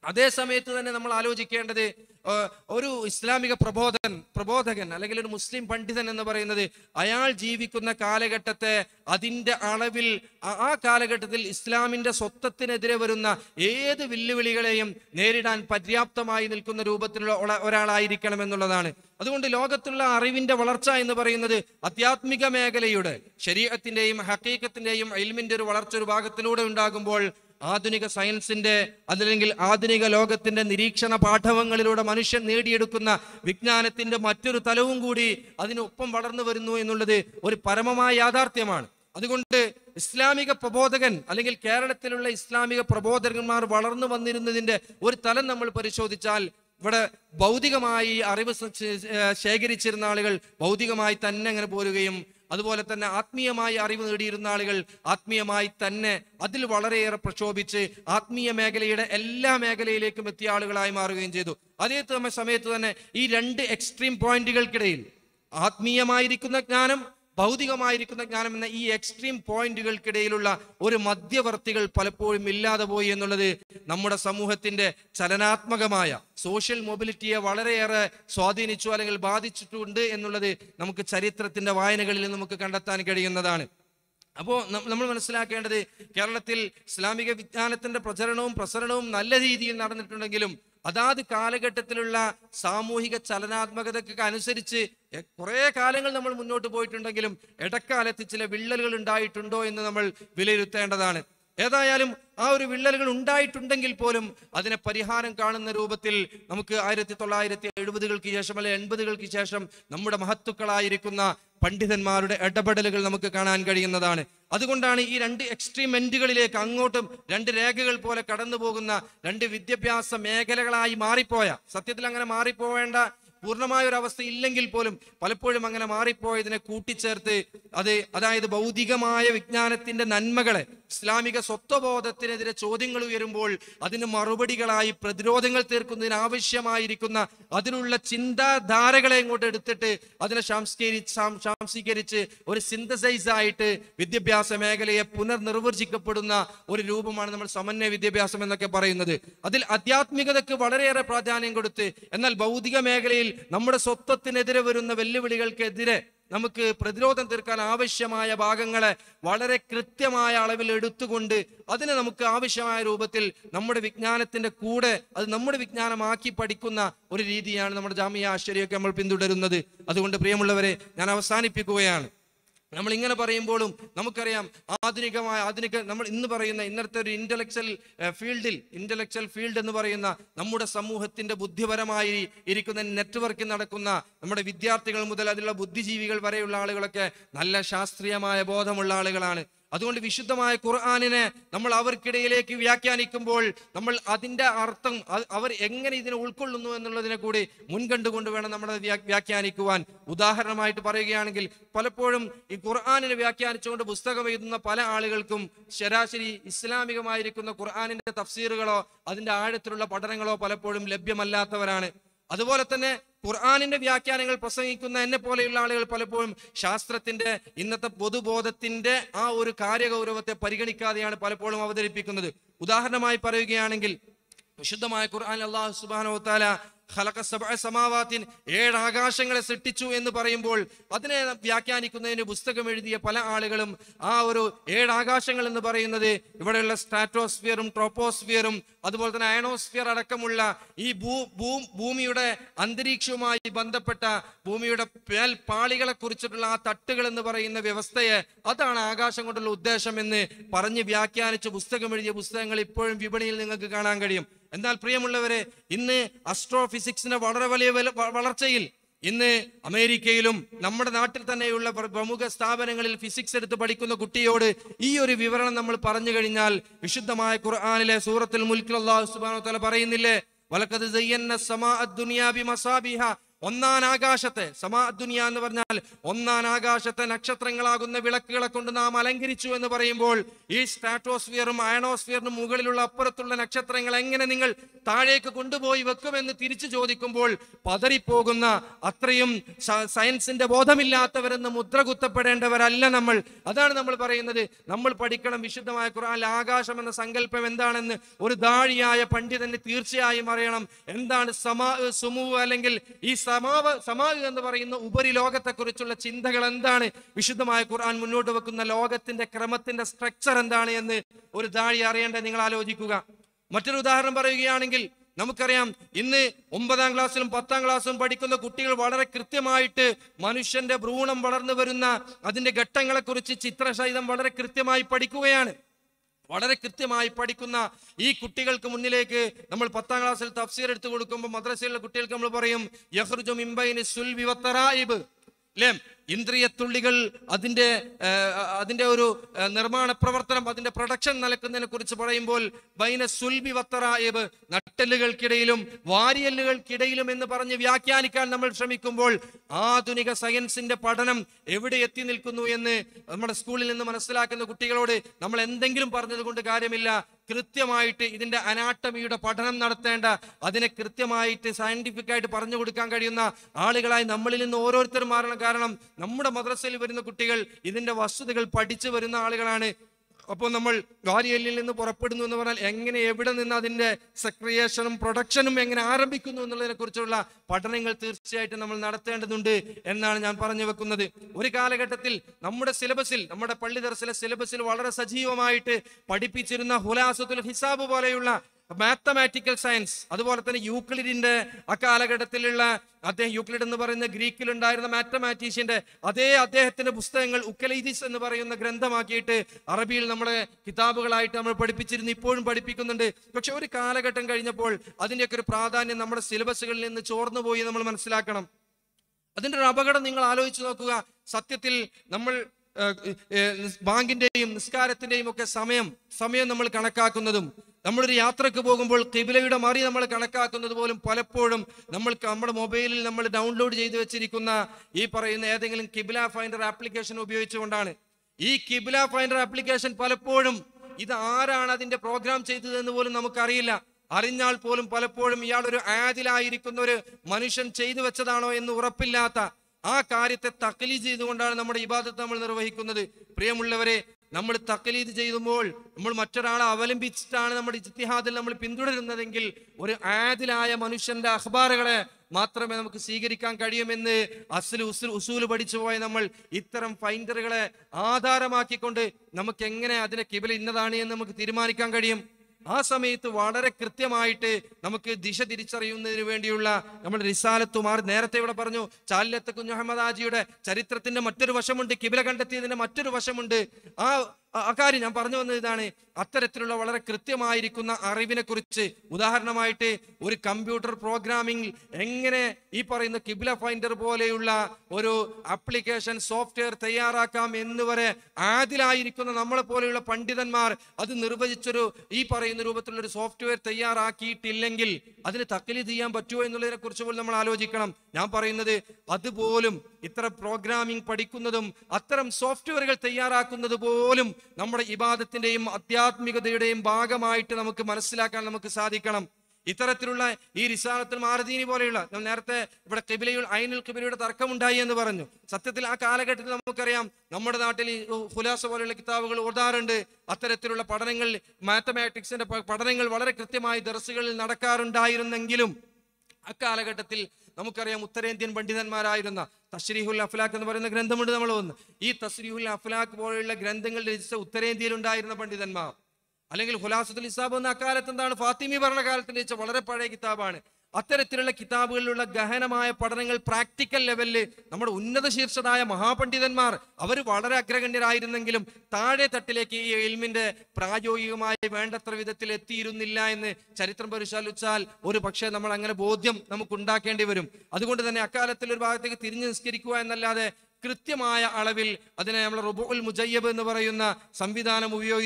അതേ സമയത്ത് തന്നെ നമ്മൾ ആലോചിക്കേണ്ടത് ആ, ഒരു ഇസ്ലാമിക പ്രബോധകൻ പ്രബോധകൻ അല്ലെങ്കിൽ ഒരു മുസ്ലിം പണ്ഡിതൻ എന്ന് പറയുന്നത് അയാൾ ജീവിക്കുന്ന കാലഘട്ടത്തെ അതിൻ്റെ അളവിൽ ആ- ആ കാലഘട്ടത്തിൽ ഇസ്ലാമിന്റെ സ്വത്വത്തിനെതിരെ വരുന്ന ഏത് വെല്ലുവിളികളെയും നേരിടാൻ പര്യാപ്തമായി നിൽക്കുന്ന രൂപത്തിലുള്ള ഒള- ഒരാളായിരിക്കണം എന്നുള്ളതാണ് അതുകൊണ്ട് ലോകത്തുള്ള അറിവിന്റെ വളർച്ച എന്ന് പറയുന്നത് ആധ്യാത്മിക മേഖലയുടെ ശരീരത്തിന്റെയും ഹക്കീക്കത്തിന്റെയും എൽമിന്റെ ഒരു വളർച്ച ഒരു ഭാഗത്തിലൂടെ ഉണ്ടാകുമ്പോൾ ആധുനിക സയൻസിന്റെ അതല്ലെങ്കിൽ ആധുനിക ലോകത്തിന്റെ നിരീക്ഷണ പാഠവങ്ങളിലൂടെ മനുഷ്യൻ നേടിയെടുക്കുന്ന വിജ്ഞാനത്തിന്റെ മറ്റൊരു തലവും കൂടി അതിനൊപ്പം വളർന്നു വരുന്നു എന്നുള്ളത് ഒരു പരമമായ യാഥാർത്ഥ്യമാണ് അതുകൊണ്ട് ഇസ്ലാമിക പ്രബോധകൻ അല്ലെങ്കിൽ കേരളത്തിലുള്ള ഇസ്ലാമിക പ്രബോധകന്മാർ വളർന്നു വന്നിരുന്നതിന്റെ ഒരു തലം നമ്മൾ പരിശോധിച്ചാൽ ഇവിടെ ഭൗതികമായി അറിവ് സ- ശേ- ഏർ ശേഖരിച്ചിരുന്ന ആളുകൾ ഭൗതികമായി തന്നെ അങ്ങനെ പോരുകയും അതുപോലെ തന്നെ ആത്മീയമായി അറിവ് നേടിയിരുന്ന ആളുകൾ ആത്മീയമായി തന്നെ അതിൽ വളരെയേറെ പ്രക്ഷോഭിച്ച് ആത്മീയ മേഖലയുടെ എല്ലാ മേഖലയിലേക്കും എത്തിയ ആളുകളായി മാറുകയും ചെയ്തു അതേ തമ- സമയത്ത് തന്നെ ഈ രണ്ട് എക്സ്ട്രീം പോയിന്റുകൾക്കിടയിൽ ആത്മീയമായിരിക്കുന്ന ജ്ഞാനം ഭൗതികമായിരിക്കുന്ന ജ്ഞാനം എന്ന ഈ എക്സ്ട്രീം പോയിന്റുകൾക്കിടയിലുള്ള ഒരു മധ്യവർത്തികൾ പലപ്പോഴും ഇല്ലാതെ പോയി എന്നുള്ളത് നമ്മുടെ സമൂഹത്തിന്റെ ചലനാത്മകമായ സോഷ്യൽ മൊബിലിറ്റിയെ വളരെയേറെ സ്വാധീനിച്ചു അല്ലെങ്കിൽ ബാധിച്ചിട്ടുണ്ട് എന്നുള്ളത് നമുക്ക് ചരിത്രത്തിന്റെ വായനകളിൽ നമുക്ക് കണ്ടെത്താൻ കഴിയുന്നതാണ് അപ്പോൾ നമ്മൾ മനസ്സിലാക്കേണ്ടത് കേരളത്തിൽ ഇസ്ലാമിക വിജ്ഞാനത്തിന്റെ പ്രചരണവും പ്രസരണവും നല്ല രീതിയിൽ നടന്നിട്ടുണ്ടെങ്കിലും അതാത് കാലഘട്ടത്തിലുള്ള സാമൂഹിക ചലനാത്മകതയ്ക്ക് അനുസരിച്ച് എ- കുറേ കാലങ്ങൾ നമ്മൾ മുന്നോട്ട് പോയിട്ടുണ്ടെങ്കിലും ഇടക്കാലത്ത് ചില വിള്ളലുകൾ ഉണ്ടായിട്ടുണ്ടോ എന്ന് നമ്മൾ വിലയിരുത്തേണ്ടതാണ് ഏതായാലും ആ ഒരു വിള്ളലുകൾ ഉണ്ടായിട്ടുണ്ടെങ്കിൽ പോലും അതിനെ പരിഹാരം കാണുന്ന രൂപത്തിൽ നമുക്ക് ആയിരത്തി തൊള്ളായിരത്തി എഴുപതുകൾക്ക് ശേഷം അല്ലെ എൺപതുകൾക്ക് ശേഷം നമ്മുടെ മഹത്തുക്കളായിരിക്കുന്ന പണ്ഡിതന്മാരുടെ ഇടപെടലുകൾ നമുക്ക് കാണാൻ കഴിയുന്നതാണ് അതുകൊണ്ടാണ് ഈ രണ്ട് എക്സ്ട്രീം എൻഡുകളിലേക്ക് അങ്ങോട്ടും രണ്ട് രേഖകൾ പോലെ കടന്നു പോകുന്ന രണ്ട് വിദ്യാഭ്യാസ മേഖലകളായി മാറിപ്പോയ സത്യത്തിൽ അങ്ങനെ മാറിപ്പോവേണ്ട പൂർണ്ണമായ ഒരു അവസ്ഥ ഇല്ലെങ്കിൽ പോലും പലപ്പോഴും അങ്ങനെ മാറിപ്പോയതിനെ കൂട്ടിച്ചേർത്ത് അത് അതായത് ഭൗതികമായ വിജ്ഞാനത്തിന്റെ നന്മകളെ ഇസ്ലാമിക സ്വത്വബോധത്തിനെതിരെ ചോദ്യങ്ങൾ ഉയരുമ്പോൾ അതിന് മറുപടികളായി പ്രതിരോധങ്ങൾ തീർക്കുന്നതിന് ആവശ്യമായിരിക്കുന്ന അതിലുള്ള ചിന്താധാരകളെ ഇങ്ങോട്ട് എടുത്തിട്ട് അതിനെ സംസ്കരി- സാം- ശാംശീകരിച്ച് ഒരു സിന്തസൈസ് ആയിട്ട് വിദ്യാഭ്യാസ മേഖലയെ പുനർനിർവചിക്കപ്പെടുന്ന ഒരു രൂപമാണ് നമ്മൾ സമന്വയ വിദ്യാഭ്യാസം എന്നൊക്കെ പറയുന്നത് അതിൽ ആധ്യാത്മികതയ്ക്ക് വളരെയേറെ പ്രാധാന്യം കൊടുത്ത് എന്നാൽ ഭൗതിക മേഖലയിൽ നമ്മുടെ സ്വത്വത്തിനെതിരെ വരുന്ന വെല്ലുവിളികൾക്കെതിരെ നമുക്ക് പ്രതിരോധം തീർക്കാൻ ആവശ്യമായ ഭാഗങ്ങളെ വളരെ കൃത്യമായ അളവിൽ എടുത്തുകൊണ്ട് അതിനെ നമുക്ക് ആവശ്യമായ രൂപത്തിൽ നമ്മുടെ വിജ്ഞാനത്തിന്റെ കൂടെ അത് നമ്മുടെ വിജ്ഞാനമാക്കി പഠിക്കുന്ന ഒരു രീതിയാണ് നമ്മുടെ ജാമ്യ ആശ്ചര്യമൊക്കെ നമ്മൾ പിന്തുടരുന്നത് അതുകൊണ്ട് പ്രിയമുള്ളവരെ ഞാൻ അവസാനിപ്പിക്കുകയാണ് നമ്മൾ ഇങ്ങനെ പറയുമ്പോഴും നമുക്കറിയാം ആധുനികമായ ആധുനിക നമ്മൾ ഇന്ന് പറയുന്ന ഇന്നത്തെ ഒരു ഇന്റലക്ച്വൽ ഫീൽഡിൽ ഇന്റലക്ച്വൽ ഫീൽഡ് എന്ന് പറയുന്ന നമ്മുടെ സമൂഹത്തിന്റെ ബുദ്ധിപരമായി ഇരിക്കുന്ന നെറ്റ്വർക്കിൽ നടക്കുന്ന നമ്മുടെ വിദ്യാർത്ഥികൾ മുതൽ അതിലുള്ള ബുദ്ധിജീവികൾ വരെയുള്ള ആളുകളൊക്കെ നല്ല ശാസ്ത്രീയമായ ബോധമുള്ള ആളുകളാണ് അതുകൊണ്ട് വിശുദ്ധമായ ഖുർആാനിനെ നമ്മൾ അവർക്കിടയിലേക്ക് വ്യാഖ്യാനിക്കുമ്പോൾ നമ്മൾ അതിന്റെ അർത്ഥം അത് അവർ എങ്ങനെ ഇതിനെ ഉൾക്കൊള്ളുന്നു എന്നുള്ളതിനെ കൂടി മുൻകണ്ടുകൊണ്ട് വേണം നമ്മൾ അത് വ്യാ- വ്യാഖ്യാനിക്കുവാൻ ഉദാഹരണമായിട്ട് പറയുകയാണെങ്കിൽ പലപ്പോഴും ഈ ഖുർആാനിനെ വ്യാഖ്യാനിച്ചുകൊണ്ട് പുസ്തകം എഴുതുന്ന പല ആളുകൾക്കും ശരാശരി ഇസ്ലാമികമായിരിക്കുന്ന ഖുർആാനിന്റെ തഫ്സീറുകളോ അതിന്റെ ആഴത്തിലുള്ള പഠനങ്ങളോ പലപ്പോഴും ലഭ്യമല്ലാത്തവരാണ് അതുപോലെ തന്നെ ഖുർആാനിന്റെ വ്യാഖ്യാനങ്ങൾ പ്രസംഗിക്കുന്ന എന്നെ പോലെയുള്ള ആളുകൾ പലപ്പോഴും ശാസ്ത്രത്തിന്റെ ഇന്നത്തെ പൊതുബോധത്തിന്റെ ആ ഒരു കാര്യഗൗരവത്തെ പരിഗണിക്കാതെയാണ് പലപ്പോഴും അവതരിപ്പിക്കുന്നത് ഉദാഹരണമായി പറയുകയാണെങ്കിൽ വിശുദ്ധമായ ഖുർആൻ അള്ളാഹു സുബാനോ താല ഖലഖ സബ്അ സമാവാത്തിൻ ഏഴ് ആകാശങ്ങളെ സൃഷ്ടിച്ചു എന്ന് പറയുമ്പോൾ അതിനെ വ്യാഖ്യാനിക്കുന്നതിന് പുസ്തകം എഴുതിയ പല ആളുകളും ആ ഒരു ഏഴ് ആകാശങ്ങൾ എന്ന് പറയുന്നത് ഇവിടെയുള്ള സ്ട്രാറ്റോസ്ഫിയറും ട്രോപ്പോസ്ഫിയറും അതുപോലെ തന്നെ അയണോസ്ഫിയർ അടക്കമുള്ള ഈ ഭൂ ഭൂ ഭൂമിയുടെ അന്തരീക്ഷവുമായി ബന്ധപ്പെട്ട ഭൂമിയുടെ മേൽ പാളികളെ കുറിച്ചിട്ടുള്ള ആ തട്ടുകൾ എന്ന് പറയുന്ന വ്യവസ്ഥയെ അതാണ് ആകാശം കൊണ്ടുള്ള ഉദ്ദേശം എന്ന് പറഞ്ഞ് വ്യാഖ്യാനിച്ച് പുസ്തകം എഴുതിയ പുസ്തകങ്ങൾ ഇപ്പോഴും വിപണിയിൽ നിങ്ങൾക്ക് കാണാൻ കഴിയും എന്നാൽ പ്രിയമുള്ളവരെ ഇന്ന് അസ്ട്രോഫിസിക്സിന്റെ വളരെ വലിയ വില- വ- വളർച്ചയിൽ ഇന്ന് അമേരിക്കയിലും നമ്മുടെ നാട്ടിൽ തന്നെയുള്ള പ്ര- പ്രമുഖ സ്ഥാപനങ്ങളിൽ ഫിസിക്സ് എടുത്ത് പഠിക്കുന്ന കുട്ടിയോട് ഈ ഒരു വിവരണം നമ്മൾ പറഞ്ഞു കഴിഞ്ഞാൽ വിശുദ്ധമായ ഖുർആാനിലെ സൂറത്തിൽ മുൽക്കിൽ അള്ളാഹു സുബ്ഹാനഹു വ തആല പറയുന്നില്ലേ വലക്കത് സയ്യന്ന സമാഅ ദുനിയാ ബിമസാബിഹ ഒന്നാം ആകാശത്തെ സമാ ദുനിയ എന്ന് പറഞ്ഞാൽ ഒന്നാം ആകാശത്തെ നക്ഷത്രങ്ങളാകുന്ന വിളക്കുകളെ കൊണ്ട് നാം അലങ്കരിച്ചു എന്ന് പറയുമ്പോൾ ഈ സ്ട്രാറ്റോസ്ഫിയറും അയണോസ്ഫിയറിനും മുകളിലുള്ള അപ്പുറത്തുള്ള നക്ഷത്രങ്ങൾ എങ്ങനെ നിങ്ങൾ താഴേക്ക് കൊണ്ടുപോയി വെക്കുമെന്ന് തിരിച്ചു ചോദിക്കുമ്പോൾ പതറിപ്പോകുന്ന അത്രയും സ- സയൻസിന്റെ ബോധമില്ലാത്തവരെന്ന് മുദ്ര കുത്തപ്പെടേണ്ടവരല്ല നമ്മൾ അതാണ് നമ്മൾ പറയുന്നത് നമ്മൾ പഠിക്കണം വിശുദ്ധമായ ഖുർആനിൽ ആകാശം എന്ന സങ്കല്പം എന്താണെന്ന് ഒരു ദാഴിയായ പണ്ഡിതന് തീർച്ചയായും അറിയണം എന്താണ് സമാ സുമു അല്ലെങ്കിൽ ഈ സമാവ സമാ എന്ന് പറയുന്ന ഉപരിലോകത്തെക്കുറിച്ചുള്ള ചിന്തകൾ എന്താണ് വിശുദ്ധമായ ഖുർആൻ മുന്നോട്ട് വെക്കുന്ന ലോകത്തിന്റെ ക്രമത്തിന്റെ സ്ട്രക്ചർ എന്താണ് എന്ന് ഒരു ദാഴി അറിയേണ്ടത് നിങ്ങൾ ആലോചിക്കുക മറ്റൊരു ഉദാഹരണം പറയുകയാണെങ്കിൽ നമുക്കറിയാം ഇന്ന് ഒമ്പതാം ക്ലാസ്സിലും പത്താം ക്ലാസ്സിലും പഠിക്കുന്ന കുട്ടികൾ വളരെ കൃത്യമായിട്ട് മനുഷ്യന്റെ ഭ്രൂണം വളർന്നു വരുന്ന അതിന്റെ ഘട്ടങ്ങളെക്കുറിച്ച് ചിത്രസഹിതം വളരെ കൃത്യമായി പഠിക്കുകയാണ് വളരെ കൃത്യമായി പഠിക്കുന്ന ഈ കുട്ടികൾക്ക് മുന്നിലേക്ക് നമ്മൾ പത്താം ക്ലാസ്സിൽ തഫ്സീർ എടുത്തു കൊടുക്കുമ്പോൾ മദ്രസയിലുള്ള കുട്ടികൾക്ക് നമ്മൾ പറയും യഹ്റുജു മിമ്പൈനി സുൽബി വത്തറായിബ് അല്ലേ ഇന്ദ്രിയത്തുള്ളികൾ അതിൻ്റെ ആ, അതിൻ്റെ ഒരു ആ, നിർമ്മാണ പ്രവർത്തനം അതിൻ്റെ പ്രൊഡക്ഷൻ നടക്കുന്നതിനെ കുറിച്ച് പറയുമ്പോൾ ബൈന സുൽബി വത്തറായിബ് നട്ടലുകൾക്കിടയിലും വാരിയല്ലുകൾക്കിടയിലും എന്ന് പറഞ്ഞ് വ്യാഖ്യാനിക്കാൻ നമ്മൾ ശ്രമിക്കുമ്പോൾ ആധുനിക സയൻസിന്റെ പഠനം എവിടെ എത്തി നിൽക്കുന്നു എന്ന് നമ്മുടെ സ്കൂളിൽ നിന്ന് മനസ്സിലാക്കുന്ന കുട്ടികളോട് നമ്മൾ എന്തെങ്കിലും പറഞ്ഞത് കൊണ്ട് കാര്യമില്ല കൃത്യമായിട്ട് ഇതിന്റെ അനാട്ടമിയുടെ പഠനം നടത്തേണ്ട അതിനെ കൃത്യമായിട്ട് സയന്റിഫിക് ആയിട്ട് പറഞ്ഞു കൊടുക്കാൻ കഴിയുന്ന ആളുകളായി നമ്മളിൽ നിന്ന് ഓരോരുത്തരും മാറണം കാരണം നമ്മുടെ മദ്രസയിൽ വരുന്ന കുട്ടികൾ ഇതിന്റെ വസ്തുതകൾ പഠിച്ചു വരുന്ന ആളുകളാണ് അപ്പോൾ നമ്മൾ വാരിയല്ലിൽ നിന്ന് പുറപ്പെടുന്നു എന്ന് പറഞ്ഞാൽ എങ്ങനെ എവിടെ നിന്ന് അതിന്റെ സെക്രിയേഷനും പ്രൊഡക്ഷനും എങ്ങനെ ആരംഭിക്കുന്നു എന്നുള്ളതിനെ കുറിച്ചുള്ള പഠനങ്ങൾ തീർച്ചയായിട്ടും നമ്മൾ നടത്തേണ്ടതുണ്ട് എന്നാണ് ഞാൻ പറഞ്ഞു വെക്കുന്നത് ഒരു കാലഘട്ടത്തിൽ നമ്മുടെ സിലബസിൽ നമ്മുടെ പള്ളി ദർസിലെ സിലബസിൽ വളരെ സജീവമായിട്ട് പഠിപ്പിച്ചിരുന്ന ഹുലാസത്തുൽ ഹിസാബ് പോലെയുള്ള മാത്തമാറ്റിക്കൽ സയൻസ് അതുപോലെ തന്നെ യൂക്ലിഡിന്റെ അക്കാലഘട്ടത്തിലുള്ള അദ്ദേഹം യൂക്ലിഡ് എന്ന് പറയുന്ന ഗ്രീക്കിൽ ഉണ്ടായിരുന്ന മാത്തമാറ്റീഷ്യന്റെ അതേ അദ്ദേഹത്തിന്റെ പുസ്തകങ്ങൾ ഉക്കലൈദിസ് എന്ന് പറയുന്ന ഗ്രന്ഥമാക്കിയിട്ട് അറബിയിൽ നമ്മളെ കിതാബുകളായിട്ട് നമ്മൾ പഠിപ്പിച്ചിരുന്നു ഇപ്പോഴും പഠിപ്പിക്കുന്നുണ്ട് പക്ഷെ ഒരു കാലഘട്ടം കഴിഞ്ഞപ്പോൾ അതിന്റെയൊക്കെ ഒരു പ്രാധാന്യം നമ്മുടെ സിലബസുകളിൽ നിന്ന് ചോർന്നുപോയി നമ്മൾ മനസ്സിലാക്കണം അതിന്റെ ഒരു അപകടം നിങ്ങൾ ആലോചിച്ച് നോക്കുക സത്യത്തിൽ നമ്മൾ ഏഹ്, ഏഹ്, ബാങ്കിന്റെയും നിസ്കാരത്തിന്റെയും ഒക്കെ സമയം സമയം നമ്മൾ കണക്കാക്കുന്നതും നമ്മളൊരു യാത്രക്ക് പോകുമ്പോൾ കിബിലയുടെ മറി നമ്മൾ കണക്കാക്കുന്നത് പോലും പലപ്പോഴും നമ്മൾ നമ്മുടെ മൊബൈലിൽ നമ്മൾ ഡൗൺലോഡ് ചെയ്ത് വെച്ചിരിക്കുന്ന ഈ പറയുന്ന ഏതെങ്കിലും കിബില ഫൈൻഡർ ആപ്ലിക്കേഷൻ ഉപയോഗിച്ചുകൊണ്ടാണ് ഈ കിബില ഫൈൻഡർ ആപ്ലിക്കേഷൻ പലപ്പോഴും ഇത് ആരാണ് അതിന്റെ പ്രോഗ്രാം ചെയ്തതെന്ന് പോലും നമുക്കറിയില്ല അറിഞ്ഞാൽ പോലും പലപ്പോഴും ഇയാൾ ഒരു ആദിലായിരിക്കുന്ന ഒരു മനുഷ്യൻ ചെയ്തു വെച്ചതാണോ എന്ന് ഉറപ്പില്ലാത്ത ആ കാര്യത്തെ തക്കലീദ് ചെയ്തുകൊണ്ടാണ് നമ്മുടെ ഇബാദത്ത് നമ്മൾ നിർവഹിക്കുന്നത് പ്രിയമുള്ളവരെ നമ്മൾ തക്കലീദ് ചെയ്യുമ്പോൾ നമ്മൾ മറ്റൊരാളെ അവലംബിച്ചിട്ടാണ് നമ്മുടെ ഇജ്തിഹാദിൽ നമ്മൾ പിന്തുടരുന്നതെങ്കിൽ ഒരു ആദിലായ മനുഷ്യന്റെ അഖബാറുകളെ മാത്രമേ നമുക്ക് സ്വീകരിക്കാൻ കഴിയുമെന്ന് അസ്ൽ ഉസുൽ ഉസൂല് പഠിച്ചു പോയ നമ്മൾ ഇത്തരം ഫൈൻഡറുകളെ ആധാരമാക്കിക്കൊണ്ട് നമുക്ക് എങ്ങനെ അതിനെ കിബില ഇന്നതാണ് എന്ന് നമുക്ക് തീരുമാനിക്കാൻ കഴിയും ആ സമയത്ത് വളരെ കൃത്യമായിട്ട് നമുക്ക് ദിശ തിരിച്ചറിയുന്നതിന് വേണ്ടിയുള്ള നമ്മുടെ റിസാലത്തുമാർ നേരത്തെ ഇവിടെ പറഞ്ഞു ചാലിലത്ത് കുഞ്ഞഹമ്മദ് ആജിയുടെ ചരിത്രത്തിന്റെ മറ്റൊരു വശമുണ്ട് കിബില കണ്ടെത്തിയതിന്റെ മറ്റൊരു വശമുണ്ട് ആ ആ കാര്യം ഞാൻ പറഞ്ഞു വന്നത് ഇതാണ് അത്തരത്തിലുള്ള വളരെ കൃത്യമായിരിക്കുന്ന അറിവിനെ കുറിച്ച് ഉദാഹരണമായിട്ട് ഒരു കമ്പ്യൂട്ടർ പ്രോഗ്രാമിംഗ് എങ്ങനെ ഈ പറയുന്ന കിബില ഫൈൻഡർ പോലെയുള്ള ഒരു ആപ്ലിക്കേഷൻ സോഫ്റ്റ്വെയർ തയ്യാറാക്കാം എന്ന് വരെ ആദിലായിരിക്കുന്ന നമ്മളെ പോലെയുള്ള പണ്ഡിതന്മാർ അത് നിർവചിച്ചൊരു ഈ പറയുന്ന രൂപത്തിലുള്ള ഒരു സോഫ്റ്റ്വെയർ തയ്യാറാക്കിയിട്ടില്ലെങ്കിൽ അതിന് തക്കലി ചെയ്യാൻ പറ്റുമോ എന്നുള്ളതിനെ കുറിച്ച് പോലും നമ്മൾ ആലോചിക്കണം ഞാൻ പറയുന്നത് അതുപോലും ഇത്ര പ്രോഗ്രാമിംഗ് പഠിക്കുന്നതും അത്തരം സോഫ്റ്റ്വെയറുകൾ തയ്യാറാക്കുന്നത് പോലും നമ്മുടെ ഇബാദത്തിന്റെയും ആധ്യാത്മികതയുടെയും ഭാഗമായിട്ട് നമുക്ക് മനസ്സിലാക്കാൻ നമുക്ക് സാധിക്കണം ഇത്തരത്തിലുള്ള ഈ റിസാലത്തുൽ മാരദീനി പോലെയുള്ള ഞാൻ നേരത്തെ ഇവിടെ കിബിലയിൽ ഐനുൽ കിബിലയുടെ തർക്കമുണ്ടായി എന്ന് പറഞ്ഞു സത്യത്തിൽ ആ കാലഘട്ടത്തിൽ നമുക്കറിയാം നമ്മുടെ നാട്ടിൽ ഈ ഹുലാസ പോലെയുള്ള കിതാബുകൾ ഓടാറുണ്ട് അത്തരത്തിലുള്ള പഠനങ്ങൾ മാത്തമാറ്റിക്സിന്റെ പ- പഠനങ്ങൾ വളരെ കൃത്യമായി ദർസുകളിൽ നടക്കാറുണ്ടായിരുന്നെങ്കിലും അക്കാലഘട്ടത്തിൽ നമുക്കറിയാം ഉത്തരേന്ത്യൻ പണ്ഡിതന്മാരായിരുന്ന തശ്രീഹുൽ അഫ്ലാഖ് എന്ന് പറയുന്ന ഗ്രന്ഥമുണ്ട് നമ്മൾ വന്ന് ഈ തസ്രീഹുൽ അഫ്ലാഖ് പോലെയുള്ള ഗ്രന്ഥങ്ങൾ രചിച്ച ഉത്തരേന്ത്യയിൽ ഉണ്ടായിരുന്ന പണ്ഡിതന്മാർ അല്ലെങ്കിൽ ഹുലാസത്തുൽ ഇസാബ് എന്ന അക്കാലത്ത് എന്താണ് ഫാത്തിമി ഭരണകാലത്ത് രചിച്ച വളരെ പഴയ കിതാബാണ് അത്തരത്തിലുള്ള കിതാബുകളിലുള്ള ഗഹനമായ പഠനങ്ങൾ പ്രാക്ടിക്കൽ ലെവലില് നമ്മുടെ ഉന്നത ശീർഷതായ മഹാപണ്ഡിതന്മാർ അവർ വളരെ അഗ്രഗണ്യരായിരുന്നെങ്കിലും താഴെ തട്ടിലേക്ക് ഈ എൽമിന്റെ പ്രായോഗികമായി വേണ്ടത്ര വിധത്തിൽ എത്തിയിരുന്നില്ല എന്ന് ചരിത്രം പരിശോധിച്ചാൽ ഒരു പക്ഷേ നമ്മൾ അങ്ങനെ ബോധ്യം നമുക്ക് ഉണ്ടാക്കേണ്ടി വരും അതുകൊണ്ട് തന്നെ അക്കാലത്തിൽ ഒരു ഭാഗത്തേക്ക് തിരിഞ്ഞു നിസ്കരിക്കുക എന്നല്ലാതെ കൃത്യമായ അളവിൽ അതിനെ നമ്മൾ റുബുൽ മുജയ്യബ് എന്ന് പറയുന്ന സംവിധാനം ഉപയോഗിച്ചോ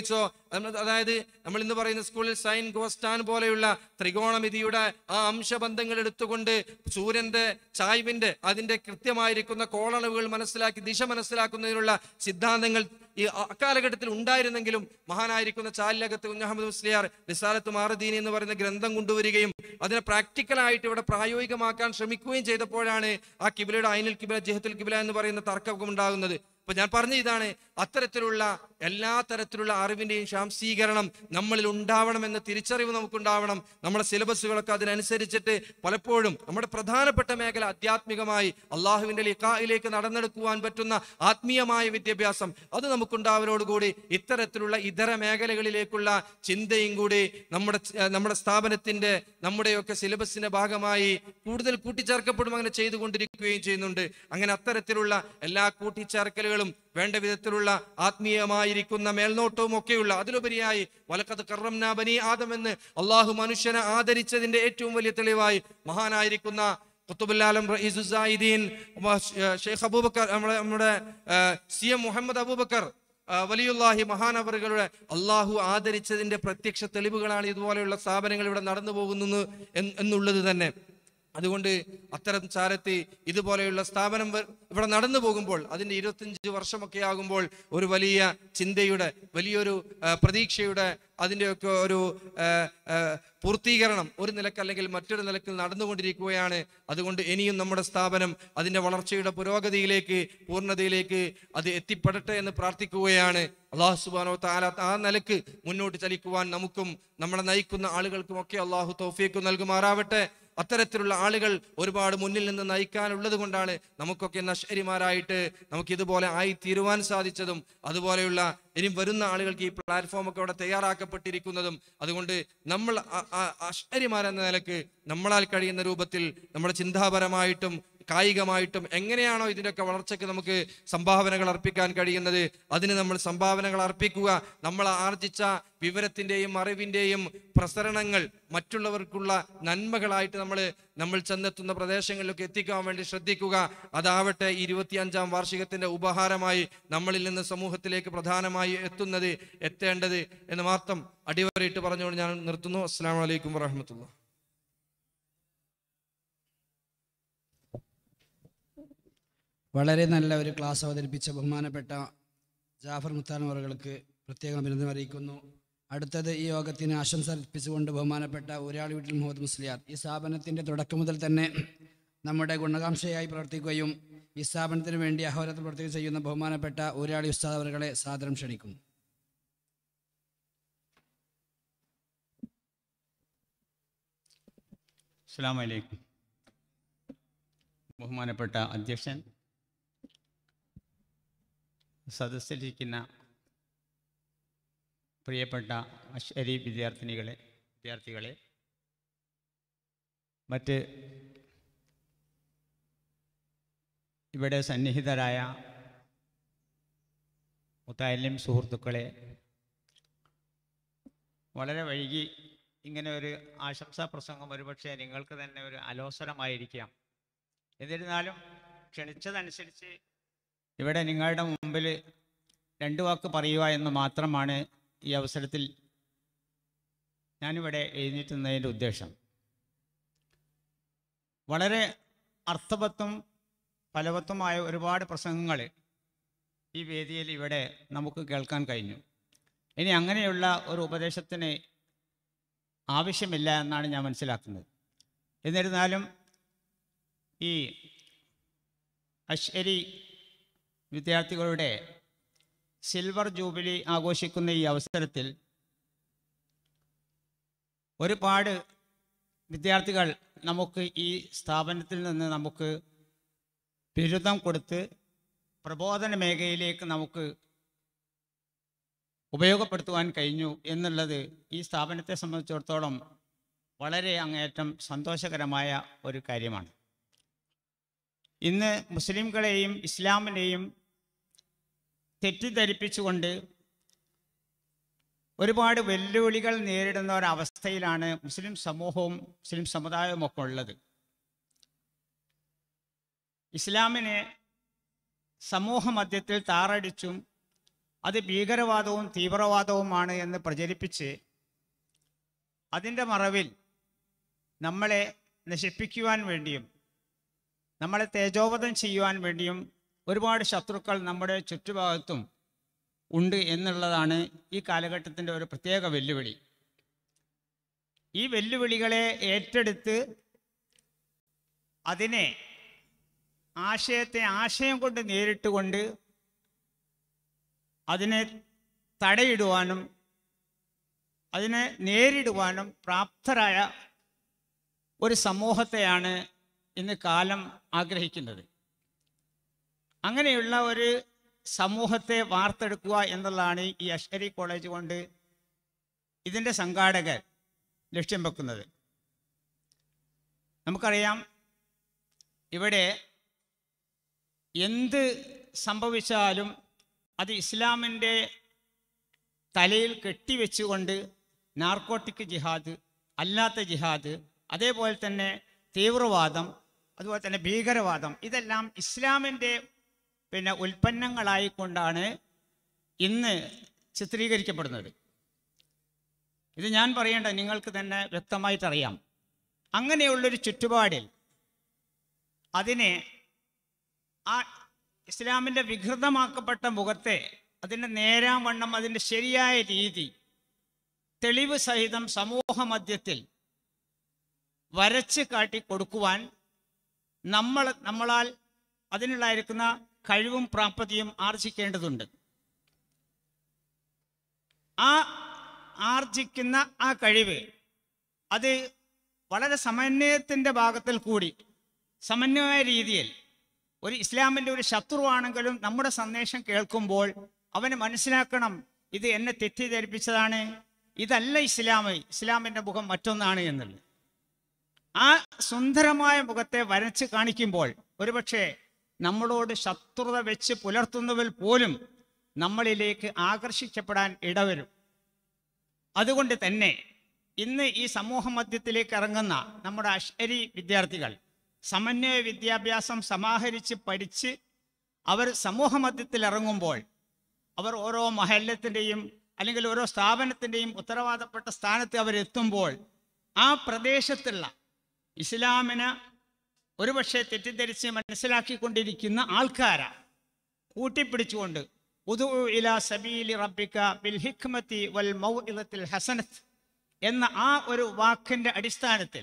അതായത് അതായത് നമ്മൾ ഇന്ന് പറയുന്ന സ്കൂളിൽ സൈൻ ഗോസ്റ്റാൻ പോലെയുള്ള ത്രികോണമിതിയുടെ ആ അംശബന്ധങ്ങൾ എടുത്തുകൊണ്ട് സൂര്യന്റെ ചായ്വിന്റെ അതിന്റെ കൃത്യമായിരിക്കുന്ന കോളളവുകൾ മനസ്സിലാക്കി ദിശ മനസ്സിലാക്കുന്നതിനുള്ള സിദ്ധാന്തങ്ങൾ ഈ അക്കാലഘട്ടത്തിൽ ഉണ്ടായിരുന്നെങ്കിലും മഹാനായിരിക്കുന്ന ചാലിലകത്ത് കുഞ്ഞഹമ്മദ് മുസ്ലിയാർ റിസാലത്ത് മാറുദ്ദീനി എന്ന് പറയുന്ന ഗ്രന്ഥം കൊണ്ടുവരികയും അതിനെ പ്രാക്ടിക്കലായിട്ട് ഇവിടെ പ്രായോഗികമാക്കാൻ ശ്രമിക്കുകയും ചെയ്തപ്പോഴാണ് ആ കിബിലയുടെ ഐനുൽ കിബില ജഹത്തുൽ കിബില എന്ന് പറയുന്ന തർക്കം ഉണ്ടാകുന്നത് അപ്പൊ ഞാൻ പറഞ്ഞ ഇതാണ് അത്തരത്തിലുള്ള എല്ലാ തരത്തിലുള്ള അറിവിന്റെയും ശാംസീകരണം നമ്മളിൽ ഉണ്ടാവണമെന്ന തിരിച്ചറിവ് നമുക്കുണ്ടാവണം നമ്മുടെ സിലബസുകളൊക്കെ അതിനനുസരിച്ചിട്ട് പലപ്പോഴും നമ്മുടെ പ്രധാനപ്പെട്ട മേഖല ആധ്യാത്മികമായി അള്ളാഹുവിന്റെ ലിക്കായിലേക്ക് നടന്നെടുക്കുവാൻ പറ്റുന്ന ആത്മീയമായ വിദ്യാഭ്യാസം അത് നമുക്കുണ്ടാവലോടുകൂടി ഇത്തരത്തിലുള്ള ഇതര മേഖലകളിലേക്കുള്ള ചിന്തയും കൂടി നമ്മുടെ ഏർ നമ്മുടെ സ്ഥാപനത്തിന്റെ നമ്മുടെയൊക്കെ സിലബസിന്റെ ഭാഗമായി കൂടുതൽ കൂട്ടിച്ചേർക്കപ്പെടും അങ്ങനെ ചെയ്തുകൊണ്ടിരിക്കുകയും ചെയ്യുന്നുണ്ട് അങ്ങനെ അത്തരത്തിലുള്ള എല്ലാ കൂട്ടിച്ചേർക്കലുകളും വേണ്ട വിധത്തിലുള്ള ആത്മീയമായിരിക്കുന്ന മേൽനോട്ടവും ഒക്കെയുള്ള അതിലുപരിയായി വലക്കത് കറംന ബനി ആദം എന്ന് അള്ളാഹു മനുഷ്യനെ ആദരിച്ചതിന്റെ ഏറ്റവും വലിയ തെളിവായി മഹാനായിരിക്കുന്ന ഖുത്തുബുല്ലാലം റഈസുസായിദീൻ ഷെയ്ഖ് അബൂബക്കർ നമ്മുടെ നമ്മുടെ സി എം മുഹമ്മദ് അബൂബക്കർ ആ, വലിയുല്ലാഹി മഹാനവറുകളുടെ അള്ളാഹു ആദരിച്ചതിന്റെ പ്രത്യക്ഷ തെളിവുകളാണ് ഇതുപോലെയുള്ള സ്ഥാപനങ്ങൾ ഇവിടെ നടന്നു പോകുന്നു എന്ന് എന്നുള്ളത് തന്നെ അതുകൊണ്ട് അത്തരം ചാരത്തി ഇതുപോലെയുള്ള സ്ഥാപനം വ- ഇവിടെ നടന്നു പോകുമ്പോൾ അതിന്റെ ഇരുപത്തിയഞ്ച് വർഷമൊക്കെ ആകുമ്പോൾ ഒരു വലിയ ചിന്തയുടെ വലിയൊരു ആ, പ്രതീക്ഷയുടെ അതിൻ്റെയൊക്കെ ഒരു ആ, ആ, പൂർത്തീകരണം ഒരു നിലക്ക് അല്ലെങ്കിൽ മറ്റൊരു നിലക്ക് നടന്നുകൊണ്ടിരിക്കുകയാണ് അതുകൊണ്ട് ഇനിയും നമ്മുടെ സ്ഥാപനം അതിന്റെ വളർച്ചയുടെ പുരോഗതിയിലേക്ക് പൂർണ്ണതയിലേക്ക് അത് എത്തിപ്പെടട്ടെ എന്ന് പ്രാർത്ഥിക്കുകയാണ് അള്ളാഹു സുബാനോ താല ആ നിലക്ക് മുന്നോട്ട് ചലിക്കുവാൻ നമുക്കും നമ്മളെ നയിക്കുന്ന ആളുകൾക്കും ഒക്കെ അള്ളാഹു തൗഫീക്ക് നൽകുമാറാവട്ടെ അത്തരത്തിലുള്ള ആളുകൾ ഒരുപാട് മുന്നിൽ നിന്ന് നയിക്കാനുള്ളത് കൊണ്ടാണ് നമുക്കൊക്കെ നശ്വരിമാരായിട്ട് നമുക്ക് ഇതുപോലെ ആയി തീരുവാൻ സാധിച്ചതും അതുപോലെയുള്ള ഇനി വരുന്ന ആളുകൾക്ക് ഈ പ്ലാറ്റ്ഫോം ഒക്കെ അവിടെ തയ്യാറാക്കപ്പെട്ടിരിക്കുന്നതും അതുകൊണ്ട് നമ്മൾ അശ്വരിമാരെന്ന നിലക്ക് നമ്മളാൽ കഴിയുന്ന രൂപത്തിൽ നമ്മുടെ ചിന്താപരമായിട്ടും കായികമായിട്ടും എങ്ങനെയാണോ ഇതിൻ്റെയൊക്കെ വളർച്ചയ്ക്ക് നമുക്ക് സംഭാവനകൾ അർപ്പിക്കാൻ കഴിയുന്നത് അതിന് നമ്മൾ സംഭാവനകൾ അർപ്പിക്കുക നമ്മൾ ആർജിച്ച വിവരത്തിൻ്റെയും അറിവിൻ്റെയും പ്രസരണങ്ങൾ മറ്റുള്ളവർക്കുള്ള നന്മകളായിട്ട് നമ്മൾ നമ്മൾ ചെന്നെത്തുന്ന പ്രദേശങ്ങളിലൊക്കെ എത്തിക്കാൻ വേണ്ടി ശ്രദ്ധിക്കുക അതാവട്ടെ ഇരുപത്തിയഞ്ചാം വാർഷികത്തിന്റെ ഉപഹാരമായി നമ്മളിൽ നിന്ന് സമൂഹത്തിലേക്ക് പ്രധാനമായി എത്തുന്നത് എത്തേണ്ടത് എന്ന് മാത്രം അടിവരയിട്ട് പറഞ്ഞുകൊണ്ട് ഞാൻ നിർത്തുന്നു അസ്സാം വലൈക്കും വാഹമത്തുള്ള വളരെ നല്ല ഒരു ക്ലാസ് അവതരിപ്പിച്ച ബഹുമാനപ്പെട്ട ജാഫർ മുത്താനവറുകൾക്ക് പ്രത്യേകം അഭിനന്ദനം അറിയിക്കുന്നു അടുത്തത് ഈ യോഗത്തിന് ആശംസ അർപ്പിച്ചുകൊണ്ട് ബഹുമാനപ്പെട്ട ഒരാൾ വീട്ടിൽ മുഹമ്മദ് മുസ്ലിയാർ ഈ സ്ഥാപനത്തിൻ്റെ തുടക്കം മുതൽ തന്നെ നമ്മുടെ ഗുണകാംക്ഷയായി പ്രവർത്തിക്കുകയും ഈ സ്ഥാപനത്തിന് വേണ്ടി അഹോരത്തിൽ പ്രവർത്തിക്കുകയും ചെയ്യുന്ന ബഹുമാനപ്പെട്ട ഒരാളി ഉസ്താദ് അവറുകളെ സാദരം ക്ഷണിക്കുന്നു അസ്സാം വലൈക്കും ബഹുമാനപ്പെട്ട അധ്യക്ഷൻ സദസ്സിലിരിക്കുന്ന പ്രിയപ്പെട്ട അശ്വരി വിദ്യാർത്ഥിനികളെ വിദ്യാർത്ഥികളെ മറ്റ് ഇവിടെ സന്നിഹിതരായ മുത്തായാലും സുഹൃത്തുക്കളെ വളരെ വൈകി ഇങ്ങനെ ഒരു ആശംസാ പ്രസംഗം ഒരുപക്ഷെ നിങ്ങൾക്ക് തന്നെ ഒരു അലോസരമായിരിക്കാം എന്നിരുന്നാലും ക്ഷണിച്ചതനുസരിച്ച് ഇവിടെ നിങ്ങളുടെ മുമ്പിൽ രണ്ട് വാക്ക് പറയുക എന്ന് മാത്രമാണ് ഈ അവസരത്തിൽ ഞാനിവിടെ എഴുന്നേറ്റുന്നതിൻ്റെ ഉദ്ദേശം വളരെ അർത്ഥവത്തും ഫലവത്തുമായ ഒരുപാട് പ്രസംഗങ്ങൾ ഈ വേദിയിൽ ഇവിടെ നമുക്ക് കേൾക്കാൻ കഴിഞ്ഞു ഇനി അങ്ങനെയുള്ള ഒരു ഉപദേശത്തിന് ആവശ്യമില്ല എന്നാണ് ഞാൻ മനസ്സിലാക്കുന്നത് എന്നിരുന്നാലും ഈ അശ്വരി വിദ്യാർത്ഥികളുടെ സിൽവർ ജൂബിലി ആഘോഷിക്കുന്ന ഈ അവസരത്തിൽ ഒരുപാട് വിദ്യാർത്ഥികൾ നമുക്ക് ഈ സ്ഥാപനത്തിൽ നിന്ന് നമുക്ക് ബിരുദം കൊടുത്ത് പ്രബോധന മേഖലയിലേക്ക് നമുക്ക് ഉപയോഗപ്പെടുത്തുവാൻ കഴിഞ്ഞു എന്നുള്ളത് ഈ സ്ഥാപനത്തെ സംബന്ധിച്ചിടത്തോളം വളരെ അങ്ങേയറ്റം സന്തോഷകരമായ ഒരു കാര്യമാണ് ഇന്ന് മുസ്ലിംകളെയും ഇസ്ലാമിനെയും തെറ്റിദ്ധരിപ്പിച്ചുകൊണ്ട് ഒരുപാട് വെല്ലുവിളികൾ നേരിടുന്ന ഒരവസ്ഥയിലാണ് മുസ്ലിം സമൂഹവും മുസ്ലിം സമുദായവും ഒക്കെ ഉള്ളത് ഇസ്ലാമിനെ സമൂഹ മധ്യത്തിൽ താറടിച്ചും അത് ഭീകരവാദവും തീവ്രവാദവുമാണ് എന്ന് പ്രചരിപ്പിച്ച് അതിൻ്റെ മറവിൽ നമ്മളെ നശിപ്പിക്കുവാൻ വേണ്ടിയും നമ്മളെ തേജോവധം ചെയ്യുവാൻ വേണ്ടിയും ഒരുപാട് ശത്രുക്കൾ നമ്മുടെ ചുറ്റുഭാഗത്തും ഉണ്ട് എന്നുള്ളതാണ് ഈ കാലഘട്ടത്തിൻ്റെ ഒരു പ്രത്യേക വെല്ലുവിളി ഈ വെല്ലുവിളികളെ ഏറ്റെടുത്ത് അതിനെ ആശയത്തെ ആശയം കൊണ്ട് നേരിട്ട് കൊണ്ട് അതിനെ തടയിടുവാനും അതിനെ നേരിടുവാനും പ്രാപ്തരായ ഒരു സമൂഹത്തെയാണ് ഇന്ന് കാലം ആഗ്രഹിക്കുന്നത് അങ്ങനെയുള്ള ഒരു സമൂഹത്തെ വാർത്തെടുക്കുക എന്നുള്ളതാണ് ഈ അഷ്കരി കോളേജ് കൊണ്ട് ഇതിൻ്റെ സംഘാടകർ ലക്ഷ്യം വെക്കുന്നത് നമുക്കറിയാം ഇവിടെ എന്ത് സംഭവിച്ചാലും അത് ഇസ്ലാമിൻ്റെ തലയിൽ കെട്ടിവെച്ചുകൊണ്ട് നാർക്കോട്ടിക് ജിഹാദ് അല്ലാത്ത ജിഹാദ് അതേപോലെ തന്നെ തീവ്രവാദം അതുപോലെ തന്നെ ഭീകരവാദം ഇതെല്ലാം ഇസ്ലാമിൻ്റെ പിന്നെ ഉൽപ്പന്നങ്ങളായിക്കൊണ്ടാണ് ഇന്ന് ചിത്രീകരിക്കപ്പെടുന്നത് ഇത് ഞാൻ പറയേണ്ട നിങ്ങൾക്ക് തന്നെ വ്യക്തമായിട്ടറിയാം അങ്ങനെയുള്ളൊരു ചുറ്റുപാടിൽ അതിനെ ആ ഇസ്ലാമിൻ്റെ വികൃതമാക്കപ്പെട്ട മുഖത്തെ അതിൻ്റെ നേരാവണ്ണം അതിൻ്റെ ശരിയായ രീതി തെളിവ് സഹിതം സമൂഹ മധ്യത്തിൽ വരച്ച് കാട്ടി കൊടുക്കുവാൻ നമ്മൾ നമ്മളാൽ അതിനുള്ളായിരിക്കുന്ന കഴിവും പ്രാപ്തിയും ആർജിക്കേണ്ടതുണ്ട് ആ ആർജിക്കുന്ന ആ കഴിവ് അത് വളരെ സമന്വയത്തിൻ്റെ ഭാഗത്തിൽ കൂടി സമന്വയ രീതിയിൽ ഒരു ഇസ്ലാമിൻ്റെ ഒരു ശത്രുവാണെങ്കിലും നമ്മുടെ സന്ദേശം കേൾക്കുമ്പോൾ അവന് മനസ്സിലാക്കണം ഇത് എന്നെ തെറ്റിദ്ധരിപ്പിച്ചതാണ് ഇതല്ല ഇസ്ലാം ഇസ്ലാമിൻ്റെ മുഖം മറ്റൊന്നാണ് എന്നുള്ളത് ആ സുന്ദരമായ മുഖത്തെ വരച്ച് കാണിക്കുമ്പോൾ ഒരുപക്ഷെ നമ്മളോട് ശത്രുത വെച്ച് പുലർത്തുന്നവർ പോലും നമ്മളിലേക്ക് ആകർഷിക്കപ്പെടാൻ ഇടവരും അതുകൊണ്ട് തന്നെ ഇന്ന് ഈ സമൂഹ മധ്യത്തിലേക്ക് ഇറങ്ങുന്ന നമ്മുടെ അശ്വരി വിദ്യാർത്ഥികൾ സമന്വയ വിദ്യാഭ്യാസം സമാഹരിച്ച് പഠിച്ച് അവർ സമൂഹ മധ്യത്തിൽ ഇറങ്ങുമ്പോൾ അവർ ഓരോ മഹല്ലത്തിൻ്റെയും അല്ലെങ്കിൽ ഓരോ സ്ഥാപനത്തിൻ്റെയും ഉത്തരവാദപ്പെട്ട സ്ഥാനത്ത് അവരെത്തുമ്പോൾ ആ പ്രദേശത്തുള്ള ഇസ്ലാമിന് ഒരുപക്ഷെ തെറ്റിദ്ധരിച്ച് മനസ്സിലാക്കിക്കൊണ്ടിരിക്കുന്ന ആൾക്കാരാ കൂട്ടിപ്പിടിച്ചുകൊണ്ട് ഉദു ഇല സബീലി റബ്ബിക ബിൽ ഹിക്മത്തി വൽ മൗഇദത്തിൽ ഹസനത്ത് എന്ന ആ ഒരു വാക്കിൻ്റെ അടിസ്ഥാനത്തിൽ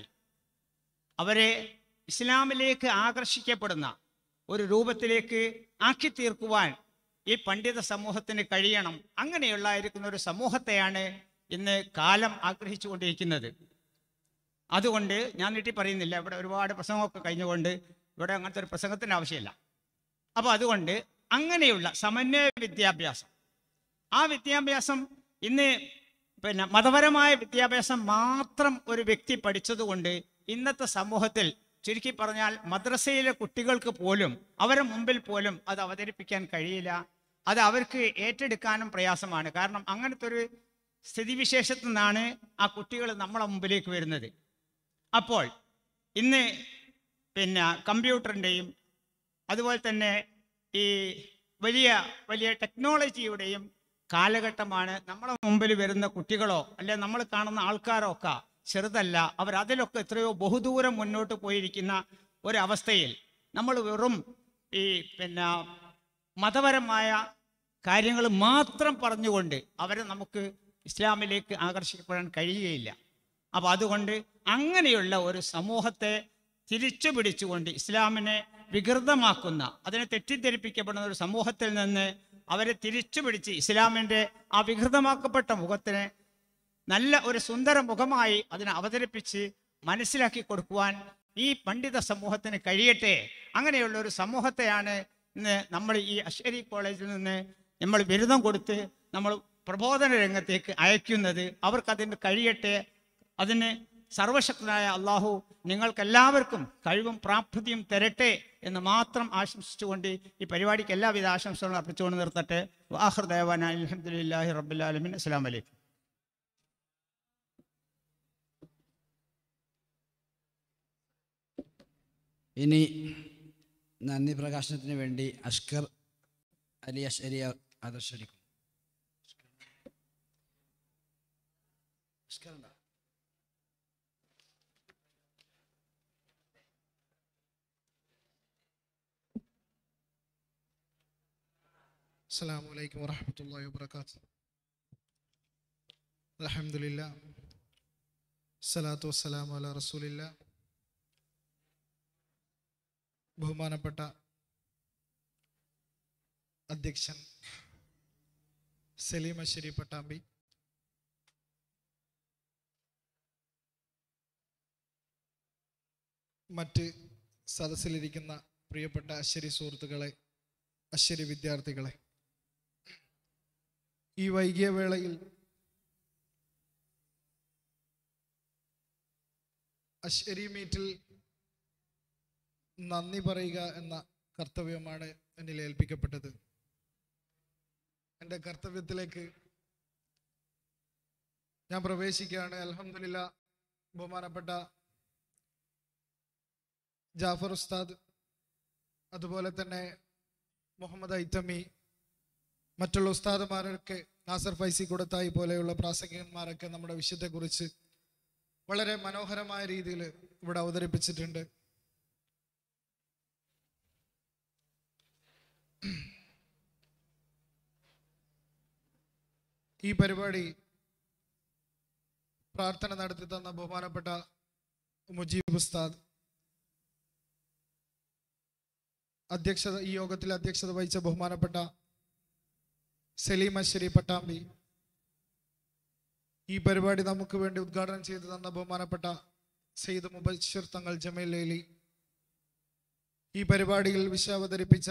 അവരെ ഇസ്ലാമിലേക്ക് ആകർഷിക്കപ്പെടുന്ന ഒരു രൂപത്തിലേക്ക് ആക്കി തീർക്കുവാൻ ഈ പണ്ഡിത സമൂഹത്തിന് കഴിയണം അങ്ങനെയുള്ളായിരിക്കുന്ന ഒരു സമൂഹത്തെയാണ് ഇന്ന് കാലം ആഗ്രഹിച്ചുകൊണ്ടിരിക്കുന്നത് അതുകൊണ്ട് ഞാൻ നീട്ടി പറയുന്നില്ല ഇവിടെ ഒരുപാട് പ്രസംഗമൊക്കെ കഴിഞ്ഞുകൊണ്ട് ഇവിടെ അങ്ങനത്തെ ഒരു പ്രസംഗത്തിൻ്റെ ആവശ്യമില്ല അപ്പോൾ അതുകൊണ്ട് അങ്ങനെയുള്ള സമന്വയ വിദ്യാഭ്യാസം ആ വിദ്യാഭ്യാസം ഇന്ന് പിന്നെ മതപരമായ വിദ്യാഭ്യാസം മാത്രം ഒരു വ്യക്തി പഠിച്ചതുകൊണ്ട് ഇന്നത്തെ സമൂഹത്തിൽ ചുരുക്കി പറഞ്ഞാൽ മദ്രസയിലെ കുട്ടികൾക്ക് പോലും അവരുടെ മുമ്പിൽ പോലും അത് അവതരിപ്പിക്കാൻ കഴിയില്ല അത് അവർക്ക് ഏറ്റെടുക്കാനും പ്രയാസമാണ് കാരണം അങ്ങനത്തെ ഒരു സ്ഥിതിവിശേഷത്തിൽ നിന്നാണ് ആ കുട്ടികൾ നമ്മളെ മുമ്പിലേക്ക് വരുന്നത് അപ്പോൾ ഇന്ന് പിന്നെ കമ്പ്യൂട്ടറിൻ്റെയും അതുപോലെ തന്നെ ഈ വലിയ വലിയ ടെക്നോളജിയുടെയും കാലഘട്ടമാണ് നമ്മുടെ മുമ്പിൽ വരുന്ന കുട്ടികളോ അല്ലെ നമ്മൾ കാണുന്ന ആൾക്കാരോ ഒക്കെ ചെറുതല്ല അവർ അതിലൊക്കെ എത്രയോ ബഹുദൂരം മുന്നോട്ട് പോയിരിക്കുന്ന ഒരവസ്ഥയിൽ നമ്മൾ വെറും ഈ പിന്നെ മതപരമായ കാര്യങ്ങൾ മാത്രം പറഞ്ഞുകൊണ്ട് അവരെ നമുക്ക് ഇസ്ലാമിലേക്ക് ആകർഷിക്കപ്പെടാൻ കഴിയുകയില്ല അപ്പോൾ അതുകൊണ്ട് അങ്ങനെയുള്ള ഒരു സമൂഹത്തെ തിരിച്ചു പിടിച്ചുകൊണ്ട് ഇസ്ലാമിനെ വികൃതമാക്കുന്ന അതിനെ തെറ്റിദ്ധരിപ്പിക്കപ്പെടുന്ന ഒരു സമൂഹത്തിൽ നിന്ന് അവരെ തിരിച്ചു പിടിച്ച് ഇസ്ലാമിൻ്റെ ആ വികൃതമാക്കപ്പെട്ട മുഖത്തിനെ നല്ല ഒരു സുന്ദര മുഖമായി അതിനെ അവതരിപ്പിച്ച് മനസ്സിലാക്കി കൊടുക്കുവാൻ ഈ പണ്ഡിത സമൂഹത്തിന് കഴിയട്ടെ അങ്ങനെയുള്ള ഒരു സമൂഹത്തെയാണ് ഇന്ന് നമ്മൾ ഈ അശ്വരി കോളേജിൽ നിന്ന് നമ്മൾ ബിരുദം കൊടുത്ത് നമ്മൾ പ്രബോധന രംഗത്തേക്ക് അയക്കുന്നത് അവർക്കതിന് കഴിയട്ടെ അതിന് സർവശക്തനായ അള്ളാഹു നിങ്ങൾക്കെല്ലാവർക്കും കഴിവും പ്രാപ്തിയും തരട്ടെ എന്ന് മാത്രം ആശംസിച്ചുകൊണ്ട് ഈ പരിപാടിക്ക് എല്ലാവിധ ആശംസകളും അർപ്പിച്ചുകൊണ്ട് നിർത്തട്ടെ വാഹർ ദേവാന അലഹമുല്ലാഹി റബ്ബുലാലമിൻ അസ്സാം വലൈക്കും ഇനി നന്ദി പ്രകാശനത്തിന് വേണ്ടി അഷ്കർ അലി അഷരി ആദർശിക്കും السلام عليكم ورحمة الله وبركاته الحمد لله الصلاة والسلام على رسول الله ബഹുമാനപ്പെട്ട അധ്യക്ഷൻ സലീം അശ്ശേരി പട്ടാമ്പി മറ്റ് സദസ്സിലിരിക്കുന്ന പ്രിയപ്പെട്ട അശ്ശേരി സുഹൃത്തുക്കളെ അശ്ശേരി വിദ്യാർത്ഥികളെ ഈ വൈകിയ വേളയിൽ അശ്ശേരി മീറ്റിൽ നന്ദി പറയുക എന്ന കർത്തവ്യമാണ് എന്നിൽ ഏൽപ്പിക്കപ്പെട്ടത് എൻ്റെ കർത്തവ്യത്തിലേക്ക് ഞാൻ പ്രവേശിക്കുകയാണ് അലഹമില്ല ബഹുമാനപ്പെട്ട ജാഫർ ഉസ്താദ് അതുപോലെ തന്നെ മുഹമ്മദ് ഐത്തമി മറ്റുള്ള ഉസ്താദുമാരൊക്കെ നാസർ ഫൈസി കൊടുത്തായി പോലെയുള്ള പ്രാസംഗികന്മാരൊക്കെ നമ്മുടെ വിഷയത്തെക്കുറിച്ച് വളരെ മനോഹരമായ രീതിയിൽ ഇവിടെ അവതരിപ്പിച്ചിട്ടുണ്ട് ഈ പരിപാടി പ്രാർത്ഥന നടത്തി തന്ന ബഹുമാനപ്പെട്ട മുജീബ് ഉസ്താദ് അധ്യക്ഷത ഈ യോഗത്തിൽ അധ്യക്ഷത വഹിച്ച ബഹുമാനപ്പെട്ട സലീം അശ്ശേരി പട്ടാമ്പി ഈ പരിപാടി നമുക്ക് വേണ്ടി ഉദ്ഘാടനം ചെയ്തു തന്ന ബഹുമാനപ്പെട്ട സെയ്ദ് മുബഷിർ തങ്ങൾ ജമീൽ ലേലി ഈ പരിപാടിയിൽ വിഷയം അവതരിപ്പിച്ച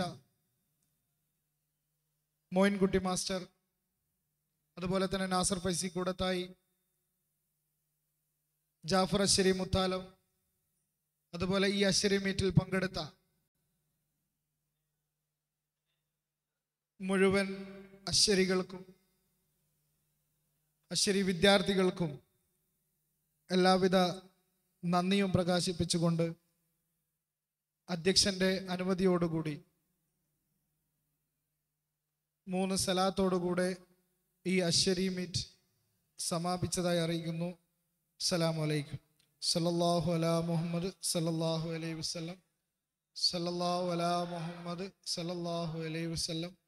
മോയിൻകുട്ടി മാസ്റ്റർ അതുപോലെ തന്നെ നാസർ ഫൈസി കൂടത്തായി ജാഫർ അശ്ശേരി മുത്താലം അതുപോലെ ഈ അശ്ശേരി മീറ്റിൽ പങ്കെടുത്ത മുഴുവൻ അശ്ശരികൾക്കും അശ്ശരി വിദ്യാർത്ഥികൾക്കും എല്ലാവിധ നന്ദിയും പ്രകാശിപ്പിച്ചുകൊണ്ട് അധ്യക്ഷന്റെ അനുമതിയോടുകൂടി മൂന്ന് സലാത്തോടുകൂടെ ഈ അശ്ശരി മീറ്റ് സമാപിച്ചതായി അറിയിക്കുന്നു അസ്സലാമു അലൈക്കും സല്ലല്ലാഹു അലാ മുഹമ്മദ് സല്ലല്ലാഹു അലൈഹി വസല്ലം സല്ലല്ലാഹു അലാ മുഹമ്മദ് സല്ലല്ലാഹു അലൈഹി വസല്ലം